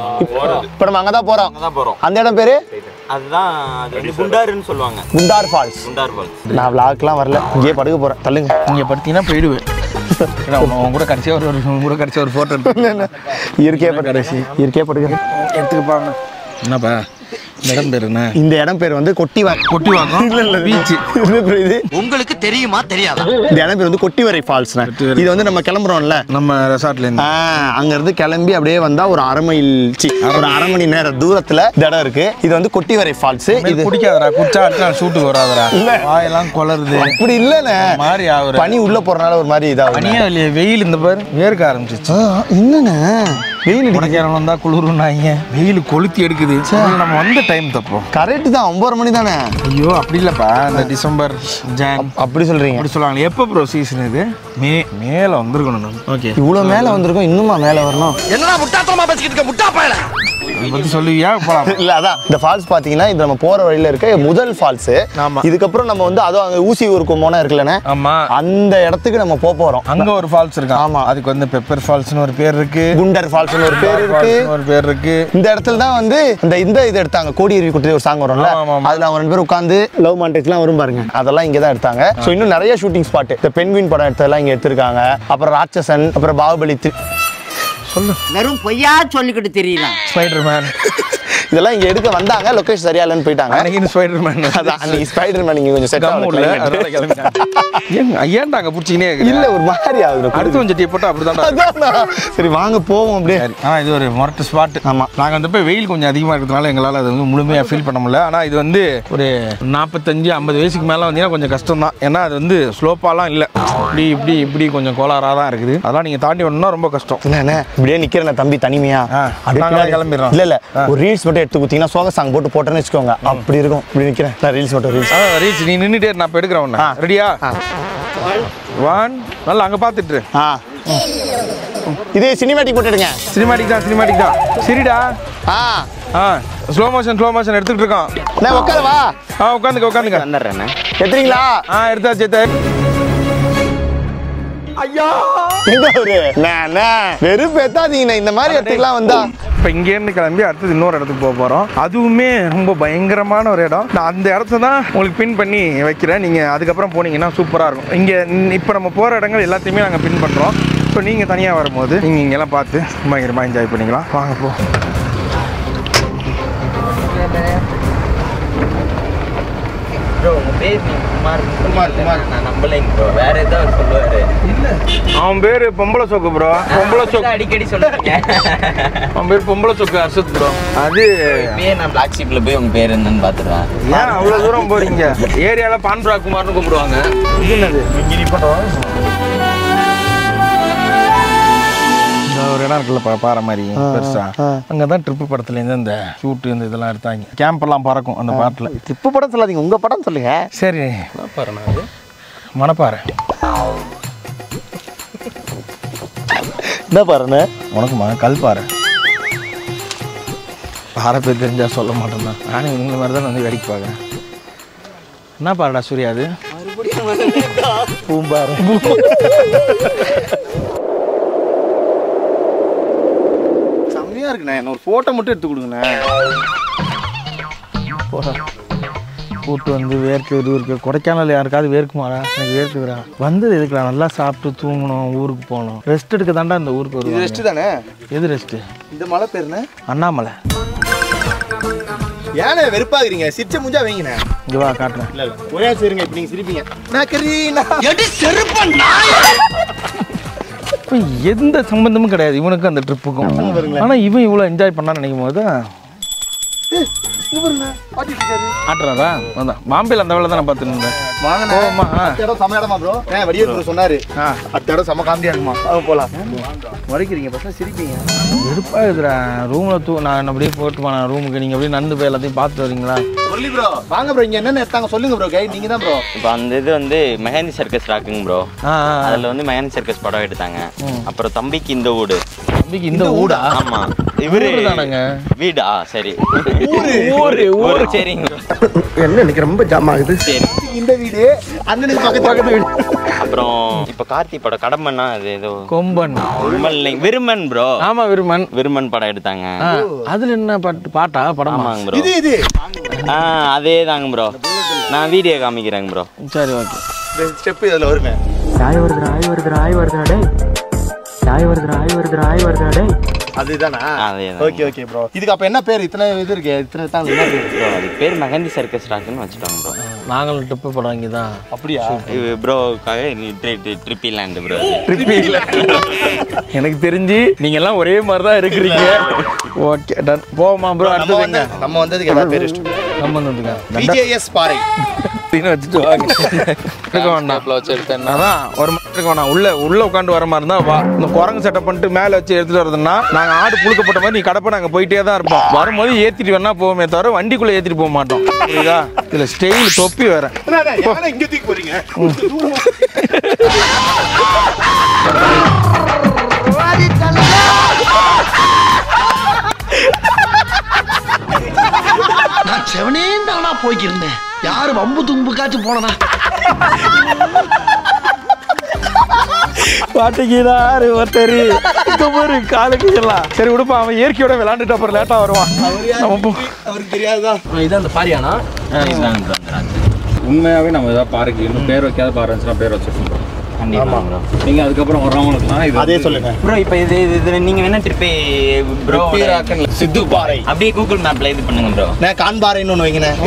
இப்போ நம்ம அங்கதான் போறோம் அங்கதான் போறோம் அந்த இடம் பேரு அதுதான் அது வந்து குண்டாருன்னு சொல்லுவாங்க குண்டார் ஃபால்ஸ் குண்டார் ஃபால்ஸ் நான் விளாக்லாம் வரல இங்கேயே படுக்க போறேன் தள்ளுங்க நீங்க படுத்தீங்கன்னா போயிடுவேன் ஏன்னா, உன் உன் கூட கடைசியா ஒரு ஒரு- உன் கூட கடைசியா ஒரு போட்டோ எடுத்து இயற்கையா கடைசி இயற்கையா படுக்க எடுத்துக்கப்பாங்க என்னப்பா இந்த இடம் பேர் என்ன இந்த இடம் பேர் வந்து கொட்டிவாய் கொட்டிவாக்கம் இல்ல இல்ல பீச் இது உங்களுக்கு தெரியுமா தெரியாதா இந்த இடம் பேர் வந்து கொட்டிவரை ஃபால்ஸ் இது வந்து நம்ம கிளம்புறோம்ல நம்ம ரெசார்ட்ல இருந்து ஆ, அங்க இருந்து கிளம்பி அப்படியே வந்தா ஒரு அரை மைல் சி ஒரு அரை மணி நேரம் தூரத்துல இந்த இடம் இருக்கு இது வந்து கொட்டிவரை ஃபால்ஸ் இது இது பிடிக்காதடா குச்சா அடுத்த ஷூட்டுக்கு வராதடா இல்ல. வாயெல்லாம் கொளருது அப்படி இல்லண்ணே மாதிரி ஆகுற பனி உள்ள போறனால ஒரு மாதிரி இதாகும் பனியா இல்லையே வெயில் இந்த பாரு வேர்க்க ஆரம்பிச்சிச்சு என்னண்ணே வெயில் கொடைக்கானல் வந்தா குளிருன்னாங்க வெயில் கொளுத்தி எடுக்குது ஆனா நம்ம வந்த டைம் தப்போம் கரெக்ட் தான் ஒன்பது மணி தானே ஐயோ அப்படி இல்லப்பா இந்த டிசம்பர் ஜான் அப்படி சொல்றீங்க அப்படி சொல்லுவாங்க எப்போ ப்ரோ சீசன் இது மே மேல வந்திருக்கணும் நம்ம ஓகே இவ்வளவு மேல வந்திருக்கோம் இன்னுமா மேல வரணும் என்னடா முட்டாத்தனமா பேசிக்கிட்டு இருக்க முட்டா பயல அதை பத்தி சொல்லுவியா போலாம் இல்ல அதான் இந்த ஃபால்ஸ் பாத்தீங்கன்னா இது நம்ம போற வழியில இருக்க முதல் ஃபால்ஸ் ஆமா. இதுக்கப்புறம் நம்ம வந்து அதுவும் அங்க ஊசி ஊருக்கு மோனா இருக்குல்லண்ணே ஆமா அந்த இடத்துக்கு நம்ம போக போறோம் அங்க ஒரு ஃபால்ஸ் இருக்கு ஆமா. அதுக்கு வந்து பெப்பர் ஃபால்ஸ்னு ஒரு பேர் இருக்கு குண்டர் ஃபால்ஸ்னு ஒரு பேர் இருக்கு Falls னு ஒரு பேர் இருக்கு இந்த இடத்துல தான் வந்து இந்த இந்த இது எடுத்தாங்க கோடி அருவி குட்டி ஒரு சாங் வரும்ல ஆமா, ஆமா, ஆமா. அதுல அவங்க ரெண்டு பேரும் உட்காந்து லவ் மாண்டேஜ்லாம் வரும் பாருங்க அதெல்லாம் இங்க தான் எடுத்தாங்க ஸோ இன்னும் நிறைய ஷூட்டிங் ஸ்பாட் இந்த பெண்குயின் படம் எடுத்ததெல்லாம் இங்க எடுத்திருக்காங்க அப்புறம் ராட்சசன் அப்புறம் பாகுபலி த்ரீ சொல்லு வெறும் பொய்யா சொல்லிக்கிட்டு தெரியலாம் ஸ்பைடர் மேன் இதெல்லாம் இங்க எடுக்க வந்தாங்க லொகேஷன் சரியா இல்லைன்னு போயிட்டாங்க அன்னைக்கு ஸ்பைடர் மேன் அதான் அன்னைக்கு ஸ்பைடர் மேன் இங்க கொஞ்சம் செட் கம் உள்ள அதனால கிளம்பிட்டாங்க ஏங்க ஏன்டா அங்க பிடிச்சினே இல்ல ஒரு மாதிரி ஆகுது அடுத்து கொஞ்சம் டீ போட்டா அப்படிதான் அதான்டா. சரி வாங்க போவோம் அப்படியே ஆ இது ஒரு மொரட்டு ஸ்பாட் ஆமா நாங்கள் வந்து போய் வெயில் கொஞ்சம் அதிகமாக இருக்கிறதுனால எங்களால் அது வந்து முழுமையாக ஃபீல் பண்ண முடியல ஆனால் இது வந்து ஒரு நாற்பத்தஞ்சு ஐம்பது வயசுக்கு மேலே வந்தீங்கன்னா கொஞ்சம் கஷ்டம் தான் ஏன்னா அது வந்து ஸ்லோப்பாலாம் இல்லை இப்படி இப்படி இப்படி கொஞ்சம் கோளாறாக தான் இருக்குது அதெல்லாம் நீங்கள் தாண்டி வரணும்னா ரொம்ப கஷ்டம் என்னண்ணே இப்படியே நிக்கிறேன் தம்பி தனிமையா அப்படியே நாங்களே பின்னாடி- கிளம்பிடுறோம். இல்ல இல்ல ஒரு ரீல்ஸ் மட்டும் எடுத்து குத்தீங்கன்னா சோக சாங் போட்டு போட்டேன்னு வச்சுக்கோங்க அப்படி இருக்கும் இப்படி நிக்கிறேன் நான் ரீல்ஸ் மட்டும் ரீல்ஸ் அதான் ரீச் நீ நின்றுட்டே நான் இப்போ எடுக்கிறேன் ஒன்று ரெடியா ஒன் நல்லா அங்கே பார்த்துட்டு ஆ இதே சினிமேட்டிக் போட்டுடுங்க சினிமாட்டிக் தான் சினிமாட்டிக் தான் சரிடா ஆ ஆ ஸ்லோ மோஷன் ஸ்லோ மோஷன் எடுத்துக்கிட்டு இருக்கோம் நான் உட்காரவா ஆ உட்காந்துக்க உட்காந்துக்க வந்துடுறேண்ணே எடுத்துறீங்களா ஆ எடுத்தாச்சு எடுத்தாச்சு ஐயா எங்க அவரு நானே வெறும் பெத்தாதீங்கண்ணே இந்த மாதிரி இடத்துக்குலாம் வந்தா இப்போ இங்கேருந்து கிளம்பி அடுத்தது இன்னொரு இடத்துக்கு போக போகிறோம் அதுவுமே ரொம்ப பயங்கரமான ஒரு இடம் நான் அந்த இடத்த தான் உங்களுக்கு பின் பண்ணி வைக்கிறேன் நீங்கள் அதுக்கப்புறம் போனீங்கன்னா சூப்பராக இருக்கும் இங்கே இப்போ நம்ம போகிற இடங்கள் எல்லாத்தையுமே நாங்கள் பின் பண்ணுறோம் ஸோ நீங்கள் தனியாக வரும்போது நீங்கள் இங்கெல்லாம் பார்த்து பயங்கரமாக என்ஜாய் பண்ணிக்கலாம் வாங்க போ ப்ரோ உங்க பேர் நீங்க குமார் குமார் குமார் நான் நம்பலைங்க ப்ரோ வேற ஏதோ அவர் சொல்லுவாரு அவன் பேர் பொம்பளை சொக்கு ப்ரோ பொம்பளை சொக்கு அடிக்கடி சொல்லுவீங்க அவன் பேர் பொம்பளை சொக்கு அர்ஷத் ப்ரோ அது இப்பயே நான் பிளாக் ஷீப்ல போய் உங்க பேர் என்னன்னு பாத்துருவேன் ஏன் அவ்வளோ தூரம் போறீங்க ஏரியாவில் பான்புரா குமார்னு கூப்பிடுவாங்க இது என்னது இங்கே நீ இந்த ஒரு இடம் இருக்குல்ல பா- பாறை மாதிரி பெருசா அங்கே தான் ட்ரிப்பு படத்துலேருந்து இந்த ஷூட்டு இந்த இதெல்லாம் எடுத்தாங்க கேம்ப் எல்லாம் பறக்கும் அந்த பாட்டில் இப்போ படம் சொல்லாதீங்க உங்க படம் சொல்லுங்க சரி மணப்பாறை என்ன பாருண்ணே உனக்குமா கல்பாறை பாறை பேர் தெரிஞ்சா சொல்ல மாட்டேன் தான் நானும் இந்த மாதிரி தான் வந்து வேடிக்கை பார்க்குறேன் என்ன பாருடா சூர்யா அது பூம்பாறை செம்மையா இருக்குண்ணே என்ன ஒரு போட்டோ மட்டும் எடுத்து கொடுங்கண்ணே போடா கூட்டு வந்து வேர்க்க இது இருக்கு கொடைக்கானல் யாருக்காவது வேர்க்குமாடா எனக்கு வேர்க்குதுடா வந்தது எதுக்குடா நல்லா சாப்பிட்டு தூங்கணும் ஊருக்கு போகணும் ரெஸ்ட் எடுக்க தாண்டா இந்த ஊருக்கு இது வருவாங்க ரெஸ்ட் தானே எது ரெஸ்ட்டு இந்த மலை பேருண்ணே அண்ணாமலை ஏண்ணே வெறுப்பாகிறீங்க சிரிச்ச முஞ்சா வைங்கண்ணே இங்கே வா காட்டுறேன் இல்ல இல்ல ஒரே சரிங்க இப்ப நீங்க சிரிப்பீங்க நான் கரீனா எடி செருப்ப இப்போ எந்த சம்பந்தமும் கிடையாது இவனுக்கும் அந்த ட்ரிப்புக்கும் ஆனால் இவன் இவ்வளோ என்ஜாய் பண்ணான்னு நினைக்கும் போது ஆட்டுறாரா அதான் பாம்பேல அந்த வேலை தான் நான் பார்த்துட்டு இருந்தேன் வாங்கண்ணே போவோமா? ஆ. அடுத்த இடம் செம்ம இடமா ப்ரோ ஏன் வடிவேல் சொன்னாரு அடுத்த இடம் செம்ம காமெடியா இருக்குமா அவங்க போலாம் மறைக்கிறீங்க பசங்க சிரிப்பீங்க வெறுப்பாக இருக்குடா ரூமில் தூ நான் அப்படியே போட்டு போனேன் ரூமுக்கு நீங்கள் அப்படியே நடந்து போய் எல்லாத்தையும் பார்த்துட்டு வரீங்களா சொல்லி ப்ரோ வாங்க ப்ரோ இங்க என்னென்ன எடுத்தாங்க சொல்லுங்க ப்ரோ கைட் நீங்க தான் ப்ரோ இப்போ அந்த இது வந்து மெஹந்தி சர்க்கஸ் ராக்குங்க ப்ரோ ஆ, ஆ, ஆ. அதுல வந்து மெஹந்தி சர்க்கஸ் படம் எடுத்தாங்க அப்புறம் தம்பிக்கு இந்த ஊடு தம்பிக்கு இந்த ஊடா ஆமா இவரு ஊரு தானங்க. வீடா சரி ஊரு ஊரு ஊரு சரிங்க என்ன எனக்கு ரொம்ப ஜாம் ஆகுது சரி இந்த வீடு அண்ணனுக்கு பக்கத்து பக்கத்து வீடு அப்புறம் இப்போ கார்த்தி படம் கடம்பன்னா அது ஏதோ கொம்பன் விருமன் இல்லைங்க விருமன் ப்ரோ ஆமா விருமன் விருமன் படம் எடுத்தாங்க ஆ, அதுல என்ன பாட்டு பாட்டா படமா ஆமாங்க ப்ரோ இது இது ஆ அதே தாங்க ப்ரோ நான் வீடியோ காமிக்கிறேங்க ப்ரோ சரி ஓகே ஸ்டெப் இதுல வருமே ராய் வருதுடா ராய் வருதுடா ராய் வருதுடா டேய் ராய் வருதுடா ராய் வருதுடா ராய் வருதுடா டேய் அதுதானா அதேதான். ஓகே ஓகே ப்ரோ இதுக்கு அப்ப என்ன பேர் இத்தனை இது இருக்கு இத்தனை தான் என்ன பேர் ப்ரோ அது பேர் மெஹந்தி சர்க்கஸ் ராக்குன்னு வச்சுட்டோங்க ப்ரோ நாங்களும் ட்ரிப்பு படம் இங்கே தான் அப்படியா இது ப்ரோக்காக ட்ரிப்பி லேண்டு ப்ரோ ட்ரிப்பு இல்லை எனக்கு தெரிஞ்சு நீங்க எல்லாம் ஒரே மாதிரி தான் இருக்கிறீங்க ஓகே டன் போமா ப்ரோ நம்ம அடுத்தது வந்து எங்க நம்ம வந்ததுக்கு என்ன பேர் இஷ்டம் நம்ம வந்துங்க பிஜேஎஸ் பாறை அப்படின்னு வச்சுட்டு வாங்க இருக்க வேண்டாம் அதான் ஒரு மாதிரி இருக்க வேணாம் உள்ள உள்ள உட்காந்து வர மாதிரி இருந்தா வா இந்த குரங்கு செட்டப் பண்ணிட்டு மேல வச்சு எடுத்துட்டு வரதுன்னா நாங்க ஆடு புழுக்கப்பட்ட மாதிரி நீ கடப்ப நாங்க போயிட்டே தான் இருப்போம் வரும்போது ஏத்திட்டு வேணா போவோமே தவிர வண்டிக்குள்ள ஏத்திட்டு போக மாட்டோம் புரியுதா இதுல ஸ்டெயில் தொப்பி வேற இங்க தூக்கி போறீங்க நான் செவனே தானா போய்க்கிருந்தேன் யாரு வம்பு தும்புக்காச்சும் போனனா பாட்டுக்கிறாரு ஒருத்தர் ஒரு காலுக்கு எல்லாம் சரி விடுப்பா அவன் இயற்கையோட விளையாண்டுட்டு அப்புறம் லேட்டா வருவான் நம்ம போ அவருக்கு தெரியாதா இதான் அந்த பாரியானா இதுதாங்க ப்ரோ அந்த ராக்கு உண்மையாவே நம்ம ஏதாவது பாருக்கு இன்னும் பேர் வைக்காத பாரு இருந்துச்சுன்னா பேர் வச்சிருக்கோம் கண்டிப்பா ப்ரோ நீங்க அதுக்கப்புறம் வர்றவங்களுக்குலாம் இது அதே சொல்லுங்க ப்ரோ இப்போ இது இது இதுல நீங்க வேணா திருப்பி ப்ரோ சித்து பாறை அப்படியே கூகுள் மேப்ல இது பண்ணுங்க ப்ரோ நான் கான்பாறைன்னு ஒன்று வைங்கினேன்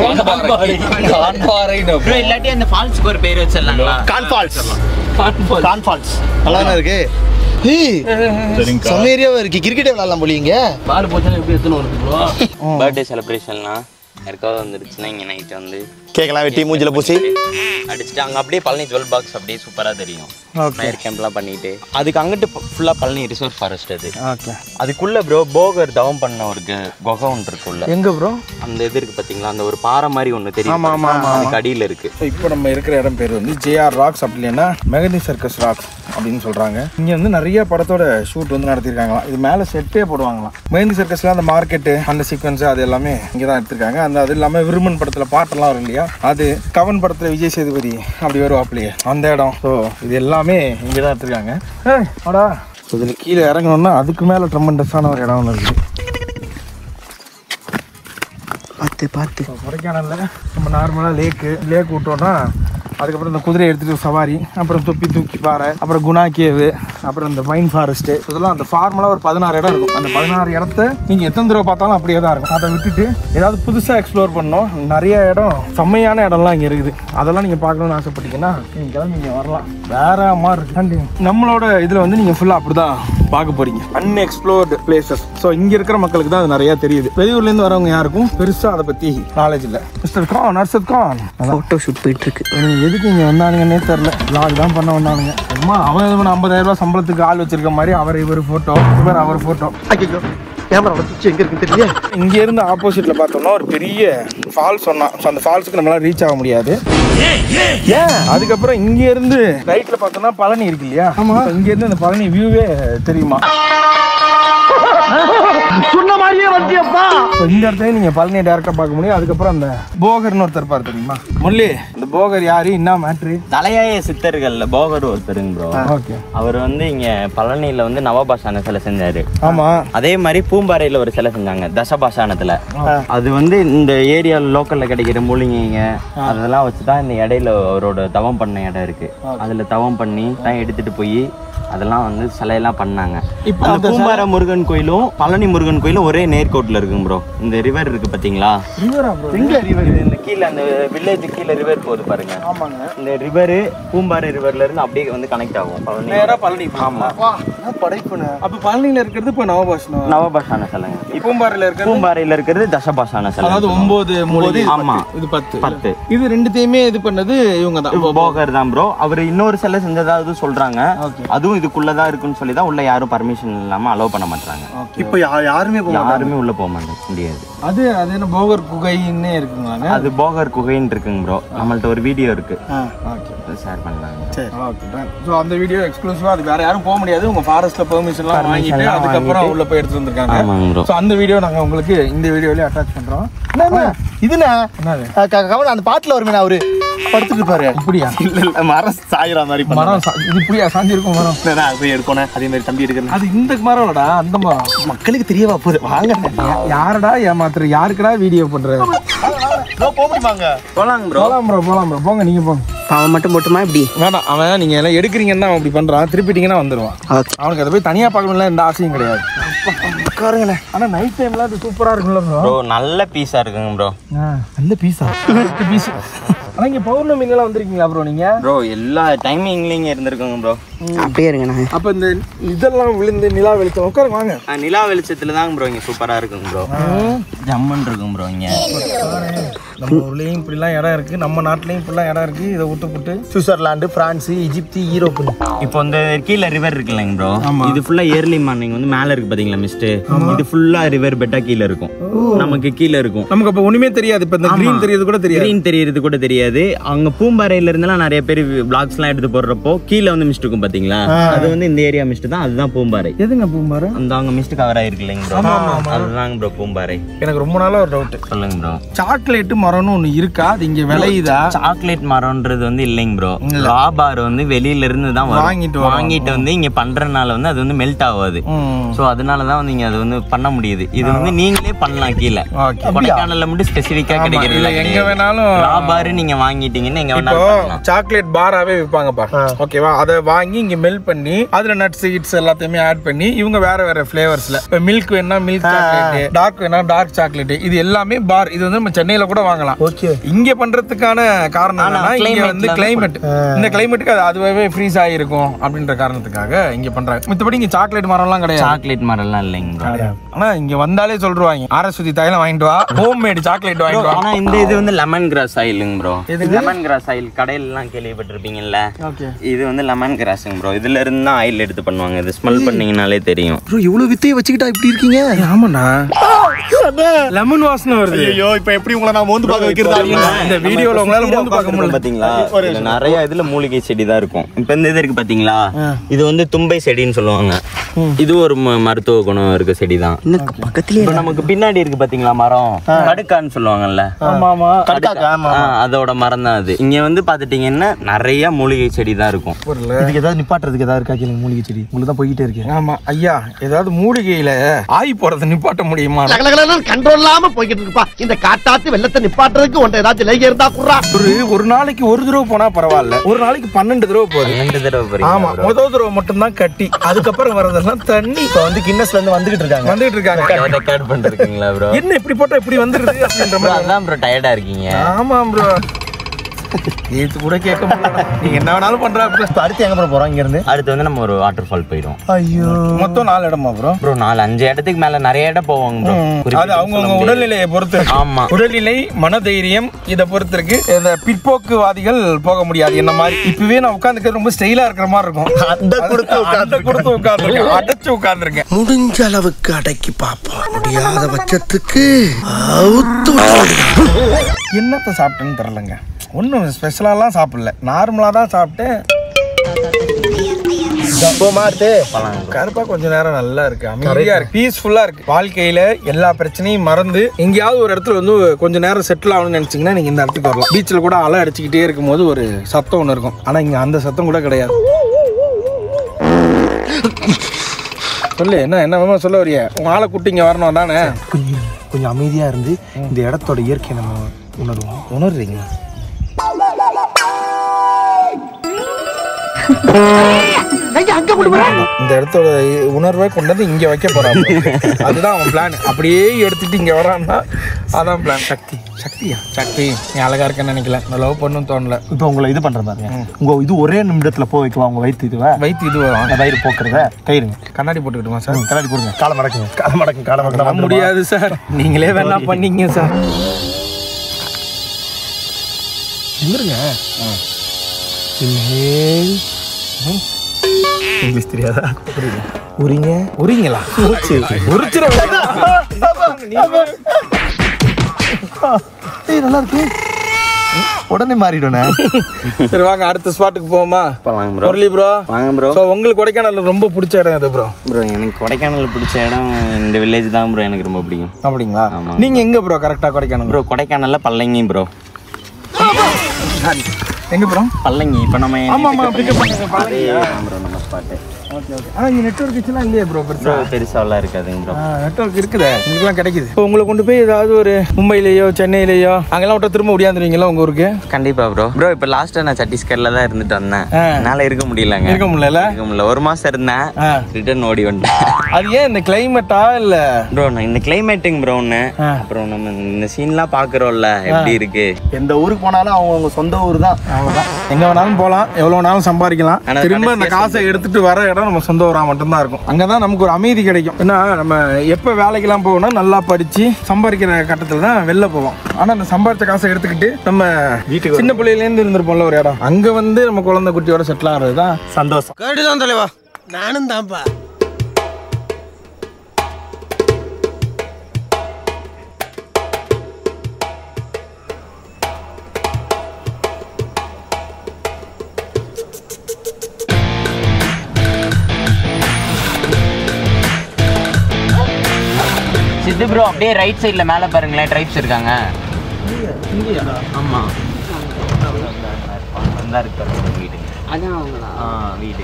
ப்ரோ இல்லாட்டி அந்த ஃபால்ஸ்க்கு ஒரு பேர் வச்சிடலாங்களா கான்ஃபால்ஸ் கான்ஃபால்ஸ் நல்லா தானே இருக்கு ஏய் சரிங்கக்கா. செம்ம ஏரியாவா இருக்கு கிரிக்கெட் விளையாடலாம் போலீங்க பால் போச்சுன்னா எப்படி எத்தனை வருது ப்ரோ பர்த்டே செலிப்ரேஷன்லாம் யாருக்காவது வந்துருச்சுன்னா இங்கே நைட் வந்து கேக்கலாம் வெட்டி மூஞ்சில பூசி அடிச்சுட்டு அங்கே அப்படியே பழனி டுவெல் பாக்ஸ் அப்படியே சூப்பராக தெரியும் Okay. ஃபயர் கேம்ப்லாம் பண்ணிட்டு அதுக்கு அங்கிட்டு ஃபுல்லாக பழனி ரிசர்வ் ஃபாரஸ்ட் அது ஓகே அதுக்குள்ள ப்ரோ போகர் தவம் பண்ண ஒரு கு- குகை ஒன்று இருக்குள்ள எங்க ப்ரோ அந்த இது இருக்கு பாத்தீங்களா அந்த ஒரு பாறை மாதிரி ஒன்று தெரியும் ஆமா, ஆமா, ஆமா, அதுக்கு அடியில் இருக்கு இப்போ நம்ம இருக்கிற இடம் பேர் வந்து ஜேஆர் ராக்ஸ் அப்படி இல்லைன்னா மெகதி சர்க்கஸ் ராக்ஸ் அப்படின்னு சொல்றாங்க இங்க வந்து நிறைய படத்தோட ஷூட் வந்து நடத்திருக்காங்களாம் இது மேல செட்டே போடுவாங்களாம் மெகந்தி சர்க்கஸ்ல அந்த மார்க்கெட்டு அந்த சீக்வன்ஸ் அது எல்லாமே இங்க தான் எடுத்திருக்காங்க அந்த அது இல்லாம விருமன் படத்துல பாட்டெல்லாம் வரும் இல்லையா அது கவன் படத்துல விஜய் சேதுபதி அப்படி வருவாப்லையே அந்த இடம் ஸோ இது எல்லாமே இங்க தான் எடுத்திருக்காங்க ஏய் வாடா இதுல கீழே இறங்கணும்னா அதுக்கு மேல ட்ரம்பண்டஸான ஒரு இடம் ஒன்று இருக்குது பார்த்து பார்த்து கொடைக்கானல்ல நம்ம நார்மலாக லேக்கு லேக் விட்டோம்னா அதுக்கப்புறம் இந்த குதிரையை எடுத்துட்டு சவாரி அப்புறம் தொப்பி தூக்கி பாறை அப்புறம் குணா கேவு அப்புறம் இந்த பைன் ஃபாரஸ்ட்டு இதெல்லாம் அந்த ஃபார்மலாக ஒரு பதினாறு இடம் இருக்கும் அந்த பதினாறு இடத்த நீங்கள் எத்தனை தடவை பார்த்தாலும் அப்படியே தான் இருக்கும் அதை விட்டுட்டு ஏதாவது புதுசாக எக்ஸ்ப்ளோர் பண்ணோம் நிறைய இடம் செம்மையான இடம்லாம் இங்கே இருக்குது அதெல்லாம் நீங்கள் பார்க்கணும்னு ஆசைப்பட்டீங்கன்னா நீங்கள் கிளம்பி இங்கே வரலாம் வேற மாதிரி இருக்கு And நம்மளோட இதில் வந்து நீங்கள் ஃபுல்லாக அப்படி தான் பார்க்க போறீங்க அன்எக்ஸ்ப்ளோர்டு பிளேசஸ் ஸோ இங்கே இருக்கிற மக்களுக்கு தான் அது நிறைய தெரியுது வெளியூர்லேருந்து வரவங்க யாருக்கும் பெருசாக அதை பற்றி நாலேஜ் இல்லை மிஸ்டர் கான் நர்சத் கான் ஃபோட்டோ ஷூட் போயிட்டு இருக்கு நீங்க எதுக்கு இங்க வந்தானுங்கன்னே தெரியல லாக் தான் பண்ண வந்தானுங்க அம்மா அவன் எதுவும் ஐம்பதாயிரம் ரூபாய் சம்பளத்துக்கு ஆள் வச்சிருக்க மாதிரி அவர் இவர் போட்டோ இவர் அவர் போட்டோ ஐயோ கேமரா வச்சு எங்க இருக்குன்னு தெரியல இங்க இருந்து ஆப்போசிட்ல பார்த்தோம்னா ஒரு பெரிய ஃபால்ஸ் சொன்னான் ஸோ அந்த ஃபால்ஸுக்கு நம்மளால ரீச் ஆக முடியாது ஏன் அதுக்கப்புறம் இங்க இருந்து ரைட்ல பார்த்தோம்னா பழனி இருக்கு இல்லையா ஆமா இங்க இருந்து அந்த பழனி வியூவே தெரியுமா சொன்ன மாதிரியே வந்தியப்பா So, இந்த இடத்துல நீங்க பழனியை டேரக்டா பார்க்க முடியும் அதுக்கப்புறம் அந்த போகர்னு ஒருத்தர் பாரு தெரியுமா முரளி இந்த போகர் யாரு என்ன மேட்ரு தலையாய சித்தர்கள்ல போகர் ஒருத்தருங்க ப்ரோ ஓகே அவர் வந்து இங்க பழனியில வந்து நவபாஷான சிலை செஞ்சாரு ஆமா அதே மாதிரி பூம்பாறையில ஒரு சிலை செஞ்சாங்க தசபாஷானத்துல அது வந்து இந்த ஏரியா லோக்கல்ல கிடைக்கிற மூலிகைங்க அதெல்லாம் வச்சுதான் இந்த இடையில அவரோட தவம் பண்ண இடம் இருக்கு அதுல தவம் பண்ணி தான் எடுத்துட்டு போய் அதெல்லாம் வந்து சிலையெல்லாம் பண்ணாங்க இப்போ அந்த அந்த பூம்பாறை முருகன் கோயிலும் பழனி முருகன் கோயிலும் ஒரே நேர்கோட்டில் இருக்குங்க ப்ரோ இந்த ரிவர் இருக்கு பாத்தீங்களா ரிவரா ப்ரோ எங்க ரிவர் இந்த கீழே அந்த வில்லேஜ் கீழே ரிவர் போகுது பாருங்க ஆமாங்க இந்த ரிவரு பூம்பாறை ரிவர்ல இருந்து அப்படியே வந்து கனெக்ட் ஆகும் பழனி நேரா பழனி ஆமா படைப்புன அப்ப பழனியில இருக்கிறது இப்ப நவபாஷனம் நவபாஷான சிலைங்க பூம்பாறையில இருக்கிறது பூம்பாறையில இருக்கிறது தசபாஷான சிலை அதாவது ஒன்பது மூலிகை இது ஆமா பத்து. இது பத்து பத்து இது ரெண்டுத்தையுமே இது பண்ணது இவங்க தான் போகர் தான் ப்ரோ அவர் இன்னொரு சிலை செஞ்சதாவது சொல்றாங்க அதுவும் இதுக்குள்ளதான் இருக்குன்னு சொல்லி தான் உள்ள யாரும் பர்மிஷன் இல்லாம அலோவ் பண்ண மாட்டாங்க இப்போ யாருமே யாருமே உள்ள போக மாட்டாங்க முடியாது அது அது என்ன போகர் குகைன்னே இருக்குங்களாங்க அது போகர் குகைன்னு இருக்குங்க ப்ரோ நம்மள்ட்ட ஒரு வீடியோ இருக்கு ஓகே ஷேர் பண்ணலாங்க சரி ஓகே ஸோ அந்த வீடியோ எக்ஸ்க்ளூசிவா அது வேற யாரும் போக முடியாது உங்க ஃபாரஸ்ட்ல பெர்மிஷன்லாம் Permission வாங்கிட்டு எல்லாம் அதுக்கப்புறம் வாங்கிட்டு. உள்ள போய் எடுத்து வந்திருக்காங்க ஆமாங்க bro. ஸோ அந்த வீடியோ நாங்க உங்களுக்கு இந்த வீடியோலயே அட்டாச் பண்றோம் இதுண்ணா என்னது அஹ் க- கவனம் அந்த பாட்டுல வருமே அவரு படுத்துட்டு இருப்பாரு இப்படியா இல்ல இல்ல மரம் சாயிற மாதிரி மரம் சா- இது இப்படியா சாஞ்சிருக்கும் மரம் நான் போய் எடுக்கணும் அதே மாதிரி தம்பி எடுக்கிறேன் அது இந்த மரம் இல்லடா அந்த மரம் மக்களுக்கு தெரியவா போகுது வாங்க யா- யாருடா ஏமாத்துற யாருக்குடா வீடியோ பண்ற போக முடியுமாங்க போலாங்க ப்ரோ போலாம் ப்ரோ போலாம் ப்ரோ போங்க நீங்க போங்க அவன் மட்டும் போட்டுமா இப்படி வேணாம் அவன் நீங்க எல்லாம் எடுக்கிறீங்கன்னு தான் அவன் இப்படி பண்றான் திருப்பிட்டீங்கன்னா வந்துருவான் அவனுக்கு அதை போய் தனியா பார்க்கணும்ல எந்த ஆசையும் கிடையாது உட்காருங்கண்ணே ஆனா நைட் டைம்ல அது சூப்பரா இருக்கும்ல ப்ரோ ப்ரோ நல்ல பீஸா இருக்குங்க ப்ரோ நல்ல பீஸா பீஸ் ஆனா இங்க பௌர்ணமிங்கெல்லாம் வந்திருக்கீங்களா ப்ரோ நீங்க ப்ரோ எல்லா டைமிங்லயும் இருந்திருக்குங்க ப்ரோ அப்படியே இருங்கண்ணா அப்ப இந்த இதெல்லாம் விழுந்து நிலா வெளிச்சம் உட்காருங்க வாங்க நிலா வெளிச்சத்துல தாங்க ப்ரோ இங்க சூப்பரா இருக்குங்க ப்ரோ ஜம்முன்னு இருக்கும் ப்ரோ இங்க நம்ம ஊர்லயும் இப்படிலாம் இடம் இருக்கு நம்ம நாட்டுலயும் இப்படிலாம் இடம் இருக்கு இதை விட்டு புட்டு சுவிட்சர்லாந்து பிரான்ஸ் ஈஜிப்து ஈரோப்பு இப்போ இந்த கீழே ரிவர் இருக்கு இல்லைங்க ப்ரோ இது ஃபுல்லா ஏர்லி மார்னிங் வந்து மேல இருக்கு பாத்தீங்களா மிஸ்ட் இது ஃபுல்லா ரிவர் பெட்டா கீழ இருக்கும் நமக்கு கீழ இருக்கும் நமக்கு அப்ப ஒண்ணுமே தெரியாது இப்ப இந்த கிரீன் தெரியுது கூட தெரியாது கிரீன் தெரியறது கூட தெரியாது அங்க பூம்பாறையில இருந்தெல்லாம் நிறைய பேர் பிளாக்ஸ் எல்லாம் எடுத்து போடுறப்போ கீழே வந்து மிஸ்ட் இருக்கும் பாத்தீங்களா ஆ. அது வந்து இந்த ஏரியா மிஸ்ட் தான் அதுதான் பூம்பாறை எதுங்க பூம்பாறை அந்த அங்க மிஸ்ட் கவர் ஆயிருக்கு இல்லைங்க ப்ரோ ஆமா, ஆமா, ஆமா. அதுதாங்க ப்ரோ பூம்பாறை எனக்கு ரொம்ப நாளா ஒரு டவுட் சொல்லுங்க ப்ரோ சாக்லேட் மரம்னு ஒண்ணு இருக்கா அது இங்க விளையுதா சாக்லேட் மரம்ன்றது வந்து இல்லைங்க ப்ரோ ராபார் வந்து வெளியில இருந்து தான் வரும். வாங்கிட்டு வரோம். வாங்கிட்டு வந்து இங்க பண்றதுனால வந்து அது வந்து மெல்ட் ஆகாது சோ அதனால தான் வந்து இங்க அது வந்து பண்ண முடியுது இது வந்து நீங்களே பண்ணலாம் கீழே கொடைக்கானல்ல மட்டும் ஸ்பெசிஃபிக்கா ஆமா, கிடைக்கிறது இல்ல, எங்க வேணாலும் ராபார் நீங்க வாங்கிட்டீங்கன்னா எங்க இப்போ வேணாலும் பண்ணலாம் சாக்லேட் பாராவே விற்பாங்கப்பா ஓகேவா அதை வாங்கி இங்க மெல்ட் பண்ணி அதுல நட்ஸ் கிட்ஸ் எல்லாத்தையுமே ஆட் பண்ணி இவங்க வேற வேற ஃபிளேவர்ஸ்ல இப்போ மில்க் வேணா மில்க் சாக்லேட் டார்க் வேணா டார்க் சாக்லேட் இது எல்லாமே பார் இது வந்து நம்ம சென்னையில கூட வாங்கலாம் ஓகே இங்க பண்றதுக்கான காரணம் என்னன்னா இங்க வந்து கிளைமேட் இந்த கிளைமேட்டுக்கு அது அதுவே ஃப்ரீஸ் ஆகிருக்கும் அப்படின்ற காரணத்துக்காக இங்க பண்றாங்க மித்தபடி இங்க சாக்லேட் மரம்லாம் கிடையாது சாக்லேட் மரம்லாம் இல்லைங்க bro. ஆனா இங்க வந்தாலே சொல்றாங்க ஆரஸ்வதி தைலம் வாங்கிட்டு வா ஹோம் மேட் சாக்லேட் வாங்கிட்டு Bro, வா ஆனா இந்த இது வந்து லெமன் கிராஸ் ஆயிலுங்க ப்ரோ லெமன் கிராஸ் ஆயில் கடையில எல்லாம் கேள்விப்பட்டிருப்பீங்கல்ல ஓகே இது வந்து லெமன் கிராஸுங்க ப்ரோ இதுல இருந்து தான் ஆயில் எடுத்து பண்ணுவாங்க இது ஸ்மெல் பண்ணீங்கனாலே தெரியும் ப்ரோ இவ்வளவு வித்தையை வச்சுக்கிட்டா இப்படி இருக்கீங்க ஆமாண்ணா லெமன் வாசனை வருது ஐயோ இப்போ எப்படி உங்களை நான் மோந்து பார்க்க வைக்கிறது இந்த வீடியோல உங்களால மோந்து பார்க்க முடியல பாத்தீங்களா இதுல நிறைய இதுல மூலிகை செடி தான் இருக்கும் இப்ப இந்த இது இருக்கு பாத்தீங்களா இது வந்து தும்பை செடின்னு சொல்லுவாங்க இது ஒரு ம- மருத்துவ குணம் இருக்க செடி தான் பக்கத்துலயே இப்ப நமக்கு பின்னாடி இருக்கு பாத்தீங்களா மரம் கடுக்கான்னு சொல்லுவாங்கல்ல ஆமா ஆமா ஆ, அதோட மரம் தான் அது இங்க வந்து பாத்துட்டீங்கன்னா நிறைய மூலிகை செடி தான் இருக்கும் இதுக்கு ஏதாவது நிப்பாட்டுறதுக்கு ஏதாவது இருக்கா கேளுங்க மூலிகை செடி உங்களுக்கு தான் போய்கிட்டே இருக்கு ஆமா ஐயா ஏதாவது மூலிகையில ஆய் போறதை நிப்பாட்ட முடியுமா கண்ட்ரோல் இல்லாம போய்கிட்டு இருக்குப்பா இந்த காட்டாத்து வெள்ளத்தை நிப்பாட்டுறதுக்கு உன்ட்ட ஏதாச்சும் லேக இருந்தா குடுறா ஒரு ஒரு நாளைக்கு ஒரு தடவை போனா பரவாயில்ல ஒரு நாளைக்கு பன்னெண்டு தடவை போகுது பன்னெண்டு தடவை போறீங்க ஆமா bro. முதல் தடவை மட்டும் தான் கட்டி அதுக்கப்புறம் வரதெல்லாம் தண்ணி இப்போ வந்து கின்னஸ்ல இருந்து வந்துகிட்டு இருக்காங்க வந்துட்டு இருக்காங்க ரெக்கார்ட் பண்ணிருக்கீங்களா ப்ரோ என்ன இப்படி போட்டா இப்படி வந்துருது அப்படின்ற மாதிரி அதான் ப்ரோ டயர்டா இருக்கீங்க ஆமா ப்ரோ நேத்து கூட கேட்க முடியல நீங்க என்ன வேணாலும் பண்றா இப்போ அடுத்து எங்க போற போறோம் இங்க இருந்து அடுத்து வந்து நம்ம ஒரு வாட்டர் ஃபால் போயிடும் ஐயோ மொத்தம் நாலு இடமா ப்ரோ ப்ரோ நாலு அஞ்சு இடத்துக்கு மேல நிறைய இடம் போவாங்க ப்ரோ அது அவங்கவுங்க உடல்நிலையை பொறுத்து இருக்கு. ஆமா. உடல்நிலை மனதைரியம் இதை பொறுத்து இருக்கு இந்த பிற்போக்குவாதிகள் போக முடியாது என்ன மாதிரி இப்பவே நான் உட்காந்துக்கிறது ரொம்ப ஸ்டைலா இருக்கிற மாதிரி இருக்கும் அந்த கொடுத்து அந்த கொடுத்து உட்கார்ந்துருக்கேன் அடைச்சு உட்கார்ந்துருக்கேன் முடிஞ்ச அளவுக்கு அடக்கி பார்ப்போம் முடியாத பட்சத்துக்கு அவுத்து விட்டுடுவேன். என்னத்தை சாப்பிட்டேன்னு தெரிலங்க ஒன்றும் ஸ்பெஷலாலாம் சாப்பிடல நார்மலாக தான் சாப்பிட்டேன் கருப்பா கொஞ்ச நேரம் நல்லா இருக்கு அமைதியா இருக்கு பீஸ்ஃபுல்லா இருக்கு வாழ்க்கையில எல்லா பிரச்சனையும் மறந்து எங்கேயாவது ஒரு இடத்துல வந்து கொஞ்ச நேரம் செட்டில் ஆகணும்னு நினைச்சீங்கன்னா நீங்க இந்த இடத்துக்கு வரலாம் பீச்சில் கூட அலை அடிச்சுக்கிட்டே இருக்கும்போது ஒரு சத்தம் ஒன்று இருக்கும் ஆனா இங்க அந்த சத்தம் கூட கிடையாது சொல்லு என்ன என்ன வேணுமோ சொல்ல வரிய உங்க ஆளை கூட்டி இங்க வரணும் தானே கொஞ்சம் கொஞ்சம் அமைதியா இருந்து இந்த இடத்தோட இயற்கை நம்ம உணர்வோம் உணர்றீங்க இந்த இடத்தோட உணர்வை கொண்டு வந்து இங்க வைக்க போறான் அதுதான் அவன் பிளான் அப்படியே எடுத்துட்டு இங்க வரான்னா அதான் பிளான் சக்தி சக்தியா சக்தி நீ அழகா இருக்கேன்னு நினைக்கல நான் லவ் பண்ணும் தோணல இப்போ உங்களை இது பண்ற பாருங்க உங்க இது ஒரே நிமிடத்துல போய் வைக்கலாம் உங்க வயிற்று இதுவை வயிற்று இது வரும் அந்த வயிறு போக்குறத கயிறுங்க கண்ணாடி போட்டுக்கிட்டுமா சார் கண்ணாடி போடுங்க காலை மடக்குங்க காலை மடக்குங்க காலை அதெல்லாம் மடக்குங்க முடியாது சார் நீங்களே வேணா பண்ணீங்க சார் எந்திருங்க Inhale. இங்கிலீஷ் தெரியாதா புரியுது உரிங்க உரிங்களா உரிச்சிட ஏய் நல்லா இருக்கு உடனே மாறிடுனே சரி வாங்க அடுத்த ஸ்பாட்டுக்கு போவோமா போலாம் ப்ரோ முரளி ப்ரோ வாங்க ப்ரோ ஸோ உங்களுக்கு கொடைக்கானல்ல ரொம்ப பிடிச்ச இடம் எது ப்ரோ ப்ரோ எனக்கு கொடைக்கானல் பிடிச்ச இடம் இந்த வில்லேஜ் தான் ப்ரோ எனக்கு ரொம்ப பிடிக்கும் அப்படிங்களா ஆமா. நீங்க எங்க ப்ரோ கரெக்டா கொடைக்கானல் ப்ரோ கொடைக்கானல்ல பல்லங்கி ப்ரோ எங்க ப்ரோ பல்லங்கி இப்போ நம்ம ஆமா ஆமா பிக்கப் பண்ணுங்க பழகியா ப்ரோ நம்ம ஸ்பாட்டு ஓகே ஓகே ஆனா இங்க நெட்வொர்க் வச்சுலாம் இல்லையே ப்ரோ ப்ரோ பெருசா பெருசாலாம் இருக்காதுங்க ப்ரோ நெட்வொர்க் இருக்குதே உங்களுக்குலாம் கிடைக்குது இப்போ உங்களை கொண்டு போய் ஏதாவது ஒரு மும்பையிலேயோ சென்னையிலேயோ அங்கெல்லாம் விட்டா திரும்ப முடியாந்துருவீங்களா உங்க ஊருக்கு கண்டிப்பா ப்ரோ ப்ரோ இப்போ லாஸ்ட்டாக நான் சத்தீஸ்கர்ல தான் இருந்துட்டு வந்தேன் ஆ. என்னால இருக்க முடியலங்க இருக்க முடியல இருக்க முடியல ஒரு மாசம் இருந்தேன் ஆ. ரிட்டர்ன் ஓடி வந்துட்டேன் அது ஏன் இந்த கிளைமேட்டா இல்ல ப்ரோ நான் இந்த கிளைமேட்டுங்க ப்ரோ ஒன்று ஆ. அப்புறம் நம்ம இந்த சீன்லாம் பார்க்குறோம்ல எப்படி இருக்கு எந்த ஊருக்கு போனாலும் அவங்க அவங்க சொந்த ஊர் தான் அவ்வளவுதான் எங்க வேணாலும் போகலாம் எவ்வளவு வேணாலும் சம்பாதிக்கலாம் ஆனா திரும்ப இந்த கடைசியா காசை எடுத்துட்டு வர இடம் நம்ம சொந்த ஊரா மட்டும்தான் இருக்கும் அங்கதான் நமக்கு ஒரு அமைதி கிடைக்கும் ஏன்னா நம்ம எப்ப வேலைக்கெல்லாம் போகணும் நல்லா படிச்சு சம்பாதிக்கிற கட்டத்துல தான் வெளில போவோம் ஆனா அந்த சம்பாதிச்ச காசை எடுத்துக்கிட்டு நம்ம வீட்டுக்கு சின்ன பிள்ளையில இருந்து இருந்திருப்போம்ல ஒரு இடம் அங்க வந்து நம்ம குழந்தை குட்டியோட செட்டில் ஆகிறது தான் சந்தோஷம் கேட்டுதான் தலைவா நானும் தான்ப்பா சித்து ப்ரோ அப்படியே ரைட் சைடுல மேல பாருங்களேன் ட்ரைப்ஸ் இருக்காங்க ஆமா வந்தா இருக்கு பாருங்க வீடு அதான் அவங்களா ஆ வீடு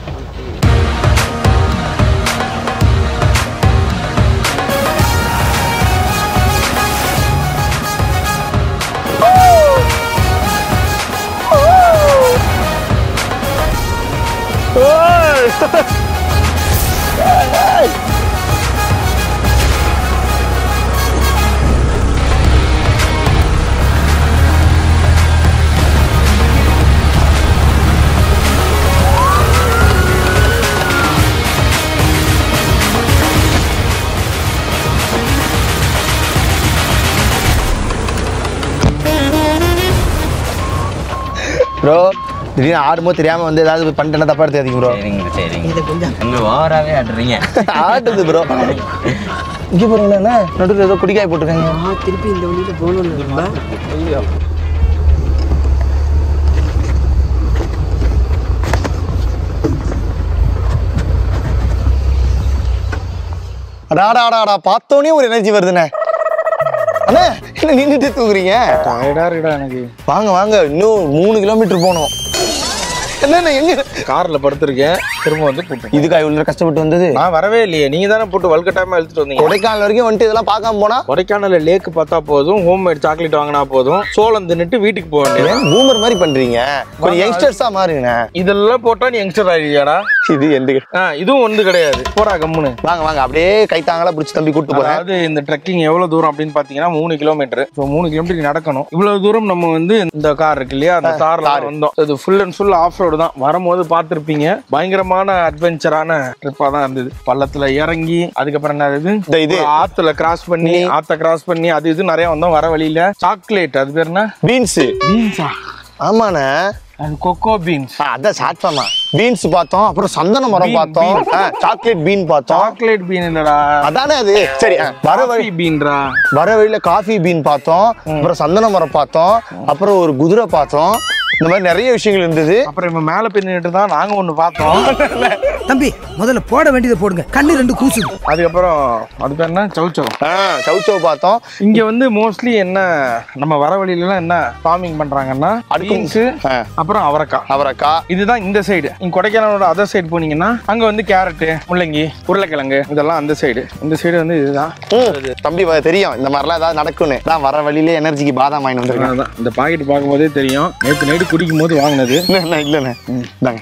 ப்ரோ திடீர்னு ஆடும்போது தெரியாம வந்து ஏதாவது பண்ணிட்டேன்னா தப்பா எடுத்துக்காதீங்க ப்ரோ சரிங்க சரிங்க உங்க ஓவராவே ஆடுறீங்க ஆட்டுது ப்ரோ இங்க பாருங்களேன் நடுவில் ஏதோ குடிக்காய் போட்டுருக்காங்க திருப்பி இந்த வழியில போகணும் அடாடா அடாடா பார்த்தோன்னே ஒரு எனர்ஜி வருதுண்ணே அண்ணே என்ன நின்றுட்டு தூக்குறீங்க டயர்டா இருக்குடா எனக்கு வாங்க வாங்க இன்னும் மூணு கிலோமீட்டர் போகணும் என்னண்ணே எங்க கார்ல படுத்திருக்கேன் திரும்ப வந்து கூப்பிட்டேன் இதுக்கா இவ்வளோ கஷ்டப்பட்டு வந்தது நான் வரவே இல்லையே நீங்க தானே போட்டு வல்கட்டாம இழுத்துட்டு வந்தீங்க கொடைக்கானல் வரைக்கும் வந்துட்டு இதெல்லாம் பார்க்காம போனா கொடைக்கானல்ல லேக் பார்த்தா போதும் ஹோம் மேட் சாக்லேட் வாங்கினா போதும் சோளம் தின்னுட்டு வீட்டுக்கு போக வேண்டியது பூமர் மாதிரி பண்றீங்க கொஞ்சம் யங்ஸ்டர்ஸா மாறுங்கண்ணே இதெல்லாம் போட்டா நீ யங்ஸ்டர் ஆயிடுவியாடா இது எந்த ஆ இதுவும் ஒன்று கிடையாது போடா கம்முன்னு வாங்க வாங்க அப்படியே கைத்தாங்களா பிடிச்சி தம்பி கூட்டு போறேன் அதாவது இந்த ட்ரெக்கிங் எவ்வளவு தூரம் அப்படின்னு பாத்தீங்கன்னா மூணு கிலோமீட்டர் ஸோ மூணு கிலோமீட்டர் நடக்கணும் இவ்வளவு தூரம் நம்ம வந்து இந்த கார் இருக்கு இல்லையா அந்த கார்ல வந்தோம் இது full and full off road தான் வரும்போது பார்த்திருப்பீங்க பயங்கரமான அட்வென்ச்சரான ட்ரிப்பா தான் இருந்தது பள்ளத்துல இறங்கி அதுக்கப்புறம் என்ன இது இது. ஒரு ஆத்துல கிராஸ் பண்ணி ஆத்த கிராஸ் பண்ணி அது இது நிறைய வந்தோம் வர வழியில சாக்லேட் அது பேர் என்ன பீன்ஸ் பீன்ஸா ஆமாண்ணே அது கொக்கோ பீன்ஸ் அதான் ஷார்ட் ஃபார்மா பீன்ஸ் பார்த்தோம் அப்புறம் சந்தன மரம் Bean, பார்த்தோம் bean. சாக்லேட் பீன் பார்த்தோம் சாக்லேட் பீன் இல்லடா அதானே அது சரி ஆ, வர வழி பீன்ரா வர வழியில காஃபி பீன் பார்த்தோம் அப்புறம் சந்தன மரம் பார்த்தோம் அப்புறம் ஒரு குதிரை பார்த்தோம் இந்த மாதிரி நிறைய விஷயங்கள் இருந்தது அப்புறம் இவன் மேல பின்னிட்டு தான் நாங்க ஒண்ணு பார்த்தோம் தம்பி முதல்ல போட வேண்டியதை போடுங்க கண்ணு ரெண்டு கூசுது அதுக்கப்புறம் அது பேர் என்ன சவுச்சவ் சவுச்சவ் பார்த்தோம் இங்க வந்து மோஸ்ட்லி என்ன நம்ம வர வழியில என்ன ஃபார்மிங் பண்றாங்கன்னா பீன்ஸ் அப்புறம் அவரைக்காய் அவரைக்காய் இதுதான் இந்த சைடு நீங்க கொடைக்கானலோட அதர் சைடு போனீங்கன்னா அங்க வந்து கேரட்டு முள்ளங்கி உருளைக்கிழங்கு இதெல்லாம் அந்த சைடு இந்த சைடு வந்து இதுதான் ம், தம்பி வ- தெரியும் இந்த மாதிரிலாம் ஏதாவது நடக்கும்னு நான் வர வழியிலே எனர்ஜிக்கு பாதாம் வாங்கி வந்திருக்கேன் அதான் இந்த பாக்கெட் பார்க்கும்போதே தெரியும் நேற்று நைட்டு குடிக்கும் போது வாங்கினது இல்லைண்ணே இல்லைண்ணே இந்தாங்க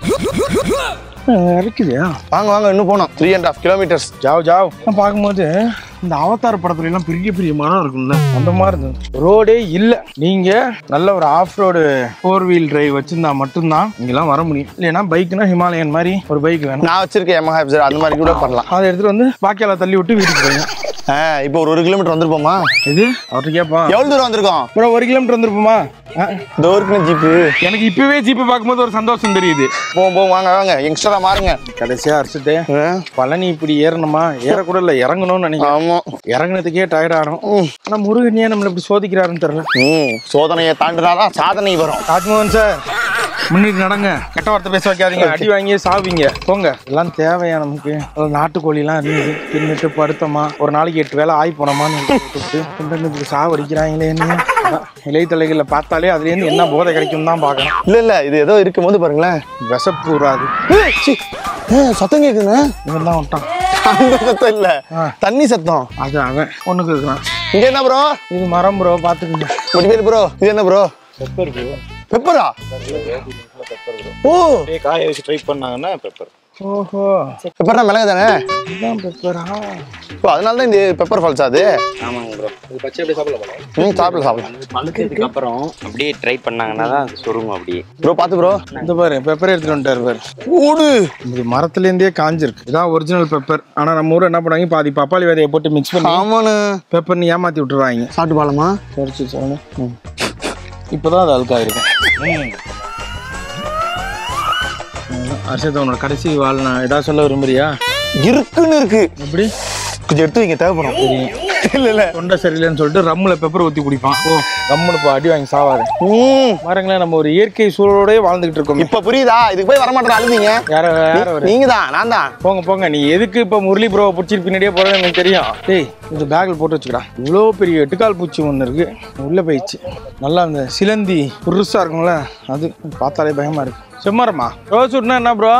இருக்குதுயா வாங்க வாங்க இன்னும் போனோம் த்ரீ அண்ட் ஹாஃப் கிலோமீட்டர்ஸ் ஜாவ் ஜாவ் நான் பார்க்கும்போது இந்த அவதார் படத்துல எல்லாம் பெரிய பெரிய மரம் இருக்கும்ல அந்த மாதிரி இருந்தது ரோடே இல்ல நீங்க நல்ல ஒரு off road four wheel drive வச்சிருந்தா மட்டும்தான் இங்கெல்லாம் வர முடியும் இல்லைன்னா பைக்னா ஹிமாலயன் மாதிரி ஒரு பைக் வேணும் நான் வச்சிருக்கேன் எமஹா எஃப்சர் அந்த மாதிரி கூட பண்ணலாம் அதை எடுத்துட்டு வந்து பாக்கியால தள்ளி விட்டு வீட்டுக்கு போயிங்க ஆ இப்போ ஒரு ஒரு கிலோமீட்டர் வந்திருப்போமா இது அவர்கிட்ட கேட்பான் எவ்வளவு தூரம் வந்திருக்கோம் ப்ரோ ஒரு கிலோமீட்டர் வந்திருப்போமா ஆ, இந்த ஊருக்கு ஜீப்பு எனக்கு இப்பவே ஜீப்பு பார்க்கும்போது ஒரு சந்தோஷம் தெரியுது போவோம் போவோம் வாங்க வாங்க யங்ஸ்டரா மாறுங்க கடைசியா அரிச்சுட்டு பழனி இப்படி ஏறணுமா ஏறக்கூட இல்ல இறங்கணும்னு நினைக்கிறேன் ஆமா இறங்குனதுக்கே டயர்ட் ஆகும் ஆனா முருகன் ஏன் நம்மள இப்படி சோதிக்கிறாருன்னு தெரியல ம் சோதனையை தாண்டினாதான் சாதனை வரும் ராஜ்மோகன் சார் முன்னிட்டு நடங்க கெட்ட வார்த்தை பேச வைக்காதீங்க அடி வாங்கி சாவீங்க போங்க எல்லாம் தேவையா நமக்கு ஒரு நாட்டுக்கோழி எல்லாம் இருந்தது தின்னுட்டு படுத்தோமா ஒரு நாளைக்கு எட்டு வேளை ஆகி போனோமான்னு விட்டுட்டு கொண்டு வந்து சாவடிக்கிறாங்களே என்ன அதான் இலைத்தலைகளை பார்த்தாலே அதுல இருந்து என்ன போதை கிடைக்கும் தான் பார்க்கணும் இல்ல இல்ல இது ஏதோ இருக்கும் போது பாருங்களேன் விசப்பு வராது ஏய், சீ. ஏய், சத்தம் கேக்குதுண்ணே இவன் தான் விட்டான் அந்த சத்தம் இல்ல தண்ணி சத்தம் அது அவன் ஒண்ணுக்கு இருக்கிறான் இங்க என்ன ப்ரோ இது மரம் ப்ரோ பாத்துக்கோங்க முடிவேல் ப்ரோ இது என்ன ப்ரோ பெப்பர் ப்ரோ பெப்பரா ஓ காய வச்சு ட்ரை பண்ணாங்கன்னா பெப்பர் ஓஹோ பெப்பர்னா மிளகு தானே இதுதான் பெப்பரா ஓ அதனால தான் இந்த பெப்பர் ஃபால்ஸ் அது ஆமாங்க ப்ரோ இது பச்சை அப்படியே சாப்பிடலாம் ம் சாப்பிடலாம் சாப்பிடலாம் பழுத்ததுக்கு அப்புறம் அப்படியே ட்ரை பண்ணாங்கன்னா தான் அது சுருங்கும் அப்படியே ப்ரோ பார்த்து ப்ரோ இந்த பாரு பெப்பர் எடுத்துட்டு வந்துட்டாரு பாரு ஓடு இது மரத்துல இருந்தே காஞ்சிருக்கு இதான் ஒரிஜினல் பெப்பர் ஆனா நம்ம ஊர்ல என்ன பண்ணுவாங்க பாதி பப்பாளி விதையை போட்டு மிக்ஸ் பண்ணி ஆமாண்ணு பெப்பர் நீ ஏமாத்தி விட்டுருவாங்க சாப்பிட்டு பாலமா குறைச்சி சொல்லு இப்போதான் அது அழுக்கா இருக்கும் அர்ஷத் உன்னோட கடைசி வாழ் நான் ஏதாவது சொல்ல விரும்புறியா இருக்குன்னு இருக்கு எப்படி கொஞ்சம் எடுத்து வைங்க தேவைப்படும் தெரியும் இல்ல இல்ல தொண்டை சரியில்லைன்னு சொல்லிட்டு ரம்முல பெப்பர் ஊத்தி குடிப்பான் ஓ ரம்முன்னு இப்போ அடி வாங்கி சாவாரு பாருங்களேன் நம்ம ஒரு இயற்கை சூழலோடய வாழ்ந்துகிட்டு இருக்கோம் இப்ப புரியுதா இதுக்கு போய் வரமாட்டேன் அழுதீங்க யார யார அவரு? நீங்க தான் நான் தான் போங்க போங்க நீ எதுக்கு இப்ப முரளி ப்ரோவை பிடிச்சிட்டு பின்னாடியே போறது எனக்கு தெரியும் டேய் இந்த பேக்ல போட்டு வச்சுக்கடா இவ்வளோ பெரிய எட்டுக்கால் பூச்சி ஒன்று இருக்கு உள்ள போயிடுச்சு நல்லா அந்த சிலந்தி புதுசா இருக்கும்ல அது பார்த்தாலே பயமா இருக்கு செம்மரமா ரோஸ் உட்னா என்ன ப்ரோ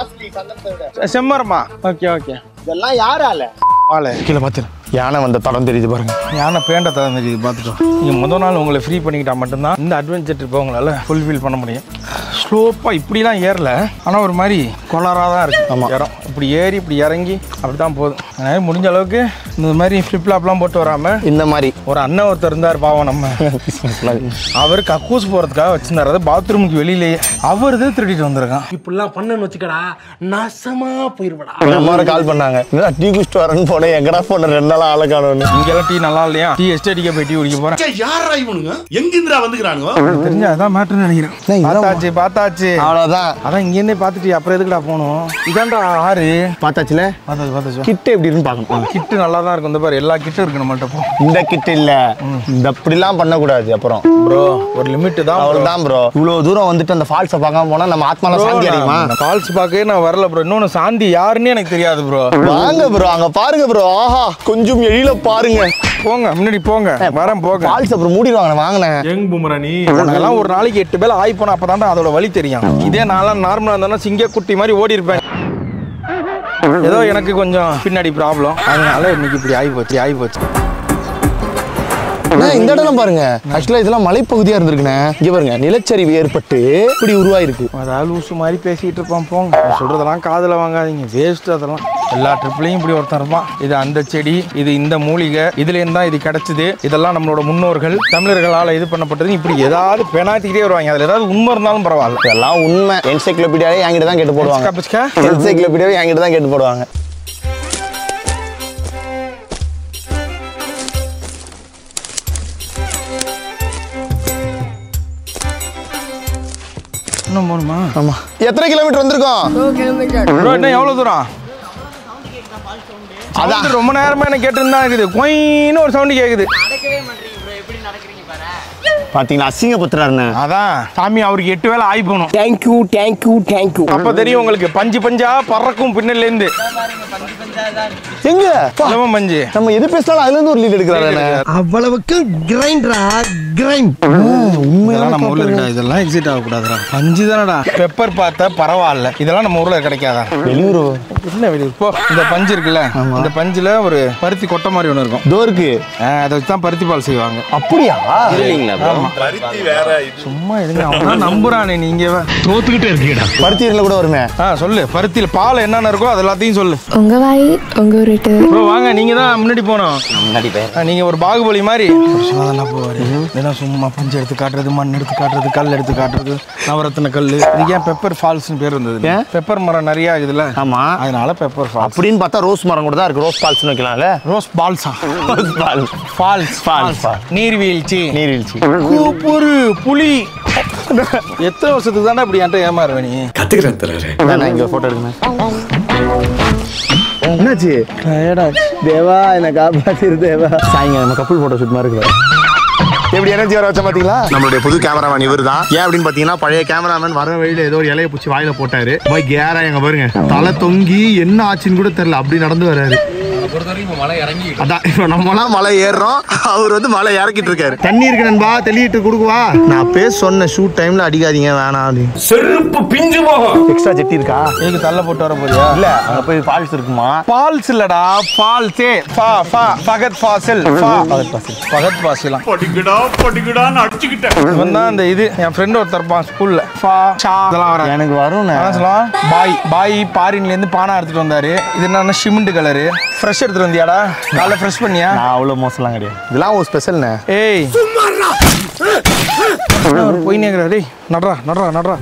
செம்மரமா ஓகே ஓகே இதெல்லாம் யாரால ஆளு கீழே பார்த்துரு யானை வந்த தடம் தெரியுது பாருங்க யானை பேண்ட தரம் தெரியுது பார்த்துட்டோம் நீங்கள் முத நாள் உங்களை ஃப்ரீ பண்ணிக்கிட்டா மட்டும்தான் இந்த அட்வென்ச்சர் ட்ரிப்பை உங்களால் ஃபுல்ஃபில் பண்ண முடியும் ஸ்லோப்பாக இப்படிலாம் ஏறல ஆனால் ஒரு மாதிரி கொளாராக தான் இருக்கு ஆமாம் இறம் இப்படி ஏறி இப்படி இறங்கி அப்படி தான் போதும் அதனால முடிஞ்ச அளவுக்கு இந்த மாதிரி ஃப்ளிப்லாப்லாம் போட்டு வராமல் இந்த மாதிரி ஒரு அண்ணன் ஒருத்தர் இருந்தார் பாவம் நம்ம அவர் கக்கூஸ் போகிறதுக்காக வச்சிருந்தாரு அது பாத்ரூமுக்கு வெளியிலேயே அவர் தான் திருடிட்டு வந்திருக்கான் இப்படிலாம் பண்ணன்னு வச்சுக்கடா நாசமா போயிருவடா நம்ம கால் பண்ணாங்க என்னடா டீ குடிச்சிட்டு வரேன்னு போனேன் எங்கடா போன ரெண்டு நாள் ஆளை காணோன்னு இங்கெல்லாம் டீ நல்லா இல்லையா டீ எஸ்டேட்டிக்க போய் டீ குடிக்க போகிறேன் யாரா இவனுங்க எங்கிந்திரா வந்துக்கிறானுங்க தெரிஞ்சா அதான் மேட்ருன்னு நினைக்கிறேன் பார்த்தாச்சு பார்த்தாச்சு அவ்வளவுதான் அதான் இங்க இருந்தே பார்த்துட்டு அப்புறம் எதுக்குடா போகணும் இதான்டா ஆறு பார்த்தாச்சுல பார்த்தாச்சு பார்த்தாச்சு கிட்ட எப்படி இருக்குன்னு பார்க்கணும் கிட்டு நல்லா தான் இருக்கும் இந்த பாரு எல்லா கிட்டும் இருக்கு நம்மள்ட்ட போ இந்த கிட்ட இல்ல இந்த அப்படிலாம் பண்ணக்கூடாது அப்புறம் ப்ரோ ஒரு லிமிட் தான் அவ்வளவுதான் ப்ரோ இவ்வளவு தூரம் வந்துட்டு அந்த ஃபால்ஸை பார்க்காம போனா நம்ம ஆத்மால சாந்தி அடையுமா ஃபால்ஸ் பார்க்கவே நான் வரல ப்ரோ இன்னொன்னு சாந்தி யாருன்னு எனக்கு தெரியாது ப்ரோ வாங்க ப்ரோ அங்க பாருங்க ப்ரோ ஆஹா கொஞ்சம் எழில பாருங்க போங்க முன்னாடி போங்க வரேன் போங்க ஃபால்ஸ் அப்புறம் மூடிடுவாங்க வாங்கினேன் யங் பூமரணி உனக்கெல்லாம் ஒரு நாளைக்கு எட்டு பேர் ஆகி போனா அப்பதான்டா அதோட வழி தெரியும் இதே நான்லாம் நார்மலா இருந்தாலும் சிங்க குட்டி மாதிரி ஓடி இருப்பேன் ஏதோ எனக்கு கொஞ்சம் பின்னாடி ப்ராப்ளம் அதனால இன்னைக்கு இப்படி ஆகி போச்சு ஆகி போச்சு அண்ணா, இந்த இடம் பாருங்க ஆக்சுவலா இதெல்லாம் மலைப்பகுதியா இருந்திருக்குண்ணே இங்க பாருங்க நிலச்சரிவு ஏற்பட்டு இப்படி உருவாயிருக்கு அதாவது லூசு மாதிரி பேசிக்கிட்டு இருப்பான் போங்க நான் சொல்றதெல்லாம் காதுல வாங்காதீங்க வேஸ்ட் அதெல்லாம் எல்லா ட்ரிப்லையும் இப்படி ஒருத்தன் இருப்பான் இது அந்த செடி இது இந்த மூலிகை இதுல இருந்து தான் இது கிடைச்சது இதெல்லாம் நம்மளோட முன்னோர்கள் தமிழர்களால் இது பண்ணப்பட்டது இப்படி ஏதாவது பெனாத்திக்கிட்டே வருவாங்க அதுல ஏதாவது உண்மை இருந்தாலும் பரவாயில்ல இதெல்லாம் உண்மை என்சைக்ளோபீடியாவே என்கிட்ட தான் கேட்டு போடுவாங்க பிஸ்கா, பிஸ்கா. என்சைக்ளோபீடியாவே என்கிட்ட தான் கேட்டு போடுவாங்க இன்னும் போகணுமா ஆமா எத்தனை கிலோமீட்டர் வந்திருக்கோம் ப்ரோ என்ன எவ்வளவு தூரம் அதான் ரொம்ப நேரமா என்ன கேட்டு தான் இருக்குது கொயின்னு ஒரு சவுண்ட் கேக்குது பாத்தீங்களா அசிங்கப்படுத்துறாருண்ணே அதான் சாமி அவருக்கு எட்டு வேளை ஆகி போகணும் தேங்க்யூ தேங்க்யூ தேங்க்யூ அப்ப தெரியும் உங்களுக்கு பஞ்சு பஞ்சா பறக்கும் பின்னல்ல இருந்து எங்க சிவம் பஞ்சு நம்ம எது பேசினாலும் அதுல இருந்து ஒரு லீட் எடுக்கிறாரு அவ்வளவுக்கு கிரைண்டரா கிரைண்ட் இதெல்லாம் நம்ம ஊர்ல இருக்கா இதெல்லாம் எக்ஸிட் ஆகக்கூடாதுடா பஞ்சு தானடா பெப்பர் பார்த்தா பரவாயில்ல இதெல்லாம் நம்ம ஊர்ல கிடைக்காதா வெளியூர் என்ன வெளியூர் போ இந்த பஞ்சு இருக்குல்ல இந்த பஞ்சுல ஒரு பருத்தி கொட்டை மாதிரி ஒன்று இருக்கும் டோருக்கு அதை வச்சு தான் பருத்தி பால் செய்வாங்க அப்படியா ஆமா. சும்மா இருங்க அவன் நம்புறானே நீங்க தோத்துக்கிட்டே இருக்கீடா பருத்தியில கூட வருமே ஆ சொல்லு பருத்தியில பால் என்னென்ன இருக்கோ அது எல்லாத்தையும் சொல்லு உங்க வாய் உங்க ஊருட்டு ப்ரோ வாங்க நீங்க தான் முன்னாடி போனோம் முன்னாடி பேர் ஆ, நீங்க ஒரு பாகுபலி மாதிரி சும்மா போவாரு தினம் சும்மா பஞ்சு எடுத்து காட்டுறது மண் எடுத்து காட்டுறது கல் எடுத்து காட்டுறது நவரத்தின கல் இதுக்கு ஏன் பெப்பர் ஃபால்ஸ்னு பேர் இருந்தது பெப்பர் மரம் நிறைய இருக்குதுல்ல ஆமா அதனால பெப்பர் ஃபால்ஸ் அப்படின்னு பார்த்தா ரோஸ் மரம் கூட தான் இருக்கு ரோஸ் பால்ஸ் வைக்கலாம்ல ரோஸ் பால்ஸா ரோஸ் பால் ஃபால்ஸ் ஃபால்ஸ் நீர்வீழ்ச்சி நீர்வீழ்ச்சி கூப்புரு புலி எத்தனை வருஷத்துக்கு தானே இப்படி என்கிட்ட ஏமாறுவ நீ கத்துக்கிறேன் தராரு நான் இங்க போட்டோ எடுக்கணும் என்னாச்சு தேவா என்ன காப்பாத்திரு தேவா சாயங்க நம்ம கப்புள் போட்டோ ஷூட் மாதிரி இருக்கு எப்படி எனர்ஜி வர வச்ச பாத்தீங்களா நம்மளுடைய புது கேமராமேன் இவர் தான் ஏன் அப்படின்னு பாத்தீங்கன்னா பழைய கேமராமேன் வர வழியில ஏதோ ஒரு இலைய பூச்சி வாயில போட்டாரு போய் கேரா எங்க பாருங்க தலை தொங்கி என்ன ஆச்சுன்னு கூட தெரியல அப்படி நடந்து வராரு அதான் இப்போ நம்மலாம் மலை ஏறுறோம் அவர் வந்து மலை இறக்கிட்டு இருக்காரு தண்ணி இருக்கு நண்பா தெளிட்டு கொடுக்குவா நான் பேச சொன்ன ஷூட் டைம்ல அடிக்காதீங்க வேணாம் அப்படின்னு செருப்பு பிஞ்சு போகும் எக்ஸ்ட்ரா ஜெட்டி இருக்கா இதுக்கு தள்ள போட்டு வர போறியா இல்ல அங்க போய் ஃபால்ஸ் இருக்குமா ஃபால்ஸ் இல்லடா ஃபால்ஸே ஃபா ஃபா ஃபகத் ஃபாசில் ஃபா ஃபகத் ஃபாசில் ஃபகத் ஃபாசிலாம் படிக்கடா படிக்கடான்னு அடிச்சுக்கிட்டேன் இவன் தான் அந்த இது என் ஃப்ரெண்ட் ஒருத்தர் இருப்பான் ஸ்கூல்ல ஃபா ஷா இதெல்லாம் வர எனக்கு வரும் அதான் சொல்லுவான் பாய் பாய் பாரின்ல இருந்து பானா எடுத்துட்டு வந்தாரு இது என்ன சிமெண்ட் கலரு ஃப்ரெஷ் எடுத்துட்டு வந்தியாடா காலைல ஃப்ரெஷ் பண்ணியா நான் அவ்வளவு மோசம்லாம் கிடையாது இதெல்லாம் ஒரு ஸ்பெஷல்ண்ணே ஏய் அவர் போய் நேக்கிறா டேய் நட்ரா நட்ரா நட்ரா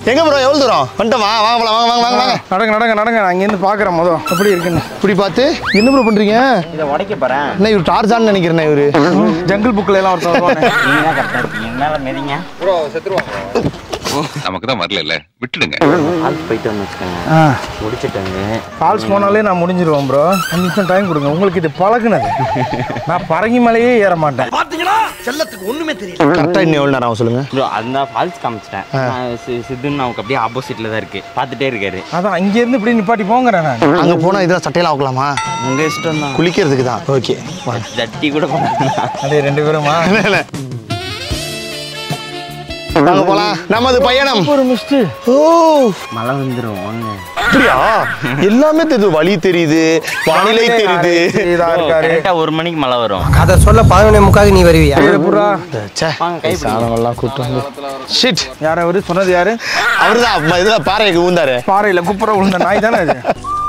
எங்க ப்ரோ எவ்வளவு தூரம் வந்துட்டோமா வாங்க போலாம் வாங்க வாங்க வாங்க வாங்க நடங்க நடங்க நடங்க நான் இங்கேருந்து பார்க்குறேன் மொதல் எப்படி இருக்குன்னு இப்படி பார்த்து என்ன ப்ரோ பண்றீங்க இதை உடைக்க போறேன் என்ன இவர் டார்ஜான்னு நினைக்கிறேன் இவரு ஜங்கிள் புக்கில் எல்லாம் ஒருத்தர் வருவானே. நீங்க தான் கரெக்டா இருக்கீங்க மேல மிதிங்க ப்ரோ செத்துருவாங்க நமக்கு தான் வரல விட்டுடுங்க ஆல்ஸ் போயிட்டு வந்து வச்சுக்கோங்க ஆ முடிச்சிட்டாங்க ஃபால்ஸ் போனாலே நான் முடிஞ்சிருவேன் ப்ரோ அஞ்சு நிமிஷம் டைம் கொடுங்க உங்களுக்கு இது பழகுனது நான் பறங்கி மலையே ஏற மாட்டேன் பாத்தீங்களா செல்லத்துக்கு ஒண்ணுமே தெரியல கரெக்டா இன்னும் எவ்வளவு நேரம் ஆகும் சொல்லுங்க ப்ரோ அந்த ஃபால்ஸ் காமிச்சிட்டேன் நான் சி- சித்துன்னு அவனுக்கு அப்படியே ஆப்போசிட்ல தான் இருக்கு பார்த்துட்டே இருக்காரு அதான் இங்கேருந்து இப்படி நிப்பாட்டி போங்கிறேன் நான் அங்க போனா இதெல்லாம் சட்டையெல்லாம் ஆக்கலாமா உங்க இஷ்டம் தான் குளிக்கிறதுக்கு தான் ஓகே ஜட்டி கூட பண்ணலாம் அதே ரெண்டு பேருமா வாங்க போலாம் நமது பயணம் ஒரு மிஸ்ட் ஓ மழை வந்துடும் வாங்க அப்படியா எல்லாமே தெரியுது வழி தெரியுது வானிலை தெரியுது இதா இருக்காரு கரெக்டா ஒரு மணிக்கு மழை வரும் அதை சொல்ல பதினொன்னே முக்காக நீ வருவியா புறா ச்சே சாணமெல்லாம் கூட்டு வந்து ஷிட் யார் அவரு சொன்னது யாரு அவர்தான் இதுல பாறைக்கு ஊந்தாரு பாறையில குப்புற விழுந்த நாய் தானே அது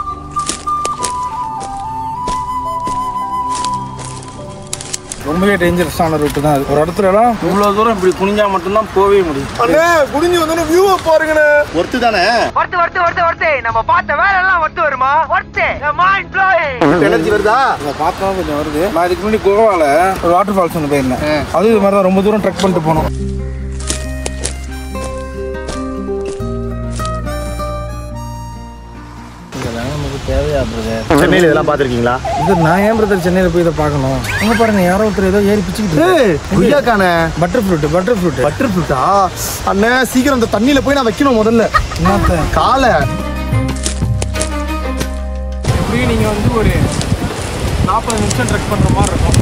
ரொம்பவே டேஞ்சரஸான ரூட்டு தான் அது ஒரு இடத்துல எல்லாம் இவ்வளவு தூரம் இப்படி குனிஞ்சா மட்டும்தான் போகவே முடியும் அண்ணே குடிஞ்சு வந்து வியூவை பாருங்கண்ணே ஒருத்து தானே ஒருத்து ஒருத்து ஒருத்து ஒருத்து நம்ம பார்த்த வேலை எல்லாம் ஒருத்து வருமா ஒருத்து மைண்ட் ப்ளோயிங் எனர்ஜி வருதா இதை பார்த்தா கொஞ்சம் வருது நான் இதுக்கு முன்னாடி கோவால ஒரு வாட்டர் ஃபால்ஸ் ஒன்று போயிருந்தேன் அதுவும் இது மாதிரி தான் ரொம்ப தூரம் ட்ரெக் பண்ணிட்டு போனோம் இதெல்லாம் நமக்கு தேவையா பிரதர் சென்னையில இதெல்லாம் பாத்திருக்கீங்களா இது நான் ஏன் பிரதர் சென்னையில் போய் இதை பார்க்கணும் அங்கே பாருங்க யாரோ ஒருத்தர் ஏதோ ஏறி பிச்சுக்கிட்டு கொய்யாக்கானே butter fruit butter fruit butter ஃப்ரூட்டா அண்ணே சீக்கிரம் அந்த தண்ணியில போய் நான் வைக்கணும் முதல்ல என்னத்த காலை எப்படியும் நீங்கள் வந்து ஒரு நாற்பது நிமிஷம் ட்ரெக் பண்ணுற மாதிரி இருக்கும்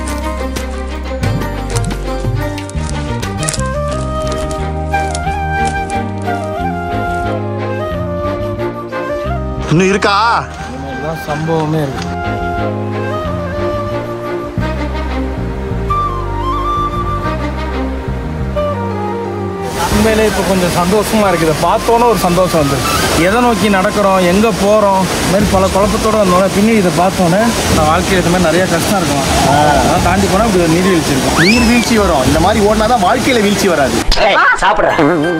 இன்னும் இருக்கா இதுதான் சம்பவமே இருக்கு உண்மையிலே இப்போ கொஞ்சம் சந்தோஷமா இருக்குது இதை பார்த்தோன்னே ஒரு சந்தோஷம் வந்து எதை நோக்கி நடக்கிறோம் எங்கே போகிறோம் இந்த மாதிரி பல குழப்பத்தோடு வந்தோடனே பின்னாடி இதை பார்த்தோன்னே நான் வாழ்க்கையில் இது மாதிரி நிறைய கஷ்டம் இருக்கும் அதெல்லாம் தாண்டி போனால் இப்படி ஒரு நீர்வீழ்ச்சி இருக்கும் நீர் வீழ்ச்சி வரும் இந்த மாதிரி ஓடினாதான் வாழ்க்கையில வீழ்ச்சி வராது சாப்பிடுறேன்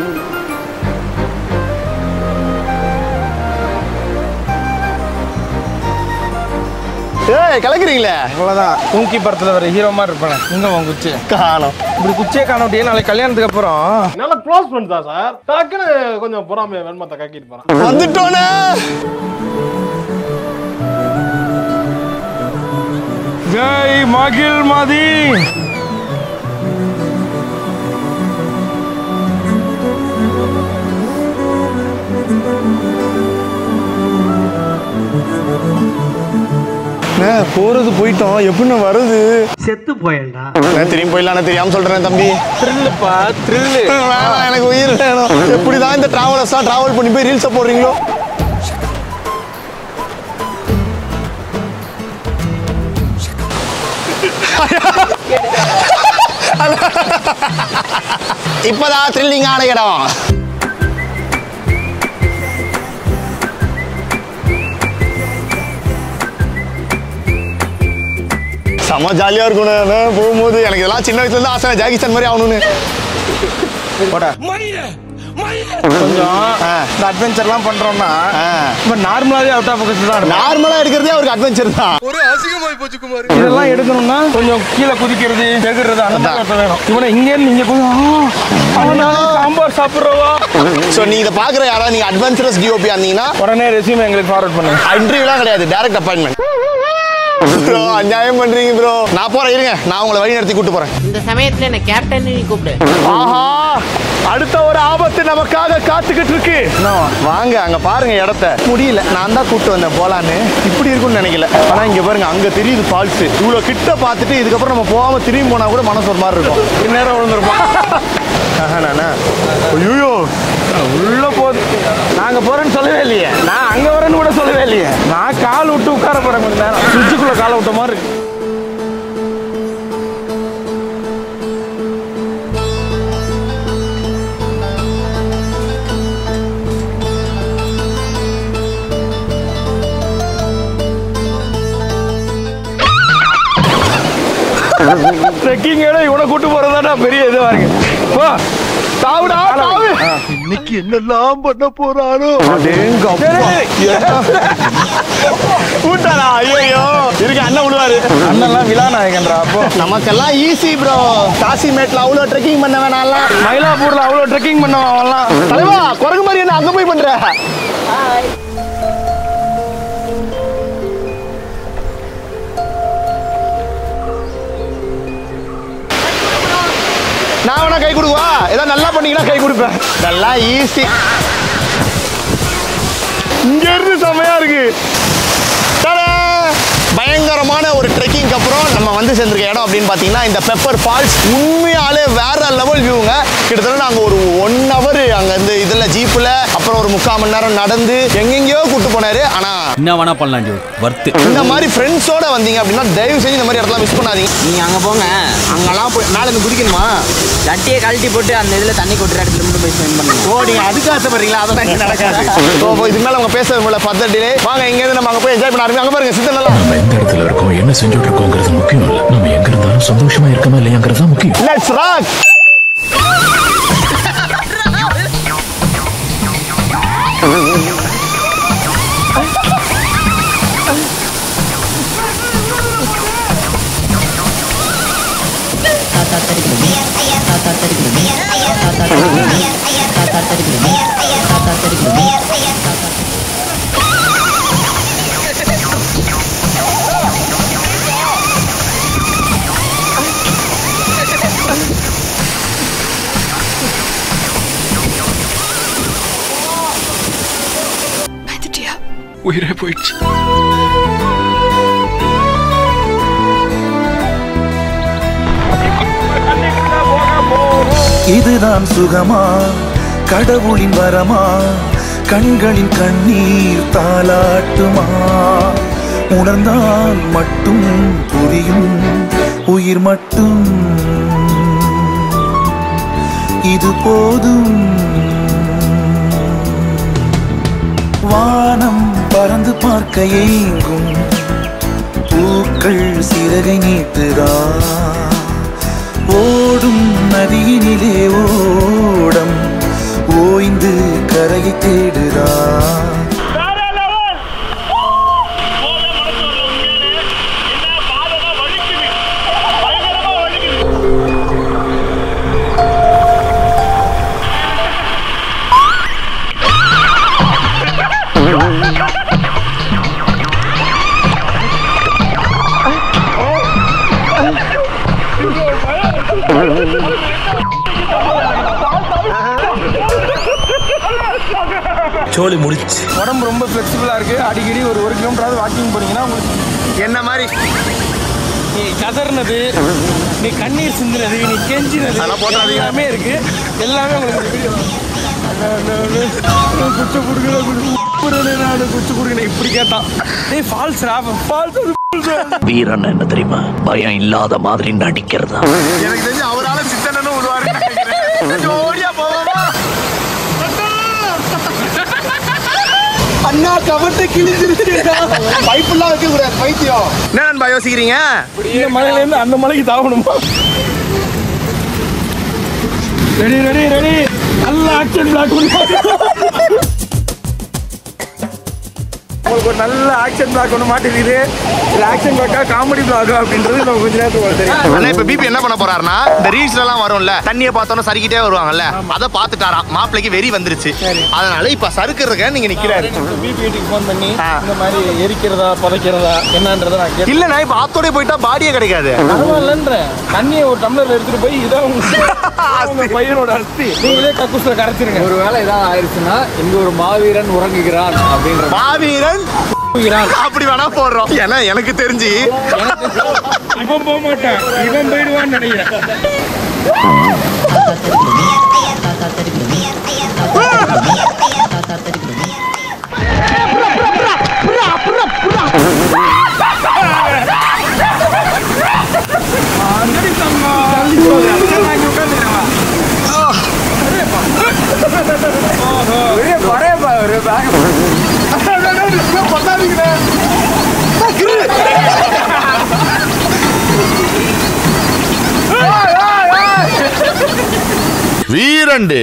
ஏய் கலக்குறீங்களே அவ்வளோதான் தூங்கி படத்தில் வர ஹீரோ மாதிரி இருப்பேன் இங்கே உன் குச்சி காணும் இப்படி குச்சியே காணவிட்டே நாளைக்கு கல்யாணத்துக்கு அப்புறம் நல்லா க்ளோஸ் பண்ணிட்டா சார் டக்குன்னு கொஞ்சம் பொறாமை வெண்மத்தை கக்கிட்டு போறான் வந்துட்டோனே ஜெய் மகிழ் மதி அண்ணே, போறது போயிட்டோம் எப்படின்னு வருது செத்து போயேன்டா அண்ணே, திரும்பி போயிடலாம் தெரியாம சொல்றேன் தம்பி த்ரில்லுப்பா த்ரில்லு வேணாம் எனக்கு உயிர் வேணும் எப்படிதான் இந்த டிராவலர்ஸா டிராவல் பண்ணி போய் ரீல்ஸை போடுறீங்களோ இப்பதான் த்ரில்லிங்கான இடம் செம ஜாலியா இருக்கணும் அண்ணே, போகும்போது எனக்கு இதெல்லாம் சின்ன வயசுல இருந்து ஆசை ஜாக்கி சான் மாதிரி ஆகணும்னு போடா கொஞ்சம் இந்த அட்வென்ச்சர்லாம் பண்றோம்னா இப்போ நார்மலாவே அவுட் ஆஃப் ஃபோக்கஸ் தான் இருக்கும். நார்மலா எடுக்கிறதே அவருக்கு அட்வென்ச்சர் தான் ஒரு அசிங்கமாய் போச்சு குமார் இதெல்லாம் எடுக்கணும்னா கொஞ்சம் கீழே குதிக்கிறது எகுறது அந்த மாதிரி ஒருத்தன் வேணும் இவனை இங்கே இருந்து இங்க கொஞ்சம் அவனா சாம்பார் சாப்பிட்றவா ஸோ நீங்க இதை பாக்குற யாராவது நீங்க அட்வென்ச்சரஸ் டிஓபி இருந்தீங்கன்னா உடனே ரெசியூம் எங்களுக்கு ஃபார்வர்ட் பண்ணுங்க இன்டர்வியூலாம் கிடையாது டைரக்ட் அப்பாயின்மெண்ட் ப்ரோ அநியாயம் பண்றீங்க ப்ரோ நான் போறேன் இருங்க நான் உங்களை வழி நடத்தி கூட்டு போறேன் இந்த சமயத்துல என்ன கேப்டன் நீ கூப்பிடு ஆஹா அடுத்த ஒரு ஆபத்து நமக்காக காத்துக்கிட்டு இருக்கு வாங்க அங்க பாருங்க இடத்த முடியல நான் தான் கூட்டு வந்தேன் போலான்னு இப்படி இருக்கும்னு நினைக்கல ஆனா இங்க பாருங்க அங்க தெரியுது ஃபால்ஸ் இவ்வளவு கிட்ட பார்த்துட்டு இதுக்கப்புறம் நம்ம போகாம திரும்பி போனா கூட மனசு ஒரு மாதிரி இருக்கும் இந்நேரம் விழுந்திருப்போம் ஆஹா நானா ஐயோ உள்ள போகுது நாங்க போறேன்னு சொல்லவே இல்லையே நான் அங்க வரேன்னு கூட சொல்லவே இல்லையே நான் கால் விட்டு உட்கார போறேன் கொஞ்ச நேரம் சுவிட்சுக்குள்ள காலை விட்ட மாதிரி இருக்கு ட்ரெக்கிங்கோட இவனை கூட்டு போறதாடா பெரிய இதுவா இருக்கு போ தாவுடா தாவு இன்னைக்கு என்னெல்லாம் பண்ண போறாரோ கூட்டாரா ஐயோ இருக்கு அண்ணன் விடுவாரு அண்ணன்லாம் விழா நாயகன்றா அப்போ நமக்கெல்லாம் ஈஸி ப்ரோ காசிமேட்ல அவ்வளோ ட்ரெக்கிங் பண்ண வேணாம்லாம் மயிலாப்பூர்ல அவ்வளோ ட்ரெக்கிங் பண்ணவன்லாம் தலைவா குரங்கு மாதிரி என்ன அங்க போய் பண்ற நான் வேணா கை கொடுக்குவா ஏதாவது நல்லா பண்ணீங்கன்னா கை கொடுப்பேன் நல்லா ஈஸி இங்க இருந்து செமையா இருக்கு தடா! பயங்கரமான ஒரு ட்ரெக்கிங்க்கு அப்புறம் நம்ம வந்து சேர்ந்திருக்க இடம் அப்படின்னு பார்த்தீங்கன்னா இந்த பெப்பர் ஃபால்ஸ் உண்மையாலே வேற லெவல் வியூங்க கிட்டத்தட்ட நாங்கள் ஒரு ஒன் ஹவர் அங்கே இந்த இதில் ஜீப்பில் அப்புறம் ஒரு முக்கால் மணி நேரம் நடந்து எங்கெங்கேயோ கூட்டு போனாரு ஆனால் என்ன வேணா பண்ணலாம் ஜோ வர்த்து இந்த மாதிரி ஃப்ரெண்ட்ஸோட வந்தீங்க அப்படின்னா தயவு செஞ்சு இந்த மாதிரி இடத்துல மிஸ் பண்ணாதீங்க நீங்க அங்க போங்க அங்கெல்லாம் போய் மேலே இருந்து குதிக்கணுமா சட்டியை கழட்டி போட்டு அந்த இதுல தண்ணி கொட்டுற இடத்துல மட்டும் போய் ஸ்பெண்ட் பண்ணுங்க ஓ நீங்க அதுக்கு ஆசைப்படுறீங்களா அதெல்லாம் இங்க நடக்காது ஸோ இது மேல அவங்க பேச முடியல பத்து டிலே வாங்க இங்க இருந்து நம்ம அங்க போய் என்ஜாய் பண்ண ஆரம்பி அங்க பாருங்க சித்தன் நல்லா நம்ம எந்த இடத்துல இருக்கோம் என்ன செஞ்சுட்டு இருக்கோங்கிறது முக்கியம் இல்ல நம்ம எங்க இருந்தாலும் சந்தோஷமா இருக்கமா இல்லையாங்கிறது தான் முக்கியம் லெட்ஸ் ராக் உயிரே போயிடுச்சு இதுதான் சுகமா கடவுளின் வரமா கண்களின் கண்ணீர் தாலாட்டுமா உணர்ந்தால் மட்டும் புரியும் உயிர் மட்டும் இது போதும் வானம் பறந்து பார்க்க ஏங்கும் பூக்கள் சிறகை நீட்டுதா ஓடும் நதியினிலே ஓடம் ஓய்ந்து கரையை தேடுதா சோழி முடிச்சு உடம்பு ரொம்ப ஃப்ளெக்சிபிளாக இருக்கு அடிக்கடி ஒரு ஒரு கிலோமீட்டராவது வாக்கிங் போனீங்கன்னா உங்களுக்கு என்ன மாதிரி நீ கதறினது நீ கண்ணீர் சிந்தினது நீ கெஞ்சினது அதெல்லாம் போடாதீங்க. எல்லாமே இருக்கு எல்லாமே உங்களுக்கு வீடியோ குச்சி குடுக்கல குடுக்கல நான் குச்சி குடுக்கல இப்படி கேட்டான் ஏய் ஃபால்ஸ் ஃபால்ஸ் வீரன் என்ன தெரியுமா பயம் இல்லாத மாதிரி நடிக்கிறதா எனக்கு தெரிஞ்சு அவரால சித்தனன்னு விடுவாரு ஜோடியா போவாமா அண்ணா கவர்ட்ட கிழிஞ்சிருச்சு பைப்பெல்லாம் வைக்க கூடாது பைத்தியம் என்ன நண்பா யோசிக்கிறீங்க இந்த மலையில இருந்து அந்த மலைக்கு தாவணுமா ரெடி ரெடி ரெடி நல்ல ஆக்ஷன் பிளாக் உங்களுக்கு ஒரு நல்ல ஆக்ஷன் பிளாக் ஒன்று மாட்டிருக்குது இது ஆக்ஷன் பிளாக்கா காமெடி பிளாக்கா அப்படின்றது நம்ம கொஞ்ச நேரத்துக்கு உங்களுக்கு தெரியும் அண்ணா இப்ப பிபி என்ன பண்ண போறாருன்னா இந்த ரீல்ஸ்ல எல்லாம் வரும்ல தண்ணியை பார்த்தோன்னா சறுக்கிட்டே வருவாங்கல்ல அதை பார்த்துட்டாராம் மாப்பிளைக்கு வெறி வந்துருச்சு அதனால இப்ப சறுக்குறதுக்கு நீங்க நிக்கிறாரு பிபி வீட்டுக்கு ஃபோன் பண்ணி இந்த மாதிரி எரிக்கிறதா புதைக்கிறதா என்னன்றதை நான் கேட்டு இல்லண்ணா இப்ப ஆத்தோட போயிட்டா பாடியே கிடைக்காது பரவாயில்லன்ற தண்ணியை ஒரு டம்ளர்ல எடுத்துட்டு போய் இதான் உங்க உங்க பையனோட அஸ்தி நீங்களே கக்கூஸ்ல கரைச்சிருங்க ஒருவேளை ஏதாவது ஆயிருச்சுன்னா இங்க ஒரு மாவீரன் உறங்குகிறான் அப்படின்ற மாவீரன் அப்படி வேணா போடுறோம் ஏன்னா எனக்கு தெரிஞ்சு இவன் போக மாட்டான் இவன் போயிடுவான்னு நினைக்கிறேன் பண்ணாதீங்க இரண்டு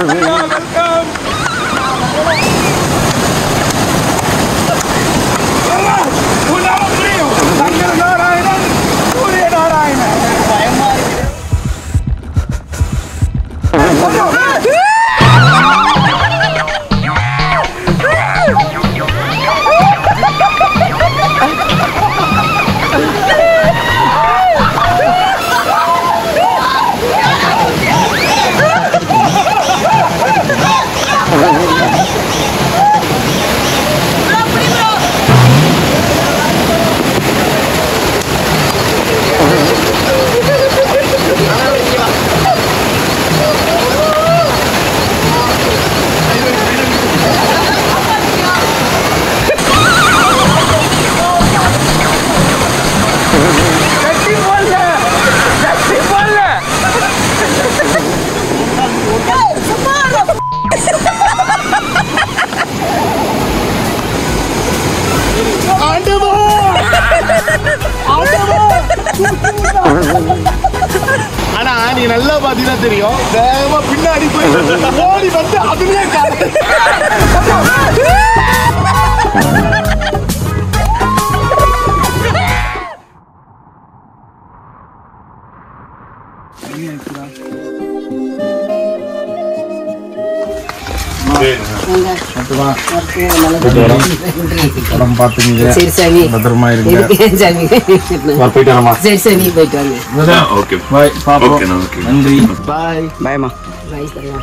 ஆனா நீ நல்லா பாத்தீங்கன்னா தெரியும் வேகமா பின்னாடி போய் ஓடி வந்து அதுலயே காண உடம்பு பார்த்துக்குங்க சரி சாமி பத்திரமா இருங்க எதுக்கு சாமி வா, போயிட்டு வரமா சரி சார் நீ போயிட்டு வாங்க ஓகே பாய் பாப்போம் நன்றி பாய் பாய்மா பாய் சரியா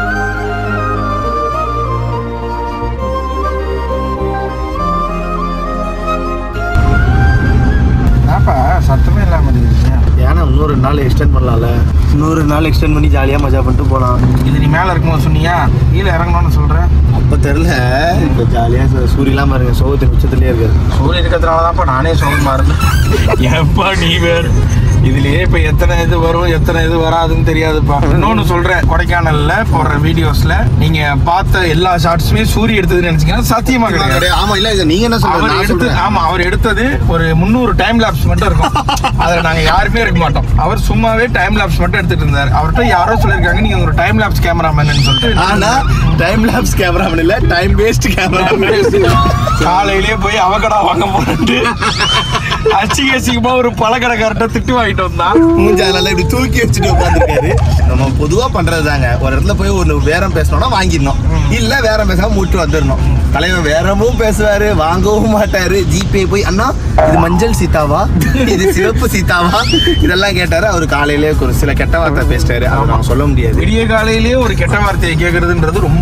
ஏப்பா சத்தமே இல்லாம இருக்கீங்க ஏன்னா இன்னொரு நாள் எக்ஸ்டெண்ட் பண்ணலாம்ல இன்னொரு நாள் எக்ஸ்டெண்ட் பண்ணி ஜாலியாக மஜா பண்ணிட்டு போகலாம் இது நீ மேல இருக்கும்போது சொன்னியா கீழே இறங்கணும்னு சொல்றேன் அப்போ தெரில இப்போ ஜாலியாக சூரியலாம் பாருங்க சோகத்தின் உச்சத்துலேயே இருக்காது சூரியன் இருக்கிறதுனால தான்ப்பா நானே சோகமா இருந்தேன் ஏப்பா நீ வேற இதுலயே இப்ப எத்தனை இது வரும் எத்தனை இது வராதுன்னு தெரியாதுப்பா இன்னொன்னு சொல்றேன் கொடைக்கானல்ல போடுற வீடியோஸ்ல நீங்க பார்த்த எல்லா ஷார்ட்ஸுமே சூரிய எடுத்ததுன்னு நினைச்சீங்கன்னா சத்தியமா கிடையாது ஆமா இல்ல இதை நீங்க என்ன அவர் சொல்றீங்க எடுத்து ஆமா அவர் எடுத்தது ஒரு முந்நூறு டைம் லாப்ஸ் மட்டும் இருக்கும் அதுல நாங்க யாருமே இருக்க மாட்டோம் அவர் சும்மாவே டைம் லாப்ஸ் மட்டும் எடுத்துட்டு இருந்தாரு அவர்கிட்ட யாரோ சொல்லிருக்காங்க நீங்க ஒரு டைம் லாப்ஸ் கேமராமேன் சொல்லிட்டு ஆனா டைம் லாப்ஸ் கேமராமேன் இல்ல டைம் வேஸ்ட் கேமராமேன் காலையிலேயே போய் அவகடா வாங்க போறேன்ட்டு அச்சிங்க அச்சிங்கமா ஒரு பழக்கடைக்கார்ட்ட திட்டு வாங்கிட்டு வந்தான் மூஞ்சால இப்படி தூக்கி வச்சுட்டு உட்காந்துருக்காரு நம்ம பொதுவா பண்றது தாங்க ஒரு இடத்துல போய் ஒரு வேறம் பேசணும்னா வாங்கிடணும் இல்ல வேறம் பேசாம மூட்டு வந்துடணும் தலைவன் வேறமும் பேசுவாரு வாங்கவும் மாட்டாரு ஜிபே போய் அண்ணா இது மஞ்சள் சீதாவா இது சிவப்பு சீதாவா இதெல்லாம் கேட்டாரு அவர் காலையிலே ஒரு சில கெட்ட வார்த்தை பேசிட்டாரு அதை நான் சொல்ல முடியாது விடிய காலையிலேயே ஒரு கெட்ட வார்த்தையை கேட்கறதுன்றது ரொம்ப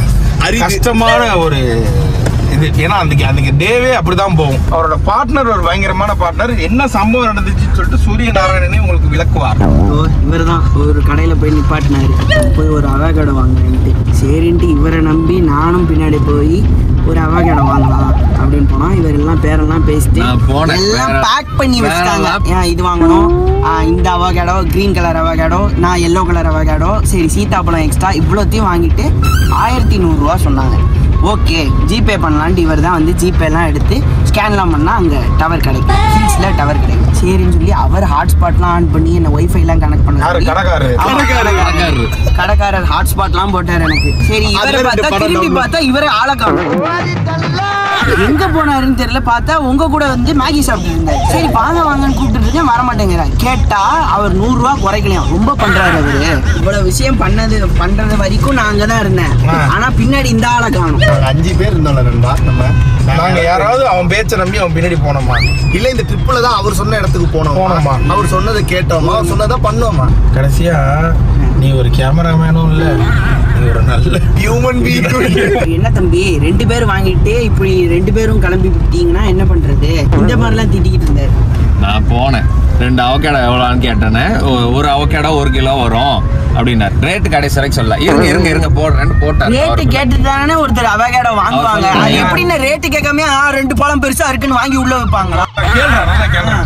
கஷ்டமான ஒரு இது ஏன்னா அன்னைக்கு அன்னைக்கு டேவே அப்படிதான் போகும் அவரோட பார்ட்னர் ஒரு பயங்கரமான பார்ட்னர் என்ன சம்பவம் நடந்துச்சுன்னு சொல்லிட்டு சூரிய நாராயணனே உங்களுக்கு விளக்குவார் இவர் தான் ஒரு கடையில் போய் நிப்பாட்டினாரு போய் ஒரு அவகடை வாங்குறேன்ட்டு சரின்ட்டு இவரை நம்பி நானும் பின்னாடி போய் ஒரு அவகடை வாங்கலாம் அப்படின்னு போனா இவர் எல்லாம் பேரெல்லாம் பேசிட்டு நான் போனேன். எல்லாம் வேற- பேக் பண்ணி வேற வச்சுட்டாங்க lap- ஏன் இது வாங்கணும் ஆ, இந்த அவகடோ கிரீன் கலர் அவகடோ நான் எல்லோ கலர் அவகடோ சரி சீத்தாப்பழம் எக்ஸ்ட்ரா இவ்வளோத்தையும் வாங்கிட்டு ஆயிரத்தி நூறுரூவா சொன்னாங்க ஓகே ஜிபே பண்ணலான்ட்டு இவர் தான் வந்து ஜிபேலாம் எடுத்து ஸ்கேன்லாம் பண்ணால் அங்கே டவர் கிடைக்கும் ஹில்ஸில் டவர் கிடைக்கும் சரின்னு சொல்லி அவர் ஹாட்ஸ்பாட்லாம் ஆன் பண்ணி என்ன ஒய்ஃபைலாம் கனெக்ட் யாரு? பண்ண கடைக்காரரு? ஆமா, கடைக்காரரு கடைக்காரர் ஹாட்ஸ்பாட்லாம் போட்டார் எனக்கு சரி இவரை அதுல ரெண்டு பார்த்தா படம் திரும்பி download. பார்த்தா இவரே ஆளை காணும் எங்க போனாருன்னு தெரியல பார்த்தா உங்க கூட வந்து மேகி சாப்பிட்டு இருந்தாரு சரி வாங்க வாங்கன்னு கூப்பிட்டு இருக்கேன் வர மாட்டேங்கிறார் கேட்டா அவர் நூறு ரூபா குறைக்கலையாம் ரொம்ப பண்றாரு அவரு இவ்வளவு விஷயம் பண்ணது பண்றது வரைக்கும் நான் அங்கதான் இருந்தேன் ஆனா பின்னாடி இந்த ஆளை காணும் நாங்க அஞ்சு பேர் இருந்தோம்ல நண்பா நம்ம நாங்க யாராவது அவன் பேச்ச நம்பி அவன் பின்னாடி போனோமா இல்ல இந்த ட்ரிப்ல தான் அவர் சொன்ன இடத்துக்கு போனோம் போனோமா? அவர் சொன்னதை கேட்டோமா அவர் சொன்னதை பண்ணோமா கடைசியா நீ ஒரு கேமராமேனும் இல்ல நீ ஒரு நல்ல ஹியூமன் பீயிங் என்ன தம்பி ரெண்டு பேரும் வாங்கிட்டு இப்படி ரெண்டு பேரும் கிளம்பி விட்டீங்கன்னா என்ன பண்றது இந்த மாதிரிலாம் திட்டிக்கிட்டு இருந்தாரு நான் போனேன் ரெண்டு அவக்கேடோ எவ்வளோன்னு கேட்டேனே ஒ- ஒரு அவக்கேடோ ஒரு கிலோ வரும் அப்படின்னாரு ரேட்டு கடைசி வரைக்கும் சொல்ல இருங்க இருங்க இருங்க போடுறேன்னு போட்டாரு ரேட்டு கேட்டு தானே ஒருத்தர் அவகேடோ வாங்குவாங்க அவர் அது சொல்றாங்க. எப்படின்னு ரேட்டு கேட்காம ஆ, ரெண்டு பழம் பெருசா இருக்குன்னு வாங்கி உள்ள வைப்பாங்களா அவர்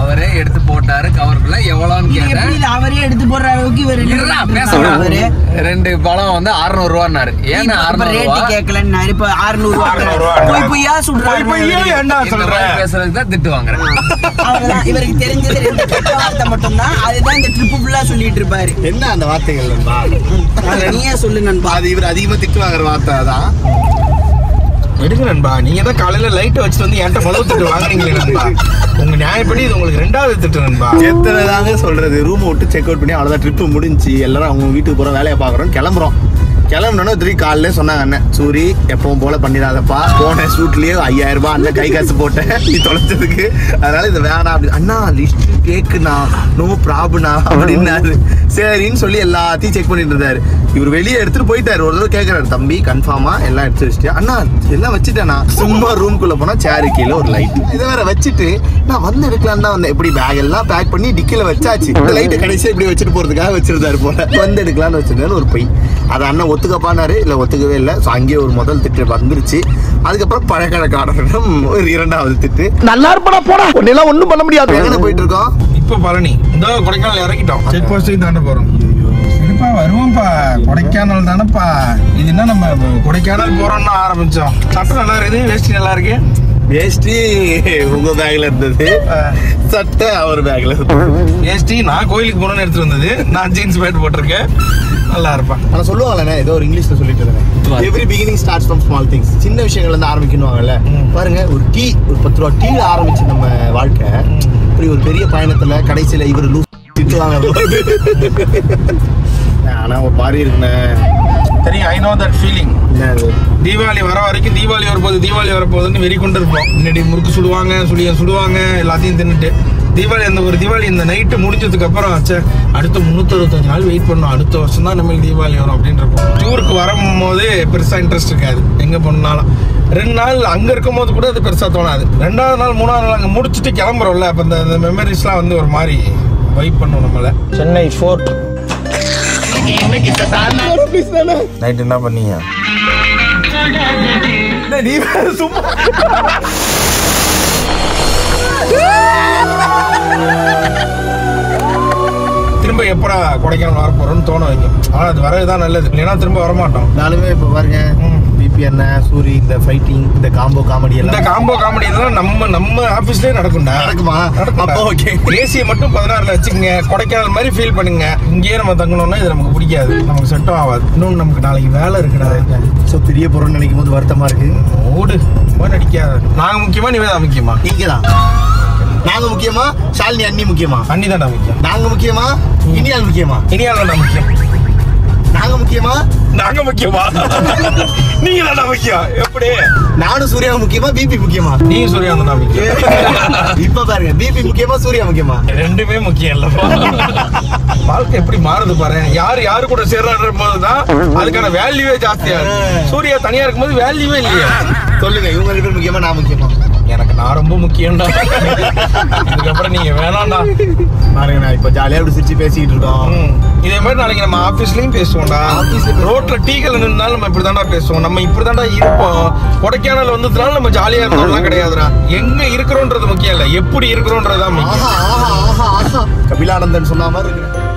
அவரே எடுத்து போட்டாரு கவருக்குள்ள எவ்வளோன்னு கேட்டேன் அவரே எடுத்து போடுற அளவுக்கு இவர் இருடா, பேசலாம். அவரு ரெண்டு பழம் வந்து 600 ரூபான்னாரு ஏன்னா இப்ப 600 ரேட்டு ரூபா கேட்கலன்னாரு இப்ப 600 ரூபா போய் பொய்யா சொல்றாரு இந்த மாதிரி பேசுறதுக்கு தான் திட்டு வாங்குறேன் அவ்வளவுதான் இவருக்கு தெரிஞ்சது ரெண்டு கெட்ட வார்த்தை மட்டும்தான் அதுதான் இந்த ட்ரிப் ஃபுல்லா சொல்லிட்டு இருப்பாரு என்ன அந்த வார்த்தைகள் நண்பா அது நீயே சொல்லு நண்பா அது இவர் அதிகமா திட்டு வாங்குற வார்த்தை அதான் எடுங்க நண்பா நீங்க தான் காலையில லைட் வச்சுட்டு வந்து என்கிட்ட முதல் திட்டு வாங்குறீங்களே நண்பா உங்க நியாயப்படி இது உங்களுக்கு ரெண்டாவது திட்டு நண்பா எத்தனை தாங்க சொல்றது ரூம் விட்டு செக் அவுட் பண்ணி அவ்வளோதான் ட்ரிப்பு முடிஞ்சு எல்லாரும் அவங்க வீட்டுக்கு போகிறோம் வேலையை பார்க்குறோம் கிளம்புறோம் கிளம்புனோன்னா திருப்பி காலையில சொன்னாங்க அண்ணன் சூரி எப்பவும் போல பண்ணிடாதப்பா போன ஷூட்லயே ஐயாயிரம் ரூபாய் அண்ணன் கை காசு போட்டேன் நீ தொலைச்சதுக்கு அதனால இது வேணாம் அப்படி அண்ணா லிஸ்ட் கேக்குண்ணா நோ ப்ராப்ளம்ண்ணா அப்படின்னாரு சரின்னு சொல்லி எல்லாத்தையும் செக் பண்ணிட்டு இருந்தாரு இவர் வெளியே எடுத்துட்டு போயிட்டாரு ஒரு தடவை கேட்கறாரு தம்பி கன்ஃபார்மா எல்லாம் எடுத்து வச்சுட்டு அண்ணா எல்லாம் வச்சுட்டேனா சும்மா ரூம்குள்ள போனா சேரு கீழே ஒரு லைட் இதை வேற வச்சுட்டு நான் வந்து எடுக்கலாம் தான் வந்தேன் எப்படி பேக் எல்லாம் பேக் பண்ணி டிக்கில வச்சாச்சு இந்த லைட்டை கடைசியா இப்படி வச்சுட்டு போறதுக்காக வச்சிருந்தாரு போல வந்து எடுக்கலாம்னு வச்சிருந்தாரு ஒரு பொய் அதை அண்ணன் ஒத்துக்கப்பானாரு இல்ல ஒத்துக்கவே இல்லை ஸோ அங்கேயே ஒரு முதல் திட்டு வந்துருச்சு அதுக்கப்புறம் பழக்கடக்காரரிடம் ஒரு இரண்டாவது திட்டு நல்லா இருப்படா போடா உன்னெல்லாம் ஒண்ணும் பண்ண முடியாது எங்கே போயிட்டு இருக்கோம் இப்போ பழனி இந்த கொடைக்கானல் இறக்கிட்டோம் செக் போஸ்டையும் தாண்ட போறோம் சரிப்பா வருவோம்ப்பா கொடைக்கானல் தானேப்பா இது என்ன நம்ம கொடைக்கானல் போறோம்னு ஆரம்பிச்சோம் சட்டம் நல்லா இருக்குது வேஷ்டி நல்லா இருக்கு வேஷ்டி உங்க பேக்ல இருந்தது சட்டை அவர் பேக்ல வேஷ்டி நான் கோயிலுக்கு போகணும்னு எடுத்துட்டு வந்தது நான் ஜீன்ஸ் பேண்ட் போட்டிருக்கேன் நல்லா இருப்பேன் ஆனா சொல்லுவாங்கல்ல ஏதோ ஒரு இங்கிலீஷ்ல சொல்லிட்டு இருந்தேன் every beginning starts from small things சின்ன விஷயங்கள்ல இருந்து ஆரம்பிக்கணும்ல பாருங்க ஒரு டீ ஒரு பத்து ரூபா டீல ஆரம்பிச்சு நம்ம வாழ்க்கை இப்படி ஒரு பெரிய பயணத்துல கடைசியில இவர் லூஸ் திட்டுவாங்க ஆனா ஒரு மாதிரி இருக்குண்ணே தெரியும் ஐ நோ தட் ஃபீலிங் என்னது? தீபாவளி வர வரைக்கும் தீபாவளி வரப்போகுது தீபாவளி வரப்போகுதுன்னு வெறி கொண்டு இருப்போம் முன்னாடி முறுக்கு சுடுவாங்க சுழிய சுடுவாங்க எல்லாத்தையும் தின்னுட்டு தீபாவளி அந்த ஒரு தீபாவளி இந்த நைட்டு முடிஞ்சதுக்கு அப்புறம் ச்சே அடுத்த முந்நூற்றறுபத்தஞ்சு நாள் வெயிட் பண்ணோம் அடுத்த வருஷம் தான் நம்மளுக்கு தீபாவளி வரும் அப்படின்னு இருக்கும் டூருக்கு வரும்போது பெருசாக இன்ட்ரெஸ்ட் இருக்காது எங்கே போனாலும் ரெண்டு நாள் அங்கே இருக்கும்போது கூட அது பெருசாக தோணாது ரெண்டாவது நாள் மூணாவது நாள் அங்கே முடிச்சுட்டு கிளம்புறோம்ல அப்போ இந்த மெமரிஸ்லாம் வந்து ஒரு மாதிரி வைப் பண்ணும் நம்மளை சென்னை ஃபோர்ட் நைட் என்ன பண்ணீங்க நீ வேற சும்மா திரும்ப எப்படா கொடைக்கானல் வர போறோம்னு தோண வைக்கும் ஆனா அது வரதுதான் நல்லது இல்லைன்னா திரும்ப வரமாட்டோம் நானுமே இப்போ பாருங்க பிபி அண்ணன் சூரி இந்த ஃபைட்டிங் இந்த காம்போ காமெடி இந்த எல்லாம் காம்போ காமெடி இதெல்லாம் நம்ம நம்ம ஆபீஸ்லயே நடக்கும்டா நடக்குமா அப்போ ஓகே ஏசியை மட்டும் பதினாறுல வச்சுக்கங்க கொடைக்கானல் மாதிரி ஃபீல் பண்ணுங்க இங்கேயே நம்ம தங்கணும்னா இது நமக்கு பிடிக்காது நமக்கு செட்டும் ஆகாது இன்னொன்று நமக்கு நாளைக்கு வேலை இருக்குடா ஸோ பெரிய பொருள் நினைக்கும் போது வருத்தமா இருக்கு ஓடு ரொம்ப நடிக்காத நாங்க முக்கியமா நிவேதா முக்கியமா நீங்க தான் நாங்க முக்கியமா ஷாலினி அண்ணி முக்கியமா அண்ணி தான்டா முக்கியம் நாங்க முக்கியமா இனியால் முக்கியமா இனியால் தான்டா முக்கியம் நாங்க முக்கியமா நாங்க முக்கியமா நீங்க தான்டா முக்கியம் எப்படி நானும் சூர்யா முக்கியமா பிபி முக்கியமா நீங்க சூர்யா தான்டா முக்கியம் இப்ப பாருங்க பிபி முக்கியமா சூர்யா முக்கியமா ரெண்டுமே முக்கியம் இல்லப்பா வாழ்க்கை எப்படி மாறுது பாரு யாரு யாரு கூட சேர்றான்ற போதுதான் அதுக்கான வேல்யூவே ஜாஸ்தியா இருக்கு. சூர்யா தனியா இருக்கும்போது வேல்யூவே இல்லையா சொல்லுங்க இவங்க ரெண்டு பேர் முக்கியமா நான் முக்கியமா எனக்கு நான் ரொம்ப முக்கியம்டா இதுக்கப்புறம் நீங்க வேணாம்டா பாருங்க நான் இப்ப ஜாலியா இப்படி சிரிச்சு பேசிக்கிட்டு இருக்கோம் ம். இதே மாதிரி நாளைக்கு நம்ம ஆபீஸ்லயும் பேசுவோம்டா ரோட்ல டீ கடை நின்னாலும் நம்ம இப்படி தான்டா பேசுவோம் நம்ம இப்படி தான்டா இருப்போம் கொடைக்கானல் வந்ததுனால நம்ம ஜாலியா இருந்தோம்லாம் கிடையாதுடா எங்க இருக்கிறோன்றது முக்கியம் இல்ல எப்படி இருக்கிறோன்றதுதான் முக்கியம் ஆஹா ஆஹா ஆஹா ஆஹா கபிலானந்தன் சொன்ன மாதிரி இருக்கு